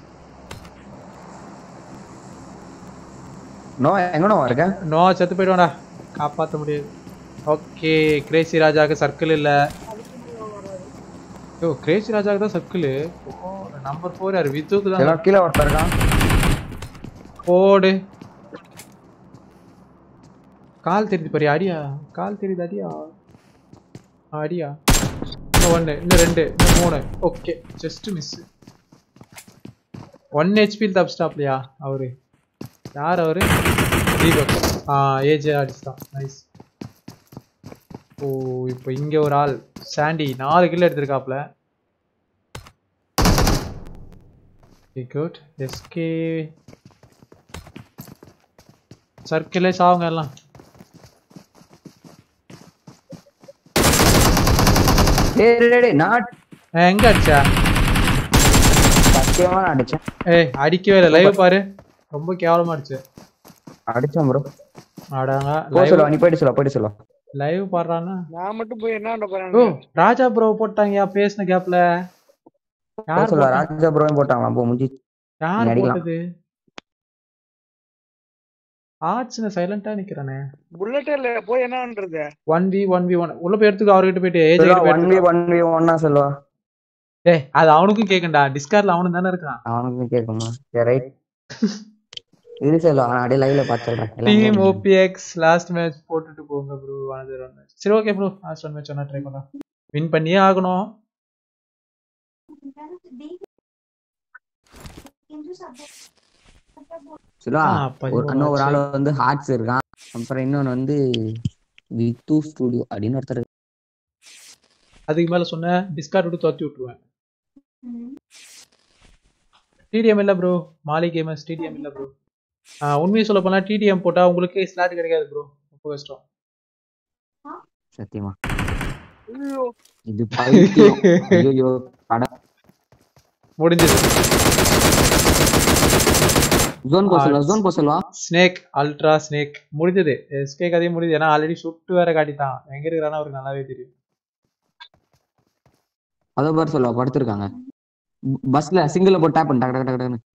நோவா எங்க நோவா இருக்க நோ செத்து போயிடுவாடா காப்பாத்த முடியாது ஓகே கிரேசி ராஜாக்கு சர்க்கிள் இல்ல ஓ கிரேசி ராஜாக்கு தான் சர்க்கிள் நம்பர் ஃபோர் யார் வித்துக்கு தான் எல்லாம் கீழே ஒருத்தன் இருக்கான் போடு கால் தெரியுது பாரு அடியா கால் தெரியுது அடியா ஆ, அடியா இன்னும் ஒன்று இன்னும் ரெண்டு இன்னும் மூணு okay just miss one HP தப் ஸ்டாப்லையா அவரு யார் அவரு தீபக் ஆ ஏஜே அடிச்சுட்டான் நைஸ் ஓ இப்போ இங்க ஒரு ஆள் சாண்டி நாலு கிலோ எடுத்திருக்காப்ல குட் எஸ்கே சர்க்கிளே சாவுங்க எல்லாம் டேய் டேய், டேய் நான் ஏய், எங்க அடிச்சா சத்தியமா நான் அடிச்சேன் ஏய் அடிக்கவே இல்லை லைவ் பாரு ரொம்ப கேவலமா அடிச்சு அடிச்சேன் ப்ரோ ஆடாங்க போ சொல்லுவா நீ போயிட்டு சொல்லுவா போயிட்டு சொல்லுவா லைவ் பாடுறானா நான் மட்டும் போய் என்ன பண்ண ஓ போறேன் ராஜா ப்ரோ போட்டாங்கயா பேசின கேப்ல போ யார் சொல்லுவா போட்டா? ராஜா ப்ரோவும் போட்டாங்களா போ முடிஞ்சு யார் நீ அடிக்கலாம் போட்டது ஆச்சுன்னு சைலண்டா நிக்கிறானே புல்லட்டே இல்ல போய் என்ன பண்றது one v one v one உள்ள போய் எடுத்துக்கோ அவர்கிட்ட போயிட்டு ஏஜ் சொல்லுவா கிட்ட போய் ஒன் வி எடுத்துக்கோ ஒன் வி ஒன்னா சொல்லுவா ஏய் அது அவனுக்கும் கேக்கண்டா டிஸ்கார்ட்ல அவனும் தானே இருக்கான் அவனுக்கும் கேட்குமா சரி ரைட் இது சொல்லுவா நான் அப்படியே லைவ்ல பார்த்து சொல்றேன் எல்லாம் டீம் கேட்குமா? ஓபிஎக்ஸ் லாஸ்ட் மேட்ச் போட்டுட்டு போங்க ப்ரோ அனதர் ஒன் மேட்ச் சரி okay bro last one match ஒன்னா ட்ரை பண்ணலாம் வின் பண்ணியே ஆகணும் சொல்லுவா ஆ, பதிமூணு ஒரு இன்னும் ஒரு ஆள் ஆச்சு. வந்து ஹார்ட்ஸ் இருக்கான் அப்புறம் இன்னொன்னு வந்து வித்து ஸ்டுடியோ அப்படின்னு ஒருத்தர் இருக்கான். அதுக்கு மேல சொன்ன டிஸ்கார்ட் விட்டு துரத்தி விட்டுருவேன் டிடிஎம் இல்ல ப்ரோ மாலி கேமர்ஸ் டிடிஎம் இல்ல ப்ரோ உண்மையை சொல்ல போனா டிடிஎம் போட்டா உங்களுக்கு ஸ்லாட் கிடைக்காது ப்ரோ ரொம்ப கஷ்டம் சத்தியமா ஐயோ இது பைத்தியம் ஐயோ பட முடிஞ்சது ஜோன் போ சொல்லுவா ஜோன் போ சொல்லுவா ஸ்னேக் அல்ட்ரா ஸ்னேக் முடிஞ்சது எஸ்கே கதையும் முடிஞ்சது ஏன்னா ஆல்ரெடி சுட்டு வேற காட்டிட்டான் எங்க இருக்கிறான்னு அவருக்கு நல்லாவே தெரியும் அதோ பாரு சொல்லுவா படுத்திருக்காங்க பஸ்ல சிங்கிள் போட்டு டேப் பண்ணு டக்கு டக்கு டக்கு டக்குன்னு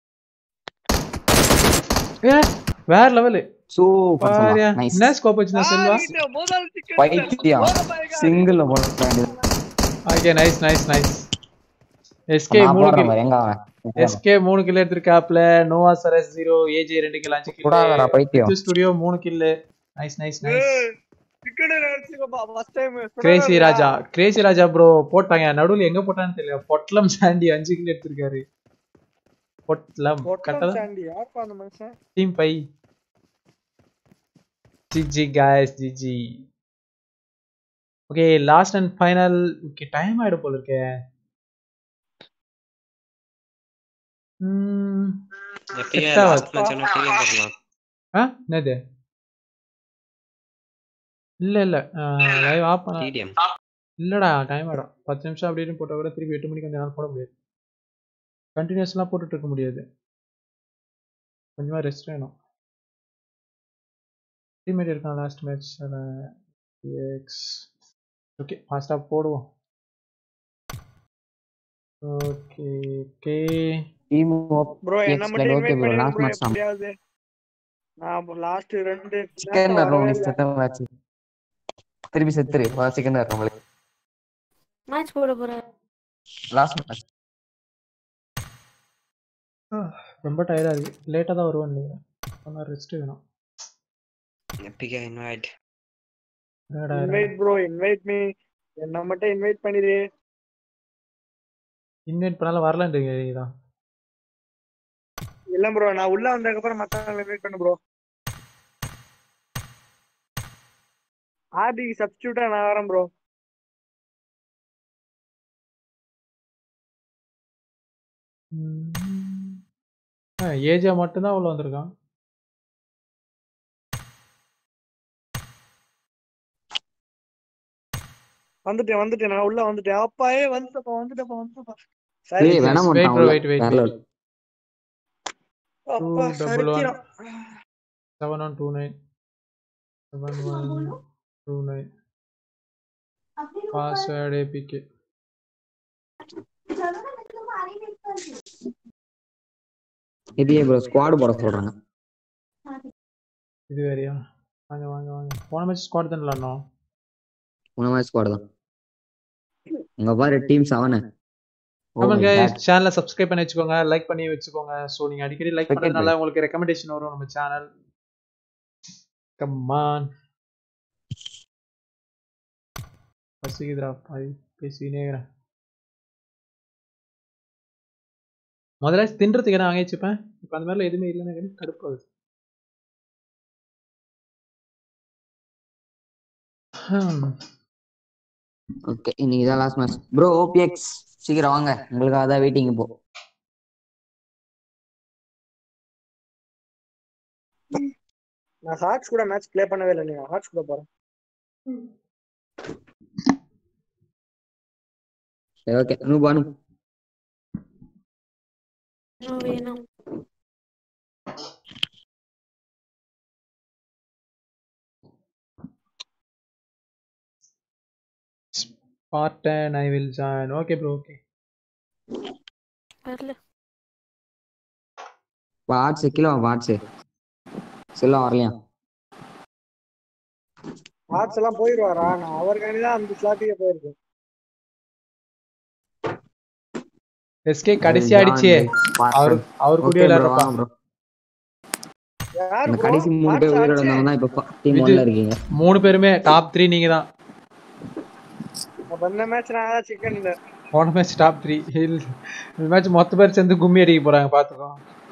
ஏ வேற லெவலு சூப்பர் பாரியா சொல்லுவா நைஸ் என்ன ஸ்கோப் வச்சுனா செல்வா பைத்தியம் சிங்கிள் போட்டு okay nice nice nice SK நான் மூணு போடுறேன் கில் பாரு, எங்க அவன் எஸ்கே மூணு கில் எடுத்திருக்காப்ல நோவா சரஸ் ஜீரோ ஏஜே ரெண்டு கில் அஞ்சு கூடாதடா, பைத்தியம். கில் ஸ்டுடியோ மூணு kill nice nice nice ticket அடிச்சுக்கப்பா first time crazy Raja crazy Raja bro போட்டாங்க நடுவுல எங்க போட்டான்னு தெரியல பொட்லம் சாண்டி அஞ்சு கில் எடுத்திருக்காரு பொட்லம் கரெக்டா சாண்டி யாருப்பா அந்த மனுஷன் team bye GG guys GG okay last and final okay time ஆயிடும் போல இருக்கே ம், எப்பயே set ஆகாது. லாஸ்ட் மேட்ச் ஒன்று டிடிஎம் போடலாம் ஆ என்னது இல்ல இல்ல லைவ் ஆஃப் பண்ண டிடிஎம் இல்லடா டைம் ஆயிடும் பத்து நிமிஷம் அப்படின்னு போட்டா கூட திருப்பி எட்டு மணிக்கு கொஞ்ச நேரம் போட முடியாது கண்டினியூஸ்லாம் போட்டுட்டு இருக்க முடியாது கொஞ்சமா ரெஸ்ட் வேணும் டீம்மேட் இருக்கான் லாஸ்ட் மேட்ச் எக்ஸ் ஓகே ஃபாஸ்ட்டாக போடுவோம் ஓகே ஓகே டீம் ப்ரோ என்ன மட்டும் ஓகே இன்வைட் ப்ரோ பண்ணுங்க லாஸ்ட் ப்ரோ மேட்ச் தான் எப்படியாவது நான் லாஸ்ட் ரெண்டு சிக்கன் match வரும் வரவே நீ இல்ல. செத்த மேட்ச் திருப்பி செத்துரு சிக்கன் வரும் உங்களுக்கு மேட்ச் போட போறேன் லாஸ்ட் மேட்ச் ரொம்ப டயர்டாக இருக்கு லேட்டாக தான் வருவேன் நினைக்கிறேன் கொஞ்சம் ரெஸ்ட் வேணும் எப்படிக்கா இன்வைட் என்னடா இன்வைட் ப்ரோ இன்வைட் மீ என்ன மட்டும் இன்வைட் பண்ணிடு இன்வைட் பண்ணாலும் வரலன்றீங்க தான் இல்ல ப்ரோ நான் உள்ள வந்ததுக்கு அப்புறம் மத்தவங்க இன்வைட் பண்ணு ப்ரோ ஆர்டிக்கு சப்ஸ்டியூட்டா நான் வரேன் ப்ரோ ஏஜா மட்டும்தான் உள்ள வந்திருக்கான் வந்துட்டேன் வந்துட்டேன் நான் உள்ள வந்துட்டேன் அப்பா ஏ வந்துட்டப்பா வந்துட்டப்பா வந்துட்டப்பா ஏய் சரி வேணாம் wait மாட்டான் bro, உள்ள wait, wait, வேற wait. level. அப்பா Two double one. சரிக்கிறோம் seven one two nine seven one two nine password ABK இதே ப்ரோ ஸ்குவாட் போட சொல்றாங்க இது வேறையா வாங்க வாங்க வாங்க போன மேட்ச் ஸ்குவாட் தானே விளாடணும் உன மாதிரி ஸ்குவாட் தான் உங்க பாரு டீம் செவனு ஆமாம் கைஸ் சேனலை சப்ஸ்கிரைப் பண்ணி வச்சுக்கோங்க லைக் பண்ணி வச்சுக்கோங்க ஸோ நீங்கள் அடிக்கடி லைக் Cricket பண்ணுறதுனால உங்களுக்கு ரெக்கமெண்டேஷன் வரும் நம்ம சேனல் கம்மான் பசிக்குதுடா பாய் பேசினே இருக்கிறேன் முதல்ல தின்றதுக்கு என்ன வாங்கி வச்சுப்பேன் இப்போ அந்த மாதிரிலாம் எதுவுமே இல்லைன்னு கடுப்பாகுது ஓகே இன்னைக்கு தான் லாஸ்ட் மேட்ச் ப்ரோ ஓபிஎக்ஸ் சீக்கிரம் வாங்க உங்களுக்காக தான் வெயிட்டிங் இப்போ நான் ஹார்ட்ஸ் கூட மேட்ச் ப்ளே பண்ணவே இல்லை நீங்க ஹார்ட்ஸ் கூட போறேன் சரி ஓகே நூ பானு வேணும் Spartan, I will join. Okay, bro. Okay. வரல வாட்ஸ் கிலோ வாட்ஸ் செல்லம் வரலையா ஹார்ட்ஸ் எல்லாம் போயிடுவாரா நான் அவருக்காண்டி தான் அந்த ஸ்லாட்டுக்கே போயிருக்கேன் எஸ்கே கடைசி அடிச்சு அவர் அவர் கூட விளையாடுறப்பா ப்ரோ யார் இந்த bro? கடைசி மூணு பேர் Hearts உயிரோட ஆச்சு. இருந்தவங்க தான் இப்போ டீம் இது ஒன்ல இருக்கீங்க மூணு பேருமே டாப் த்ரீ நீங்க தான் அப்ப இந்த மேட்ச் நான் தான் சிக்கன் இல்ல போன மேட்ச் டாப் த்ரீ இந்த மேட்ச் மொத்த பேர் சேர்ந்து கும்மி அடிக்க போறாங்க பாத்துக்கோ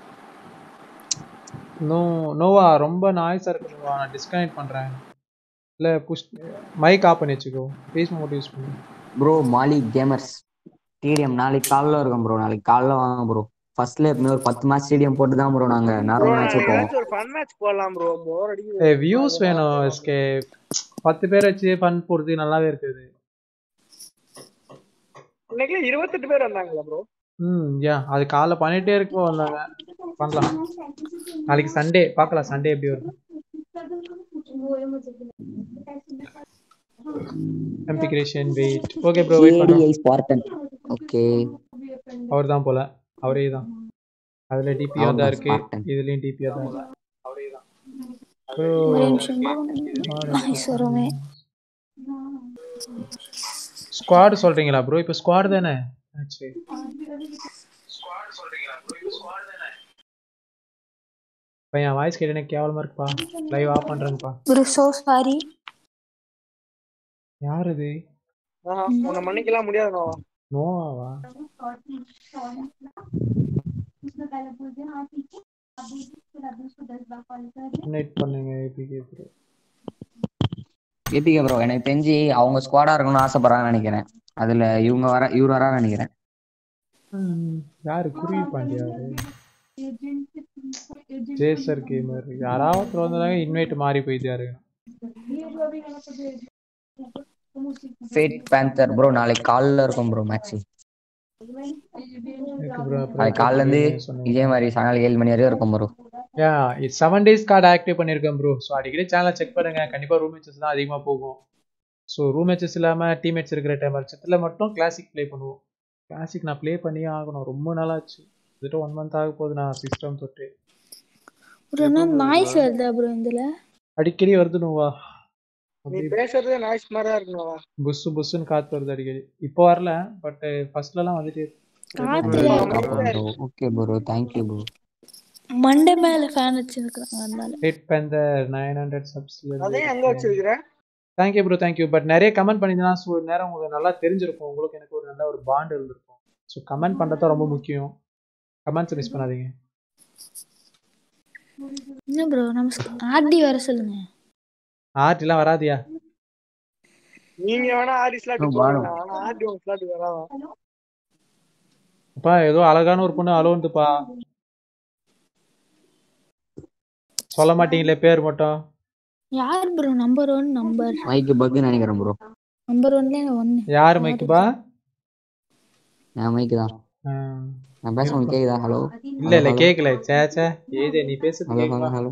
நோ நோவா ரொம்ப நாய்ஸா இருக்கு நோவா நான் டிஸ்கனெக்ட் பண்றேன் இல்ல புஷ் மைக் ஆஃப் பண்ணி வச்சுக்கோ பேஸ் மோட் யூஸ் பண்ணு ப்ரோ மாலி கேமர்ஸ் ஸ்டேடியம் நாளைக்கு காலைல இருக்கும் ப்ரோ நாளைக்கு காலைல வாங்க ப்ரோ ஃபர்ஸ்ட்ல எப்பவுமே ஒரு பத்து மேட்ச் ஸ்டேடியம் போட்டு தான் ப்ரோ நாங்க ப்ரோ நார்மல் மேட்ச் போவோம் ஏதாச்சும் ஒரு ஃபன் மேட்ச் போடலாம் ப்ரோ போர் அடிக்குது ஏ வியூஸ் வேணும் எஸ்கே பத்து பேர் வச்சு ஃபன் போடுறது நல்லாவே இருக்குது இன்னைக்கு இருபத்தெட்டு பேர் வந்தாங்களா ப்ரோ ம் யா அது காலைல பண்ணிட்டே இருக்கோம் வந்தாங்க பண்ணலாம் நாளைக்கு சண்டே பார்க்கலாம் சண்டே எப்படி வருது MP creation wait okay bro wait ஏடிஐ பண்ணுவோம் ஸ்பார்டன் ஓகே அவர் தான் போல அவரே தான் அதுல டிபியா அவர்தான் தான் இருக்கு Spartan. இதுலயும் டிபியா தான் இருக்கு அவரே தான் ப்ரோ ஒரே நிமிஷம் நாய்ஸ் வருமே ஸ்குவாட் சொல்றீங்களா ப்ரோ இப்போ ஸ்குவாட் தானே ஆச்சு இப்போ என் வாய்ஸ் கேட்டு எனக்கு கேவலமா இருக்குப்பா லைவ் ஆஃப் பண்றேன்ப்பா ப்ரோ சோ சாரி யார் இது ஆஹா உன்னை மன்னிக்கலாம் முடியாது நோவா நோவாவா டொனேட் பண்ணுங்க ஏபிகே ப்ரோ ஏபிகே ப்ரோ எனக்கு தெரிஞ்சு அவங்க ஸ்குவாடா இருக்கணும்னு ஆசைப்படுறாங்கன்னு நினைக்கிறேன் அதுல இவங்க வர இவர் வரா நினைக்கிறேன் யாரு குருவி பாண்டியா அவரு ஜேசர் கேமர் யாராவது ஒருத்தர் வந்தாங்க இன்வைட் மாறி போயிட்டு யாரு ஃபேட் பேந்தர் ப்ரோ நாளைக்கு காலைல இருக்கும் ப்ரோ மேட்ச் bro, நாளைக்கு காலைல இருந்து இதே மாதிரி சாயங்காலம் ஏழு மணி வரையும் இருக்கும் bro yeah seven days card active பண்ணியிருக்கேன் ப்ரோ ஸோ அடிக்கடி சேனலை செக் பண்ணுங்க கண்டிப்பாக ரூம் மேட்சஸ் தான் அதிகமாக போகும் ஸோ ரூம் மேட்சஸ் இல்லாமல் டீம்மேட்ஸ் இருக்கிற டைம் பட்சத்தில் மட்டும் கிளாசிக் ப்ளே பண்ணுவோம் கிளாசிக் நான் ப்ளே பண்ணியே ஆகணும் ரொம்ப நாளாச்சு கிட்ட ஒன் மந்த் ஆக போகுது நான் சிஸ்டம் தொட்டு ப்ரோ என்ன நாய்ஸ் வருதா ப்ரோ இதுல அடிக்கடி வருது நோவா நீ பேசுறதே நாய்ஸ் மாதிரி தான் இருக்கு நோவா புஸ்ஸு புஸ்ஸுன்னு காற்று வருது அடிக்கடி இப்போ வரல பட் ஃபர்ஸ்ட்லலாம் வந்துட்டே ஓகே ப்ரோ தேங்க்யூ ப்ரோ மண்டை மேல ஃபேன் வச்சிருக்காங்க அதனால ஹிட் பெந்தர் நைன் ஹண்ட்ரட் சப்ஸ்ல அதையும் எங்க வச்சிருக்கிற தேங்க்யூ ப்ரோ தேங்க்யூ பட் நிறைய கமெண்ட் பண்ணியிருந்தா ஸோ நேரம் உங்களுக்கு நல்லா தெரிஞ்சிருக்கும் உங்களுக்கு எனக்கு ஒரு நல்ல ஒரு பாண்ட் இருந்திருக்கும் ஸோ கமெண்ட் பண்ணுறது ரொம்ப முக்கியம் கமெண்ட்ஸ் மிஸ் பண்ணாதீங்க என்ன ப்ரோ நம்ம ஆர்டி வர சொல்லுங்க ஆர்ட்லாம் வராதியா நீங்க வேணா ஆடி ஸ்லாட் போறீங்க ஆனா ஆடி உங்க ஸ்லாட் வராதா அப்பா ஏதோ அழகான ஒரு பொண்ணு அலோன்ட்டுப்பா சொல்ல மாட்டீங்களே பேர் மட்டும் யார் ப்ரோ நம்பர் ஒன் நம்பர் மைக்கு பக்கு நினைக்கிறேன் ப்ரோ நம்பர் ஒன்ல ஒன்னு யார் மைக்குப்பா என் மைக்கு தான் நான் பேச உங்களுக்கு கேக்குதா ஹலோ இல்ல இல்ல கேக்கல சே சே ஏஜே நீ பேசுறது ஹலோ ஹலோ கேக்குதா hello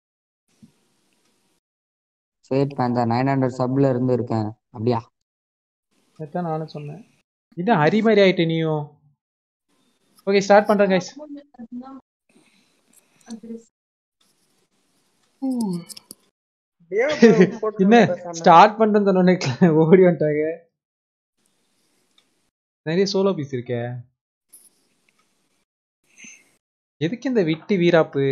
fat panther nine hundred சப்ல இருந்து இருக்கேன் அப்படியா அதான் நானும் சொன்னேன் இது ஹரி மாதிரி ஆயிட்டு நீயும் ஓகே ஸ்டார்ட் பண்றேன் கைஸ் என்ன ஸ்டார்ட் பண்றேன்னு சொன்னோன்னே ஓடி வந்துட்டாங்க நிறைய சோலோ பீஸ் இருக்கே எதுக்கு இந்த விட்டு வீராப்பு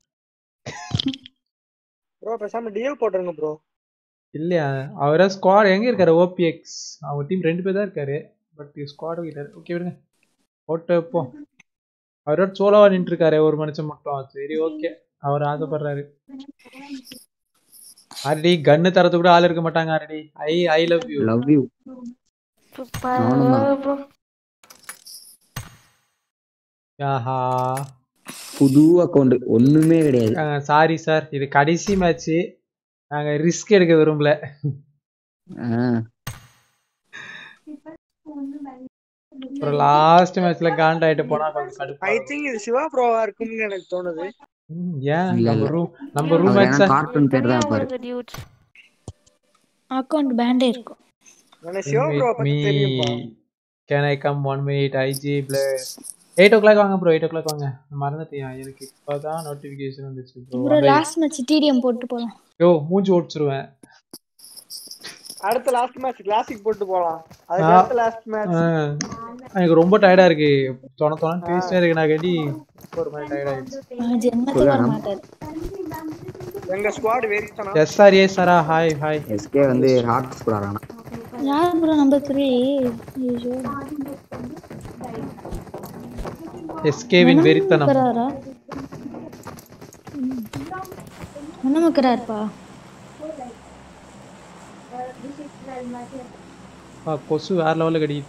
ப்ரோ பேசாம டிஎல் போட்டுருங்க ப்ரோ இல்லையா அவரா ஸ்குவாட் எங்க இருக்காரு ஓபிஎக்ஸ் அவங்க டீம் ரெண்டு பேர் தான் இருக்காரு பட் ஸ்குவாட் கிட்ட ஓகே விடுங்க போட்டு போ அவரோட சோலோவா நின்று இருக்காரு ஒரு மனுஷன் மட்டும் சரி ஓகே அவர் ஆசைப்படுறாரு ஆல்ரெடி கன்னு தரது கூட ஆள் இருக்க மாட்டாங்க already I I love you love you நானும் தான். ப்ரோ ஆஹா புது அக்கௌண்ட் ஒண்ணுமே கிடையாது சாரி சார் இது கடைசி மேட்ச் நாங்க ரிஸ்க் எடுக்க விரும்பல ஆ, அப்புறம் லாஸ்ட் மேட்ச்ல காண்ட் ஆயிட்டு போனா கொஞ்சம் கடுப்பா ஐ திங்க் இது சிவா ப்ரோவா இருக்கும்னு எனக்கு தோணுது ம், ஏன் இல்ல, நம்ம இல்ல. ரூம் நம்ம ரூம் அவர் மேட்ச் என்ன கார்ட்டூன் பேர் தான் இருப்பாரு அக்கௌண்ட் பேண்டே இருக்கும் எனக்கு சிவா ப்ரோவை பத்தி தெரியும்பா can I come one minute IG plus eight o'clock வாங்க ப்ரோ எயிட் ஓ கிளாக் வாங்க மறந்துட்டியா எனக்கு இப்போதான் நோட்டிஃபிகேஷன் வந்துச்சு bro bro last match TDM போட்டு போலாம் யோ மூஞ்சி ஓடிச்சிருவேன் அடுத்த லாஸ்ட் மேட்ச் கிளாசிக் போட்டு போலாம் அதுக்கு நான்- அடுத்த லாஸ்ட் மேட்ச் எனக்கு ரொம்ப டயர்டா இருக்கு தொண தொண பேசிட்டே இருக்கு நான் கட்டி ஒரு மாதிரி டயர்ட் ஆயிடுச்சு ஜென்மத்துக்கு வர மாட்டாரு எங்க ஸ்குவாட் வெறித்தனம் எஸ் சார் ஏ சாரா ஹாய் ஹாய் எஸ்கே வந்து ஹார்ட் ஸ்கூல் ஆனா யார் ப்ரோ நம்பர் த்ரீ ஐயோ எஸ்கேவின் வெறித்தனம் இருக்கிறாரா ஒன்றும் இருக்கிறாருப்பா ஆ, கொசு வேற லெவல்ல கடிக்குது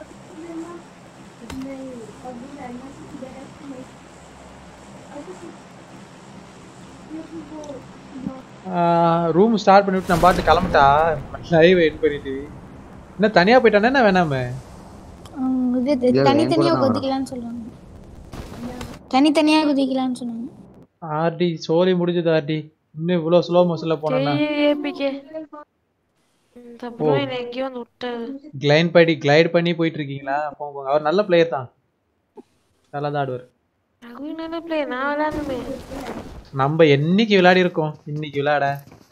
ரூம் ஸ்டார்ட் பண்ணிவிட்டு நான் பாட்டு கிளம்பிட்டா லைவ் வெயிட் பண்ணிட்டு என்ன தனியா போயிட்டானே என்ன வேணாமே அவங்க இது இல்ல, தனித்தனியா என் கூட தான் குதிக்கலாம்னு சொல்லுவாங்க தனித்தனியா குதிக்கலாம்னு சொன்னாங்க ஆர்டி சோலி முடிஞ்சது ஆர்டி இன்னும் இவ்வளவு ஸ்லோ மோஷன்ல போனேன்னா ஏபிகே அப்புறம் என்ன எங்கேயோ வந்து விட்டாரு கிளைன் படி கிளைட் பண்ணி போயிட்டு இருக்கீங்களா போங்க போங்க அவர் நல்ல பிளேயர் தான் நல்லா தான் ஆடுவார் அவங்க நல்ல பிளேயர் நான் விளையாடணுமே நம்ம என்னைக்கு விளையாடி இருக்கோம் இன்னைக்கு விளையாட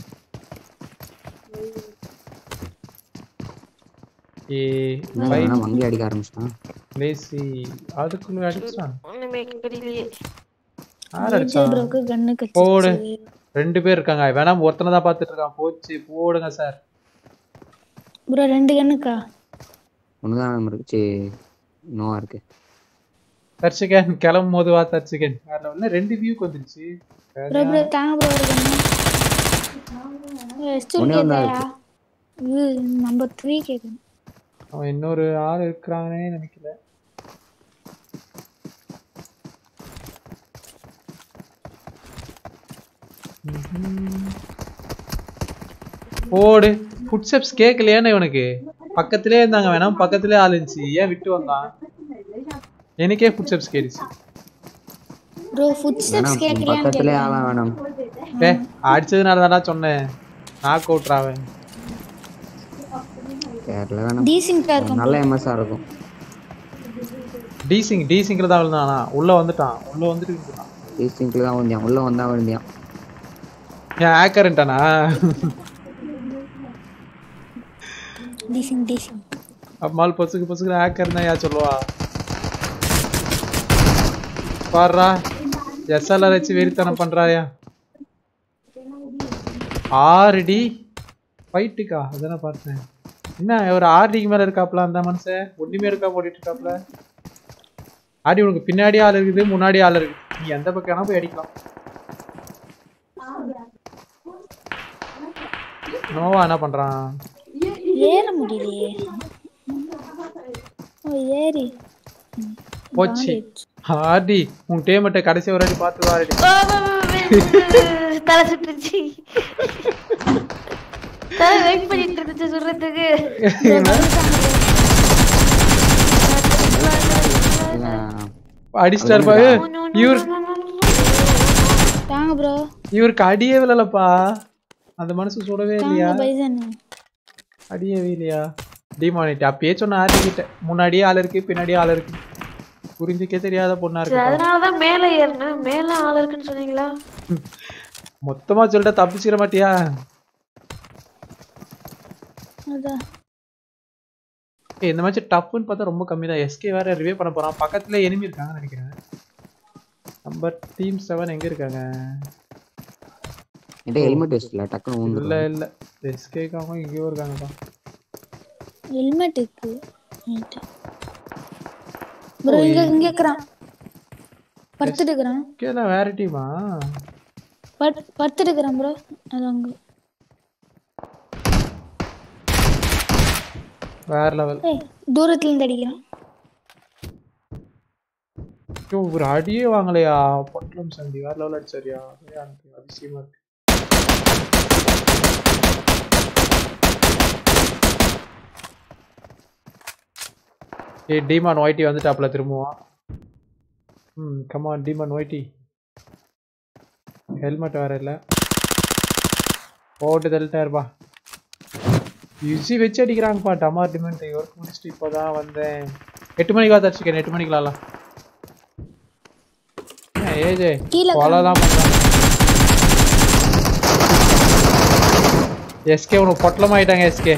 ஏ என்ன வேணா வங்கி அடிக்க ஆரம்பிச்சிட்டான் லேசி அதுக்குள்ள அடிச்சான் ஒண்ணுமே கிடைக்கலையே யார் அடிச்சான் ப்ரோக்கு கண்ணு போடு கடிச்சிருச்சு ரெண்டு பேர் இருக்காங்க வேணாம் ஒருத்தனை தான் பார்த்துட்டு இருக்கான் போச்சு போடுங்க சார் ப்ரோ ரெண்டு கண்ணுக்கா ஒண்ணுதான் நம்ம இருக்கு சரி நோவா இருக்கு தர்ச்சிகன் கிளம்பும் போது வா தர்ச்சிகன் வேற level. ரெண்டு வியூக்கு வந்துருச்சு ப்ரோ ப்ரோ தாங்க ப்ரோ ஒரு கண்ணு எஸ்டூல் ஒண்ணே ஒண்ணா கேட்டாயா இது நம்பர் த்ரீ கேட்கணும் அவன் இன்னொரு ஆள் இருக்கிறானே நினைக்கல ம்ஹும். போடு ஃபுட் ஸ்டெப்ஸ் கேட்கலையான்னு இவனுக்கு பக்கத்திலே இருந்தாங்க வேணாம் பக்கத்திலே ஆள் இருந்துச்சு ஏன் விட்டு வந்தான் எனக்கே ஃபுட் ஸ்டெப்ஸ் கேட்டுச்சு ப்ரோ ஃபுட் வேணாம் ஸ்டெப்ஸ் உன் கேட்கலையான்னு பக்கத்திலே கேட்கலாம் ஆளா வேணாம் ஏ அடிச்சதுனால தானே சொன்னேன் நாக் அவுட்ராவன் கேரளா வேணாம் டீசெண்டா இருக்கும் நல்ல எம்எஸ்ஆ இருக்கும் டீசிங் டீசிங்கில் தான் விழுந்தானா உள்ள வந்துட்டான் உள்ள வந்துட்டு விழுந்துட்டான் டீசிங்க்ல தான் வந்தியான் உள்ள வந்தா வந்தியான் ஏன் ஆக்கர்ன்ட்டானா டீசிங் டீசிங் அம்மாள் பொசுக்கு பொசுக்கு ஆக்கர்னா யா சொல்லுவா பாடுறா எஸ்எல்ஆர் வச்சு வெறித்தனம் பண்றாயா ஆறுடி ஃபைட்டுக்கா அதானே பார்த்தேன் என்ன ஒரு ஆர்டிக்கு மேல இருக்காப்ல அந்த மனுஷன் ஒண்ணுமே இருக்கா போட்டுட்டு இருக்காப்ல ஆடி உனக்கு பின்னாடி ஆள் இருக்குது முன்னாடி ஆள் இருக்கு நீ எந்த பக்கம் வேணா போய் அடிக்கலாம் நோவா என்ன பண்றான் ஏற முடியலையே ஓ ஏறி போச்சு ஆர்டி உன் டேமட்டை கடைசி ஒரு அடி பார்த்து ஆர்டி தலை சுட்டுச்சு தலை வெயிட் பண்ணிட்டு இருந்துச்சு சொல்றதுக்கு அடிச்சிட்டாரு பாரு இவர் தாங்க ப்ரோ இவருக்கு அடியே விழலப்பா அந்த மனசு சுடவே இல்லையா தாங்க பைசன் அடியவே இல்லையா டிமானிட்டி அப்பயே சொன்ன ஆர்டி கிட்ட முன்னாடியே ஆள் இருக்கு பின்னாடியே ஆள் இருக்கு புரிஞ்சுக்கே தெரியாத பொண்ணா சரி, இருக்கு அதனாலதான் மேல ஏறினேன் மேல ஆள் இருக்குன்னு சொன்னீங்களா மொத்தமா சொல்லிட்டா தப்பிச்சிட மாட்டியா அதான் ஏய், இந்த மாதிரி டஃப்னு பார்த்தா ரொம்ப கம்மி தான் எஸ்கே வேற ரிவே பண்ண போறான் பக்கத்துல எனிமி இருக்காங்கன்னு நினைக்கிறேன் நம்பர் டீம் செவன் எங்க இருக்காங்க என்கிட்ட ஹெல்மெட் வச்சுல டக்குன்னு இல்ல ஊந்து இல்ல எஸ்கேக்காக எங்கேயோ இருக்காங்கப்பா ஹெல்மெட் இருக்கு ப்ரோ இங்க இங்க இருக்கிறான் படுத்துட்டு இருக்கிறான் கேல வேற டீமா பட் படுத்துட்டு இருக்கிறான் ப்ரோ அது அங்க வேற லெவல் ஏய் தூரத்துல இருந்து அடிக்கிறான் ஐயோ ஒரு அடியே வாங்கலையா பொட்டலம் சண்டி வேற லெவல் அடிச்சாரியா எனக்கு அதிசயமா இருக்கு ஏய் டீமான் ஒயிட்டி வந்துட்டாப்ல திரும்பவும் ம் கமான் டீமான் ஒயிட்டி ஹெல்மெட் வேற இல்லை போட்டு தள்ளிட்டாருப்பா யூசி வச்சு அடிக்கிறாங்கப்பா டமார் டிமெண்ட் ஒர்க் முடிச்சுட்டு இப்போதான் வந்தேன் எட்டு மணிக்கு வா தச்சிக்கேன் எட்டு மணிக்கு விளாட்லாம் ஏஜே கீழே கொலைலாம் பண்றாங்க எஸ்கே உனக்கு பொட்டலம் ஆயிட்டாங்க எஸ்கே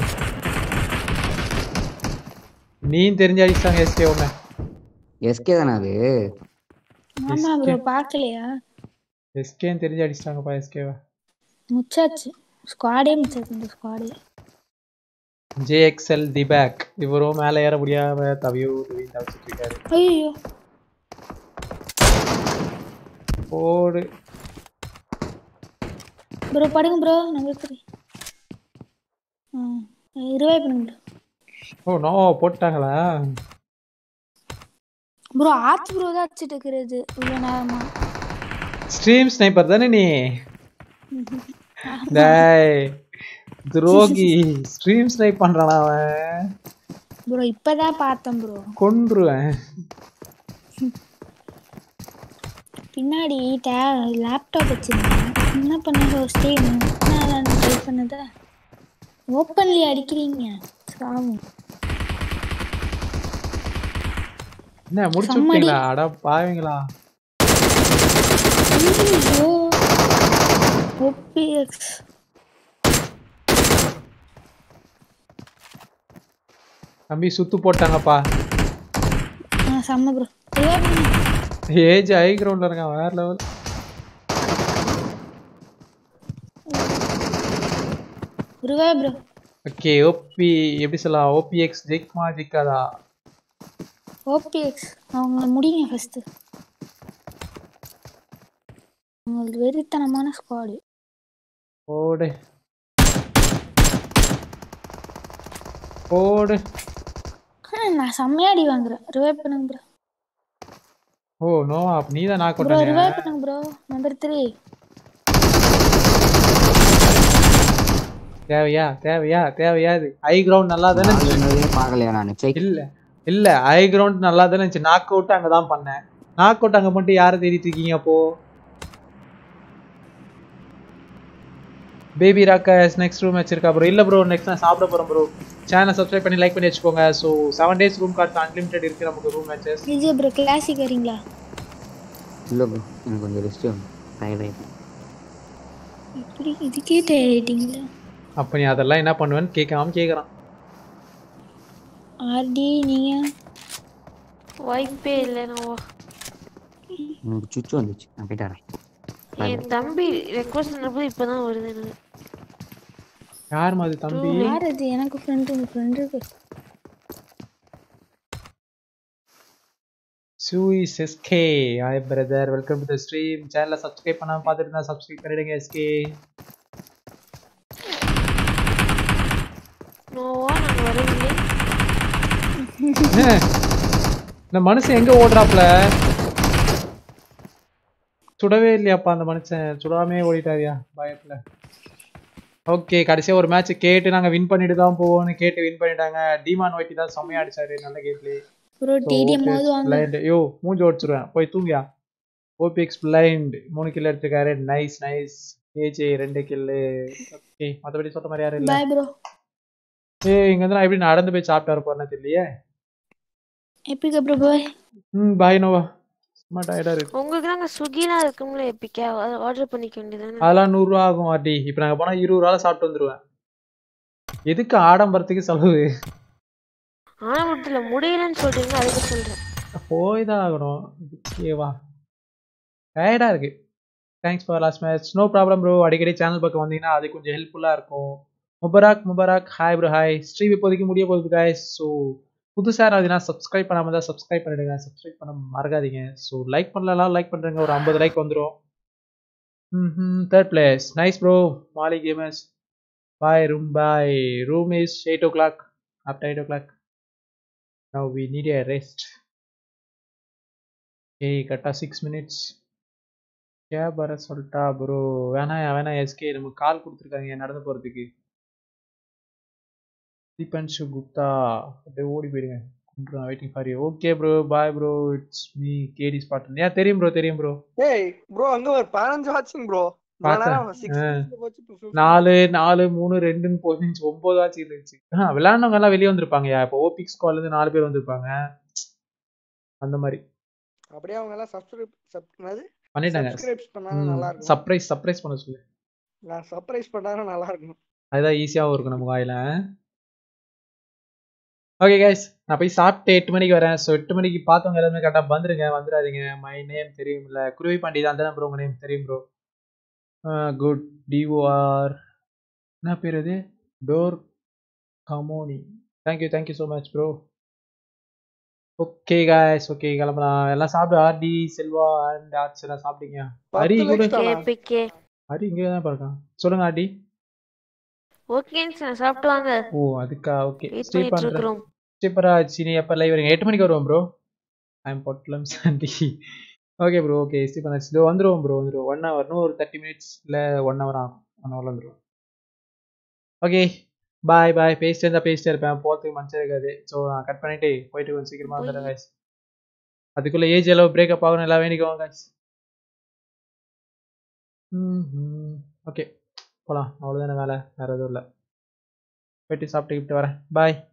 நீ தெரிஞ்சு அடிச்சாங்க எஸ்கே உன்னை எஸ்கே தானே அது ஆமா ப்ரோ பார்க்கலையா எஸ்கேன்னு தெரிஞ்சு அடிச்சிட்டாங்கப்பா எஸ்கேவை முச்சாச்சு ஸ்குவாடே முச்சாச்சு இந்த ஸ்குவாடே ஜேஎக்ஸ்எல் தி பேக் இவரும் மேலே ஏற முடியாம தவியோ தவி தவிச்சிட்டு இருக்காரு ஐயோ ஓடு ப்ரோ படுங்க ப்ரோ நான் இருக்கிறேன் ஆ இருவாய் பண்ணுங்க ஓ நோ போட்டாங்களா ப்ரோ ஆத்து ப்ரோ தான் அடிச்சிட்டு இருக்கிறது இவ்வளோ நேரமா ஸ்ட்ரீம் ஸ்னைப்பர் தானே நீ டேய் துரோகி ஸ்ட்ரீம் ஸ்னைப் பண்றானா அவன் ப்ரோ இப்பதான் பார்த்தேன் ப்ரோ கொன்றுவேன் பின்னாடி லேப்டாப் வச்சிருந்தேன் என்ன பண்ண ஸ்டேம் நான் ட்ரை பண்ணதா ஓப்பன்லி அடிக்கிறீங்க சாவும் என்ன முடிச்சு செம்மடி. விட்டீங்களா அட பாவீங்களா ஐயோ ஓபிஎக்ஸ் தம்பி சுத்து போட்டாங்கப்பா ஆ செம்ம ப்ரோ ஏஜ் ஹை கிரவுண்ட்ல இருக்கான் வேற லெவல் ருவா ப்ரோ ஓகே ஓபி எப்படி சொல்லலாம் ஓபிஎக்ஸ் ஜெயிக்குமா ஜெயிக்காதா ஓபிஎக்ஸ் அவங்க முடிங்க ஃபர்ஸ்ட் அவங்களுக்கு வெறித்தனமான ஸ்குவாடு ஓடு ஓடு நான் செம்மையா அடி வாங்குறேன் ரிவைவ் பண்ணுங்க ப்ரோ ஓ நோ அப்ப நீ தான் நான் ப்ரோ கொட்டாங்க ரிவைவ் பண்ணுங்க ப்ரோ நம்பர் த்ரீ தேவையா தேவையா தேவையா இது ஹை கிரவுண்ட் நல்லா தானே இருந்துச்சு? பார்க்கலையா நான் செக் இல்ல இல்ல ஹை கிரவுண்ட் நல்லா தானே இருந்துச்சு நாக் அவுட் அங்க தான் பண்ணேன் நாக் அவுட் அங்க மட்டும் யாரை தேடிட்டு இருக்கீங்க அப்போ பேபி ராக்கா நெக்ஸ்ட் ரூம் வச்சிருக்கா ப்ரோ இல்ல ப்ரோ நெக்ஸ்ட் நான் சாப்பிட போறேன் ப்ரோ சேனல் சப்ஸ்கிரைப் பண்ணி லைக் பண்ணி வச்சுக்கோங்க so seven days room card unlimited இருக்கு நமக்கு room matches Vijay bro classic வரீங்களா இல்லை ப்ரோ எனக்கு கொஞ்சம் ரெஸ்ட் டயர்ட் ஆகிட்டு எப்படி இதுக்கே டயர்டிங்களா அப்ப நீ அதெல்லாம் என்ன பண்ணுவேன்னு கேட்காம கேக்குறான் ஆர்டி நீங்க வாய்ப்பே இல்லை நான் எனக்கு சுச்சு வந்துச்சு நான் போயிட்டு வரேன் என் தம்பி ரெக்வஸ்ட் பண்ணப்போ இப்பதான் வருது எனக்கு யார் மாதிரி தம்பி யார் அது எனக்கு ஃப்ரெண்டு உங்க ஃப்ரெண்டு இருக்கு சூயிஸ் SK hi brother welcome to the stream சேனலை சப்ஸ்கிரைப் பண்ணாம பார்த்துட்டு இருந்தா சப்ஸ்கிரைப் பண்ணிடுங்க எஸ்கே நோவா நான் வரவில்லை இந்த மனுஷன் எங்க ஓடுறாப்ல சுடவே இல்லையாப்பா அந்த மனுஷன் சுடாமே ஓடிட்டாரியா பயத்துல ஓகே கடைசியா ஒரு மேட்ச் கேட்டு நாங்க வின் பண்ணிட்டு தான் போவோம்னு கேட்டு வின் பண்ணிட்டாங்க டிமான் ஒயிட்டி தான் செம்மையா அடிச்சாரு நல்ல கேட்லி ப்ரோ டிடிஎம் போது வாங்க பிளைண்ட் யோ மூஞ்சி ஓடிச்சிருவேன் போய் தூங்கியா ஓபிஎக்ஸ் பிளைண்ட் மூணு கில் எடுத்துருக்காரு நைஸ் நைஸ் ஏஜே ரெண்டு கில்லு ஓகே மற்றபடி சொல்ற மாதிரி யாரும் இல்லை பாய் ப்ரோ ஏ இங்க வந்து நான் எப்படி நடந்து போய் சாப்பிட்டா இருப்பேன்னு தெரியலையே எப்படி ப்ரோ பாய் ம் பாய் நோவா சும்மா டயர்டா இருக்கு உங்களுக்கு நாங்க ஸ்விக்கிலாம் இருக்கும்ல எப்பிக்கா ஆர்டர் பண்ணிக்க வேண்டியதானே அதெல்லாம் நூறுரூவா ஆகும் ஆட்டி இப்போ நாங்கள் போனால் இருபது ரூபால சாப்பிட்டு வந்துருவேன் எதுக்கு ஆடம்பரத்துக்கு செலவு ஆனமட்டத்துல முடியலன்னு சொல்றீங்க அதுக்கு சொல்றேன் போய் தான் ஆகணும் ஓகேவா டயர்டாக இருக்கு thanks for last match no problem bro அடிக்கடி சேனல் பக்கம் வந்தீங்கன்னா அது கொஞ்சம் ஹெல்ப்ஃபுல்லாக இருக்கும் முபராக் முபராக் ஹாய் ப்ரோ ஹாய் ஸ்ட்ரீம் இப்போதைக்கு முடிய போகுது guys ஸோ புதுசாக இருந்ததுன்னா சப்ஸ்கிரைப் பண்ணாமல் தான் சப்ஸ்கிரைப் பண்ணிடுங்க சப்ஸ்கிரைப் பண்ண மறக்காதீங்க ஸோ லைக் பண்ணலாம் லைக் பண்ணுறேங்க ஒரு ஐம்பது லைக் வந்துடும் ம் தேர்ட் பிளேஸ் நைஸ் ப்ரோ மாலி gamers bye room bye room is eight o'clock after 8 o'clock now we need a rest ஏய் கரெக்டாக சிக்ஸ் மினிட்ஸ் கேப் வர சொல்லிட்டா ப்ரோ வேணாம் வேணாம் எஸ்கே நமக்கு கால் கொடுத்துருக்காங்க நடந்து போகிறதுக்கு தீபன்ஷு குப்தா அப்படியே ஓடி போயிடுங்க waiting for you okay bro bye bro it's me KD Spartan ஏன் தெரியும் ப்ரோ தெரியும் ப்ரோ ஏய் ப்ரோ அங்க ஒரு பதினஞ்சு வாட்சிங் ப்ரோ பார்த்தேன் நாலு நாலு மூணு ரெண்டுன்னு போச்சு ஒன்பது ஆச்சு இருந்துச்சு விளையாண்டவங்க எல்லாம் வெளியே வந்திருப்பாங்கயா இப்போ ஓபிக் ஸ்குவாட்ல இருந்து நாலு பேர் வந்திருப்பாங்க அந்த மாதிரி அப்படியே அவங்க எல்லாம் சப்ஸ்கிரைப் என்னது பண்ணிட்டாங்க சப்ஸ்கிரைப் பண்ணாலும் நல்லா இருக்கும் சர்ப்ரைஸ் சர்ப்ரைஸ் பண்ண சொல்லு நான் சர்ப்ரைஸ் பண்ணாலும் நல்லா இருக்கும் அதுதான் ஈஸியாகவும் இருக்கும் நம்ம வாயில ஓகே கைஸ் நான் போய் சாப்பிட்டு எட்டு மணிக்கு வரேன் ஸோ எட்டு மணிக்கு பார்த்தவங்க எல்லாருமே கரெக்டாக வந்துருங்க வந்துடாதீங்க மை நேம் தெரியும்ல குருவி பாண்டி தான் தானே ப்ரோ உங்கள் நேம் தெரியும் ப்ரோ குட் டிஓஆர் என்ன பேர் அது டோர் கமோனி thank you thank you so much bro okay guys okay கிளம்பலாம் எல்லாம் சாப்பிடு ஆர்டி செல்வா அண்ட் ஆர்ட்ஸ் எல்லாம் சாப்பிட்டீங்க ஹரி கூட ஹரி இங்கே தான் இருக்கான் சொல்லுங்க ஆர்டி ஓகேங்க சார் சாப்பிட்டு வாங்க ஓ அதுக்கா ஓகே வெயிட் ஸ்டே பண்ணிட்டு பண்ணுறேன் இருக்கிறோம் சூப்பரா சீனி எப்போ லைவ் வரீங்க எட்டு மணிக்கு வருவோம் ப்ரோ ஐம் பொட்டலம் Sandy okay bro okay stay பண்ணாச்சு இதோ வந்துருவோம் ப்ரோ வந்துருவோம் ஒன் ஹவர் இன்னும் ஒரு தேர்ட்டி மினிட்ஸ் இல்லை ஒன் ஹவர் ஆகும் ஒன் ஹவரில் வந்துருவோம் ஓகே பாய் பாய் பேசிட்டே இருந்தால் பேசிட்டே இருப்பேன் போகிறதுக்கு மனசே இருக்காது ஸோ நான் கட் பண்ணிட்டு போயிட்டு கொஞ்சம் சீக்கிரமாக வந்துடுறேன் guys அதுக்குள்ளே ஏஜ் எல்லாம் பிரேக்கப் ஆகணும் எல்லாம் வேண்டிக்குவாங்க guys ம் ஓகே போகலாம் அவ்வளோதானே வேலை வேறு எதுவும் இல்லை போயிட்டு சாப்பிட்டு கிப்ட்டு வரேன் பாய்